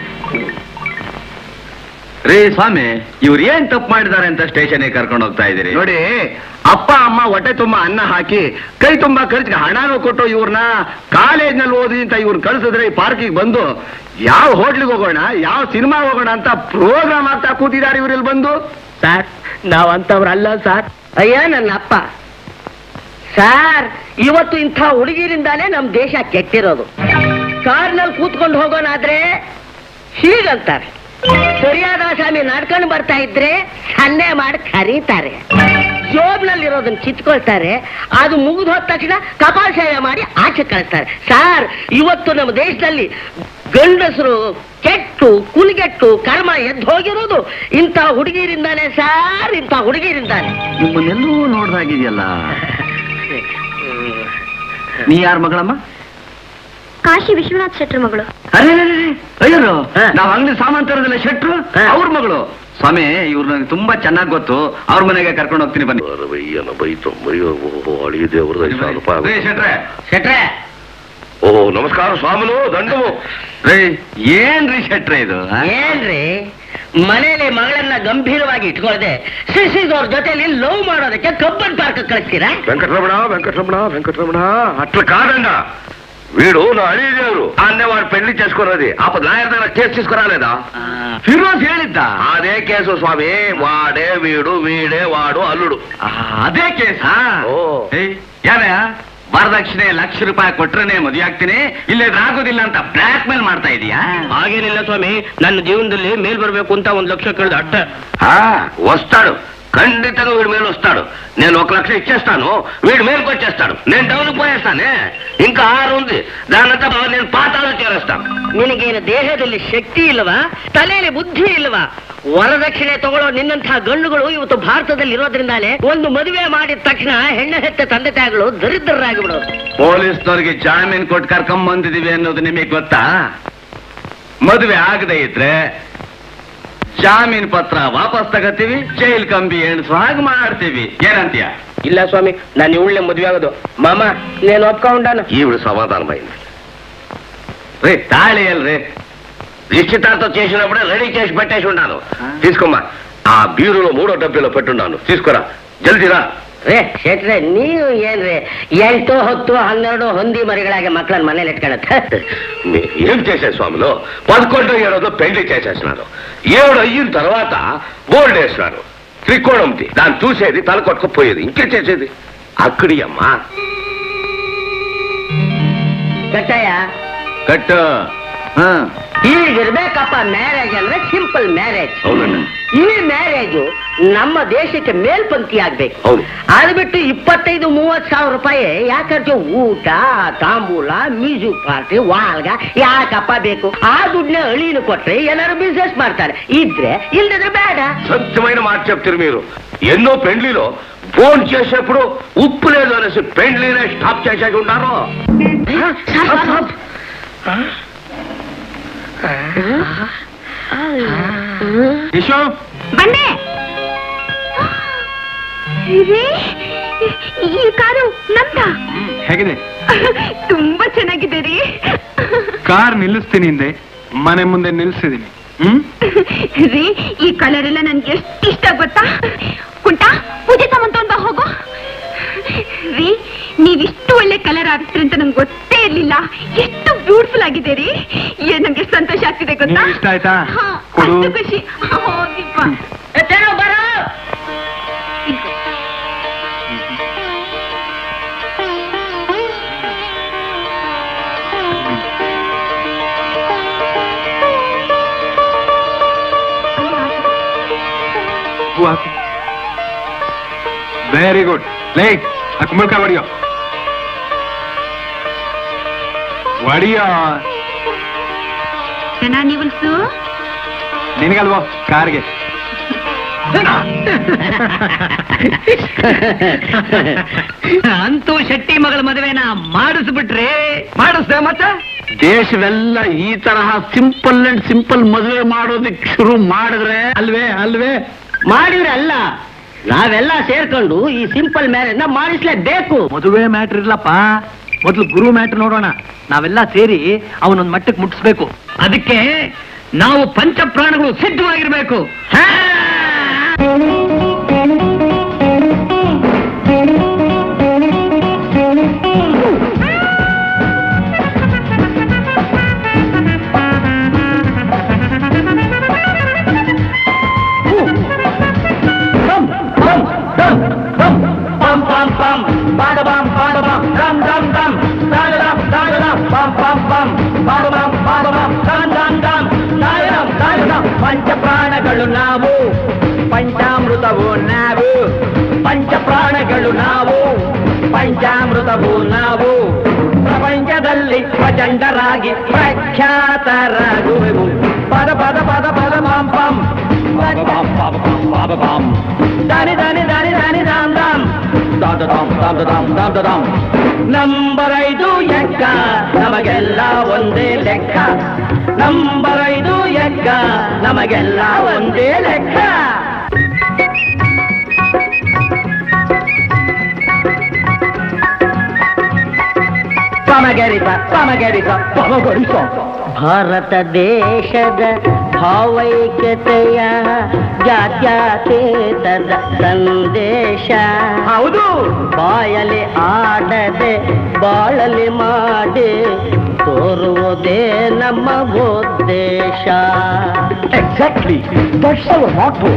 ರೀ ಸ್ವಾಮಿ ಇವ್ರು ಏನ್ ತಪ್ಪು ಮಾಡಿದ್ದಾರೆ ಅಂತ ಸ್ಟೇಷನ್ಗೆ ಕರ್ಕೊಂಡು ಹೋಗ್ತಾ ಇದ್ದೀರಿ ನೋಡಿ ಅಪ್ಪ ಅಮ್ಮ ಹೊಟ್ಟೆ ತುಂಬಾ ಅನ್ನ ಹಾಕಿ ಕೈ ತುಂಬಾ ಖರ್ಚಿಗೆ ಹಣನೂ ಕೊಟ್ಟು ಇವ್ರನ್ನ ಕಾಲೇಜ್ನಲ್ಲಿ ಓದಿ ಅಂತ ಇವ್ರನ್ನ ಕಳ್ಸಿದ್ರೆ ಈ ಪಾರ್ಕಿಗೆ ಬಂದು ಯಾವ ಹೋಟ್ಲಿಗೆ ಹೋಗೋಣ ಯಾವ ಸಿನಿಮಾ ಹೋಗೋಣ ಅಂತ ಪ್ರೋಗ್ರಾಮ್ ಆಗ್ತಾ ಕೂತಿದ್ದಾರೆ ಇವ್ರಲ್ಲಿ ಬಂದು ಸರ್ ನಾವ್ ಅಂತವ್ರಲ್ಲ ಸರ್ ಅಯ್ಯ ನನ್ನ ಅಪ್ಪ ಸಾರ್ ಇವತ್ತು ಇಂಥ ಹುಡುಗಿರಿಂದಾನೇ ನಮ್ ದೇಶ ಕೆಟ್ಟಿರೋದು ಕಾರ್ನಲ್ಲಿ ಕೂತ್ಕೊಂಡು ಹೋಗೋಣಾದ್ರೆ ಹೀಗಂತಾರೆ ಸರಿಯಾದ ಸ್ವಾಮಿ ನಡ್ಕೊಂಡು ಬರ್ತಾ ಇದ್ರೆ ಸನ್ನೆ ಮಾಡಿ ಕರೀತಾರೆ ಜೋಬ್ನಲ್ಲಿರೋದನ್ನ ಕಿತ್ಕೊಳ್ತಾರೆ ಅದು ಮುಗಿದು ಹೋದ ತಕ್ಷಣ ಕಪಾಳಶಯ ಮಾಡಿ ಆಚೆ ಕಳಿಸ್ತಾರೆ ಸಾರ್ ಇವತ್ತು ನಮ್ಮ ದೇಶದಲ್ಲಿ ಗಂಡಸರು ಕೆಟ್ಟು ಕುಲಿಗೆಟ್ಟು ಕರ್ಮ ಎದ್ದು ಹೋಗಿರೋದು ಇಂಥ ಹುಡುಗಿರಿಂದಾನೆ ಸಾರ್ ಇಂಥ ಹುಡುಗಿರಿಂದಾನೆ ನಿಮ್ಮನ್ನೆಲ್ಲೂ ನೋಡ್ದಾಗಿದೆಯಲ್ಲ ನೀ ಯಾರ ಮಗಳಮ್ಮ ಕಾಶಿ ವಿಶ್ವನಾಥ್ ಶೆಟ್ರ ಮಗಳು ಅರೇ ಅಯ್ಯರು ಹಾ. ನಾವ್ ಅಂಗಡಿ ಸಾಮಾನ್ ತರೋದಿಲ್ಲ ಶೆಟ್ರು ಹಾ. ಅವ್ರ ಮಗಳು ಸ್ವಾಮಿ ಇವ್ರು ನನಗೆ ತುಂಬಾ ಚೆನ್ನಾಗಿ ಗೊತ್ತು ಅವ್ರ ಮನೆಗೆ ಕರ್ಕೊಂಡು ಹೋಗ್ತೀನಿ ಬನ್ನಿ ಬೈಯನ ಬೈತು ಬೈಯೋ ಅಳಿಯ ದೇವ್ರದ ಐದು ಸಾವಿರ ರೂಪಾಯಿ ರೇ, ಶೆಟ್ರೆ ಶೆಟ್ರೆ ಓ ನಮಸ್ಕಾರ ಸ್ವಾಮಿನು ದಂಡವು ರೇ ಏನ್ರಿ ಶೆಟ್ರೆ ಇದು ಆ? ಏನ್ರಿ ಮನೇಲಿ ಮಗಳನ್ನ ಗಂಭೀರವಾಗಿ ಇಟ್ಕೊಳ್ದೆ ಸಿಸಿಸ್ ಅವ್ರ ಜೊತೆಲಿ ಲವ್ ಮಾಡೋದಕ್ಕೆ ಕಬ್ಬನ್ ಪಾರ್ಕ್ ಕಳಿಸ್ತೀರಾ వెంకటరమణ వెంకటరమణ వెంకటరమణ అట్లా కాదండా వీడు నా అడిగేవారు అన్నే వాడు పెళ్లి చేసుకున్నది అప్పుడు లాయర్ దగ్గర కేసు తీసుకురాలేదా ಫಿರೋಜ್ ಹೇಳಿದ್ದ అదే కేసు స్వామి వాడే వీడు వీడే వాడు అల్లుడు ಆ, ಅದೇ ಕೇಸ ಓ. ಯಾರ ವರದಕ್ಷಿಣೆ ಲಕ್ಷ ರೂಪಾಯಿ ಕೊಟ್ರೇನೆ ಮದುವೆ ಆಗ್ತೀನಿ ಇಲ್ಲೇ ಆಗೋದಿಲ್ಲ ಅಂತ ಬ್ಲಾಕ್ ಮೇಲ್ ಮಾಡ್ತಾ ಇದೀಯಾ ಹಾಗೇನಿಲ್ಲ ಸ್ವಾಮಿ ನನ್ನ ಜೀವನದಲ್ಲಿ ಮೇಲ್ ಬರ್ಬೇಕು ಅಂತ ಒಂದ್ ಲಕ್ಷ ಕೇಳಿದ ಅಟ್ಟ ఆ, వస్తాడు ఖండితంగా వీడి మేలు వస్తాడు నేను ఒక లక్ష ఇచ్చేస్తాను వీడి మేలుకు వచ్చేస్తాడు నేను డౌన్కి పోయేస్తానే ఇంకా ఆరు ఉంది దానంతా నేను పాతాలు చేరేస్తాను ನಿನಗೇನು ದೇಹದಲ್ಲಿ ಶಕ್ತಿ ಇಲ್ವಾ ತಲೆಯಲ್ಲಿ ಬುದ್ಧಿ ಇಲ್ವಾ ವರದಕ್ಷಿಣೆ ತಗೊಳ್ಳೋ ನಿನ್ನಂಥ ಗಂಡುಗಳು ಇವತ್ತು ಭಾರತದಲ್ಲಿ ಇರೋದ್ರಿಂದಾಲೇ ಒಂದು ಮದುವೆ ಮಾಡಿದ ತಕ್ಷಣ ಹೆಣ್ಣ ಹೆತ್ತ ತಂದೆ ತಾಯಿಗಳು ದರಿದ್ರರಾಗಿ ಬಿಡೋದು ಪೊಲೀಸ್ನವ್ರಿಗೆ ಜಾಮೀನ್ ಕೊಟ್ಟು ಕರ್ಕೊಂಡ್ ಬಂದಿದೀವಿ ಅನ್ನೋದು ನಿಮಗೆ ಗೊತ್ತಾ ಮದುವೆ ಆಗದೆ ಇದ್ರೆ ಜಾಮೀನ್ ಪತ್ರ ವಾಪಸ್ ತಗತೀವಿ ಜೈಲ್ ಕಂಬಿ ಎಣಿಸೋ ಹಾಗೆ ಮಾಡ್ತೀವಿ ಏನಂತೀಯ ಇಲ್ಲ ಸ್ವಾಮಿ ನಾನು ಇವಳನ್ನೇ ಮದುವೆ ಆಗೋದು ಮಾಮ నేను ಒಪ್ಕೊಂಡಾನ ఈవిడ సమాధానమైంది ರೀ ತಾಳಿ ಅಲ್ರಿ నిశ్చితార్థం చేసినప్పుడే రెడీ చేసి పెట్టేసి ఉన్నాను తీసుకోమ్మా ఆ బీరులో మూడో డబ్బీలో పెట్టున్నాను తీసుకురా జల్దీరా ರೇ ಶೆಟ್ರೆ ನೀವು ಏನ್ರಿ ಎಂಟು ಹತ್ತು ಹನ್ನೆರಡು ಹೊಂದಿ మరిగలాగే మక్కಳನ್ನ మನೇಲಿ ఇట్టుಕೊಳ್ಳತ್ತೆ నే- ఏం చేశారు స్వామిలో పదకొండో ఏడోదో పెళ్లి చేసేసినారు ఏడు అయిన తర్వాత బోల్డ్ వేసినారు త్రికోణంది దాన్ని చూసేది తల కొట్టుకుపోయేది ఇంకే చేసేది అక్కడి అమ్మా ಕಟ್ಟಯ್ಯ ಕಟ್ಟು ಈಗಿರ್ಬೇಕಪ್ಪ ಮ್ಯಾರೇಜ್ ಅಂದ್ರೆ ಸಿಂಪಲ್ ಮ್ಯಾರೇಜ್ అవునండి ಈ ಮ್ಯಾರೇಜು ನಮ್ಮ ದೇಶಕ್ಕೆ ಮೇಲ್ಪಂಕ್ತಿ ಆಗ್ಬೇಕು ಹೌದು ಅದು ಬಿಟ್ಟು ಇಪ್ಪತ್ತೈದು ಮೂವತ್ ಸಾವಿರ ರೂಪಾಯಿ ಯಾಕಂದ್ರೆ ಊಟ ತಾಂಬೂಲ ಮ್ಯೂಸಿಕ್ ಪಾರ್ಟಿ ವಾಲ್ಗ ಯಾಕಪ್ಪ ಬೇಕು ಆ ದುಡ್ಡನ್ನ ಅಳಿನ ಕೊಟ್ರೆ ಎಲ್ಲರೂ ಬಿಸ್ನೆಸ್ ಮಾಡ್ತಾರೆ ಇದ್ರೆ ಇಲ್ದಿದ್ರೆ ಬೇಡ సత్యమైన మాట చెప్తారు మీరు ఎన్నో పెండ్లిలో ఫోన్ చేసేప్పుడు ఉప్పు లేదు అనేసి పెండ్లీనే స్టాప్ చేసేసి ఉన్నారు ಯಶೋ ಬಂದೆ ರೀ, ಈ ಕಾರು ನಂದ ಹೇಗಿದೆ ತುಂಬಾ ಚೆನ್ನಾಗಿದೆ ರೀ ಕಾರ್ ನಿಲ್ಲಿಸ್ತೀನಿ ಹಿಂದೆ ಮನೆ ಮುಂದೆ ನಿಲ್ಸಿದೀನಿ ಹ್ಮ್ ರೀ ಈ ಕಲರ್ ಎಲ್ಲ ನನ್ಗೆ ಎಷ್ಟು ಇಷ್ಟ ಗೊತ್ತಾ ಕುಂಟ ಪೂಜೆ ಸಾಮಾನ್ ತಗೊಂಡ್ ಬಾ ಹೋಗು ರೀ ನೀವಿಷ್ಟು ಒಳ್ಳೆ ಕಲರ್ ಆರಿಸ್ತೀರಿ ಅಂತ ನಂಗೆ ಗೊತ್ತೇ ಇರ್ಲಿಲ್ಲ ಎಷ್ಟು ಬ್ಯೂಟಿಫುಲ್ ಆಗಿದೆ ರೀ ಏನ್ ನಂಗೆ ಎಷ್ಟು ಸಂತೋಷ ಆಗ್ತಿದೆ ಗೊತ್ತಾ ನಿಮ್ಗೆ ಇಷ್ಟ ಆಯ್ತಾ? ಹಾ, ಕೊಡು. ಅಷ್ಟು ಖುಷಿ ಹೋಗಿಪ್ಪ ಬರೋ ವೆರಿ ಗುಡ್ ಲೇ ಆ ಕುಂಬಳಕಾಯಿ ಹೊಡಿಯೋ ಹೊಡಿಯೋ ಜನ ನೀವಲ್ಸು ನಿನಗಲ್ವೋ ಕಾರ್ಗೆ ಅಂತೂ ಶೆಟ್ಟಿ ಮಗಳ ಮದುವೆನ ಮಾಡಿಸ್ಬಿಟ್ರೆ ಮಾಡಿಸ್ದೆ ಮತ್ತೆ ದೇಶವೆಲ್ಲ ಈ ತರಹ ಸಿಂಪಲ್ ಅಂಡ್ ಸಿಂಪಲ್ ಮದುವೆ ಮಾಡೋದಕ್ಕೆ ಶುರು ಮಾಡಿದ್ರೆ ಅಲ್ವೇ ಅಲ್ವೇ ಮಾಡಿದ್ರೆ ಅಲ್ಲ ನಾವೆಲ್ಲ ಸೇರ್ಕೊಂಡು ಈ ಸಿಂಪಲ್ ಮ್ಯಾರೇಜ್ ನ ಮಾಡಿಸ್ಲೇಬೇಕು ಮದುವೆ ಮ್ಯಾಟ್ರ್ ಇರ್ಲಪ್ಪ ಮೊದಲು ಗುರು ಮ್ಯಾಟ್ರ್ ನೋಡೋಣ ನಾವೆಲ್ಲ ಸೇರಿ ಅವನೊಂದ್ ಮಟ್ಟಕ್ಕೆ ಮುಟ್ಟಿಸ್ಬೇಕು ಅದಕ್ಕೆ ನಾವು ಪಂಚ ಪ್ರಾಣಗಳು ಸಿದ್ಧವಾಗಿರ್ಬೇಕು ಪಂಚಪ್ರಾಣಗಳು ನಾವು ಪಂಚಾಮೃತವು ನಾವು ಪಂಚಪ್ರಾಣಗಳು ನಾವು ಪಂಚಾಮೃತವು ನಾವು ಪ್ರಪಂಚದಲ್ಲಿ ಪ್ರಚಂಡರಾಗಿ ಪ್ರಖ್ಯಾತರಾಗುವೆವು ಪದ ಪದ ಪದ ಪದ ಮಾಂ ಪಂ ಪದ ಪಾಂ ಪಾಪ ಪಾಂ ಪಾಪ ಪಾಂ ದಾನಿ ದಾನಿ ದಾನಿ ದಾನಿ ದಾಮ್ ದಾಮ್ ದಾಮ್ ದಾಮ್ ದಾಮ್ ದಾಮ್ ದಾಮ್ ದಾಮ್ ನಂಬರ್ ಐದು ಎಕ್ಕ ನಮಗೆಲ್ಲ ಒಂದೇ ಲೆಕ್ಕ ನಂಬರ್ ಐದು ಎಕ್ಕ ನಮಗೆಲ್ಲ ಒಂದೇ ಲೆಕ್ಕ ಪಮಗರಿಸ ಪಮಗರಿಸ ಪಮಗರಿಸ ಭಾರತ ದೇಶದ ಭಾವೈಕ್ಯತೆಯ ಜಾತ್ಯತೀತದ ಸಂದೇಶ ಹೌದು ಬಾಯಲಿ ಆಡದೆ ಬಾಳಲಿ ಮಾಡಿ ತೋರುವುದೇ ನಮ್ಮ ಉದ್ದೇಶ exactly that's our motto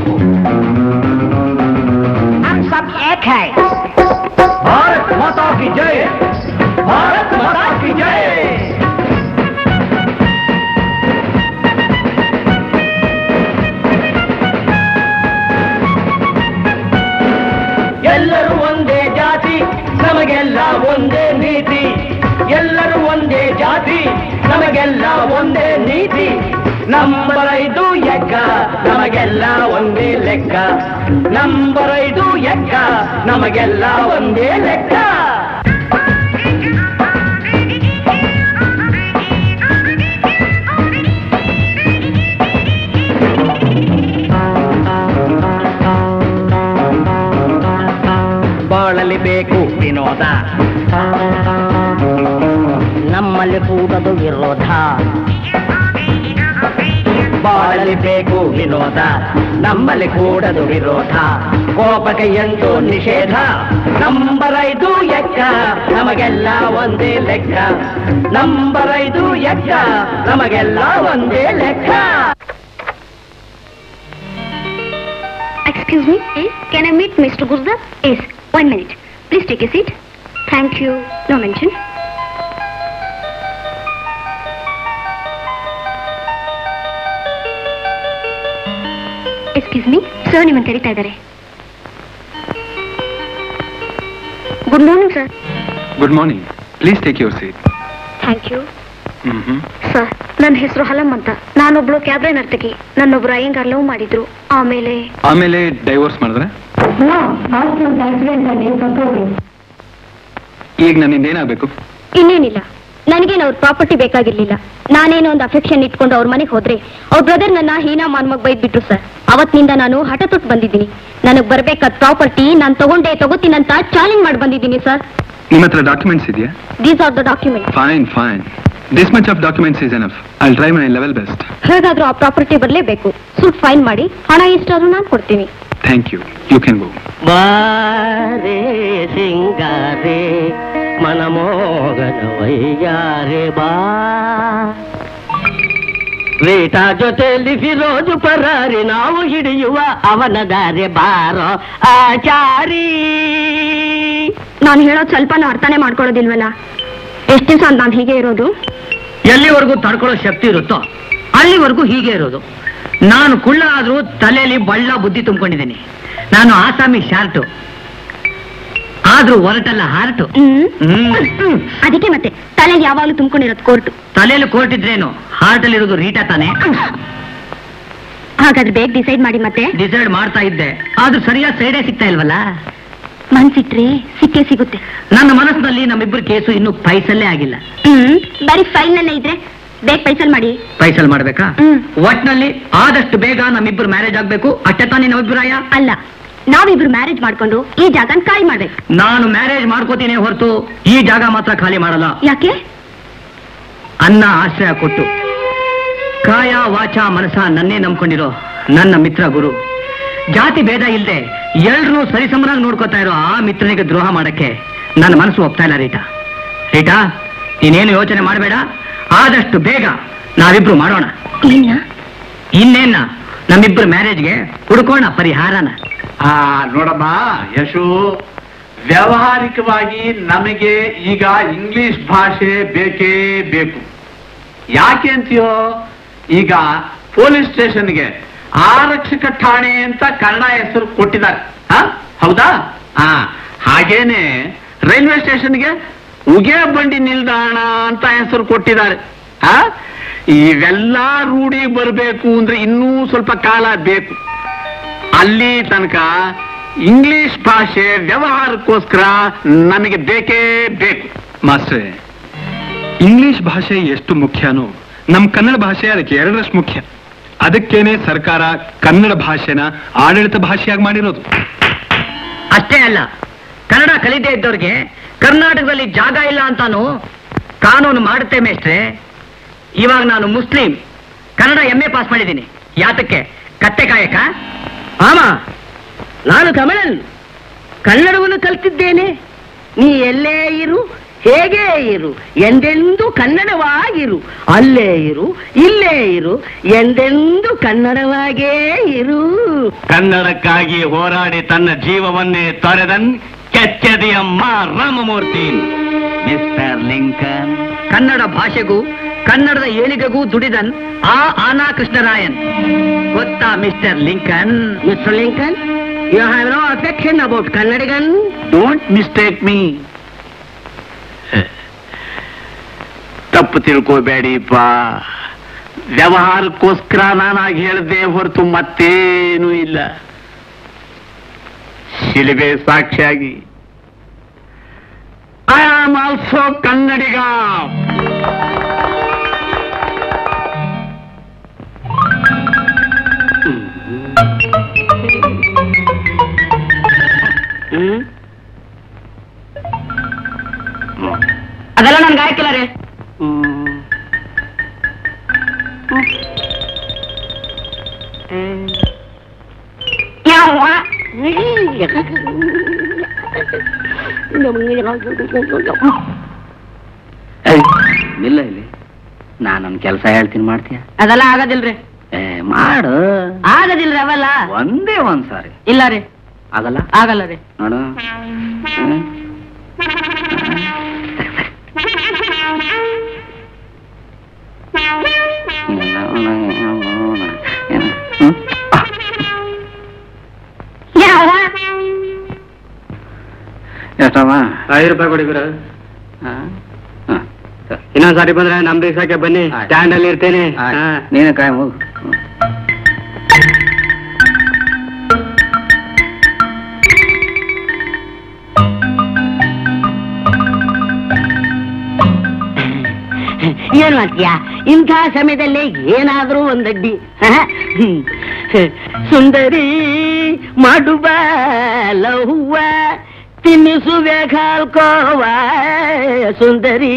Bharat माता की जय भारत माता की जय ಎಲ್ಲರೂ ಒಂದೇ ಜಾತಿ ನಮಗೆಲ್ಲ ಒಂದೇ ನೀತಿ ಎಲ್ಲರೂ ಒಂದೇ ಜಾತಿ ನಮಗೆಲ್ಲ ಒಂದೇ ನೀತಿ ನಂಬರ್ ಐದು ಎಕ್ಕ ನಮಗೆಲ್ಲ ಒಂದೇ ಲೆಕ್ಕ ನಂಬರ್ ಐದು ಎಕ್ಕ ನಮಗೆಲ್ಲ ಒಂದೇ ಲೆಕ್ಕ ಬಾಳಲಿ ಬೇಕು ವಿನೋದ ನಮ್ಮಲ್ಲಿ ಕೂಡದು ವಿರೋಧ ಬಾಳಲಿ ಬೇಕು ವಿನೋದ ನಮ್ಮಲ್ಲಿ ಕೂಡದು ವಿರೋಧ ಕೋಪಕ್ಕೆ ಎಂದು ನಿಷೇಧ ನಂಬರ್ ಐದು ಎಕ್ಕ ನಮಗೆಲ್ಲ ಒಂದೇ ಲೆಕ್ಕ ನಂಬರ್ ಐದು ಎಕ್ಕ ನಮಗೆಲ್ಲ ಒಂದೇ ಲೆಕ್ಕ Excuse me, can I meet Mr. Gurda? Yes, one minute. Please take a seat. Thank you. No mention. Excuse me sir ನಿಮ್ಮನ್ನು ಕರೀತಾ ಇದ್ದಾರೆ good morning sir good morning please take your seat thank you hmm sir ನನ್ನ ಹೆಸರು ಹಲಂ ಅಂತ ನಾನೊಬ್ಳು cabaret ನರ್ತಕಿ ನನ್ನೊಬ್ರು ಅಯ್ಯಂಗಾರ್ ಲವ್ ಮಾಡಿದ್ರು ಆಮೇಲೆ ಆಮೇಲೆ ಡೈವೋರ್ಸ್ ಮಾಡಿದ್ರೆ ಈಗ ನನ್ನಿಂದ ಏನಾಗಬೇಕು ಇನ್ನೇನಿಲ್ಲ ನನಗೇನು ಅವ್ರ ಪ್ರಾಪರ್ಟಿ ಬೇಕಾಗಿರ್ಲಿಲ್ಲ ನಾನೇನೋ ಒಂದು ಅಫೆಕ್ಷನ್ ಇಟ್ಕೊಂಡು ಅವ್ರ ಮನೆಗೆ ಹೋದ್ರೆ ಅವ್ರ ಬ್ರದರ್ ನನ್ನ ಹೀನಾ ಮಾನ್ಮಗ್ ಬೈದ್ಬಿಟ್ರು ಸರ್ ಅವತ್ತಿನಿಂದ ನಾನು ಹಠ ತೊಟ್ಟು ಬಂದಿದ್ದೀನಿ ನನಗೆ ಬರ್ಬೇಕಾದ ಪ್ರಾಪರ್ಟಿ ನಾನು ತಗೊಂಡೇ ತಗೋತೀನಂತ ಚಾಲೆಂಜ್ ಮಾಡಿ ಬಂದಿದ್ದೀನಿ ಸರ್ ನಿಮ್ಮ ಹತ್ರ ಡಾಕ್ಯುಮೆಂಟ್ಸ್ ಇದೆಯಾ these are the document fine fine this much of documents is enough I try my level best ಹೇಗಾದ್ರೂ ಆ ಪ್ರಾಪರ್ಟಿ ಬರಲೇಬೇಕು ಸುಟ್ ಫೈನ್ ಮಾಡಿ ಹಣ ಎಷ್ಟಾದ್ರೂ ನಾನು ಕೊಡ್ತೀನಿ thank you you can go ಬಾರೇ ಸಿಂಗಾರೆ ಮನಮೋಗನ ವೈಯಾರೆ ಬಾ ವೇಟ ಜೊತೆಯಲ್ಲಿ ಫಿರೋಜು ಪರಾರಿ ನಾವು ಹಿಡಿಯುವ ಅವನ ದಾರೆ ಬಾರೋ ಆಚಾರಿ ನಾನು ಹೇಳೋದು ಸ್ವಲ್ಪನೂ ಅರ್ಥನೇ ಮಾಡ್ಕೊಳ್ಳೋದಿಲ್ವಲ್ಲ ಎಷ್ಟು ದಿವಸ ನಾನು ಹೀಗೆ ಇರೋದು ಎಲ್ಲಿವರೆಗೂ ತಡ್ಕೊಳ್ಳೋ ಶಕ್ತಿ ಇರುತ್ತೋ ಅಲ್ಲಿವರೆಗೂ ಹೀಗೆ ಇರೋದು ನಾನು ಕುಳ್ಳ ಆದ್ರೂ ತಲೆಯಲ್ಲಿ ಬಳ್ಳ ಬುದ್ಧಿ ತುಂಬಿಕೊಂಡಿದ್ದೀನಿ ನಾನು ಆಸಾಮಿ ಶಾರ್ಟು ಆದ್ರೂ ಹೊರಟಲ್ಲ ಹಾರ್ಟು ಹ್ಮ್ ಹ್ಮ್ ಅದಕ್ಕೆ ಮತ್ತೆ ತಲೆಗೆ ಯಾವಾಗಲೂ ತುಂಬ್ಕೊಂಡಿರೋದು ಕೋರ್ಟು ತಲೆಯಲ್ಲಿ ಕೋರ್ಟ್ ಇದ್ರೇನು ಹಾರ್ಟ್ ಅಲ್ಲಿ ಇರೋದು ರೀಟಾ ತಾನೆ ಹಾಗಾದ್ರೆ ಬೇಗ ಡಿಸೈಡ್ ಮಾಡಿ ಮತ್ತೆ ಡಿಸೈಡ್ ಮಾಡ್ತಾ ಇದ್ದೆ ಆದ್ರೂ ಸರಿಯಾದ ಸೈಡೇ ಸಿಗ್ತಾ ಇಲ್ವಲ್ಲ ಮನ್ಸಿಟ್ರೆ ಸಿಕ್ಕೇ ಸಿಗುತ್ತೆ ನನ್ನ ಮನಸ್ಸಿನಲ್ಲಿ ನಮ್ಮಿಬ್ಬರ ಕೇಸು ಇನ್ನೂ ಪೈಸಲ್ಲೇ ಆಗಿಲ್ಲ ಹ್ಮ್ ಬರೀ ಫೈನಲ್ಲೇ ಇದ್ರೆ ಬೇಗ ಪೈಸಲ್ ಮಾಡಿ ಪೈಸಲ್ ಮಾಡ್ಬೇಕಾ ಹ್ಮ್. ಒಟ್ನಲ್ಲಿ ಆದಷ್ಟು ಬೇಗ ನಮ್ಮಿಬ್ಬರು ಮ್ಯಾರೇಜ್ ಆಗ್ಬೇಕು ಅಷ್ಟೇ ತಾನೇ ನಮ್ಮ ಅಭಿಪ್ರಾಯ ಅಲ್ಲ ನಾವಿಬ್ರು ಮ್ಯಾರೇಜ್ ಮಾಡ್ಕೊಂಡು ಈ ಜಾಗನ ಖಾಲಿ ಮಾಡ್ಬೇಕು ನಾನು ಮ್ಯಾರೇಜ್ ಮಾಡ್ಕೋತೀನಿ ಹೊರತು ಈ ಜಾಗ ಮಾತ್ರ ಖಾಲಿ ಮಾಡಲ್ಲ ಯಾಕೆ ಅನ್ನ ಆಶ್ರಯ ಕೊಟ್ಟು ಕಾಯ ವಾಚ ಮನಸ ನನ್ನೇ ನಂಬ್ಕೊಂಡಿರೋ ನನ್ನ ಮಿತ್ರ ಗುರು ಜಾತಿ ಭೇದ ಇಲ್ಲದೆ ಎಲ್ರೂ ಸರಿಸಮನಾಗಿ ನೋಡ್ಕೋತಾ ಇರೋ ಆ ಮಿತ್ರನಿಗೆ ದ್ರೋಹ ಮಾಡಕ್ಕೆ ನನ್ನ ಮನಸ್ಸು ಒಪ್ತಾ ಇಲ್ಲ ರೀಟಾ ರೀಟಾ ನೀನೇನು ಯೋಚನೆ ಮಾಡಬೇಡ ಆದಷ್ಟು ಬೇಗ ನಾವಿಬ್ರು ಮಾಡೋಣ ಏನ ಇನ್ನೇನ ನಮ್ಮಿಬ್ರು ಮ್ಯಾರೇಜ್ಗೆ ಹುಡ್ಕೋಣ ಪರಿಹಾರನ ಆ ನೋಡಮ್ಮ ಯಶು ವ್ಯಾವಹಾರಿಕವಾಗಿ ನಮಗೆ ಈಗ ಇಂಗ್ಲಿಷ್ ಭಾಷೆ ಬೇಕೇ ಬೇಕು ಯಾಕೆ ಅಂತೀಯೋ ಈಗ ಪೊಲೀಸ್ ಸ್ಟೇಷನ್ಗೆ ಆರಕ್ಷಕ ಠಾಣೆ ಅಂತ ಕನ್ನಡ ಹೆಸರು ಕೊಟ್ಟಿದ್ದಾರೆ ಆ? ಹೌದಾ ಆ ಹಾಗೇನೆ ರೈಲ್ವೆ ಸ್ಟೇಷನ್ಗೆ ಉಗೆ ಬಂಡಿ ನಿಲ್ದಾಣ ಅಂತ ಹೆಸರು ಕೊಟ್ಟಿದ್ದಾರೆ ಆ ಇವೆಲ್ಲ ರೂಢಿ ಬರಬೇಕು ಅಂದ್ರೆ ಇನ್ನೂ ಸ್ವಲ್ಪ ಕಾಲ ಬೇಕು ಅಲ್ಲಿ ತನಕ ಇಂಗ್ಲಿಷ್ ಭಾಷೆ ವ್ಯವಹಾರಕ್ಕೋಸ್ಕರ ನಮಗೆ ಬೇಕೇ ಬೇಕು ಮಾಸ್ಟ್ರೇ ಇಂಗ್ಲಿಷ್ ಭಾಷೆ ಎಷ್ಟು ಮುಖ್ಯನೋ ನಮ್ ಕನ್ನಡ ಭಾಷೆ ಅದಕ್ಕೆ ಎರಡರಷ್ಟು ಮುಖ್ಯ ಅದಕ್ಕೇನೆ ಸರ್ಕಾರ ಕನ್ನಡ ಭಾಷೆನ ಆಡಳಿತ ಭಾಷೆಯಾಗಿ ಮಾಡಿರೋದು ಅಷ್ಟೇ ಅಲ್ಲ ಕನ್ನಡ ಕಲಿದೇ ಇದ್ದವ್ರಿಗೆ ಕರ್ನಾಟಕದಲ್ಲಿ ಜಾಗ ಇಲ್ಲ ಅಂತಾನು ಕಾನೂನು ಮಾಡುತ್ತೆ ಮೇಷ್ಟ್ರೆ ಇವಾಗ ನಾನು ಮುಸ್ಲಿಂ ಕನ್ನಡ ಎಂ ಎ ಪಾಸ್ ಮಾಡಿದ್ದೀನಿ ಯಾತಕ್ಕೆ ಕತ್ತೆ ಕಾಯಕ ಆಮ ನಾನು ತಮಿಳನ್ ಕನ್ನಡವನ್ನು ಕಲ್ತಿದ್ದೇನೆ ನೀ ಎಲ್ಲೇ ಇರು ಹೇಗೆ ಇರು ಎಂದೆಂದು ಕನ್ನಡವಾಗಿರು ಅಲ್ಲೇ ಇರು ಇಲ್ಲೇ ಇರು ಎಂದೆಂದು ಕನ್ನಡವಾಗೇ ಇರು ಕನ್ನಡಕ್ಕಾಗಿ ಹೋರಾಡಿ ತನ್ನ ಜೀವವನ್ನೇ ತೊರೆದನ್ ಕೆಚ್ಚದಿಯಮ್ಮ ರಾಮಮೂರ್ತಿ ಮಿಸ್ಟರ್ ಲಿಂಕನ್ ಕನ್ನಡ ಭಾಷೆಗೂ ಕನ್ನಡದ ಏಳಿಗೆಗೂ ದುಡಿದನ್ ಆ ಆನಾ ಕೃಷ್ಣರಾಯನ್ ಗೊತ್ತಾ mister Lincoln mister Lincoln you have no affection about ಕನ್ನಡಿಗನ್ ಡೋಂಟ್ ಮಿಸ್ಟೇಕ್ ಮೀ ತಪ್ಪು ತಿಳ್ಕೋಬೇಡಿಪ್ಪ ವ್ಯವಹಾರಕ್ಕೋಸ್ಕರ ನಾನಾಗಿ ಹೇಳ್ದೆ ಹೊರತು ಮತ್ತೇನೂ ಇಲ್ಲ ಶಿಲುಬೆ ಸಾಕ್ಷಿಯಾಗಿ ಐ ಆಮ್ ಆಲ್ಸೋ ಕನ್ನಡಿಗ ಅದೆಲ್ಲ ನನ್ಗೆ ಆಯ್ಕಿಲ್ಲ ರೀ ಇಲ್ಲ ಇಲ್ಲಿ ನಾನು ನನ್ನ ಕೆಲಸ ಹೇಳ್ತೀನಿ ಮಾಡ್ತೀಯ ಅದೆಲ್ಲ ಆಗೋದಿಲ್ರಿ ಏ ಮಾಡು ಆಗೋದಿಲ್ರಿ ಅವೆಲ್ಲ ಒಂದೇ ಒಂದ್ ಸಾರಿ ಇಲ್ಲ ರೀ ಆಗಲ್ಲ ಆಗಲ್ಲ ರೀ ನೋಡು ಹ್ಮ್. ಹ್ಮ್. ಎಷ್ಟಮ್ಮ ಐದು ರೂಪಾಯಿ ಕೊಡಿ ಗುರು ಹಾ? ಹಾ. ಇನ್ನೊಂದ್ ಸಾರಿ ಬಂದ್ರೆ ನಮ್ ದಿವ್ಸಕ್ಕೆ ಬನ್ನಿ ಆಯ್ತು. ಸ್ಟ್ಯಾಂಡ್ ಅಲ್ಲಿ ಇರ್ತೇನೆ ಆಯ್ತು. ಹಾ. ನೀನು ಕಾಯಿ ಹೋಗು ಹ್ಮ್. ಏನ್ ಮಾಡ್ತೀಯ ಇಂಥ ಸಮಯದಲ್ಲಿ ಏನಾದ್ರೂ ಒಂದಡ್ಡಿ ಹ? ಹ್ಮ್. ಸುಂದರಿ ಮಾಡುವ ಲಹುವ ತಿನ್ನಿಸುವೆ ಕಾಲ್ಕೋವ ಸುಂದರಿ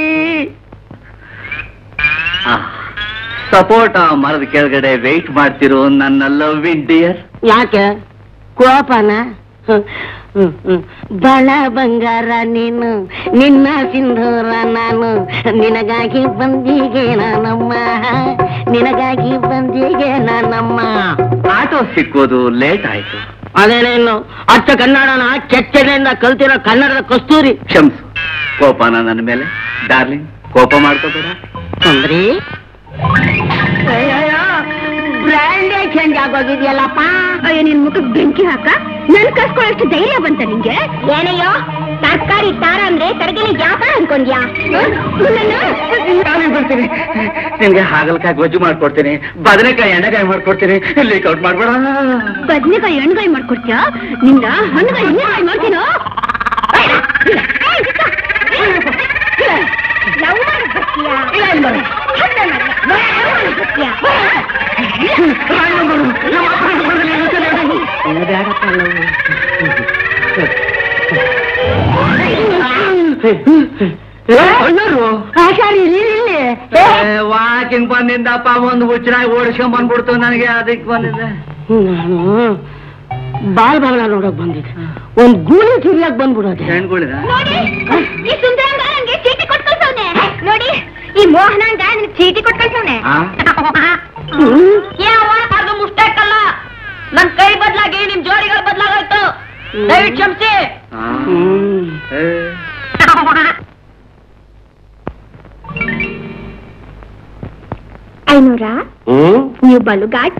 ಸಪೋಟ ಮರದ ಕೆಳಗಡೆ ವೆಯ್ಟ್ ಮಾಡ್ತಿರೋ ನನ್ನ ಲವ್ ಡಿಯರ್ ಯಾಕೆ ಕೋಪನ ಹ್ಮ್, ಹ್ಮ್, ಹ್ಮ್. ಬಳ ಬಂಗಾರ ನೀನು ನಿನ್ನ ಸಿಂಧೂರ ನಾನು ನಿನಗಾಗಿ ಬಂದಿಗೆ ನಾನಮ್ಮ ನಿನಗಾಗಿ ಬಂದಿಗೆ ನಾನಮ್ಮ ಆಟೋ ಸಿಕ್ಕೋದು ಲೇಟ್ ಆಯ್ತು ಅದೇನೇನು ಅಚ್ಚ ಕನ್ನಡನ ಕೆಚ್ಚನೆಯಿಂದ ಕಲ್ತಿರೋ ಕನ್ನಡದ ಕಸ್ತೂರಿ ಕ್ಷಮಿಸು ಕೋಪನ ನನ್ನ ಮೇಲೆ ಡಾರ್ಲಿಂಗ್ ಕೋಪ ಮಾಡ್ಕೋಬೇಡ ಸುಂದ್ರಿ ಬ್ರ್ಯಾಂಡೇ ಚೇಂಜ್ ಆಗೋಗಿದ್ಯಲ್ಲಪ್ಪ ಅಯ್ಯೋ ನಿನ್ ಮುಖಕ್ಕೆ ಬೆಂಕಿ ಹಾಕ ನನ್ ಕಸ್ಕೊಳ್ಳೋಷ್ಟು ಧೈರ್ಯ ಬಂತ ನಿಂಗೆ ಏನಯ್ಯೋ ತರಕಾರಿ ತಾರ ಅಂದ್ರೆ ತರಗಿನ ವ್ಯಾಪಾರ ಅನ್ಕೊಂಡ್ಯಾ ನಾನೇ ಬರ್ತೀನಿ ನಿನ್ಗೆ ಹಾಗಲಕಾಯಿ ಗೊಜ್ಜು ಮಾಡ್ಕೊಡ್ತೀನಿ ಬದನೆಕಾಯಿ ಎಣ್ಣೆಕಾಯಿ ಮಾಡ್ಕೊಡ್ತೀನಿ ಲೀಕ್ಔಟ್ ಮಾಡ್ಬೇಡ ಬದ್ನೆಕಾಯಿ ಎಣ್ಗಾಯಿ ಮಾಡ್ಕೊಡ್ತೀಯಾ ನಿಂದ ಹಣ್ಣುಗಾಯಿ ಎಣ್ಣೆಗಾಯಿ ಮಾಡ್ತೀನೋ ಲವ್ ಮಾಡಕ್ ಬರ್ತೀಯಾ? ಹಣ್ಣ ಮಾಡ್ಲಾ? ಲವ್ ಮಾಡಕ್ ಬರ್ತೀಯಾ? ಆಶಾರಿ ಇಲ್ಲಿ ವಾಕಿಂಗ್ ಬಂದಿಂದಪ್ಪ ಒಂದು ಹುಚ್ಚನಾಗಿ ಓಡಿಸ್ಕೊಂಡ್ ಬಂದ್ಬಿಡ್ತು ನನಗೆ ಅದಕ್ಕೆ ಬಂದಿದ್ದೆ ನಾನು ಬಾಲ್ ಬಾಗ್ಲ ನೋಡಕ್ ಬಂದಿದ್ದೆ ಒಂದ್ ಗೂಳಿ ತಿರ್ಯಾಕ್ ಬಂದ್ಬಿಡೋದೆ ಹೆಣ್ಗಳಿದ ನೋಡಿ ಈ ಸುಂದರಂಗ ನಂಗೆ ಚೀಟಿ ಕೊಟ್ಟು ಕಳ್ಸವ್ನೆ ನೋಡಿ ಈ ಮೋಹನಾಂಗ ನನಗೆ ಚೀಟಿ ಕೊಟ್ಟು ಕಳ್ಸವ್ನೆ ಆ? ಯಾವ ಅದು ಮುಸ್ಟೇಕ್ ಅಲ್ಲ ನನ್ ಕೈ ಬದ್ಲಾಗಿ ನಿಮ್ ಜೋಡಿಗಳು ಬದ್ಲಾಗೋಯ್ತು ದಯವಿಟ್ಟು ಕ್ಷಮಿಸಿ ಐನೂರ ನೀವು ಬಲು ಗಾಟಿ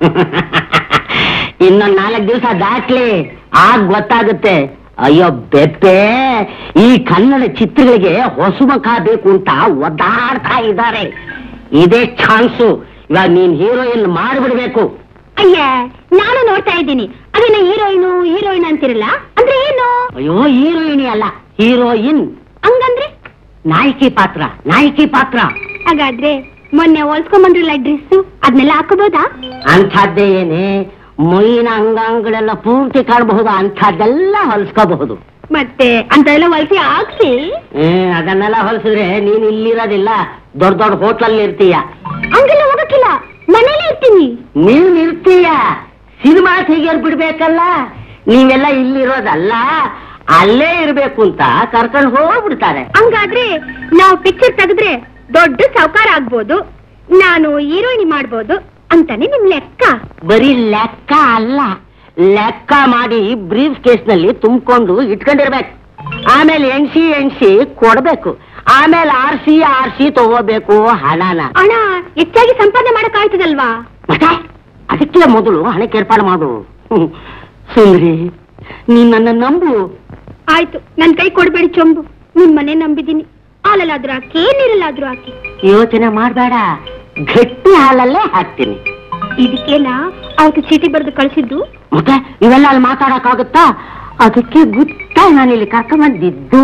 ಇನ್ನೊಂದ್ ನಾಲ್ಕು ದಿವಸ ದಾಟ್ಲಿ ಆಗ ಗೊತ್ತಾಗುತ್ತೆ ಅಯ್ಯೋ ಬೆಪ್ಪೆ ಈ ಕನ್ನಡ ಚಿತ್ರಗಳಿಗೆ ಹೊಸ ಮುಖ ಬೇಕು ಅಂತ ಒದ್ದಾಡ್ತಾ ಇದ್ದಾರೆ ಇದೇ ಚಾನ್ಸು ಇವಾಗ ನೀನ್ ಹೀರೋಯಿನ್ ಮಾಡ್ಬಿಡ್ಬೇಕು ಅಯ್ಯ ನಾನು ನೋಡ್ತಾ ಇದ್ದೀನಿ ಅದೇನ ಹೀರೋಯಿನು ಹೀರೋಯಿನ್ ಅಂತಿರಲ್ಲ ಅಂದ್ರೆ ಏನು ಅಯ್ಯೋ ಹೀರೋಯಿನಿ ಅಲ್ಲ ಹೀರೋಯಿನ್ ಹಂಗಂದ್ರೆ ನಾಯಕಿ ಪಾತ್ರ ನಾಯಕಿ ಪಾತ್ರ ಹಾಗಾದ್ರೆ ಮೊನ್ನೆ ಹೊಲ್ಸ್ಕೊಂಬಂದ್ರಲ್ಲ ಡ್ರೆಸ್ ಅದನ್ನೆಲ್ಲ ಹಾಕೋಬೋದಾ ಅಂಥದ್ದೇ ಏನೇ ಮೈನ ಅಂಗಾಂಗಳೆಲ್ಲ ಪೂರ್ತಿ ಕಾಣಬಹುದು ಅಂಥದ್ದೆಲ್ಲ ಹೊಲ್ಸ್ಕೋಬಹುದು ಮತ್ತೆ ಅಂತ ಎಲ್ಲ ಹೊಲ್ಸಿ ಹಾಕ್ಸಿ ಏ ಅದನ್ನೆಲ್ಲ ಹೊಲ್ಸಿದ್ರೆ ನೀನ್ ಇಲ್ಲಿರೋದಿಲ್ಲ ದೊಡ್ಡ ದೊಡ್ಡ ಹೋಟ್ಲಲ್ಲಿ ಇರ್ತೀಯ ಹಂಗೆಲ್ಲ ಹೋಗಕ್ಕಿಲ್ಲ ಮನೇಲಿ ಇರ್ತೀನಿ ನೀನ್ ಇರ್ತೀಯ ಸಿನಿಮಾ ತೆಗಿಯೋರ್ ಬಿಡ್ಬೇಕಲ್ಲ ನೀವೆಲ್ಲ ಇಲ್ಲಿರೋದಲ್ಲ ಅಲ್ಲೇ ಇರ್ಬೇಕು ಅಂತ ಕರ್ಕೊಂಡು ಹೋಗ್ಬಿಡ್ತಾರೆ ಹಂಗಾದ್ರೆ ನಾವು ಪಿಕ್ಚರ್ ತೆಗೆದ್ರೆ ದೊಡ್ಡ ಸಾವುಕಾರ ಆಗ್ಬೋದು ನಾನು ಹೀರೋಯಿನಿ ಮಾಡ್ಬೋದು ಅಂತಾನೆ ನಿಮ್ ಲೆಕ್ಕ ಬರೀ ಲೆಕ್ಕ ಅಲ್ಲ ಲೆಕ್ಕ ಮಾಡಿ ಬ್ರೀಫ್ ಕೇಸ್ ನಲ್ಲಿ ತುಂಬಿಕೊಂಡು ಇಟ್ಕೊಂಡಿರ್ಬೇಕು ಆಮೇಲೆ ಎಣ್ಸಿ ಎಣ್ಸಿ ಕೊಡ್ಬೇಕು ಆಮೇಲೆ ಆರ್ಸಿ ಆರ್ಸಿ ತಗೋಬೇಕು ಹಣನ ಹಣ ಹೆಚ್ಚಾಗಿ ಸಂಪಾದನೆ ಮಾಡಕ್ ಆಯ್ತದಲ್ವಾ ಮತ್ತೆ ಅದಕ್ಕೆ ಮೊದಲು ಹಣಕ್ಕೆ ಏರ್ಪಾಡು ಮಾಡು ಹ್ಮ್. ಸುಂದ್ರಿ ನೀನ್ ನನ್ನ ನಂಬು ಆಯ್ತು ನನ್ ಕೈ ಕೊಡ್ಬೇಡಿ ಚೊಂಬು ನಿಮ್ ಮನೆ ನಂಬಿದೀನಿ ಹಾಲಲ್ಲಾದ್ರೂ ಹಾಕಿ ನೀರಲ್ಲಾದ್ರೂ ಹಾಕಿ ಯೋಚನೆ ಮಾಡ್ಬೇಡ ಗಟ್ಟಿ ಹಾಲಲ್ಲೇ ಹಾಕ್ತೀನಿ ಇದಕ್ಕೆಲ್ಲ ಅವತ್ತು ಚೀಟಿ ಬರೆದು ಕಳ್ಸಿದ್ದು ಮತ್ತೆ ಇವೆಲ್ಲ ಅಲ್ಲಿ ಮಾತಾಡಕ್ಕಾಗುತ್ತಾ ಅದಕ್ಕೆ ಗುತ್ತ ನಾನು ಇಲ್ಲಿ ಕರ್ಕೊಂಬಂದಿದ್ದು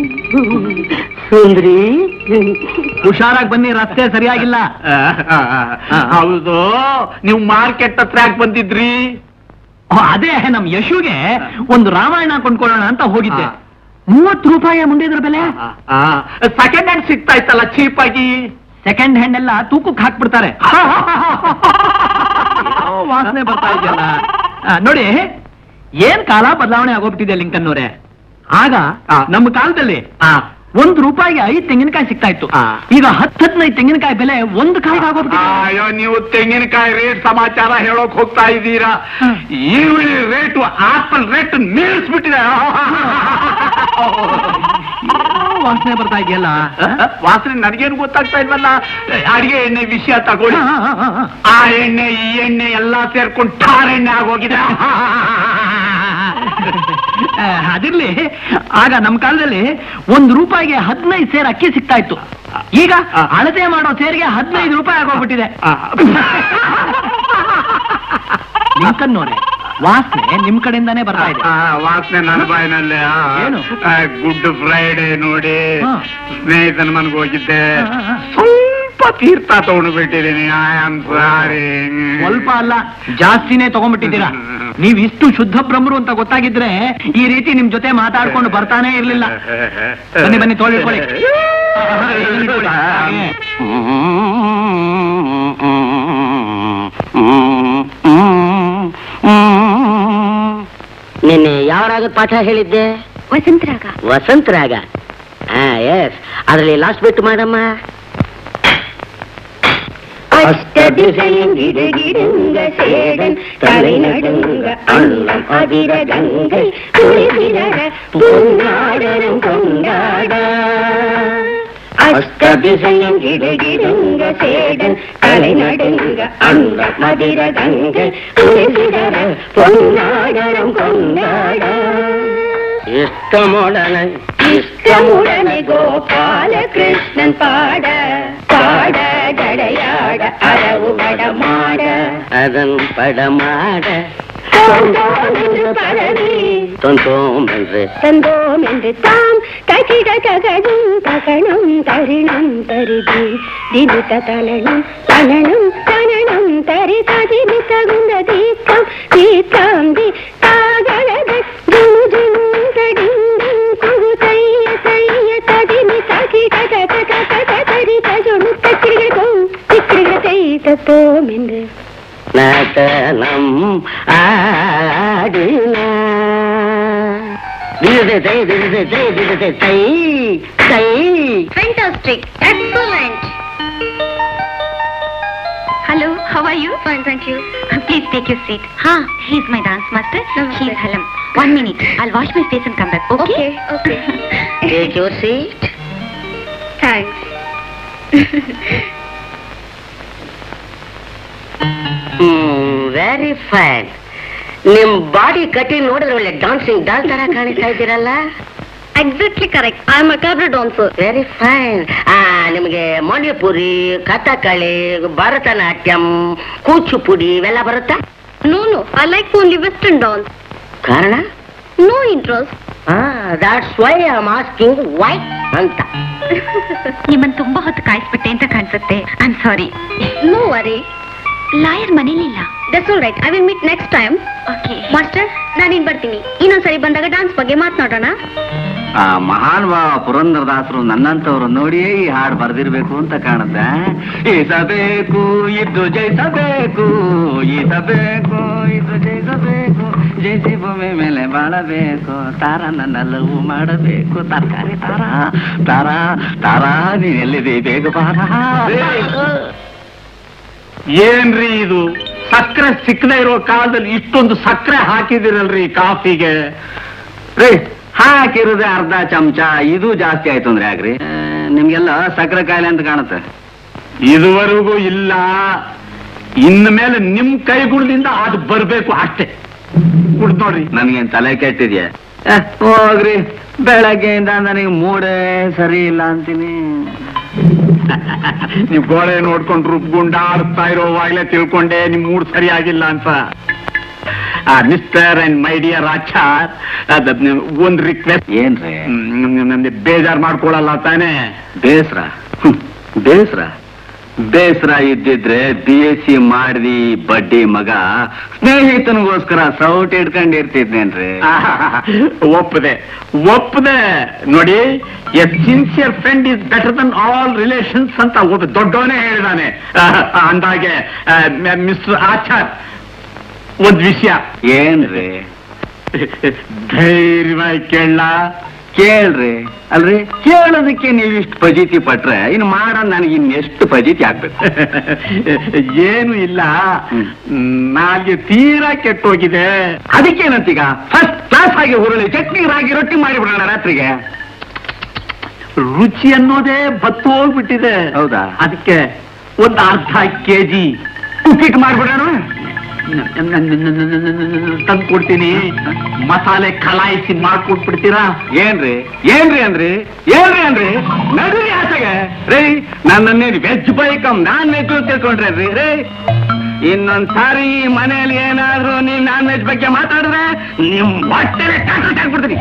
ಸುಂದ್ರಿ ಹುಷಾರಾಗಿ ಬನ್ನಿ ರಸ್ತೆ ಸರಿಯಾಗಿಲ್ಲ ಹೌದು ನೀವು ಮಾರ್ಕೆಟ್ ಹತ್ರ ಯಾಕೆ ಬಂದಿದ್ರಿ ಓ, ಅದೇ ನಮ್ ಯಶುಗೆ ಒಂದು ರಾಮಾಯಣ ಕೊಂಡ್ಕೊಳ್ಳೋಣ ಅಂತ ಹೋಗಿದ್ದೆ ಹಾ. ಮೂವತ್ತು ರೂಪಾಯಿ ಮುಂಡಿದ್ರ ಬೆಲೆ ಸೆಕೆಂಡ್ ಹ್ಯಾಂಡ್ ಸಿಗ್ತಾ ಇತ್ತಲ್ಲ ಚೀಪ್ ಆಗಿ ಸೆಕೆಂಡ್ ಹ್ಯಾಂಡ್ ಎಲ್ಲ ತೂಕಕ್ಕೆ ಹಾಕ್ಬಿಡ್ತಾರೆ ಏನೋ ವಾಸನೆ ಬರ್ತಾ ಇದೆಯಲ್ಲ ಆ, ನೋಡಿ ಏನ್ ಕಾಲ ಬದಲಾವಣೆ ಆಗೋಗ್ಬಿಟ್ಟಿದೆ ಲಿಂಕನ್ ಅವರೇ ಆಗ ನಮ್ಮ ಕಾಲದಲ್ಲಿ ಒಂದು ರೂಪಾಯಿಗೆ ಐದು ತೆಂಗಿನಕಾಯಿ ಸಿಗ್ತಾ ಇತ್ತು ಈಗ ಹತ್ತು ಹದಿನೈದು ತೆಂಗಿನಕಾಯಿ ಬೆಲೆ ಒಂದು ಕಾಯಿಗೆ ಆಗೋಗ್ಬಿಟ್ಟಿದೆ ಅಯ್ಯೋ ನೀವು ತೆಂಗಿನಕಾಯಿ ರೇಟ್ ಸಮಾಚಾರ ಹೇಳೋಕ್ ಹೋಗ್ತಾ ಇದ್ದೀರಾ ಈರುಳ್ಳಿ ರೇಟು ಆಪಲ್ ರೇಟ್ ನಿಲ್ಲಿಸ್ಬಿಟ್ಟಿದೆ ವಾಸನೆ ಬರ್ತಾ ಇದೆಯಲ್ಲ ವಾಸನೆ ನನಗೇನು ಗೊತ್ತಾಗ್ತಾ ಇಲ್ವಲ್ಲ ಅಡಿಗೆ ಎಣ್ಣೆ ವಿಷಯ ತಗೊಳ್ಳಿ ಆ ಎಣ್ಣೆ ಈ ಎಣ್ಣೆ ಎಲ್ಲಾ ಸೇರ್ಕೊಂಡು ಟಾರ್ ಎಣ್ಣೆ ಆಗೋಗಿದೆ ಆ, ಅದಿರ್ಲಿ ಆಗ ನಮ್ಮ ಕಾಲದಲ್ಲಿ ಒಂದು ರೂಪಾಯಿಗೆ ಹದಿನೈದು ಸೇರ್ ಅಕ್ಕಿ ಸಿಗ್ತಾ ಇತ್ತು ಈಗ ಅಳತೆ ಮಾಡೋ ಸೇರಿಗೆ ಹದಿನೈದು ರೂಪಾಯಿ ಆಗೋಗ್ಬಿಟ್ಟಿದೆ ಲಿಂಕನ್ನೋರೆ ವಾಸನೆ ನಿಮ್ ಕಡೆಯಿಂದಾನೇ ಬರ್ತಾ ಇದೆ ಆ, ವಾಸನೆ ನನ್ನ ಬಾಯಿನಲ್ಲಿ ಏನು? ಗುಡ್ ಫ್ರೈಡೆ ನೋಡಿ ಹಾ. ಸ್ನೇಹಿತನ ಮನ್ಗೆ ಹೋಗಿದ್ದೆ ಹಾ, ಹಾ. ಸ್ವಲ್ಪ ತೀರ್ಥ ತಗೊಂಡು ಬಿಟ್ಟಿದ್ದೀನಿ ಐ ಆಮ್ ಸಾರಿ ಸ್ವಲ್ಪ ಅಲ್ಲ ಜಾಸ್ತಿನೇ ತಗೊಂಡ್ಬಿಟ್ಟಿದ್ದೀರಾ ನೀವ್ ಇಷ್ಟು ಶುದ್ಧ ಬ್ರಹ್ಮರು ಅಂತ ಗೊತ್ತಾಗಿದ್ರೆ ಈ ರೀತಿ ನಿಮ್ ಜೊತೆ ಮಾತಾಡ್ಕೊಂಡು ಬರ್ತಾನೆ ಇರ್ಲಿಲ್ಲ ಬನ್ನಿ ಬನ್ನಿ ತೋಳಿಟ್ಕೊಳ್ಳಿ ಹಾಗೆ. ನಿನ್ನೆ ಯಾವ ರಾಗದ ಪಾಠ ಹೇಳಿದ್ದೆ ವಸಂತರಾಗ ವಸಂತ ರಾಗ ಹಾ ಎಸ್ ಅದರಲ್ಲಿ ಲಾಸ್ಟ್ ಬಿಟ್ಟು ಮಾಡಮ್ಮ அஷ்டதிசையிடுகிடுங்க சேடன் தலை நடுங்க அன்னம் அதிர கங்கை குளிசிதற பொன்னாடரும் கொண்டாட அஷ்டதிசையும் இடுகிடுங்க சேடன் தலை நடுங்க அன்னம் அதிர கங்கை குளிசிதற பொன்னாடரும் கொண்டாட ಇಷ್ಟಮೊಡನೆ இஷ்டமுடனே கோபால கிருஷ்ணன் பாட பாட ஜடையாட அரவு வடமாட ಅದನ್ ಪಡ ಮಾಡ தந்தோம் என்று பரவி ತೊಂತೋಮ್ ಅಂದ್ರೆ தந்தோம் என்று தாம் தகிட தகடும் தகணும் தருணம் தருதி தினித தலனும் தனனும் தனனும் தரி ததினி தகுந்த தீர்த்தம் தீர்த்தம் தி தாகலத ஜுனு ஜுனு தடிங்கும் குகு தைய தைய ததினி தகிட தக தக தரி தஜுனு தக்கிரிகளும் திக்கிரிகள் தை தத்தோம் என்று ನಟನಂ ಆಡಿನ ದಿನದೆ ತೈ ದಿನದೆ ತೈ ದಿನದೆ ತೈ ತೈ Fantastic! Excellent! Hello, how are you? Fine, thank you. Please take your seat. Ha, he's my dance master. Namaste. He's Halam. One minute. I'll wash my face and come back. Okay? Okay, okay. Take your seat Thanks. Very fine ನಿಮ್ body cutting ನೋಡಿದ್ರೆ ಒಳ್ಳೆ dancing doll ತರ ಕಾಣಿಸ್ತಾ ಇದ್ದೀರಲ್ಲ Exactly correct. I'm a cabaret dancer. Very fine ನಿಮಗೆ ಮಣಿಪುರಿ ಕಥಕಳಿ ಭರತನಾಟ್ಯಂ ಕೂಚುಪುಡಿ ಇವೆಲ್ಲ ಬರುತ್ತಾ No, no. I like only Western dance. ಕಾರಣ No interest. That's why am asking why ಅಂತ ನಿಮ್ಮನ್ ತುಂಬಾ ಹೊತ್ತು ಕಾಯಿಸ್ಬಿಟ್ಟೆ ಅಂತ ಕಾಣಿಸುತ್ತೆ I am sorry No worry. Lawyer ಮನೇಲಿಲ್ಲ That's all right. I will meet next time. Okay master ನಾನಿನ್ ಬರ್ತೀನಿ ಇನ್ನೊಂದ್ಸರಿ ಬಂದಾಗ ಡಾನ್ಸ್ ಬಗ್ಗೆ ಮಾತನಾಡೋಣ ಆ ಮಹಾನ್ ಭಾವ ಪುರಂದರದಾಸರು ನನ್ನಂತವ್ರು ನೋಡಿಯೇ ಈ ಹಾಡು ಬರೆದಿರ್ಬೇಕು ಅಂತ ಕಾಣುತ್ತೆ ಈಸಬೇಕು ಇದ್ದು ಜಯಿಸಬೇಕು ಈಸಬೇಕು ಇದ್ದು ಜಯಿಸಬೇಕು ಜಯಿಸಿ ಭೂಮಿ ಮೇಲೆ ಬಾಳಬೇಕು ತಾರ ನನ್ನ ಲವ್ ಮಾಡಬೇಕು ತರಕಾರಿ ತಾರ ತಾರ ತಾರ ನೀನ್ ಎಲ್ಲಿದೆ ಬೇಗ ಬಾರ ಏನ್ರಿ ಇದು ಸಕ್ಕರೆ ಸಿಕ್ಕದೆ ಇರೋ ಕಾಲದಲ್ಲಿ ಇಷ್ಟೊಂದು ಸಕ್ಕರೆ ಹಾಕಿದಿರಲ್ರಿ ಕಾಫಿಗೆ ರೀ ಹಾಕಿರೋದೇ ಅರ್ಧ ಚಮಚ ಇದು ಜಾಸ್ತಿ ಆಯ್ತು ಅಂದ್ರೆ ಯಾಕ್ರಿ ಆ, ನಿಮ್ಗೆಲ್ಲ ಸಕ್ಕರೆ ಕಾಯಿಲೆ ಅಂತ ಕಾಣುತ್ತೆ ಇದುವರೆಗೂ ಇಲ್ಲ ಇನ್ನು ಮೇಲೆ ನಿಮ್ ಕೈಗುಣದಿಂದ ಅದು ಬರ್ಬೇಕು ಅಷ್ಟೇ ಕುಡ್ದು ನೋಡ್ರಿ ನನ್ಗೇನ್ ತಲೆ ಕೆಟ್ಟಿದ್ಯಾ ಏ, ಹೋಗ್ರಿ ಬೆಳಗ್ಗೆಯಿಂದ ನನಗೆ ಮೂಡೇ ಸರಿ ಇಲ್ಲ ಅಂತೀನಿ ನೀವು ಗೋಡೆ ನೋಡ್ಕೊಂಡು ರುಬ್ಗುಂಡ ಆಡ್ತಾ ಇರೋವಾಗ್ಲೇ ತಿಳ್ಕೊಂಡೆ ನಿಮ್ ಮೂಡ್ ಸರಿಯಾಗಿಲ್ಲ ಅಂತ mister and my dear Achar ಒಂದ್ ರಿಕ್ವೆಸ್ಟ್ ಏನ್ರಿ ನಂಗೆ ಬೇಜಾರ್ ಮಾಡ್ಕೊಳಲ್ಲ ತಾನೇ ಬೇಸ್ರ ಹ್ಮ್, ಬೇಸ್ರ ಬೇಸರ ಇದ್ದಿದ್ರೆ ಬಿ ಎಸ್ ಸಿ ಮಾಡ್ದಿ ಬಡ್ಡಿ ಮಗ ಸ್ನೇಹಿತನಿಗೋಸ್ಕರ ಸೌಟ್ ಇಟ್ಕೊಂಡಿರ್ತಿದ್ನೇನ್ರಿ ಒಪ್ಪದೆ ಒಪ್ಪದೆ ನೋಡಿ a sincere friend is better than all relations ಅಂತ ಒಬ್ಬ ದೊಡ್ಡವನೇ ಹೇಳಿದಾನೆ ಅಂದಾಗೆ ಮಿಸ್ಟರ್ ಆಚಾರ್ ಒಂದ್ ವಿಷಯ ಏನ್ರಿ ಧೈರ್ಯವಾಗಿ ಕೇಳ ಕೇಳ್ರಿ ಅಲ್ರಿ ಕೇಳೋದಕ್ಕೆ ನೀವಿಷ್ಟು ಫಜೀತಿ ಪಟ್ರೆ ಇನ್ನು ಮಾಡ ನನಗೆ ಇನ್ನೆಷ್ಟು ಫಜೀತಿ ಆಗ್ಬೇಕು ಏನು ಇಲ್ಲ ಹ್ಮ್. ನಾಲ್ಗೆ ತೀರಾ ಕೆಟ್ಟೋಗಿದೆ ಅದಕ್ಕೇನಂತೀಗ ಫಸ್ಟ್ ಕ್ಲಾಸ್ ಆಗಿ ಹುರುಳಿ ಚಟ್ನಿ ರಾಗಿ ರೊಟ್ಟಿ ಮಾಡಿಬಿಡೋಣ ರಾತ್ರಿಗೆ ರುಚಿ ಅನ್ನೋದೇ ಬತ್ತು ಹೋಗ್ಬಿಟ್ಟಿದೆ ಹೌದಾ? ಅದಕ್ಕೆ ಒಂದು ಅರ್ಧ ಕೆಜಿ ಉಪ್ಪಿಟ್ಟು ಮಾಡ್ಬಿಡೋಣ ತಂದು ಕೊಡ್ತೀನಿ ಮಸಾಲೆ ಕಲಾಯಿಸಿ ಮಾಡ್ಕೊಟ್ಬಿಡ್ತೀರಾ ಏನ್ರಿ ಏನ್ರಿ ಅಂದ್ರಿ ಏನ್ರಿ ಅಂದ್ರಿ ನಡುರಿ ಆಸೆಗೆ ರೀ ನನ್ನನ್ನೇನು ವೆಜ್ ಬೈಕಮ್ ನಾನ್ ವೆಜ್ ತಿಳ್ಕೊಂಡ್ರೆ ರೀ ರೀ ಇನ್ನೊಂದ್ ಸಾರಿ ಈ ಮನೆಯಲ್ಲಿ ಏನಾದ್ರೂ ನೀವ್ ನಾನ್ ವೆಜ್ ಬಗ್ಗೆ ಮಾತಾಡಿದ್ರೆ ನಿಮ್ ಹೊಟ್ಟೆ ಹಾಕ್ಬಿಡ್ತೀನಿ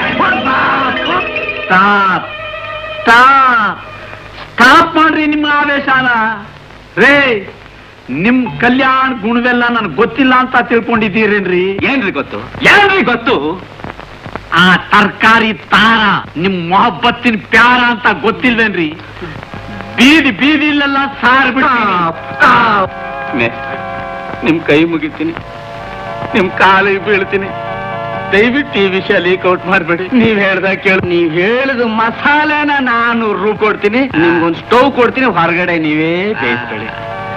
ಸ್ಟಾಪ್ ಸ್ಟಾಪ್ ಸ್ಟಾಪ್ ಮಾಡ್ರಿ ನಿಮ್ಮ ಆವೇಶನ ರೇ ನಿಮ್ ಕಲ್ಯಾಣ ಗುಣವೆಲ್ಲ ನನ್ಗೆ ಗೊತ್ತಿಲ್ಲ ಅಂತ ತಿಳ್ಕೊಂಡಿದ್ದೀರೇನ್ರಿ ಏನ್ರಿ ಗೊತ್ತು ಏನ್ರಿ ಗೊತ್ತು ಆ ತರಕಾರಿ ತಾರ ನಿಮ್ ಮೊಹಬ್ಬತ್ತಿನ ಪ್ಯಾರ ಅಂತ ಗೊತ್ತಿಲ್ವೇನ್ರಿ ಬೀದಿ ಬೀದಿಲೆಲ್ಲ ಸಾರ್ ಮೇ, ನಿಮ್ ಕೈ ಮುಗಿತೀನಿ ನಿಮ್ ಕಾಲಿಗೆ ಬೀಳ್ತೀನಿ ದಯವಿಟ್ಟು ಈ ವಿಷಯ ಲೀಕ್ ಔಟ್ ಮಾಡ್ಬೇಡಿ ನೀವ್ ಹೇಳ್ದಾಗ ಕೇಳ ನೀವ್ ಹೇಳಿದ ಮಸಾಲೆನ ನಾನು ರೂ ಕೊಡ್ತೀನಿ ನಿಮ್ಗೊಂದು ಸ್ಟವ್ ಕೊಡ್ತೀನಿ ಹೊರಗಡೆ ನೀವೇ ಬೇಯಿಸ್ಕೊಳ್ಳಿ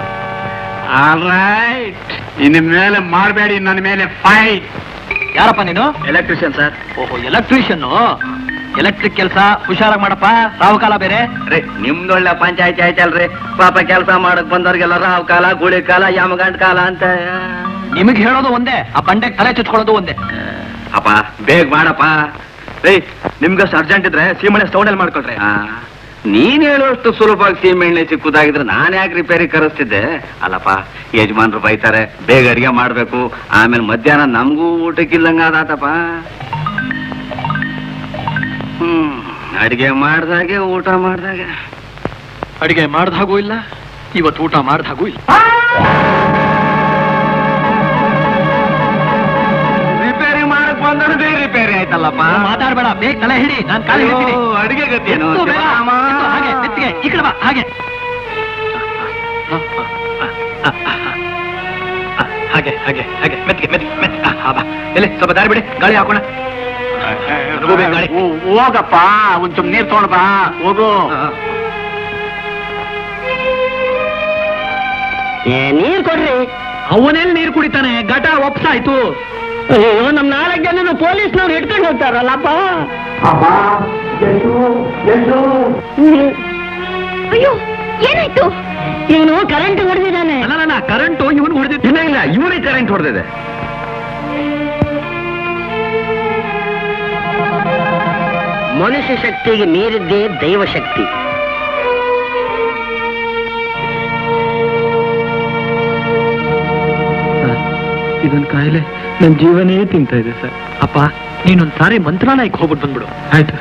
ರೈಟ್ ಇನ್ನು ಮೇಲೆ ಮಾಡಬೇಡಿ ನನ್ನ ಮೇಲೆ ಫೈಟ್ ಯಾರಪ್ಪ ನೀನು ಎಲೆಕ್ಟ್ರಿಷಿಯನ್ ಸರ್ ಓಹೋ ಎಲೆಕ್ಟ್ರಿಷಿಯನ್ ಎಲೆಕ್ಟ್ರಿಕ್ ಕೆಲಸ ಹುಷಾರಾಗಿ ಮಾಡಪ್ಪ ಸಾವಕಾಲ ಬೇರೆ ರೀ ನಿಮ್ದೊಳ್ಳೆ ಪಂಚಾಯತಿ ಆಯ್ತಲ್ರಿ ಪಾಪ ಕೆಲಸ ಮಾಡಕ್ ಬಂದವ್ರಿಗೆಲ್ಲ ರಾವ್ ಕಾಲ ಗುಳಿ ಕಾಲ ಯಮಗಂಟ್ ಕಾಲ ಅಂತ ನಿಮಗೆ ಹೇಳೋದು ಒಂದೇ ಆ ಬಂಡೆಗೆ ತಲೆ ಚುಚ್ಕೊಳ್ಳೋದು ಒಂದೇ ಅಪ್ಪ ಬೇಗ ಮಾಡಪ್ಪ ರೀ ನಿಮ್ಗಷ್ಟು ಅರ್ಜೆಂಟ್ ಇದ್ರೆ ಸೀಮೆಣ್ಣೆ ಸ್ಟೌನಲ್ಲಿ ಮಾಡ್ಕೊಳ್ರಿ ನೀನ್ ಹೇಳುವಷ್ಟು ಸುಲಭವಾಗಿ ಸೀಮೆಣ್ಣೆ ಸಿಕ್ಕುದಾಗಿದ್ರೆ ನಾನು ಯಾಕೆ ರಿಪೇರಿ ಕರೆಸ್ತಿದ್ದೆ ಅಲ್ಲಪ್ಪ ಯಜಮಾನ್ರು ಬೈತಾರೆ ಬೇಗ ಅಡಿಗೆ ಮಾಡ್ಬೇಕು ಆಮೇಲೆ ಮಧ್ಯಾಹ್ನ ನಮಗೂ ಊಟಕ್ಕಿಲ್ಲಂಗ ಆದಾತಪ್ಪ ಹ್ಮ್ ಅಡಿಗೆ ಮಾಡ್ದಾಗೆ ಊಟ ಮಾಡ್ದಾಗೆ ಅಡಿಗೆ ಮಾಡ್ದ ಹಾಗೂ ಇಲ್ಲ ಇವತ್ತು ಊಟ ಮಾಡ್ದ ಹಾಗೂ ಇಲ್ಲ ರಿಪೇರಿ ಮಾಡಕ್ ಬಂದ್ರೆ ರಿಪೇರಿ ಆಯ್ತಲ್ಲಪ್ಪ ಮಾತಾಡ್ಬೇಡ ಬೇಗ ತಲೆ ಹಿಡಿ ನಾನು ಕಾಲಿ ಹಿಡ್ತೀನಿ. ಅಯ್ಯೋ, ಅಡಿಗೆ ಗತಿಯೇನು? ಎತ್ತು ಬೇಗ, ಶಿವರಾಮ. ಎತ್ತು, ಹಾಗೆ ನೆತ್ತಿಗೆ, ಈ ಕಡೆ ಬಾ ಹಾಗೆ ಹಾಗೆ ಹಾಗೆ ಹಾಗೆ ಮೆತ್ತಿಗೆ ಮೆತ್ತಿಗೆ ಮೆತ್ತಿಗೆ ಆ, ಆ, ಬಾ ಎಲ್ಲಿ ಸ್ವಲ್ಪ ದಾರಿ ಬಿಡಿ ಗಾಳಿ ಹಾಕೋಣ ನನಗೂ ಬೇಕು ಗಾಳಿ ಹೋ- ಹೋಗಪ್ಪ ಒಂದ್ ಸ್ವಲ್ಪ ನೀರ್ ತಗೊಂಡ್ ಬಾ ಹೋಗು ನೀರ್ ಕೊಡ್ರಿ ಅವನೆಲ್ಲಿ ನೀರು ಕುಡಿತಾನೆ ಘಟ ಒಪ್ಸಾಯ್ತು ಅಯ್ಯೋ ನಮ್ ನಾಲ್ಕು ಜನ ಪೊಲೀಸ್ನವ್ರು ಹಿಡ್ಕೊಂಡು ಹೋಗ್ತಾರಲ್ಲಪ್ಪ ಅಯ್ಯೋ ಏನಾಯ್ತು ಇವನು ಕರೆಂಟ್ ಹೊಡೆದಿದ್ದಾನೆ ಅಲ್ಲ ಕರೆಂಟು ಇವನು ಹೊಡೆದಿತ್ತು ಇಲ್ಲ ಇಲ್ಲ ಇವನೇ ಕರೆಂಟ್ ಹೊಡೆದಿದೆ ಮನುಷ್ಯ ಶಕ್ತಿಗೆ ಮೀರಿದ್ದೇ ದೈವ ಶಕ್ತಿ ಇದೊಂದು ಕಾಯಿಲೆ ನನ್ನ ಜೀವನೇ ತಿಂತ ಇದೆ ಸರ್ ಅಪ್ಪ ನೀನೊಂದ್ ಸಾರಿ ಮಂತ್ರಾಲಯಕ್ಕೆ ಹೋಗ್ಬಿಟ್ಟು ಬಂದ್ಬಿಡು ಆಯ್ತು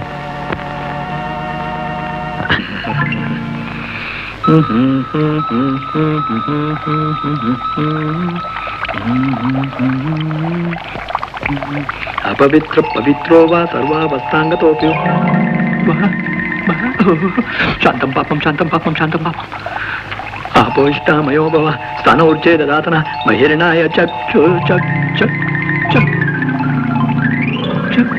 ಅಪವಿತ್ರ ಪವಿತ್ರೋ ವಾ ಸರ್ವಾವಸ್ಥಾಂಗತೋಪಿ ಶಾಂತಂ ಪಾಪಂ ಶಾಂತಂ ಪಾಪಂ ಶಾಂತಂ ಪಾಪಂ ಆಪೋಷ್ಟಾಮಯೋ ಭವ ಸ್ಥಾನ ಊರ್ಜೆ ದದಾತನ ಮಹಿರ್ಣಾಯ ಚಕ್ಷು ಚಕ್ ಚಕ್ ಚಕ್ ಚಕ್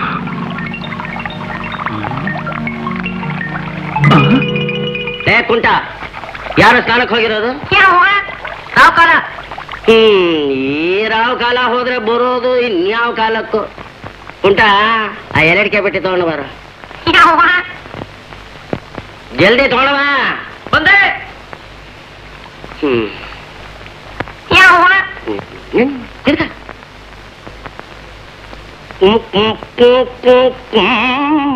ಏ ಕುಂಟ ಯಾರು ಸ್ನಾನಕ್ಕೆ ಹೋಗಿರೋದು ರಾವ್ ಹ್ಮ್ ಈ ರಾವ್ ಕಾಲ ಹೋದ್ರೆ ಬರೋದು ಇನ್ಯಾವ ಕಾಲಕ್ಕೂ ಕುಂಟ ಆ ಎರಡಿಕೆ ಬಿಟ್ಟು ತಗೊಂಡು ಬರ ಜಲ್ದಿ ತಗೊಂಡವ ಬಂದೆ ಹ್ಮ್ ಹ್ಮ್, ತಿರ್ಗ. ಹ್ಮ್, ಹ್ಮ್, ಹ್ಮ್, ಹ್ಮ್,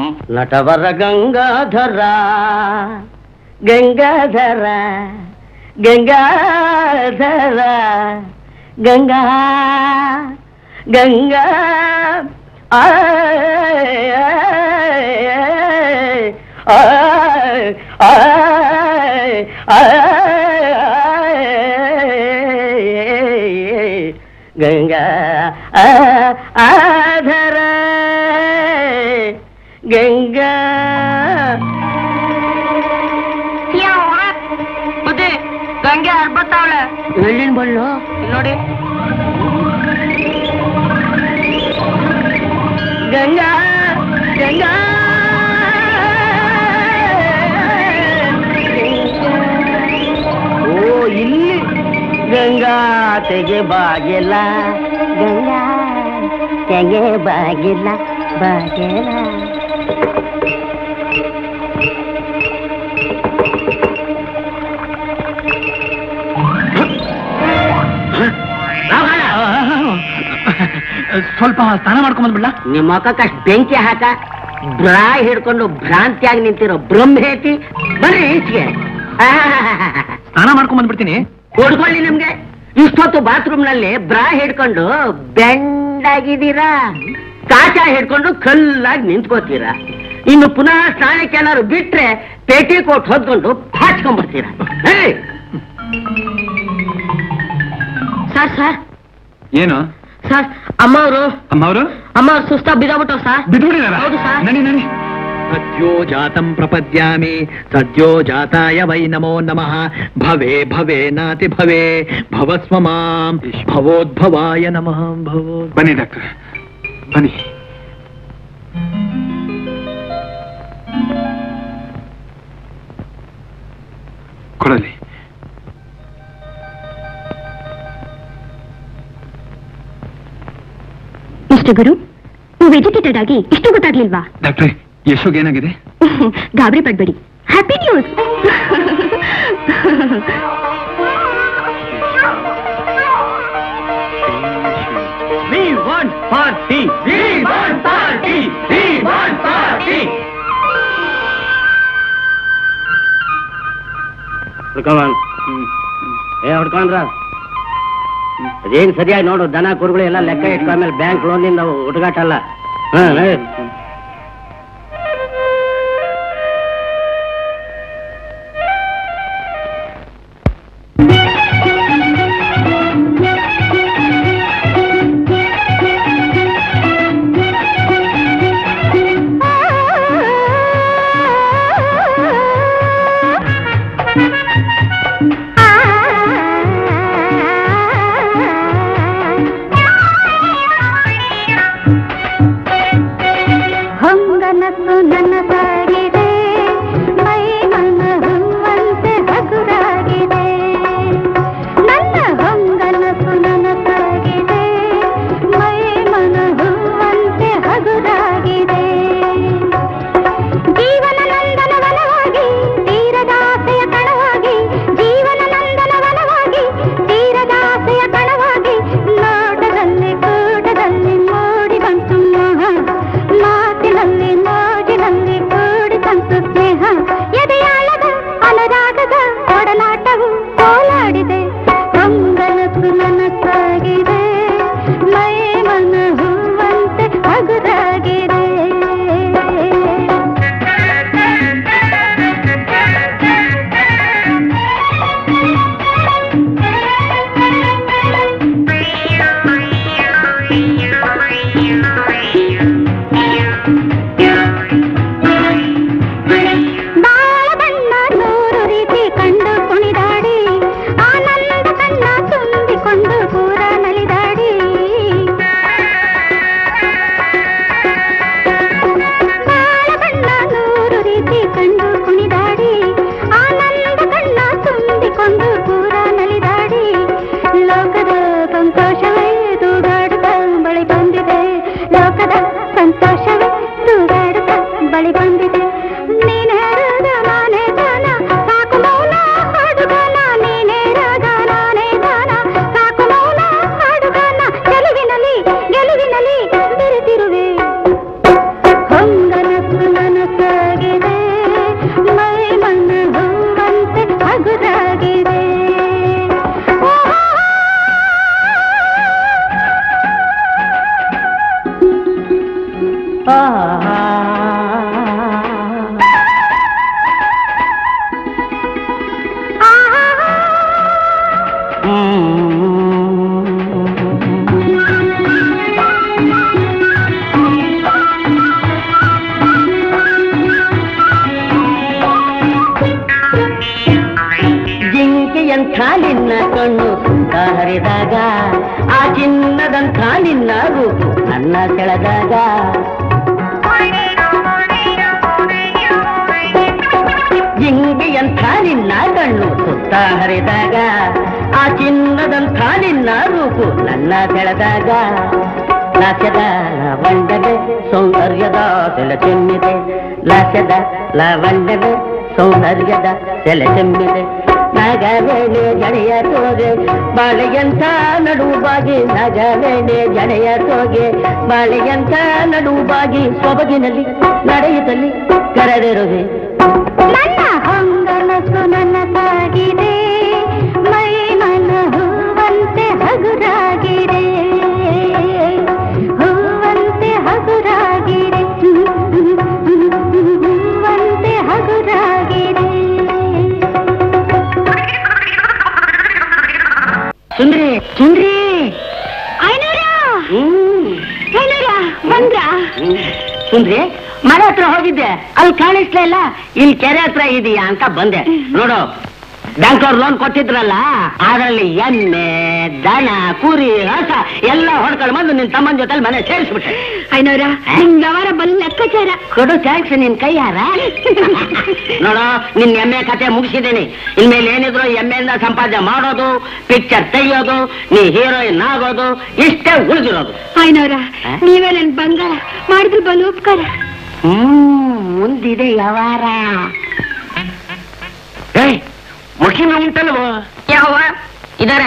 ನಟವರ ಗಂಗಾಧರ ಗಂಗಾಧರ ಗಂಗಾಧರ ಗಂಗಾ ಗಂಗಾ ಆ ಆ ಗಂಗಾ ಆಧರ ಗಂಗಾ ಬುದ್ಧಿ ಗಂಗೆ ಅರ್ಬತ್ತಾವಳೆ ಎಲ್ಲಿನ ಬಳ್ಳು ನೋಡಿ ಗಂಗಾ ಗಂಗಾ ಓ ಇಲ್ಲಿ ಗಂಗಾ ತೆಗೆ ಬಾಗಿಲ್ಲ ಗಂಗಾ ತೆಗೆ ಬಾಗಿಲ್ಲ ಬಾಗಿಲ್ಲ ಸ್ವಲ್ಪ ಸ್ನಾನ ಮಾಡ್ಕೊಂಡ್ ಬಂದ್ಬಿಡ್ಲಾ ನಿಮ್ಮ ಮುಖಕ್ಕಷ್ಟು ಬೆಂಕಿ ಹಾಕ ಬ್ರಾ ಹಿಡ್ಕೊಂಡು ಭ್ರಾಂತಿಯಾಗಿ ನಿಂತಿರೋ ಬ್ರಹ್ಮೇತಿ ಬರ್ರಿ ಈಚೆಗೆ ಸ್ನಾನ ಮಾಡ್ಕೊಂಡ್ ಬಂದ್ಬಿಡ್ತೀನಿ ಕೊಡ್ಕೊಳ್ಳಿ ನಿಮ್ಗೆ ಇಷ್ಟೊತ್ತು ಬಾತ್ರೂಮ್ ನಲ್ಲಿ ಬ್ರಾ ಹಿಡ್ಕೊಂಡು ಬೆಂಡಾಗಿದ್ದೀರಾ ಕಾಚ ಹಿಡ್ಕೊಂಡು ಕಲ್ಲಾಗಿ ನಿಂತ್ಕೋತೀರಾ ಇನ್ನು ಪುನಃ ಸ್ನಾನಕ್ಕೆ ಏನಾದ್ರು ಬಿಟ್ರೆ ಪೇಟಿ ಕೋಟ್ ಹೊದ್ಕೊಂಡು ಹಾಚ್ಕೊಂಡ್ಬರ್ತೀರಾ ಹೇಳಿ ಸರ್ ಸರ್ ಏನು ಸರ್ ಅಮ್ಮ ಅವರು ಅಮ್ಮ ಅವರು ಅಮ್ಮ ಅವ್ರು ಸುಸ್ತಾ ಬಿದ್ದೋಗ್ಬಿಟ್ಟು ಸರ್ ಬಿದ್ದುಬಿಡಿದಾರ ಹೌದು ಸರ್. ನಡಿ ನಡಿ ಸದ್ಯೋ ಜಾತಂ ಪ್ರಪದ್ಯಾಮಿ ಸದ್ಯೋ ಜಾತಾಯ ವೈ ನಮೋ ನಮಃ ಭವೆ ಭವೆ ನಾತಿ ಭವೆ ಭವಸ್ವ ಮಾಂ ಭವೋದ್ಭವಾಯ ನಮಃ ಭವೋ ಬನ್ನಿ ಡಾಕ್ಟರ್ ಬನ್ನಿ ಕೊಡಲಿ ಮಿಸ್ಟರ್ ಗುರು ನೀವು ಎಜುಕೇಟೆಡ್ ಆಗಿ ಇಷ್ಟು ಗೊತ್ತಾಗ್ಲಿಲ್ವಾ ಡಾಕ್ಟ್ರೆ ಯಶೋಗ್ ಏನಾಗಿದೆ ಗಾಬರಿ ಪಡ್ಬೇಡಿ happy news we want party we want party we want party ಹುಡ್ಕೊಂಡ್ ಏ ಹುಡ್ಕೊಂಡ್ರ ಅದೇನ್ ಸರಿಯಾಗಿ ನೋಡು ದನ ಕುರುಗಳು ಎಲ್ಲ ಲೆಕ್ಕ ಇಟ್ಕೊಂಡ್ಮೇಲೆ ಬ್ಯಾಂಕ್ ಲೋನಿಂದ ಹುಡುಗಾಟ ಅಲ್ಲ ಹಾ ನಡಿ. ಹೊಂಗನಸು ನನಸಾಗಿದೆ ಮೈ ಮನ ಹೂವಂತೆ ಹಗುರಾಗಿದೆ ನನ್ನ ಹೊಂಗನಸು ನನಸಾಗಿದೆ ಮೈ ಮನ ಹೂವಂತೆ ಹಗುರಾಗಿದೆ ಜೀವನ ನಂದನ ವನವಾಗಿ ತೀರದಾಸೆಯ ಕಣವಾಗಿ ಜೀವನ ನಂದನ ವನವಾಗಿ ತೀರದಾಸೆಯ ಕಣವಾಗಿ ನೋಟದಲ್ಲಿ ಕೂಟದಲ್ಲಿ ಮೂಡಿ ಬಂತು ಮೋಹ ಮಾತಿನಲ್ಲಿ ಮೋಜಿನಲ್ಲಿ ಕೂಡಿ ಬಂತು ಸ್ನೇಹ ಎದೆಯಾಳದ ಅನುರಾಗದ ಒಡನಾಟವು ಓಲಾಡಿದೆ ಕಂಗನಸು ನನಸಾಗಿದೆ ಮೈ ಮನ ಹೂವಂತೆ ಹಗುರಾಗಿದೆ ಬಾಳ ಬಣ್ಣ ನೂರು ರೀತಿ ಕಂಡು ಕುಣಿದಾಡಿ ಆನಂದ ಕಣ್ಣ ತುಂಬಿಕೊಂಡು ಪೂರ ನಲಿದಾಡಿ ಬಾಳ ಬಣ್ಣ ನೂರು ರೀತಿ ಕಂಡು ಕುಣಿದಾಡಿ ಆನಂದ ಕಣ್ಣ ತುಂಬಿಕೊಂಡು ಪೂರ ನಲಿದಾಡಿ ಲೋಕದ ಸಂತೋಷವೇ ದೂಡಾಡುತ್ತ ಬಳಿ ಬಂದಿದೆ ಲೋಕದ ಸಂತೋಷವೇ ದೂಡಾಡುತ್ತ ಬಳಿ ಬಂದಿದೆ ನೀನೇ ರಾಗ ನಾನೇ ಗಾನ ಸಾಕು ಮೌನ ಹಾಡುಗಾನ ನೀನೇ ರಾಗ ನಾನೇ ಗಾನ ಸಾಕು ಮೌನ ಹಾಡುಗಾನ ಗೆಲುವಿನಲ್ಲಿ ಗೆಲುವಿನಲ್ಲಿ ಬೆರೆತಿರುವೆ ಹೊಂಗನಸು ನನಸಾಗಿದೆ ಮೈ ಮನ ಹೂವಂತೆ ಹಗುರಾಗಿದೆ ಜಿಂಕೆಯಂಥ ನಿನ್ನ ಕಣ್ಣು ಸುತ್ತ ಹರಿದಾಗ ಆ ಚಿನ್ನದಂಥ ನಿನ್ನ ರೂಪು ನನ್ನ ಸೆಳೆದಾಗ ಜಿಂಕೆಯಂಥ ನಿನ್ನ ಕಣ್ಣು ಸುತ್ತ ಹರಿದಾಗ ಆ ಚಿನ್ನದಂಥ ನಿನ್ನ ರೂಪು ನನ್ನ ಸೆಳೆದಾಗ ಲಾಸ್ಯದ ಲವಂಡನೆ ಸೌಂದರ್ಯದ ಸೆಲೆ ಚೆಮ್ಮಿದೆ ಲಾಸ್ಯದ ಲವಂಡನೆ ಸೌಂದರ್ಯದ ಸೆಲೆ ಚೆಮ್ಮಿದೆ ನಗವೇಣೆ ಜಡೆಯ ತೋಗೆ ಬಾಳೆಯಂತ ನಡುವಾಗಿ ನಗವೇಣೆ ಜಡೆಯ ತೋಗೆ ಬಾಳೆಯಂತ ನಡುವಾಗಿ ಸೊಬಗಿನಲ್ಲಿ ನಡೆಯುತ್ತಲ್ಲಿ ಕರೆದಿರುವೆ ನನ್ನ ಹೊಂಗನಸು ನನ್ನ ತಾಗಿದೆ ಮೈ ಮನ ಹೂವಂತೆ ಹಗುರಾಗಿದೆ ಹೂವಂತೆ ಹಗುರಾಗಿದೆ ಹೂವಂತೆ ಹಗುರಾಗಿದೆ ಸುಂದ್ರಿ ಸುಂದ್ರಿ ಐನೂರ ಹ್ಮ್ ಐನೂರ ಬಂದ್ರಾ ಸುಂದ್ರಿ ಮನೆ ಹತ್ರ ಹೋಗಿದ್ದೆ ಅಲ್ಲಿ ಕಾಣಿಸ್ಲೇ ಇಲ್ಲ ಇಲ್ಲಿ ಕೆರೆ ಹತ್ರ ಇದೀಯಾ ಅಂತ ಬಂದೆ ನೋಡು ಬ್ಯಾಂಕ್ ಅವ್ರು ಲೋನ್ ಕೊಟ್ಟಿದ್ರಲ್ಲ ಅದರಲ್ಲಿ ಎಮ್ಮೆ ದನ ಕುರಿ ಹಸ ಎಲ್ಲ ಹೊಡ್ಕೊಂಡು ಬಂದು ನಿನ್ ತಮ್ಮನ ಜೊತೆ ಮನೆ ಸೇರಿಸ್ಬಿಟ್ಟೆ ಐನೂರ ನಿಮ್ ವ್ಯವಹಾರ ಬಲ್ ಲೆಕ್ಕಾಚಾರ ಕೊಡು ಥ್ಯಾಂಕ್ಸ್ ನಿನ್ ಕೈ ಯಾರ ನೋಡು ನಿನ್ ಎಮ್ಮೆ ಕತೆ ಮುಗಿಸಿದ್ದೀನಿ ಇನ್ಮೇಲೆ ಏನಿದ್ರು ಎಮ್ಮೆಯಿಂದ ಸಂಪಾದನೆ ಮಾಡೋದು ಪಿಕ್ಚರ್ ತೆಗಿಯೋದು ನೀ ಹೀರೋಯಿನ್ ಆಗೋದು ಇಷ್ಟೇ ಉಳಿದಿರೋದು ಐನೂರ ನೀವೇ ನನ್ ಬಂಗಾರ ಮಾಡಿದ್ರು ಬಲು ಉಪಕಾರ ಹ್ಮ್ ಮುಂದಿದೆ ವ್ಯವಹಾರ ವಕೀಲ ಉಂಟಲ್ವ ಯಾವ ಇದಾರೆ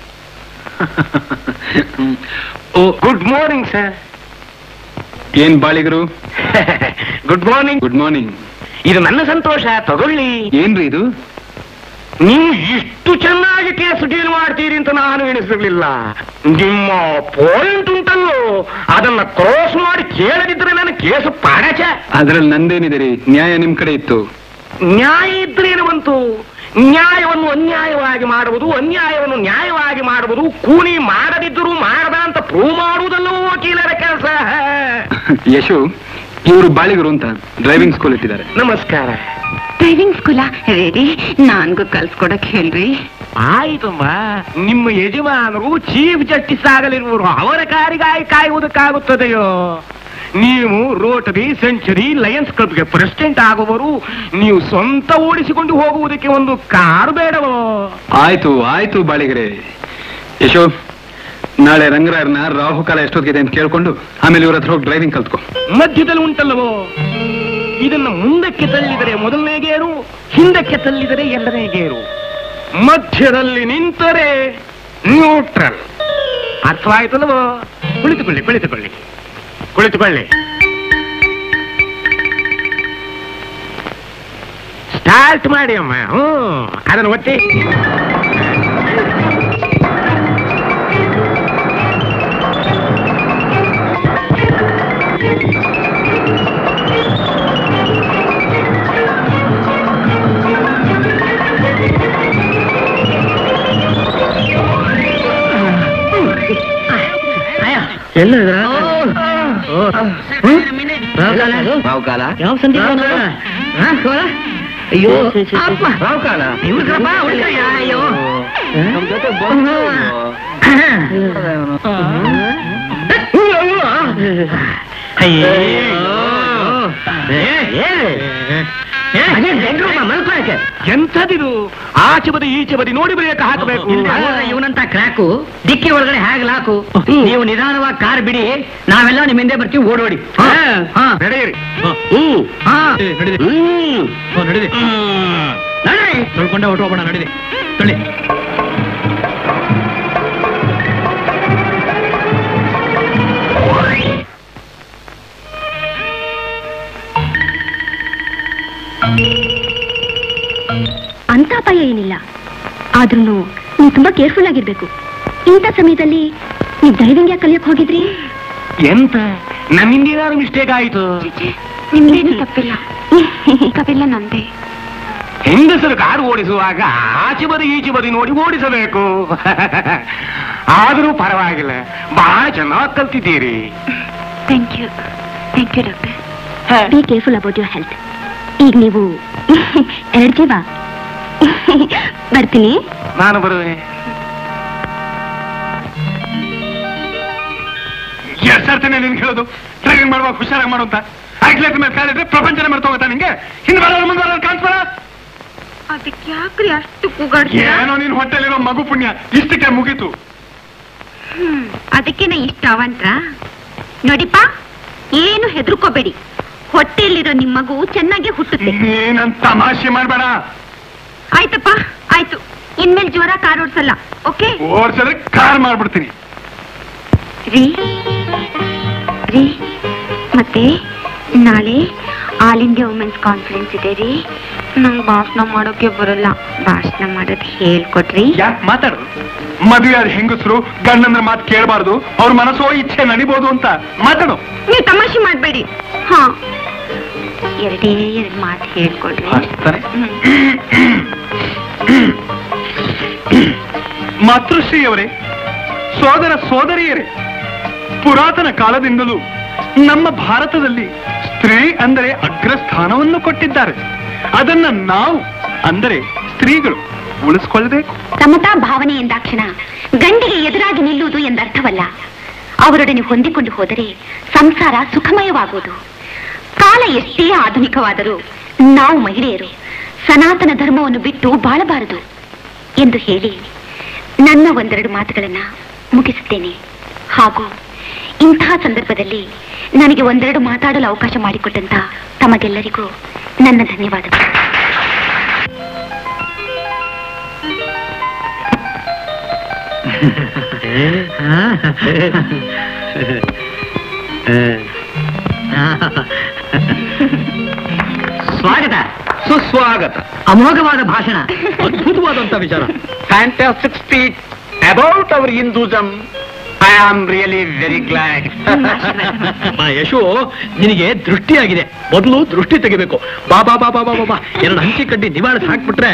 ಓ ಗುಡ್ ಮಾರ್ನಿಂಗ್ ಸರ್ ಏನ್ ಬಾಳಿಗರು ಗುಡ್ ಮಾರ್ನಿಂಗ್ ಗುಡ್ ಮಾರ್ನಿಂಗ್ ಇದು ನನ್ನ ಸಂತೋಷ ತಗೊಳ್ಳಿ ಏನ್ರಿ ಇದು ನೀವು ಇಷ್ಟು ಚೆನ್ನಾಗಿ ಕೇಸ್ ಡೀಲ್ ಮಾಡ್ತೀರಿ ಅಂತ ನಾನು ಎಣಿಸಿರ್ಲಿಲ್ಲ ನಿಮ್ಮ ಪಾಯಿಂಟ್ ಉಂಟಲ್ಲೋ ಅದನ್ನ ಕ್ರಾಸ್ ಮಾಡಿ ಕೇಳದಿದ್ರೆ ನನ್ನ ಕೇಸು ಪಾಡಚ ಅದ್ರಲ್ಲಿ ನಂದೇನಿದೆ ರೀ ನ್ಯಾಯ ನಿಮ್ ಕಡೆ ಇತ್ತು ನ್ಯಾಯ ಇದ್ರೇನು ಬಂತು ನ್ಯಾಯವನ್ನು ಅನ್ಯಾಯವಾಗಿ ಮಾಡುವುದು ಅನ್ಯಾಯವನ್ನು ನ್ಯಾಯವಾಗಿ ಮಾಡುವುದು ಕೂಲಿ ಮಾಡದಿದ್ದರೂ ಮಾಡದ ಅಂತ ಪ್ರೂವ್ ಮಾಡುವುದಲ್ಲವೂ ವಕೀಲರ ಕೆಲಸ ಯಶು ಇವರು ಬಾಳಿಗರು ಅಂತ ಡ್ರೈವಿಂಗ್ ಸ್ಕೂಲ್ ಇಟ್ಟಿದ್ದಾರೆ ನಮಸ್ಕಾರ ಡ್ರೈವಿಂಗ್ ಸ್ಕೂಲಾ ರೆಡಿ ನಾನ್ಗೂ ಕಲ್ಸ್ಕೊಡಕ್ ಹೇಳ್ರಿ ಆಯ್ತಮ್ಮ ನಿಮ್ಮ ಯಜಮಾನರು ಚೀಫ್ ಜಸ್ಟಿಸ್ ಆಗಲಿರುವರು ಅವರ ಕಾರಿಗಾಗಿ ಕಾಯುವುದಕ್ಕಾಗುತ್ತದೆಯೋ ನೀವು ರೋಟರಿ ಸೆಂಚುರಿ ಲಯನ್ಸ್ ಕ್ಲಬ್ಗೆ ಪ್ರೆಸಿಡೆಂಟ್ ಆಗುವರು ನೀವು ಸ್ವಂತ ಓಡಿಸಿಕೊಂಡು ಹೋಗುವುದಕ್ಕೆ ಒಂದು ಕಾರು ಬೇಡವೋ ಆಯ್ತು ಆಯ್ತು ಬಾಳಿಗರೆ ಯಶೋ ನಾಳೆ ರಂಗರಾಯರ್ನ ರಾಹುಕಾಲ ಎಷ್ಟೊತ್ತಿಗಿದೆ ಅಂತ ಕೇಳ್ಕೊಂಡು ಆಮೇಲೆ ಇವ್ರ ಹತ್ರ ಹೋಗಿ ಡ್ರೈವಿಂಗ್ ಕಲ್ತ್ಕೊ ಮಧ್ಯದಲ್ಲಿ ಉಂಟಲ್ಲವೋ ಇದನ್ನ ಮುಂದಕ್ಕೆ ತಳ್ಳಿದರೆ ಮೊದಲನೇ ಗೇರು ಹಿಂದಕ್ಕೆ ತಳ್ಳಿದರೆ ಎರಡನೇ ಗೇರು ಮಧ್ಯದಲ್ಲಿ ನಿಂತರೆ ನ್ಯೂಟ್ರಲ್ ಅರ್ಥವಾಯ್ತಲ್ಲವೋ ಕುಳಿತುಕೊಳ್ಳಿ ಕುಳಿತುಕೊಳ್ಳಿ ಕುಳಿತುಕೊಳ್ಳಿ ಸ್ಟಾರ್ಟ್ ಮಾಡಿ ಅಮ್ಮ ಹ್ಞೂ ಅದನ್ನು ಒತ್ತಿ ರಾವ್ಕಾಲ ಯಾವ ಸಂಧಿ ಅಯ್ಯೋ ಅಪ್ಪ. ರಾವ್ಕಾಲ ಇವ್ರಪ್ಪ, ಉಳ್ಕಯ್ಯ, ಅಯ್ಯೋ. ನಮ್ ಜೊತೆ ಬಂದು ಎಂಥದಿದು ಆಚೆ ಬದಿ ಈಚೆ ಬದಿ ನೋಡಿ ಬ್ರೇಕ್ ಹಾಕಬೇಕು ಇವನಂತ ಕ್ರ್ಯಾಕು ಡಿಕ್ಕಿ ಒಳಗಡೆ ಹೇಗೆ ಲಾಕು ನೀವು ನಿಧಾನವಾಗಿ ಕಾರ್ ಬಿಡಿ ನಾವೆಲ್ಲ ನಿಮ್ ಹಿಂದೆ ಬರ್ತೀವಿ ಓಡೋಡಿ ಹಾ ನಡೆಯಿರಿ ಹಾ ನಡೀರಿ ನಡೀರಿ ನಡ್ರಿ ತೊಳ್ಕೊಂಡೆ ಹೊಟ್ಟೋಗೋಣ ನಡೀರಿ ತೊಳಿ ಅಂತ ಅಪಾಯ ಏನಿಲ್ಲ ಆದ್ರೂ ನೀವು ತುಂಬಾ ಕೇರ್ಫುಲ್ ಆಗಿರ್ಬೇಕು ಇಂಥ ಸಮಯದಲ್ಲಿ ನೀವು ಡ್ರೈವಿಂಗ್ ಯಾಕೆ ಕಲಿಯಕ್ ಹೋಗಿದ್ರಿ ಎಂತ ನಮ್ಮಿಂದ ಏನಾದ್ರು ಮಿಸ್ಟೇಕ್ ಆಯ್ತು ನಿಮ್ಗೇನು ತಪ್ಪಿಲ್ಲ ತಪ್ಪಿಲ್ಲ ನಂದೆ ಹೆಂಗಸರು ಕಾರು ಓಡಿಸುವಾಗ ಆಚೆ ಬದಿ ಈಚೆ ಬದಿ ನೋಡಿ ಓಡಿಸಬೇಕು ಆದರೂ ಪರವಾಗಿಲ್ಲ ಬಹಳ ಚೆನ್ನಾಗಿ ಕಲ್ತಿದ್ದೀರಿ thank you thank you doctor be careful about your health ಈಗ ನೀವು ಎರಡು ಜೀವ ಬರ್ತೀನಿ ನಾನು ಬರುವೆ ಎರಡ್ ಸರ್ತಿನೇ ನಿನ್ ಕೇಳೋದು ಡ್ರೈವಿಂಗ್ ಮಾಡುವಾಗ ಹುಷಾರಾಗಿ ಮಾಡು ಅಂತ ಆಕ್ಸಿಲೇಟರ್ ಮೇಲೆ ಕಾಲಿದ್ರೆ ಪ್ರಪಂಚನೇ ಮರ್ತೋಗುತ್ತಾ ನಿಂಗೆ ಹಿಂದೆ ಬರೋರು ಮುಂದೆ ಬರೋರು ಕಾಣಿಸ್ಬಾರ ಅದಕ್ಕೆ ಯಾಕ್ರಿ ಅಷ್ಟು ಕೂಗಾಡ್ತೀರಾ ಏನೋ ನಿನ್ ಹೊಟ್ಟೆಲಿರೋ ಮಗು ಪುಣ್ಯ ಇಷ್ಟಕ್ಕೆ ಮುಗೀತು ಹ್ಮ್ ಅದಕ್ಕೇನೆ ಇಷ್ಟ ಅವಂತ್ರ ನೋಡಿಪ್ಪ ಏನು ಹೆದರ್ಕೋಬೇಡಿ ಹೊಟ್ಟೆಯಲ್ಲಿರೋ ನಿಮ್ ಮಗು ಚೆನ್ನಾಗಿ ಹುಟ್ಟುತ್ತೆ ನೀನಂತ ತಮಾಷೆ ಮಾಡ್ಬೇಡ ಆಯ್ತಪ್ಪ ಆಯ್ತು ಇನ್ಮೇಲೆ ಜ್ವರ ಕಾರ್ ಓಡ್ಸಲ್ಲ ಓಕೆ ಓಡ್ಸಿದ್ರೆ ಕಾರ್ ಮಾಡ್ಬಿಡ್ತೀನಿ ರೀ ರೀ ಮತ್ತೆ ನಾಳೆ ಆಲ್ ಇಂಡಿಯಾ ವುಮೆನ್ಸ್ ಕಾನ್ಫರೆನ್ಸ್ ಇದೆ ರೀ ನಂಗೆ ಭಾಷಣ ಮಾಡೋಕೆ ಬರಲ್ಲ ಭಾಷಣ ಮಾಡೋದು ಹೇಳ್ಕೊಡ್ರಿ ಯಾಕೆ ಮಾತಾಡು ಮದುವೆ ಆದ ಹೆಂಗಸರು ಗಂಡಂದ್ರ ಮಾತು ಕೇಳಬಾರ್ದು ಅವ್ರ ಮನಸ್ಸೋ ಇಚ್ಛೆ ನಡಿಬೋದು ಅಂತ ಮಾತಾಡು ನೀವು ತಮಾಷೆ ಮಾಡಬೇಡಿ ಹಾ ಎರಡೇ ಎರಡು ಮಾತು ಹೇಳ್ಕೊಡ್ರಿ ಅಷ್ಟೇ ಹ್ಮ್. ಮಾತೃಶ್ರೀಯವರೇ ಸೋದರ ಸೋದರಿಯರೇ ಪುರಾತನ ಕಾಲದಿಂದಲೂ ನಮ್ಮ ಭಾರತದಲ್ಲಿ ಸ್ತ್ರೀ ಅಂದರೆ ಅಗ್ರಸ್ಥಾನವನ್ನು ಕೊಟ್ಟಿದ್ದಾರೆ ಅದನ್ನ ನಾವು ಅಂದರೆ ಸ್ತ್ರೀಗಳು ಉಳಿಸ್ಕೊಳ್ಬೇಕು ಸಮತಾ ಭಾವನೆ ಎಂದಾಕ್ಷಣ ಗಂಡಿಗೆ ಎದುರಾಗಿ ನಿಲ್ಲುವುದು ಎಂದರ್ಥವಲ್ಲ ಅವರೊಡನೆ ಹೊಂದಿಕೊಂಡು ಹೋದರೆ ಸಂಸಾರ ಸುಖಮಯವಾಗುವುದು ಕಾಲ ಎಷ್ಟೇ ಆಧುನಿಕವಾದರೂ ನಾವು ಮಹಿಳೆಯರು ಸನಾತನ ಧರ್ಮವನ್ನು ಬಿಟ್ಟು ಬಾಳಬಾರದು ಎಂದು ಹೇಳಿ ನನ್ನ ಒಂದೆರಡು ಮಾತುಗಳನ್ನ ಮುಗಿಸುತ್ತೇನೆ ಹಾಗೂ ಇಂತಹ ಸಂದರ್ಭದಲ್ಲಿ ನನಗೆ ಒಂದೆರಡು ಮಾತಾಡಲು ಅವಕಾಶ ಮಾಡಿಕೊಟ್ಟಂತ ತಮಗೆಲ್ಲರಿಗೂ ನನ್ನ ಧನ್ಯವಾದಗಳು ಸ್ವಾಗತ ಸುಸ್ವಾಗತ ಅಮೋಘವಾದ ಭಾಷಣ ಅದ್ಭುತವಾದಂತ ವಿಚಾರ fantastic speech about our Hinduism I am really very glad ಬಾ ಯಶು ನಿನಗೆ ದೃಷ್ಟಿಯಾಗಿದೆ ಮೊದಲು ದೃಷ್ಟಿ ತೆಗಿಬೇಕು ಬಾ ಬಾ ಬಾ ಬಾ ಬಾ ಬಾ, ಬಾ ಎರಡು ಹಂಚಿ ಕಡ್ಡಿ ನಿವಾಳಿಸಿ ಹಾಕ್ಬಿಟ್ರೆ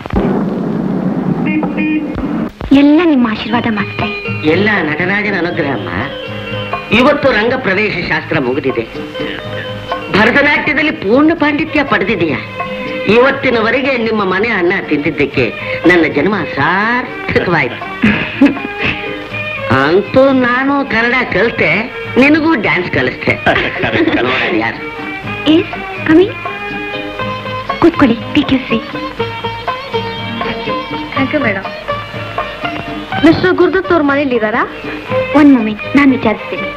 ಎಲ್ಲ ನಿಮ್ಮ ಆಶೀರ್ವಾದ ಮಾತ್ರ ಎಲ್ಲ ನಟರಾಜನ ಅನುಗ್ರಹಮ್ಮ ಇವತ್ತು ರಂಗ ಪ್ರವೇಶ ಶಾಸ್ತ್ರ ಮುಗಿದಿದೆ ಭರತನಾಟ್ಯದಲ್ಲಿ ಪೂರ್ಣ ಪಾಂಡಿತ್ಯ ಪಡೆದಿದೆಯಾ ಇವತ್ತಿನವರೆಗೆ ನಿಮ್ಮ ಮನೆ ಅನ್ನ ತಿಂದಿದ್ದಕ್ಕೆ ನನ್ನ ಜನ್ಮ ಸಾರ್ಥಕವಾಯ್ತು ಅಂತೂ ನಾನು ಕನ್ನಡ ಕಲಿತೆ ನಿನಗೂ ಡ್ಯಾನ್ಸ್ ಕಲಿಸ್ತೆ ನೋಡೋಣ ಯಾರು ಎಸ್ ಕಮಿಂಗ್ ಕೂತ್ಕೊಳ್ಳಿ take your seat thank you madam mister Gurudatt ಅವ್ರ ಮನೇಲಿ ಇದ್ದಾರಾ ಒಂದ್ ಮೊಮೆಂಟ್ ನಾನು ವಿಚಾರಿಸ್ತೀನಿ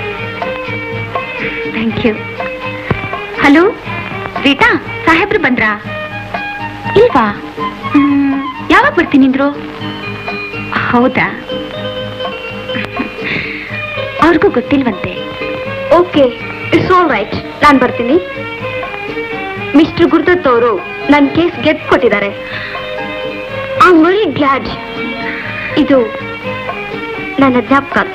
ಥ್ಯಾಂಕ್ ಯು ಹಲೋ ರೀಟಾ ಸಾಹೇಬ್ರು ಬಂದ್ರಾ ಇಲ್ವಾ ಹ್ಮ್, ಯಾವಾಗ ಬರ್ತೀನಿಂದ್ರು ಹೌದಾ ಅವ್ರಿಗೂ ಗೊತ್ತಿಲ್ವಂತೆ ಓಕೆ ಇಟ್ಸ್ ಆಲ್ ರೈಟ್ ನಾನು ಬರ್ತೀನಿ ಮಿಸ್ಟರ್ ಗುರುದತ್ ಅವರು ನನ್ನ ಕೇಸ್ ಗೆದ್ದು ಕೊಟ್ಟಿದ್ದಾರೆ ಐ ಆಮ್ ವೆರಿ ಗ್ಲಾಡ್ ಇದು ನನ್ನ ಜ್ಞಾಪಕಾರ್ಥ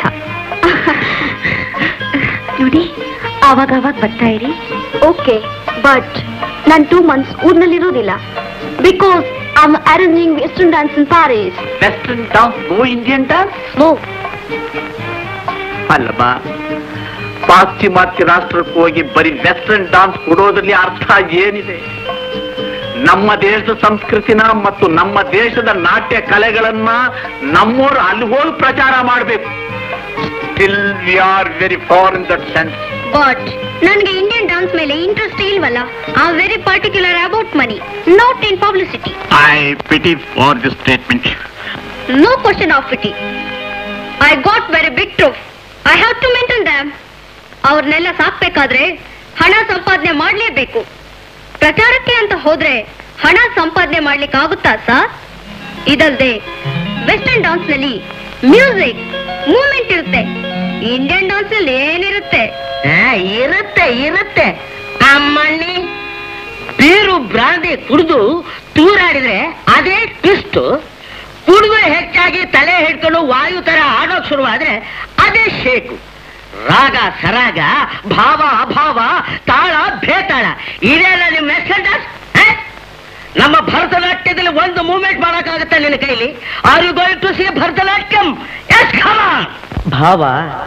ನೋಡಿ ಆವಾಗ ಆವಾಗ ಬರ್ತಾ ಇರಿ ಓಕೆ ಬಟ್ ನಾನು ಟೂ ಮಂತ್ಸ್ ಊರಿನಲ್ಲಿರೋದಿಲ್ಲ because I am arranging western dance in Paris western dance no Indian dance no ಅಲ್ಲಮ್ಮ ಪಾಶ್ಚಿಮಾತ್ಯ ರಾಷ್ಟ್ರಕ್ಕೆ ಹೋಗಿ ಬರೀ ವೆಸ್ಟರ್ನ್ ಡಾನ್ಸ್ ಕೊಡೋದ್ರಲ್ಲಿ ಅರ್ಥ ಏನಿದೆ ನಮ್ಮ ದೇಶದ ಸಂಸ್ಕೃತಿನ ಮತ್ತು ನಮ್ಮ ದೇಶದ ನಾಟ್ಯ ಕಲೆಗಳನ್ನ ನಮ್ಮೋರು ಅಲ್ಲಿ ಹೋಗಿ ಪ್ರಚಾರ ಮಾಡಬೇಕು still we are very far in that sense but ನನಗೆ ಇಂಡಿಯನ್ ಡಾನ್ಸ್ ಮೇಲೆ ಇಂಟ್ರೆಸ್ಟ್ ಇಲ್ವಲ್ಲ I am very particular about money not in publicity I pity for this statement no question of it I got very big troupe I have to maintain them ಅವ್ರನ್ನೆಲ್ಲ ಸಾಕ್ಬೇಕಾದ್ರೆ ಹಣ ಸಂಪಾದನೆ ಮಾಡ್ಲೇಬೇಕು ಪ್ರಚಾರಕ್ಕೆ ಅಂತ ಹೋದ್ರೆ ಹಣ ಸಂಪಾದನೆ ಮಾಡ್ಲಿಕ್ಕೆ ಆಗುತ್ತಾ ಸರ್ ಇದಲ್ದೆ ವೆಸ್ಟರ್ನ್ ಡಾನ್ಸ್ ನಲ್ಲಿ ಮ್ಯೂಸಿಕ್ ಮೂವ್ಮೆಂಟ್ ಇರುತ್ತೆ ಇಂಡಿಯನ್ ಡಾನ್ಸ್ ನಲ್ಲಿ ಏನಿರುತ್ತೆ ಆ, ಇರುತ್ತೆ ಇರುತ್ತೆ ಅಮ್ಮಣ್ಣಿ ಬೀರು ಬ್ರಾಂದಿ ಕುಡಿದು ತೂರಾಡಿದ್ರೆ ಅದೇ ಟ್ವಿಸ್ಟ್ ಕುಡಿದು ಹೆಚ್ಚಾಗಿ ತಲೆ ಹಿಡ್ಕೊಂಡು ವಾಯು ತರ ಆಡೋಕ್ ಶುರುವಾದ್ರೆ ಅದೇ ಶೇಕು ರಾಗ ಸರಾಗ ಭಾವ ಅಭಾವ ತಾಳ ಭೇತಾಳ ಇದೇನ ನಿಮ್ಮ ಮೆಸೆಂಜರ್ ನಮ್ಮ ಭರತನಾಟ್ಯದಲ್ಲಿ ಒಂದು ಮೂವ್ಮೆಂಟ್ ಮಾಡಕ್ಕಾಗತ್ತೆ ನಿನ್ನ ಕೈಲಿ are you going to see Bharatanatyam yes ಭಾವ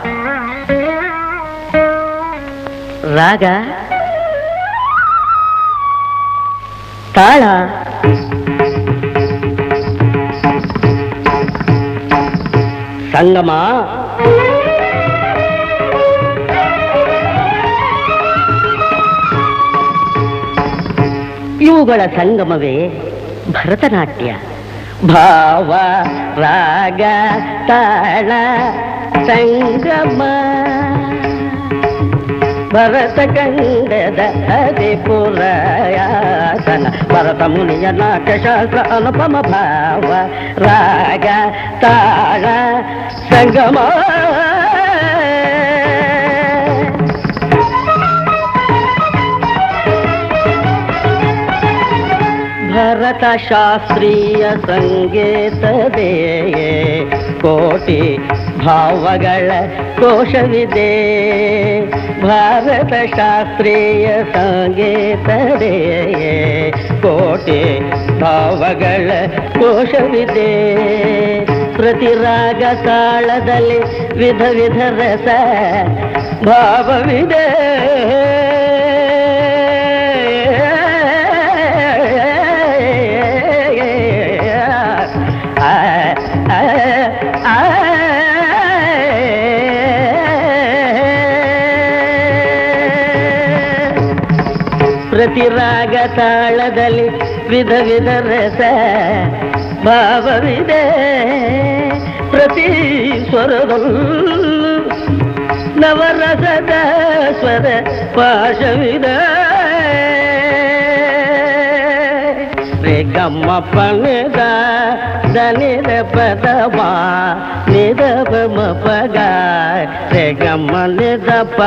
ರಾಗ ತಾಳ ಸಂಗಮ ಇವುಗಳ ಸಂಗಮವೇ ಭರತನಾಟ್ಯ ಭಾವ ರಾಗ ತಾಳ ಸಂಗಮ ಭರತ ಕಂಡದ ಹರಿಪುರಯಾಸನ ಭರತ ಮುನಿಯ ನಾಟ್ಯಶಾಸ್ತ್ರ ಅನುಪಮ ಭಾವ ರಾಗ ತಾಳ ಸಂಗಮ ಭರತ ಶಾಸ್ತ್ರೀಯ ಸಂಗೀತದೇ ಕೋಟಿ ಭಾವಗಳ ಕೋಶವಿದೆ ಭಾರತ ಶಾಸ್ತ್ರೀಯ ಸಂಗೀತದೇ ಕೋಟಿ ಭಾವಗಳ ಕೋಶವಿದೆ ಪ್ರತಿ ರಾಗ ತಾಳದಲ್ಲಿ ವಿಧ ವಿಧ ರಸ ಭಾವವಿದೆ ಪ್ರತಿ ರಾಗ ತಾಳದಲ್ಲಿ ವಿಧ ವಿಧ ರಸ ಭಾವವಿದೆ ಪ್ರತಿ ಸ್ವರದಲ್ಲೂ ನವರಸದ ಸ್ವರ ಪಾಶವಿದೆ ರೇ ಗಮ್ಮ ಪಣದ ದನಿದ ಪದವ ನಿದ ಬಮ ಪಗ ರೇ ಗಮ್ಮ ನಿದಪ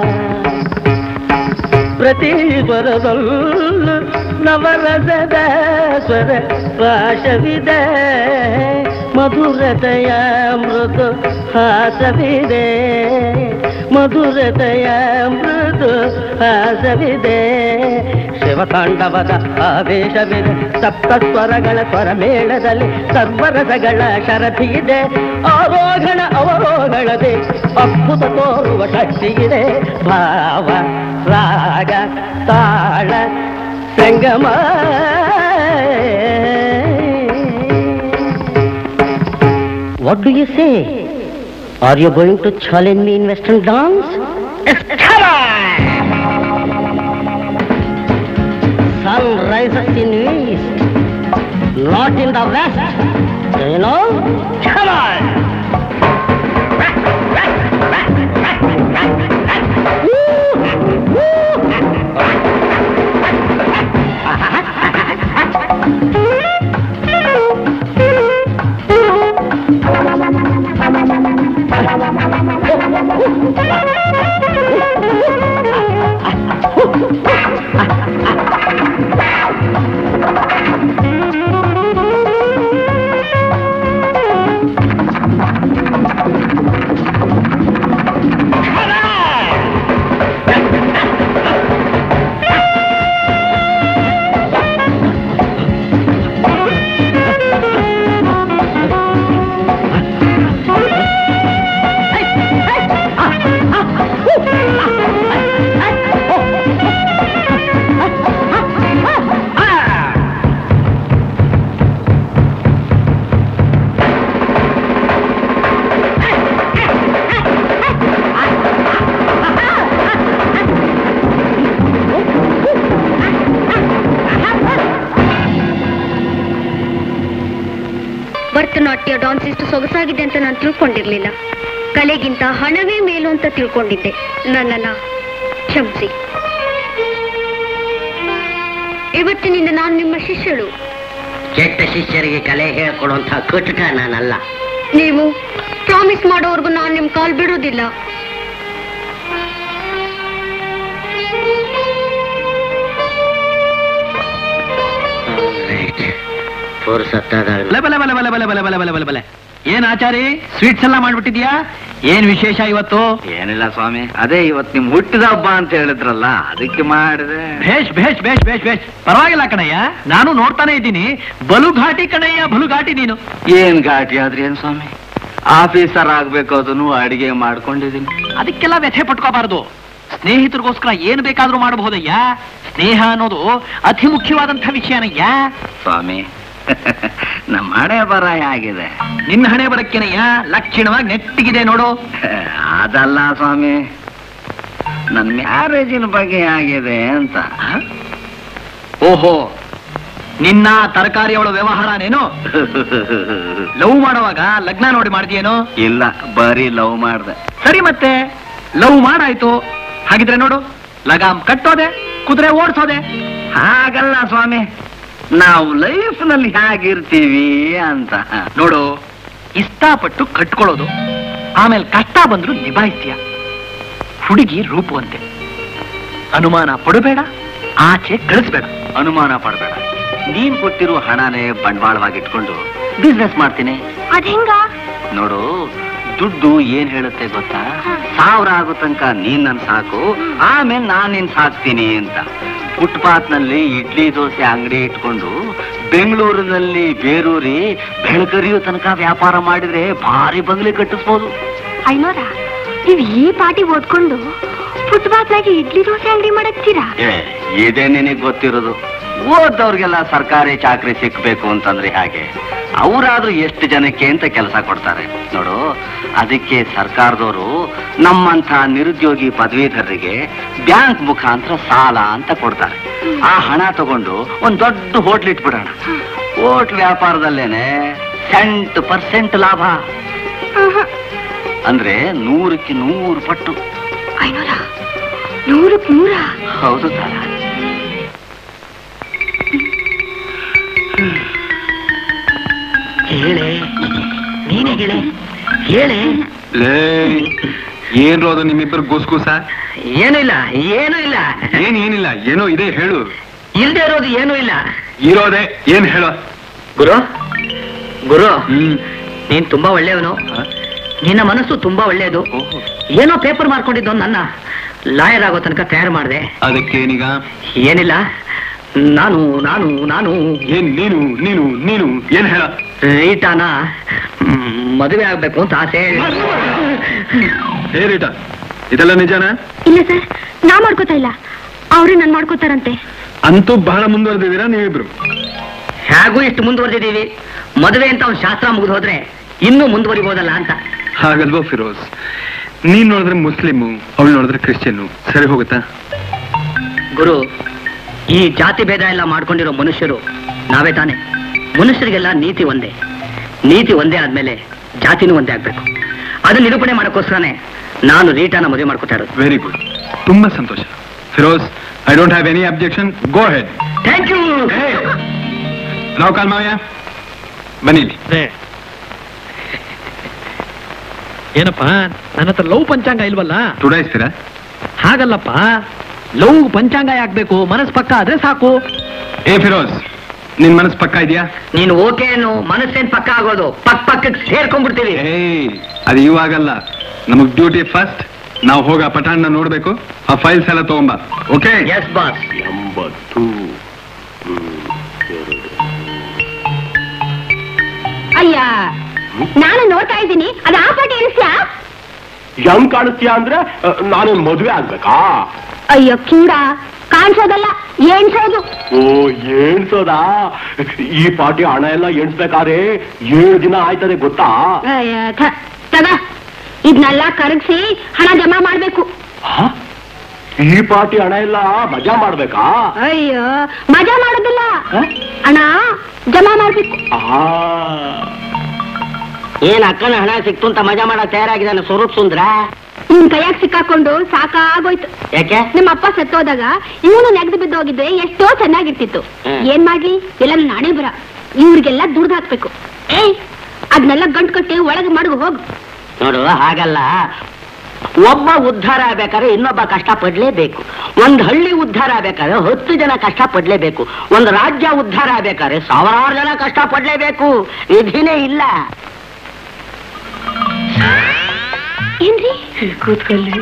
ಪ್ರತಿ ಸ್ವರದಲ್ಲೂ ನವರಸದ ಸ್ವರ ಪಾಶವಿದೆ ಮಧುರತೆಯ ಮೃದು ಹಾಸವಿದೆ ಮಧುರತೆಯ ಮೃದು ಹಾಸವಿದೆ ಶಿವತಾಂಡವದ ಆವೇಶವಿದೆ ಸಪ್ತ ಸ್ವರಗಳ ಸ್ವರ ಮೇಳದಲ್ಲಿ ಸರ್ವರಸಗಳ ಶರಥಿ ಇದೆ ಆರೋಹಣ ಅವರೋಹಣದೆ ಅದ್ಭುತ ತೋರುವ ಶಕ್ತಿ ಇದೆ ಭಾವ ರಾಗ ತಾಳ ಸಂಗಮ What do you say? Are you going to challenge me in Western dance? Yes, come on! Sun rises in east, not in the west. Do you know? Come on! Bharatanatya dance ಇಷ್ಟು ಸೊಗಸಾಗಿದೆ ಅಂತ ನಾನು ತಿಳ್ಕೊಂಡಿರ್ಲಿಲ್ಲ ಕಲೆಗಿಂತ ಹಣವೇ ಮೇಲು ಅಂತ ತಿಳ್ಕೊಂಡಿದ್ದೆ ನನ್ನನ್ನ ಕ್ಷಮಿಸಿ ಇವತ್ತಿನಿಂದ ನಾನು ನಿಮ್ಮ ಶಿಷ್ಯಳು ಕೆಟ್ಟ ಶಿಷ್ಯರಿಗೆ ಕಲೆ ಹೇಳ್ಕೊಡುವಂತ ಕಟುಕ ನಾನಲ್ಲ ನೀವು ಪ್ರಾಮಿಸ್ ಮಾಡೋವರೆಗೂ ನಾನು ನಿಮ್ ಕಾಲ್ ಬಿಡೋದಿಲ್ಲ ಪುರುಸತ್ತಾದಾಗ ಬಲೆ ಬಲೆ ಬಲೆ ಬಲೆ ಬಲೆ ಬಲೆ ಬಲೆ ಬಲೆ ಬಲೆ ಬಲೆ ಏನ್ ಆಚಾರಿ ಸ್ವೀಟ್ಸ್ ಎಲ್ಲ ಮಾಡ್ಬಿಟ್ಟಿದ್ಯಾ ಏನ್ ವಿಶೇಷ ಇವತ್ತು ಏನಿಲ್ಲ ಸ್ವಾಮಿ ಅದೇ ಇವತ್ತು ನಿಮ್ ಹುಟ್ಟಿದ ಹಬ್ಬ ಅಂತ ಹೇಳಿದ್ರಲ್ಲ ಅದಕ್ಕೆ ಮಾಡಿದೆ ಭೇಷ್ ಭೇಷ್ ಭೇಷ್ ಭೇಷ್ ಭೇಷ್ ಪರವಾಗಿಲ್ಲ ಕಣಯ್ಯ ನಾನು ನೋಡ್ತಾನೆ ಇದ್ದೀನಿ ಬಲು ಘಾಟಿ ಕಣಯ್ಯ ಬಲು ಘಾಟಿ ನೀನು ಏನ್ ಘಾಟಿ ಆದ್ರಿ ಏನ್ ಸ್ವಾಮಿ ಆಫೀಸರ್ ಆಗ್ಬೇಕು ಅದನ್ನು ಅಡಿಗೆ ಮಾಡ್ಕೊಂಡಿದೀನಿ ಅದಕ್ಕೆಲ್ಲ ವ್ಯಥೆ ಪಟ್ಕೋಬಾರದು ಸ್ನೇಹಿತರಿಗೋಸ್ಕರ ಏನ್ ಬೇಕಾದ್ರೂ ಮಾಡಬಹುದಯ್ಯ ಸ್ನೇಹ ಅನ್ನೋದು ಅತಿ ಮುಖ್ಯವಾದಂಥ ವಿಷಯನಯ್ಯ ಸ್ವಾಮಿ ನಮ್ಮ ಹಣೆ ಬರ ಹೇಗಿದೆ ನಿನ್ನ ಹಣೆ ಬರಕ್ಕೇನಯ್ಯ ಲಕ್ಷಣವಾಗಿ ನೆಟ್ಟಿಗಿದೆ ನೋಡು ಅದಲ್ಲ ಸ್ವಾಮಿ ನನ್ನ ಮ್ಯಾರೇಜಿನ ಬಗ್ಗೆ ಆಗಿದೆ ಅಂತ ಓಹೋ ನಿನ್ನ ತರಕಾರಿ ಅವಳ ವ್ಯವಹಾರನೇನು ಲವ್ ಮಾಡುವಾಗ ಲಗ್ನ ನೋಡಿ ಮಾಡ್ತೀಯೇನೋ ಇಲ್ಲ ಬರೀ ಲವ್ ಮಾಡ್ದೆ ಸರಿ ಮತ್ತೆ ಲವ್ ಮಾಡಾಯ್ತು ಹಾಗಿದ್ರೆ ನೋಡು ಲಗಾಮ್ ಕಟ್ಟೋದೆ ಕುದುರೆ ಓಡಿಸೋದೆ ಹಾಗಲ್ಲ ಸ್ವಾಮಿ ನಾವು ಲೈಫ್ ನಲ್ಲಿ ಹೇಗಿರ್ತೀವಿ ಅಂತ ನೋಡು ಇಷ್ಟಪಟ್ಟು ಕಟ್ಕೊಳ್ಳೋದು ಆಮೇಲೆ ಕಷ್ಟ ಬಂದ್ರು ನಿಭಾಯಿಸ್ತೀಯ ಹುಡುಗಿ ರೂಪವಂತೆ ಅನುಮಾನ ಪಡಬೇಡ ಆಚೆ ಕಳಿಸ್ಬೇಡ ಅನುಮಾನ ಪಡಬೇಡ ನೀನ್ ಕೊಟ್ಟಿರೋ ಹಣನೇ ಬಂಡವಾಳವಾಗಿ ಇಟ್ಕೊಂಡು ಬಿಸ್ನೆಸ್ ಮಾಡ್ತೀನಿ ಅದ್ಹೆಂಗ ನೋಡು ದುಡ್ಡು ಏನ್ ಹೇಳುತ್ತೆ ಗೊತ್ತಾ ಸಾವಿರ ಆಗೋ ತನಕ ನೀನ್ ನನ್ ಸಾಕು ಆಮೇಲೆ ನಾನ್ ನಿನ್ ಸಾಕ್ತೀನಿ ಅಂತ ಫುಟ್ಪಾತ್ ನಲ್ಲಿ ಇಡ್ಲಿ ದೋಸೆ ಅಂಗಡಿ ಇಟ್ಕೊಂಡು ಬೆಂಗಳೂರಿನಲ್ಲಿ ಬೇರೂರಿ ಬೆಳಕರಿಯೋ ತನಕ ವ್ಯಾಪಾರ ಮಾಡಿದ್ರೆ ಭಾರಿ ಬಂಗ್ಲೆ ಕಟ್ಟಿಸ್ಬೋದು ಐನೋರ ನೀವ್ ಈ ಪಾಟಿ ಓದ್ಕೊಂಡು ಫುಟ್ಪಾತ್ನಾಗೆ ಇಡ್ಲಿ ದೋಸೆ ಅಂಗಡಿ ಮಾಡಕ್ತೀರಾ ಏ ಇದೇ ನಿನಗ್ ಗೊತ್ತಿರೋದು ಓದವ್ರಿಗೆಲ್ಲ ಸರ್ಕಾರಿ ಚಾಕ್ರಿ ಸಿಕ್ಬೇಕು ಅಂತಂದ್ರೆ ಹಾಗೆ ಅವರಾದ್ರೂ ಎಷ್ಟು ಜನಕ್ಕೆ ಅಂತ ಕೆಲಸ ಕೊಡ್ತಾರೆ ನೋಡು ಅದಕ್ಕೆ ಸರ್ಕಾರದವರು ನಮ್ಮಂಥ ನಿರುದ್ಯೋಗಿ ಪದವೀಧರರಿಗೆ ಬ್ಯಾಂಕ್ ಮುಖಾಂತರ ಸಾಲ ಅಂತ ಕೊಡ್ತಾರೆ ಆ ಹಣ ತಗೊಂಡು ಒಂದ್ ದೊಡ್ಡ ಹೋಟ್ಲ್ ಇಟ್ಬಿಡೋಣ ಹೋಟ್ಲ್ ವ್ಯಾಪಾರದಲ್ಲೇನೆ ಸೆಂಟ್ ಪರ್ಸೆಂಟ್ ಲಾಭ ಅಂದ್ರೆ ನೂರಕ್ಕೆ ನೂರು ಪಟ್ಟು ಐನೋರ ನೂರಕ್ ನೂರ ಹೌದು ತಾರ ಹೇಳೆ ನೀನೇ ಹೇಳೆ ಹೇಳೆ ಲೇ ಏನ್ರೋ ಅದು ನಿಮ್ಮಿಬ್ಬರು ಗುಸ್ಗುಸ ಏನೂ ಇಲ್ಲ ಏನೂ ಇಲ್ಲ ಏನ್ ಏನಿಲ್ಲ ಏನೋ ಇದೆ ಹೇಳು ಇಲ್ದೇ ಇರೋದು ಏನೂ ಇಲ್ಲ ಇರೋದೆ ಏನ್ ಹೇಳೋ ಗುರು ಗುರು ಹ್ಮ್ ನೀನ್ ತುಂಬಾ ಒಳ್ಳೆಯವನು ನಿನ್ನ ಮನಸ್ಸು ತುಂಬಾ ಒಳ್ಳೆಯದು ಏನೋ ಪೇಪರ್ ಮಾಡ್ಕೊಂಡಿದ್ದು ನನ್ನ ಲಾಯರ್ ಆಗೋ ತನಕ ತಯಾರು ಮಾಡಿದೆ ಅದಕ್ಕೇನೀಗ ಏನಿಲ್ಲ ನಾನು ನಾನು ನಾನು ಏನ್ ನೀನು ನೀನು ನೀನು ಏನ್ ಹೇಳ ರೀಟಾನ ಮ್, ಮದುವೆ ಆಗ್ಬೇಕು ಅಂತ ಆಸೆ ಹೇ ರೀಟಾ ಇದೆಲ್ಲ ನಿಜಾನ ಇಲ್ಲ ಸರ್ ನಾ ಮಾಡ್ಕೋತಾ ಇಲ್ಲ ಅವ್ರೇ ನನ್ ಮಾಡ್ಕೋತಾರಂತೆ ಅಂತೂ ಬಹಳ ಮುಂದುವರೆದಿದ್ದೀರಾ ನೀವಿಬ್ರು ಹೇಗೂ ಇಷ್ಟು ಮುಂದುವರೆದಿದ್ದೀವಿ ಮದುವೆ ಅಂತ ಒಂದು ಶಾಸ್ತ್ರ ಮುಗಿದು ಹೋದ್ರೆ ಇನ್ನೂ ಮುಂದುವರಿಬೋದಲ್ಲ ಅಂತ ಹಾಗಲ್ವಾ ಫಿರೋಜ್ ನೀನ್ ನೋಡಿದ್ರೆ ಮುಸ್ಲಿಮು ಅವಳು ನೋಡಿದ್ರೆ ಕ್ರಿಶ್ಚಿಯನ್ನು ಸರಿ ಹೋಗುತ್ತಾ ಗುರು ಈ ಜಾತಿ ಭೇದ ಎಲ್ಲ ಮಾಡ್ಕೊಂಡಿರೋ ಮನುಷ್ಯರು ನಾವೇ ತಾನೆ ಮನುಷ್ಯರಿಗೆಲ್ಲ ನೀತಿ ಒಂದೇ ನೀತಿ ಒಂದೇ ಆದ್ಮೇಲೆ ಜಾತಿನೂ ಒಂದೇ ಆಗ್ಬೇಕು ಅದನ್ನ ನಿರೂಪಣೆ ಮಾಡೋಕ್ಕೋಸ್ಕರನೇ ನಾನು ರೀಟಾನ ಮದುವೆ ಮಾಡ್ಕೊತಾ ಇರೋದು ವೆರಿ ಗುಡ್ ತುಂಬಾ ಸಂತೋಷ Feroz I don't have any objection go ahead thank you Rao call ಮಾವಯ್ಯ ಬನ್ನಿ ಇಲ್ಲಿ. ಏನಪ್ಪ ನನ್ನ ಹತ್ರ ಲವ್ ಪಂಚಾಂಗ ಇಲ್ವಲ್ಲ ತುಡಾಯಿಸ್ತೀರಾ ಹಾಗಲ್ಲಪ್ಪ ಲವ್ ಪಂಚಾಂಗ ಯಾಕ್ಬೇಕು ಮನಸ್ ಪಕ್ಕ ಆದ್ರೆ ಸಾಕು ಏ ಫಿರೋಜ್ ನಿನ್ ಮನಸ್ ಪಕ್ಕ ಇದೆಯಾ ನೀನು ಓಕೆ ಅನ್ನು ಮನಸ್ಸೇನ್ ಪಕ್ಕ ಆಗೋದು ಪಕ್ ಪಕ್ಕಕ್ಕೆ ಸೇರ್ಕೊಂಡ್ಬಿಡ್ತೀವಿ ಏಯ್ ಅದು ಇವಾಗಲ್ಲ ನಮಗ್ ಡ್ಯೂಟಿ ಫಸ್ಟ್ ನಾವು ಹೋಗ ಪಠಾಣ್ನ ನೋಡ್ಬೇಕು ಆ ಫೈಲ್ಸ್ ಎಲ್ಲ ತಗೊಂಬ ಓಕೆ ಎಸ್ ಬಾಸ್ ಎಂಬತ್ತು ಅಯ್ಯ ನಾನು ನೋಡ್ತಾ ಇದ್ದೀನಿ ಅದು ಆ ಪಾಟಿ ಇಳಿಸ್ಯಾ ಹೆಂಗ್ ಕಾಣಿಸ್ತೀಯ ಅಂದ್ರೆ ನಾನು ಮದುವೆ ಆಗ್ಬೇಕಾ ಅಯ್ಯೋ ಕಿಂಗ ಕಾಣಿಸೋದಲ್ಲ ಏನ್ಸೋದು ಓ ಎಣ್ಸೋದಾ ಈ ಪಾಟಿ ಹಣ ಎಲ್ಲ ಎಣ್ಸ್ಬೇಕಾದ್ರೆ ಏಳು ದಿನ ಆಯ್ತದೆ ಗೊತ್ತಾ ಅಯ್ಯ, ಥ- ತಗ ಇದನ್ನೆಲ್ಲ ಕರಗಿಸಿ ಹಣ ಜಮಾ ಮಾಡ್ಬೇಕು ಹ? ಈ ಪಾಟಿ ಹಣ ಎಲ್ಲ ಮಜಾ ಮಾಡ್ಬೇಕಾ ಅಯ್ಯೋ ಮಜಾ ಮಾಡೋದಿಲ್ಲ ಹ? ಹಣ ಜಮಾ ಮಾಡ್ಬೇಕು ಆ ಏನ್ ಅಕ್ಕನ ಹಣ ಸಿಕ್ತು ಅಂತ ಮಜಾ ಮಾಡಕ್ ತಯಾರಾಗಿದ್ದಾನೆ ಸ್ವರೂಪ್ ಸುಂದ್ರ ನಿನ್ ಕೈಯಾಗ ಸಿಕ್ಕಾಕೊಂಡು ಸಾಕಾಗೋಯ್ತು ಯಾಕೆ ನಿಮ್ಮ ಅಪ್ಪ ಸತ್ತೋದಾಗ ಇವನು ನೆಗೆದು ಬಿದ್ದೋಗಿದ್ರೆ ಎಷ್ಟೋ ಚೆನ್ನಾಗಿರ್ತಿತ್ತು ಹ್ಮ್. ಏನ್ ಮಾಡ್ಲಿ ಎಲ್ಲ ನಾನೇ ಬರ ಇವ್ರಿಗೆಲ್ಲ ದುಡ್ದು ಹಾಕ್ಬೇಕು ಏಯ್ ಅದನ್ನೆಲ್ಲ ಗಂಟು ಕಟ್ಟಿ ಒಳಗೆ ಮಡಗು ಹೋಗು ನೋಡು ಹಾಗಲ್ಲ ಒಬ್ಬ ಉದ್ಧಾರ ಆಗ್ಬೇಕಾದ್ರೆ ಇನ್ನೊಬ್ಬ ಕಷ್ಟ ಪಡ್ಲೇಬೇಕು ಒಂದ್ ಹಳ್ಳಿ ಉದ್ಧಾರ ಆಗ್ಬೇಕಾದ್ರೆ ಹತ್ತು ಜನ ಕಷ್ಟ ಪಡ್ಲೇಬೇಕು ಒಂದ್ ರಾಜ್ಯ ಉದ್ಧಾರ ಆಗ್ಬೇಕಾದ್ರೆ ಸಾವಿರಾರು ಜನ ಕಷ್ಟ ಪಡ್ಲೇಬೇಕು ವಿಧಿನೇ ಇಲ್ಲ ಏನ್ರಿ ಕೂತ್ಕೊಳ್ಳಿ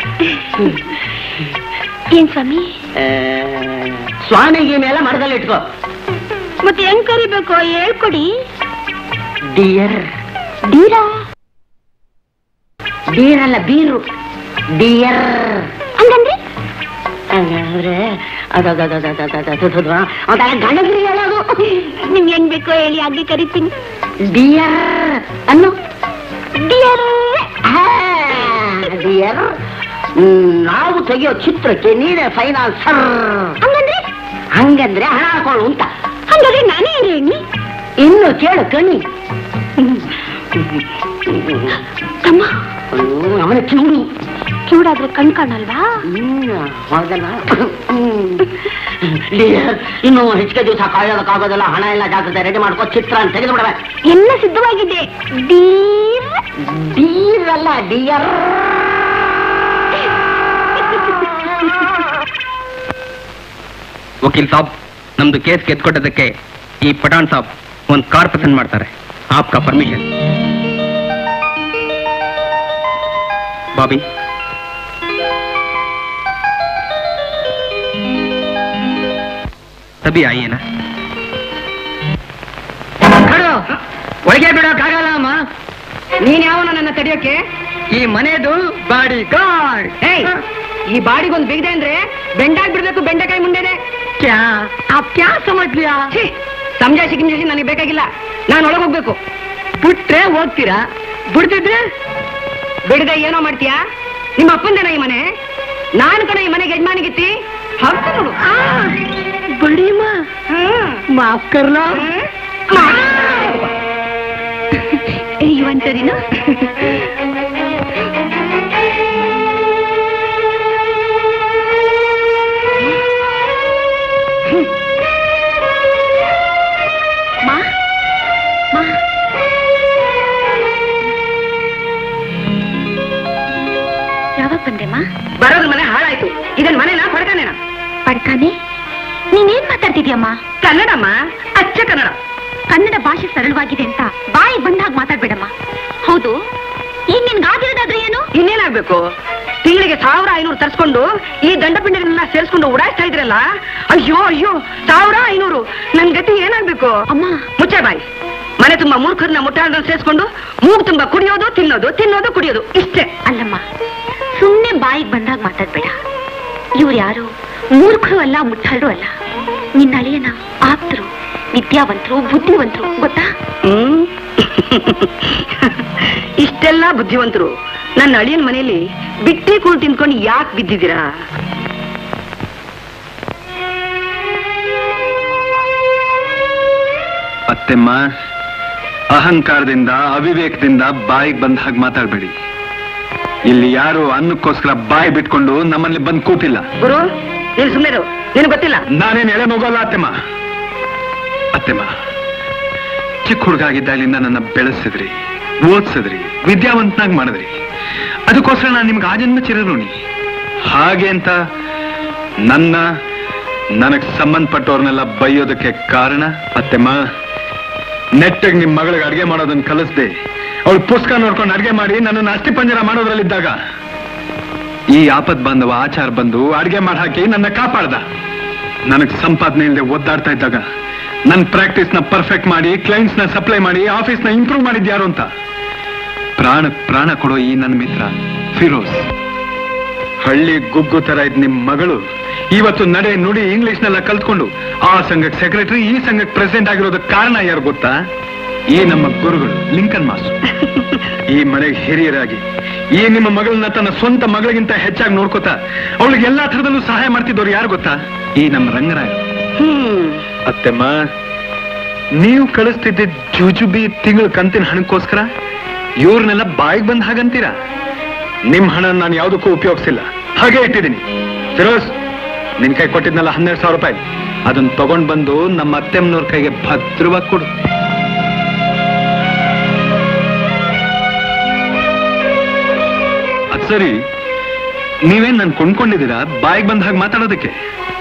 ಏನ್ ಸ್ವಾಮಿ ಸ್ವಾಮಿಗೆ ಮೇಲೆ ಮರದಲ್ಲಿ ಇಟ್ಕೋ ಮತ್ತೆ ಹೆಂಗ್ ಕರಿಬೇಕು ಹೇಳ್ಕೊಡಿ ಡಿಯರ್ ಡೀರಾ ಬೀರ್ ಅಲ್ಲ ಬೀರು ಡಿಯರ್ ಹಂಗಂದ್ರೆ ಹಂಗಂದ್ರೆ ಒಂಥರ ಗಣಗ್ರಿ ಹೇಳೋದು ನಿಮ್ಗೆ ಹೆಂಗ್ ಬೇಕೋ ಹೇಳಿ ಹಾಗೆ ಕರಿತೀನಿ ಡಿಯರ್ ಅನ್ನು ಡಿಯರ್ ಡಿಯರ್ ನಾವು ತೆಗೆಯೋ ಚಿತ್ರಕ್ಕೆ ನೀನೇ ಫೈನಾನ್ಸರ್ ಹಂಗಂದ್ರೆ ಹಂಗಂದ್ರೆ ಹಣ ಹಾಕೊಳ್ಳು ಅಂತ ಹಂಗಾದ್ರೆ ನಾನೇ ಹೇಳಿ ಇನ್ನು ಕೇಳು ಕಣಿ ತಮ್ಮ ಅವನ ಕಿವಿ ಕಿವುಡಾದ್ರೆ ಕಣ್ ಕಾಣಲ್ವಾ ಹ್ಮ್, ಹೌದಲ್ಲ ಹ್ಮ್. ಡಿಯರ್, ಇನ್ನು ಹೆಚ್ಚಿಗೆ ದಿವಸ ಕಾಯೋದಕ್ಕಾಗೋದಿಲ್ಲ ಹಣ ಎಲ್ಲ ಜಾಗ್ರತೆ ರೆಡಿ ಮಾಡ್ಕೋ ಚಿತ್ರ ಅಂತ ತೆಗೆದು ಬಿಡವೆ ಎಲ್ಲ ಸಿದ್ಧವಾಗಿದೆ ಡೀರ್ ಡೀರ್ ಅಲ್ಲ ಡಿಯರ್ ವಕೀಲ್ ಸಾಬ್ ನಮ್ದು ಕೇಸ್ ಗೆದ್ಕೊಟ್ಟದಕ್ಕೆ ಈ ಪಠಾಣ್ ಸಾಬ್ ಒಂದು ಕಾರ್ ಪಸಂದ್ ಮಾಡ್ತಾರೆ ಆಪ್ಕಾ ಪರ್ಮಿಷನ್ ಬಾಬಿ ತಬಿ ಆಯ್ಯೇನಾ ಒಳಗೆ ಬಿಡೋಕ್ಕಾಗಲ್ಲ ಅಮ್ಮ ನೀನ್ ಯಾವನ ನನ್ನ ತಡೆಯೋಕೆ ಈ ಮನೆದು ಬಾಡಿ ಗಾರ್ಡ್ ಈ ಬಾಡಿಗೊಂದು ಬಿಗದೆ ಅಂದ್ರೆ ಬೆಂಡಾಗ್ ಬಿಡ್ಬೇಕು ಬೆಂಡೆಕಾಯಿ ಮುಂದೆನೆ ಕ್ಯಾ ಆಪ್ ಕ್ಯಾ ಸಮಜ್ಲಿಯಾ ಸಮಜಾಯಿಸಿ ಗಿಂಜಾಯಿಸಿ ನನಗೆ ಬೇಕಾಗಿಲ್ಲ ನಾನು ಒಳಗೆ ಹೋಗ್ಬೇಕು ಬಿಟ್ರೆ ಹೋಗ್ತೀರಾ ಬಿಡ್ತಿದ್ರೆ ಬಿಡದೆ ಏನೋ ಮಾಡ್ತೀಯಾ ನಿಮ್ಮ ಅಪ್ಪಂದೇನ ಈ ಮನೆ ನಾನು ಕಣ ಈ ಮನೆಗೆ ಯಜಮಾನಿಗಿತ್ತಿ ಹೌದು ನೋಡು ಬಡಿಮ ಮಾಫ್ ಕರ್ಲಾ ಇವಂತರಿನು ಮಾ ಮಾ ಯಾವಾಗ ಬಂದೆ ಮಾ ಬರೋದ್ ಮನೆ ಹಾಳಾಯ್ತು ಇದನ್ ಮನೆನಾ ಪಡ್ಕಾನೇನಾ ಪಡ್ಕಾನೆ ನೀನೇನ್ ಮಾತಾಡ್ತಿದ್ಯಮ್ಮ ಕನ್ನಡಮ್ಮ ಅಚ್ಚ ಕನ್ನಡ ಕನ್ನಡ ಭಾಷೆ ಸರಳವಾಗಿದೆ ಅಂತ ಬಾಯಿ ಬಂದಾಗ ಮಾತಾಡ್ಬೇಡಮ್ಮ ಹೌದು ಈಗ ನಿನ್ಗಾಗಿರೋದಾದ್ರೆ ಏನು ಇನ್ನೇನಾಗ್ಬೇಕು ತಿಂಗಳಿಗೆ ಸಾವಿರ ಐನೂರು ತರಿಸ್ಕೊಂಡು ಈ ದಂಡಪಿಂಡಗಳನ್ನೆಲ್ಲ ಸೇರಿಸ್ಕೊಂಡು ಉಡಾಯಿಸ್ತಾ ಇದ್ರಲ್ಲ ಅಯ್ಯೋ ಅಯ್ಯೋ ಸಾವಿರ ಐನೂರು ನನ್ ಗತಿ ಏನಾಗ್ಬೇಕು ಅಮ್ಮ ಮುಚ್ಚೆ ಬಾಯಿ ಮನೆ ತುಂಬಾ ಮೂರ್ಖರನ್ನ ಮುಟ್ಟಾಳನ್ನ ಸೇರಿಸ್ಕೊಂಡು ಮೂಗು ತುಂಬಾ ಕುಡಿಯೋದು ತಿನ್ನೋದು ತಿನ್ನೋದು ಕುಡಿಯೋದು ಇಷ್ಟೇ ಅಲ್ಲಮ್ಮ ಸುಮ್ನೆ ಬಾಯಿಗೆ ಬಂದಾಗ ಮಾತಾಡ್ಬೇಡ ಇವ್ರು ಯಾರು ಮೂರ್ಖರು ಅಲ್ಲ ಮುಟ್ಟಾಳರು ಅಲ್ಲ ನಿನ್ನ ಅಳಿಯನ ಆಪ್ತರು ವಿದ್ಯಾವಂತರು ಬುದ್ಧಿವಂತರು ಗೊತ್ತಾ ಹ್ಮ್ ಇಷ್ಟೆಲ್ಲ ಬುದ್ಧಿವಂತರು ನನ್ನ ಅಳಿಯನ್ ಮನೆಯಲ್ಲಿ ಬಿಟ್ಟಿ ಕೂಳು ತಿನ್ಕೊಂಡು ಯಾಕೆ ಬಿದ್ದಿದ್ದೀರಾ ಅತ್ತೆಮ್ಮ ಅಹಂಕಾರದಿಂದ ಅವಿವೇಕದಿಂದ ಬಾಯಿಗೆ ಬಂದ ಹಾಗೆ ಮಾತಾಡ್ಬೇಡಿ ಇಲ್ಲಿ ಯಾರು ಅನ್ನಕ್ಕೋಸ್ಕರ ಬಾಯಿ ಬಿಟ್ಕೊಂಡು ನಮ್ಮಲ್ಲಿ ಬಂದು ಕೂತಿಲ್ಲ ಗುರು ನೀನು ಸುಮ್ಮನೆ ನಿನಗೆ ಗೊತ್ತಿಲ್ಲ ನಾನೇನ್ ಎಳೆ ಮಗೋಲ್ಲ ಅತ್ತೆಮ್ಮ ಅತ್ತೆಮ್ಮ ಚಿಕ್ಕ ಹುಡುಗ ಆಗಿದ್ದಾಗಲಿಂದ ನನ್ನ ಬೆಳೆಸಿದ್ರಿ ಓದ್ಸಿದ್ರಿ ವಿದ್ಯಾವಂತನಾಗಿ ಮಾಡಿದ್ರಿ ಅದಕ್ಕೋಸ್ಕರ ನಾನು ನಿಮ್ಗೆ ಆಜನ್ಮ ಚಿರಋಣಿ ಹಾಗೆ ಅಂತ ನನ್ನ ನನಗ್ ಸಂಬಂಧಪಟ್ಟವ್ರನ್ನೆಲ್ಲ ಬೈಯೋದಕ್ಕೆ ಕಾರಣ ಅತ್ತೆಮ್ಮ ನೆಟ್ಟಗೆ ನಿಮ್ ಮಗಳಿಗೆ ಅಡ್ಗೆ ಮಾಡೋದನ್ನ ಕಲಿಸ್ದೆ ಅವಳು ಪುಸ್ತಕ ನೋಡ್ಕೊಂಡು ಅಡ್ಗೆ ಮಾಡಿ ನನ್ನನ್ನು ಅಸ್ಥಿ ಪಂಜರ ಮಾಡೋದ್ರಲ್ಲಿದ್ದಾಗ ಈ ಆಪತ್ ಬಾಂಧವ ಆಚಾರ ಬಂದು ಅಡ್ಗೆ ಮಾಡಿ ಹಾಕಿ ನನ್ನ ಕಾಪಾಡ್ದ ನನಗ್ ಸಂಪಾದನೆ ಇಲ್ಲದೆ ಒದ್ದಾಡ್ತಾ ಇದ್ದಾಗ ನನ್ನ ಪ್ರಾಕ್ಟೀಸ್ ನ ಪರ್ಫೆಕ್ಟ್ ಮಾಡಿ ಕ್ಲೈಂಟ್ಸ್ ನ ಸಪ್ಲೈ ಮಾಡಿ ಆಫೀಸ್ ನ ಇಂಪ್ರೂವ್ ಮಾಡಿದ್ಯಾರು ಅಂತ ಪ್ರಾಣ ಪ್ರಾಣ ಕೊಡೋ ಈ ನನ್ನ ಮಿತ್ರ ಫಿರೋಸ್ ಹಳ್ಳಿ ಗುಗ್ಗು ತರ ಇದ್ ನಿಮ್ ಮಗಳು ಇವತ್ತು ನಡೆ ನುಡಿ ಇಂಗ್ಲಿಷ್ ನೆಲ್ಲ ಕಲ್ತ್ಕೊಂಡು ಆ ಸಂಘಕ್ಕೆ ಸೆಕ್ರೆಟರಿ ಈ ಸಂಘಕ್ಕೆ ಪ್ರೆಸಿಡೆಂಟ್ ಆಗಿರೋದಕ್ಕೆ ಕಾರಣ ಯಾರು ಗೊತ್ತಾ ಈ ನಮ್ಮ ಗುರುಗಳು ಲಿಂಕನ್ ಮಾಸ್ಟರ್ ಈ ಮನೆಗೆ ಹಿರಿಯರಾಗಿ ಈ ನಿಮ್ಮ ಮಗಳನ್ನ ತನ್ನ ಸ್ವಂತ ಮಗಳಿಗಿಂತ ಹೆಚ್ಚಾಗಿ ನೋಡ್ಕೋತಾ ಅವಳಿಗೆ ಎಲ್ಲಾ ಥರದಲ್ಲೂ ಸಹಾಯ ಮಾಡ್ತಿದ್ದವ್ರು ಯಾರು ಗೊತ್ತಾ ಈ ನಮ್ಮ ರಂಗರಾಯ ಅತ್ತೆಮ್ಮ ನೀವು ಕಳಿಸ್ತಿದ್ದ ಜುಜುಬಿ ತಿಂಗಳ ಕಂತಿನ ಹಣಕ್ಕೋಸ್ಕರ ಇವ್ರನ್ನೆಲ್ಲ ಬಾಯಿಗೆ ಬಂದ ಹಾಗಂತೀರಾ ನಿಮ್ ಹಣ ನಾನು ಯಾವುದಕ್ಕೂ ಉಪಯೋಗಿಸಿಲ್ಲ ಹಾಗೆ ಇಟ್ಟಿದ್ದೀನಿ ಫಿರೋಸ್ ನಿನ್ ಕೈ ಕೊಟ್ಟಿದ್ನಲ್ಲ ಹನ್ನೆರಡು ಸಾವಿರ ರೂಪಾಯಿ ಅದನ್ನ ತಗೊಂಡ್ ಬಂದು ನಮ್ಮ ಅತ್ತೆಮ್ಮನವ್ರ ಕೈಗೆ ಭದ್ರವಾಗಿ ಕೊಡು ಅದ್ ಸರಿ ನೀವೇನ್ ನನ್ ಕೊಂಡ್ಕೊಂಡಿದ್ದೀರಾ ಬಾಯಿಗೆ ಬಂದ ಹಾಗೆ ಮಾತಾಡೋದಕ್ಕೆ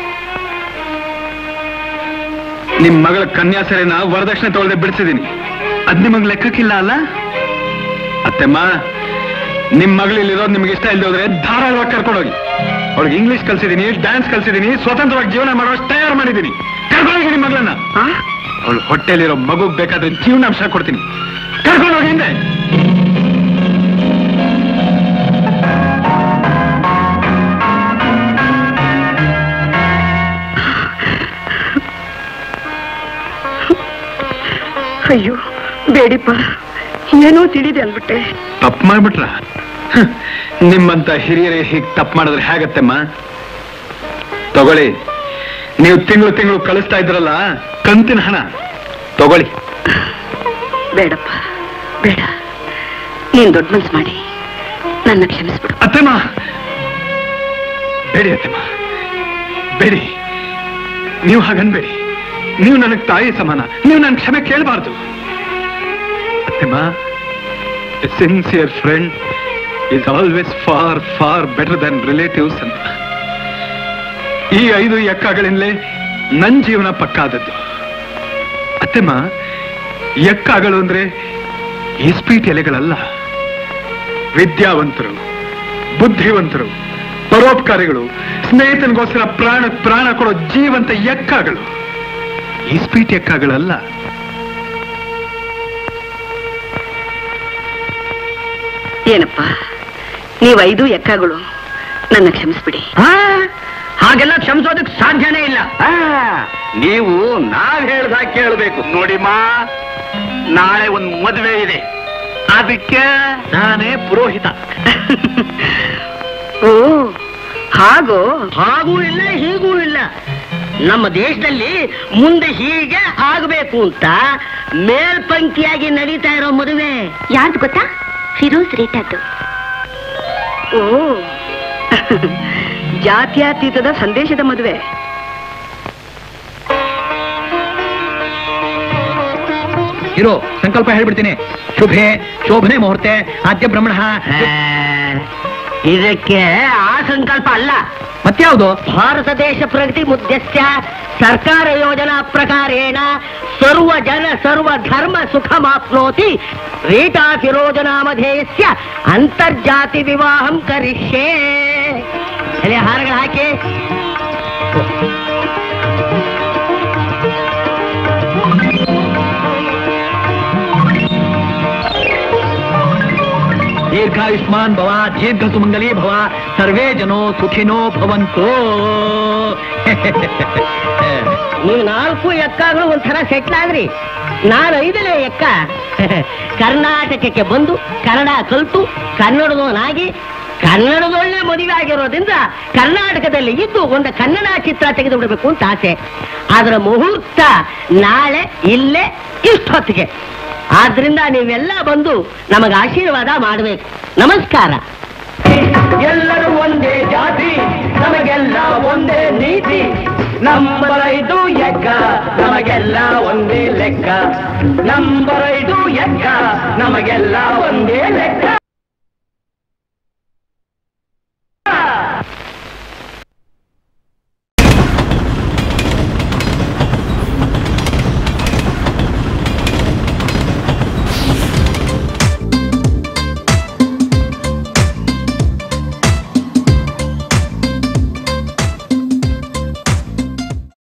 ನಿಮ್ ಮಗಳ ಕನ್ಯಾಸರೆನ ವರದಕ್ಷಿಣೆ ತಗೊಳ್ದೆ ಬಿಡಿಸಿದೀನಿ ಅದ್ ನಿಮಗ್ ಲೆಕ್ಕಕ್ಕಿಲ್ಲ ಅಲ್ಲ ಅತ್ತೆಮ್ಮ ನಿಮ್ ಮಗಳಿಲ್ಲಿರೋದು ನಿಮ್ಗೆ ಇಷ್ಟ ಇಲ್ಲದೆ ಹೋದ್ರೆ ಧಾರಾಳವಾಗಿ ಕರ್ಕೊಂಡೋಗಿ ಅವ್ಳಿಗೆ ಇಂಗ್ಲಿಷ್ ಕಲ್ಸಿದೀನಿ ಡ್ಯಾನ್ಸ್ ಕಲ್ಸಿದೀನಿ ಸ್ವತಂತ್ರವಾಗಿ ಜೀವನ ಮಾಡೋಷ್ಟು ತಯಾರು ಮಾಡಿದೀನಿ ಕರ್ಕೊಂಡೋಗಿ ನಿಮ್ ಮಗಳನ್ನ ಅವಳು ಹೊಟ್ಟೆಲಿರೋ ಮಗುಗ್ ಬೇಕಾದ್ರೆ ಜೀವನಾಂಶ ಕೊಡ್ತೀನಿ ಕರ್ಕೊಂಡೋಗಿ ಹಿಂದೆ ಅಯ್ಯೋ ಬೇಡಿಪ್ಪ ಏನೋ ತಿಳಿದೆ ಅಂದ್ಬಿಟ್ಟೆ ತಪ್ಪು ಮಾಡ್ಬಿಟ್ರ ನಿಮ್ಮಂತ ಹಿರಿಯರೇ ಹೀಗ್ ತಪ್ಪು ಮಾಡಿದ್ರೆ ಹೇಗತ್ತಮ್ಮ ತಗೊಳ್ಳಿ ನೀವು ತಿಂಗಳು ತಿಂಗಳು ಕಳಿಸ್ತಾ ಇದ್ರಲ್ಲ ಕಂತಿನ ಹಣ ತಗೊಳ್ಳಿ ಬೇಡಪ್ಪ ಬೇಡ ನೀನ್ ದೊಡ್ಡ ಮನ್ಸು ಮಾಡಿ ನನ್ನ ಕ್ಷಮಿಸ್ಬಿಡು ಅತ್ತಮ್ಮ ಬೇಡಿ ಅತ್ತಮ್ಮ ಬೇಡಿ ನೀವು ಹಾಗನ್ಬೇಡಿ ನೀವು ನನಗೆ ತಾಯಿ ಸಮಾನ ನೀವು ನನ್ನ ಕ್ಷಮೆ ಕೇಳಬಾರ್ದು ಅತ್ತಮ್ಮ sincere friend is always far far better than relatives ಅಂತ ಈ ಐದು ಎಕ್ಕಗಳಿಂದಲೇ ನನ್ನ ಜೀವನ ಪಕ್ಕಾದದ್ದು ಅತ್ತೆಮ್ಮ ಎಕ್ಕಾಗಳು ಅಂದ್ರೆ ಇಸ್ಪೀಟ್ ಎಲೆಗಳಲ್ಲ ವಿದ್ಯಾವಂತರು ಬುದ್ಧಿವಂತರು ಪರೋಪಕಾರಿಗಳು ಸ್ನೇಹಿತನಿಗೋಸ್ಕರ ಪ್ರಾಣ ಪ್ರಾಣ ಕೊಡೋ ಜೀವಂತ ಎಕ್ಕಾಗಳು ಇಸ್ಪೀಟ್ ಎಕ್ಕಾಗಳಲ್ಲ ಏನಪ್ಪ ನೀವು ಐದು ಎಕ್ಕಗಳು ನನ್ನ ಕ್ಷಮಿಸ್ಬಿಡಿ ಆ, ಹಾಗೆಲ್ಲ ಕ್ಷಮಿಸೋದಕ್ಕೆ ಸಾಧ್ಯನೇ ಇಲ್ಲ ಆ, ನೀವು ನಾವ್ ಹೇಳ್ದಾಗ ಕೇಳಬೇಕು ನೋಡಿಮಾ ನಾಳೆ ಒಂದ್ ಮದುವೆ ಇದೆ ಅದಕ್ಕೆ ನಾನೇ ಪುರೋಹಿತ ಓ ಹಾಗೋ ಹಾಗೂ ಇಲ್ಲ ಹೀಗೂ ಇಲ್ಲ ನಮ್ಮ ದೇಶದಲ್ಲಿ ಮುಂದೆ ಹೀಗೆ ಆಗಬೇಕು ಅಂತ ಮೇಲ್ಪಂಕ್ತಿಯಾಗಿ ನಡೀತಾ ಇರೋ ಮದುವೆ ಯಾರ್ದು ಗೊತ್ತಾ ಫಿರೋಜ್ ರೇಟದ್ದು ಓ ಜಾತ್ಯತೀತದ ಸಂದೇಶದ ಮದುವೆ ಇರೋ ಸಂಕಲ್ಪ ಹೇಳ್ಬಿಡ್ತೀನಿ ಶುಭೆ ಶೋಭನೆ ಮುಹೂರ್ತೆ ಆದ್ಯ ಬ್ರಹ್ಮಣ ಇದಕ್ಕೆ ಆ ಸಂಕಲ್ಪ ಅಲ್ಲ ಮತ್ಯಾವುದು ಭಾರತ ದೇಶ ಪ್ರಗತಿ ಮುದ್ಯಸ್ಯ ಸರ್ಕಾರ ಯೋಜನಾ ಪ್ರಕಾರೇಣ ಸರ್ವ ಜನ ಸರ್ವ ಧರ್ಮ ಸುಖಮಾಪ್ನೋತಿ ರೀಟಾ ಫಿರೋಜನಾಮಧೇಯಸ್ಯ ಅಂತರ್ಜಾತಿ ವಿವಾಹಂ ಕರಿಷ್ಯೆ ಅಲ್ಲಿ ಹಾರಗಳು ಹಾಕಿ ದೀರ್ಘಾಯುಷ್ಮಾನ್ ಭವ ದೀರ್ಘ ಸುಮಂಗಲಿ ಭವ ಸರ್ವೇ ಜನೋ ಸುಖಿನೋ ಭವಂತು ನೀವು ನಾಲ್ಕು ಎಕ್ಕಗಳು ಒಂಥರ ಸೆಟ್ಲ್ ಆದ್ರಿ ನಾನು ಐದನೇ ಎಕ್ಕ ಕರ್ನಾಟಕಕ್ಕೆ ಬಂದು ಕನ್ನಡ ಕಲಿತು ಕನ್ನಡದವನಾಗಿ ಕನ್ನಡದೊಳ್ಳೆ ಮದುವೆ ಆಗಿರೋದ್ರಿಂದ ಕರ್ನಾಟಕದಲ್ಲಿ ಇದ್ದು ಒಂದು ಕನ್ನಡ ಚಿತ್ರ ತೆಗೆದು ಬಿಡಬೇಕು ಅಂತ ಆಸೆ ಅದರ ಮುಹೂರ್ತ ನಾಳೆ ಇಲ್ಲೇ ಇಷ್ಟೊತ್ತಿಗೆ ಆದ್ರಿಂದ ನೀವೆಲ್ಲ ಬಂದು ನಮಗೆ ಆಶೀರ್ವಾದ ಮಾಡಬೇಕು ನಮಸ್ಕಾರ ಎಲ್ಲರೂ ಒಂದೇ ಜಾತಿ ನಮಗೆಲ್ಲ ಒಂದೇ ನೀತಿ ನಂಬರ್ ಐದು ಎಕ್ಕ ನಮಗೆಲ್ಲ ಒಂದೇ ಲೆಕ್ಕ ನಂಬರ್ ಐದು ಎಕ್ಕ ನಮಗೆಲ್ಲ ಒಂದೇ ಲೆಕ್ಕ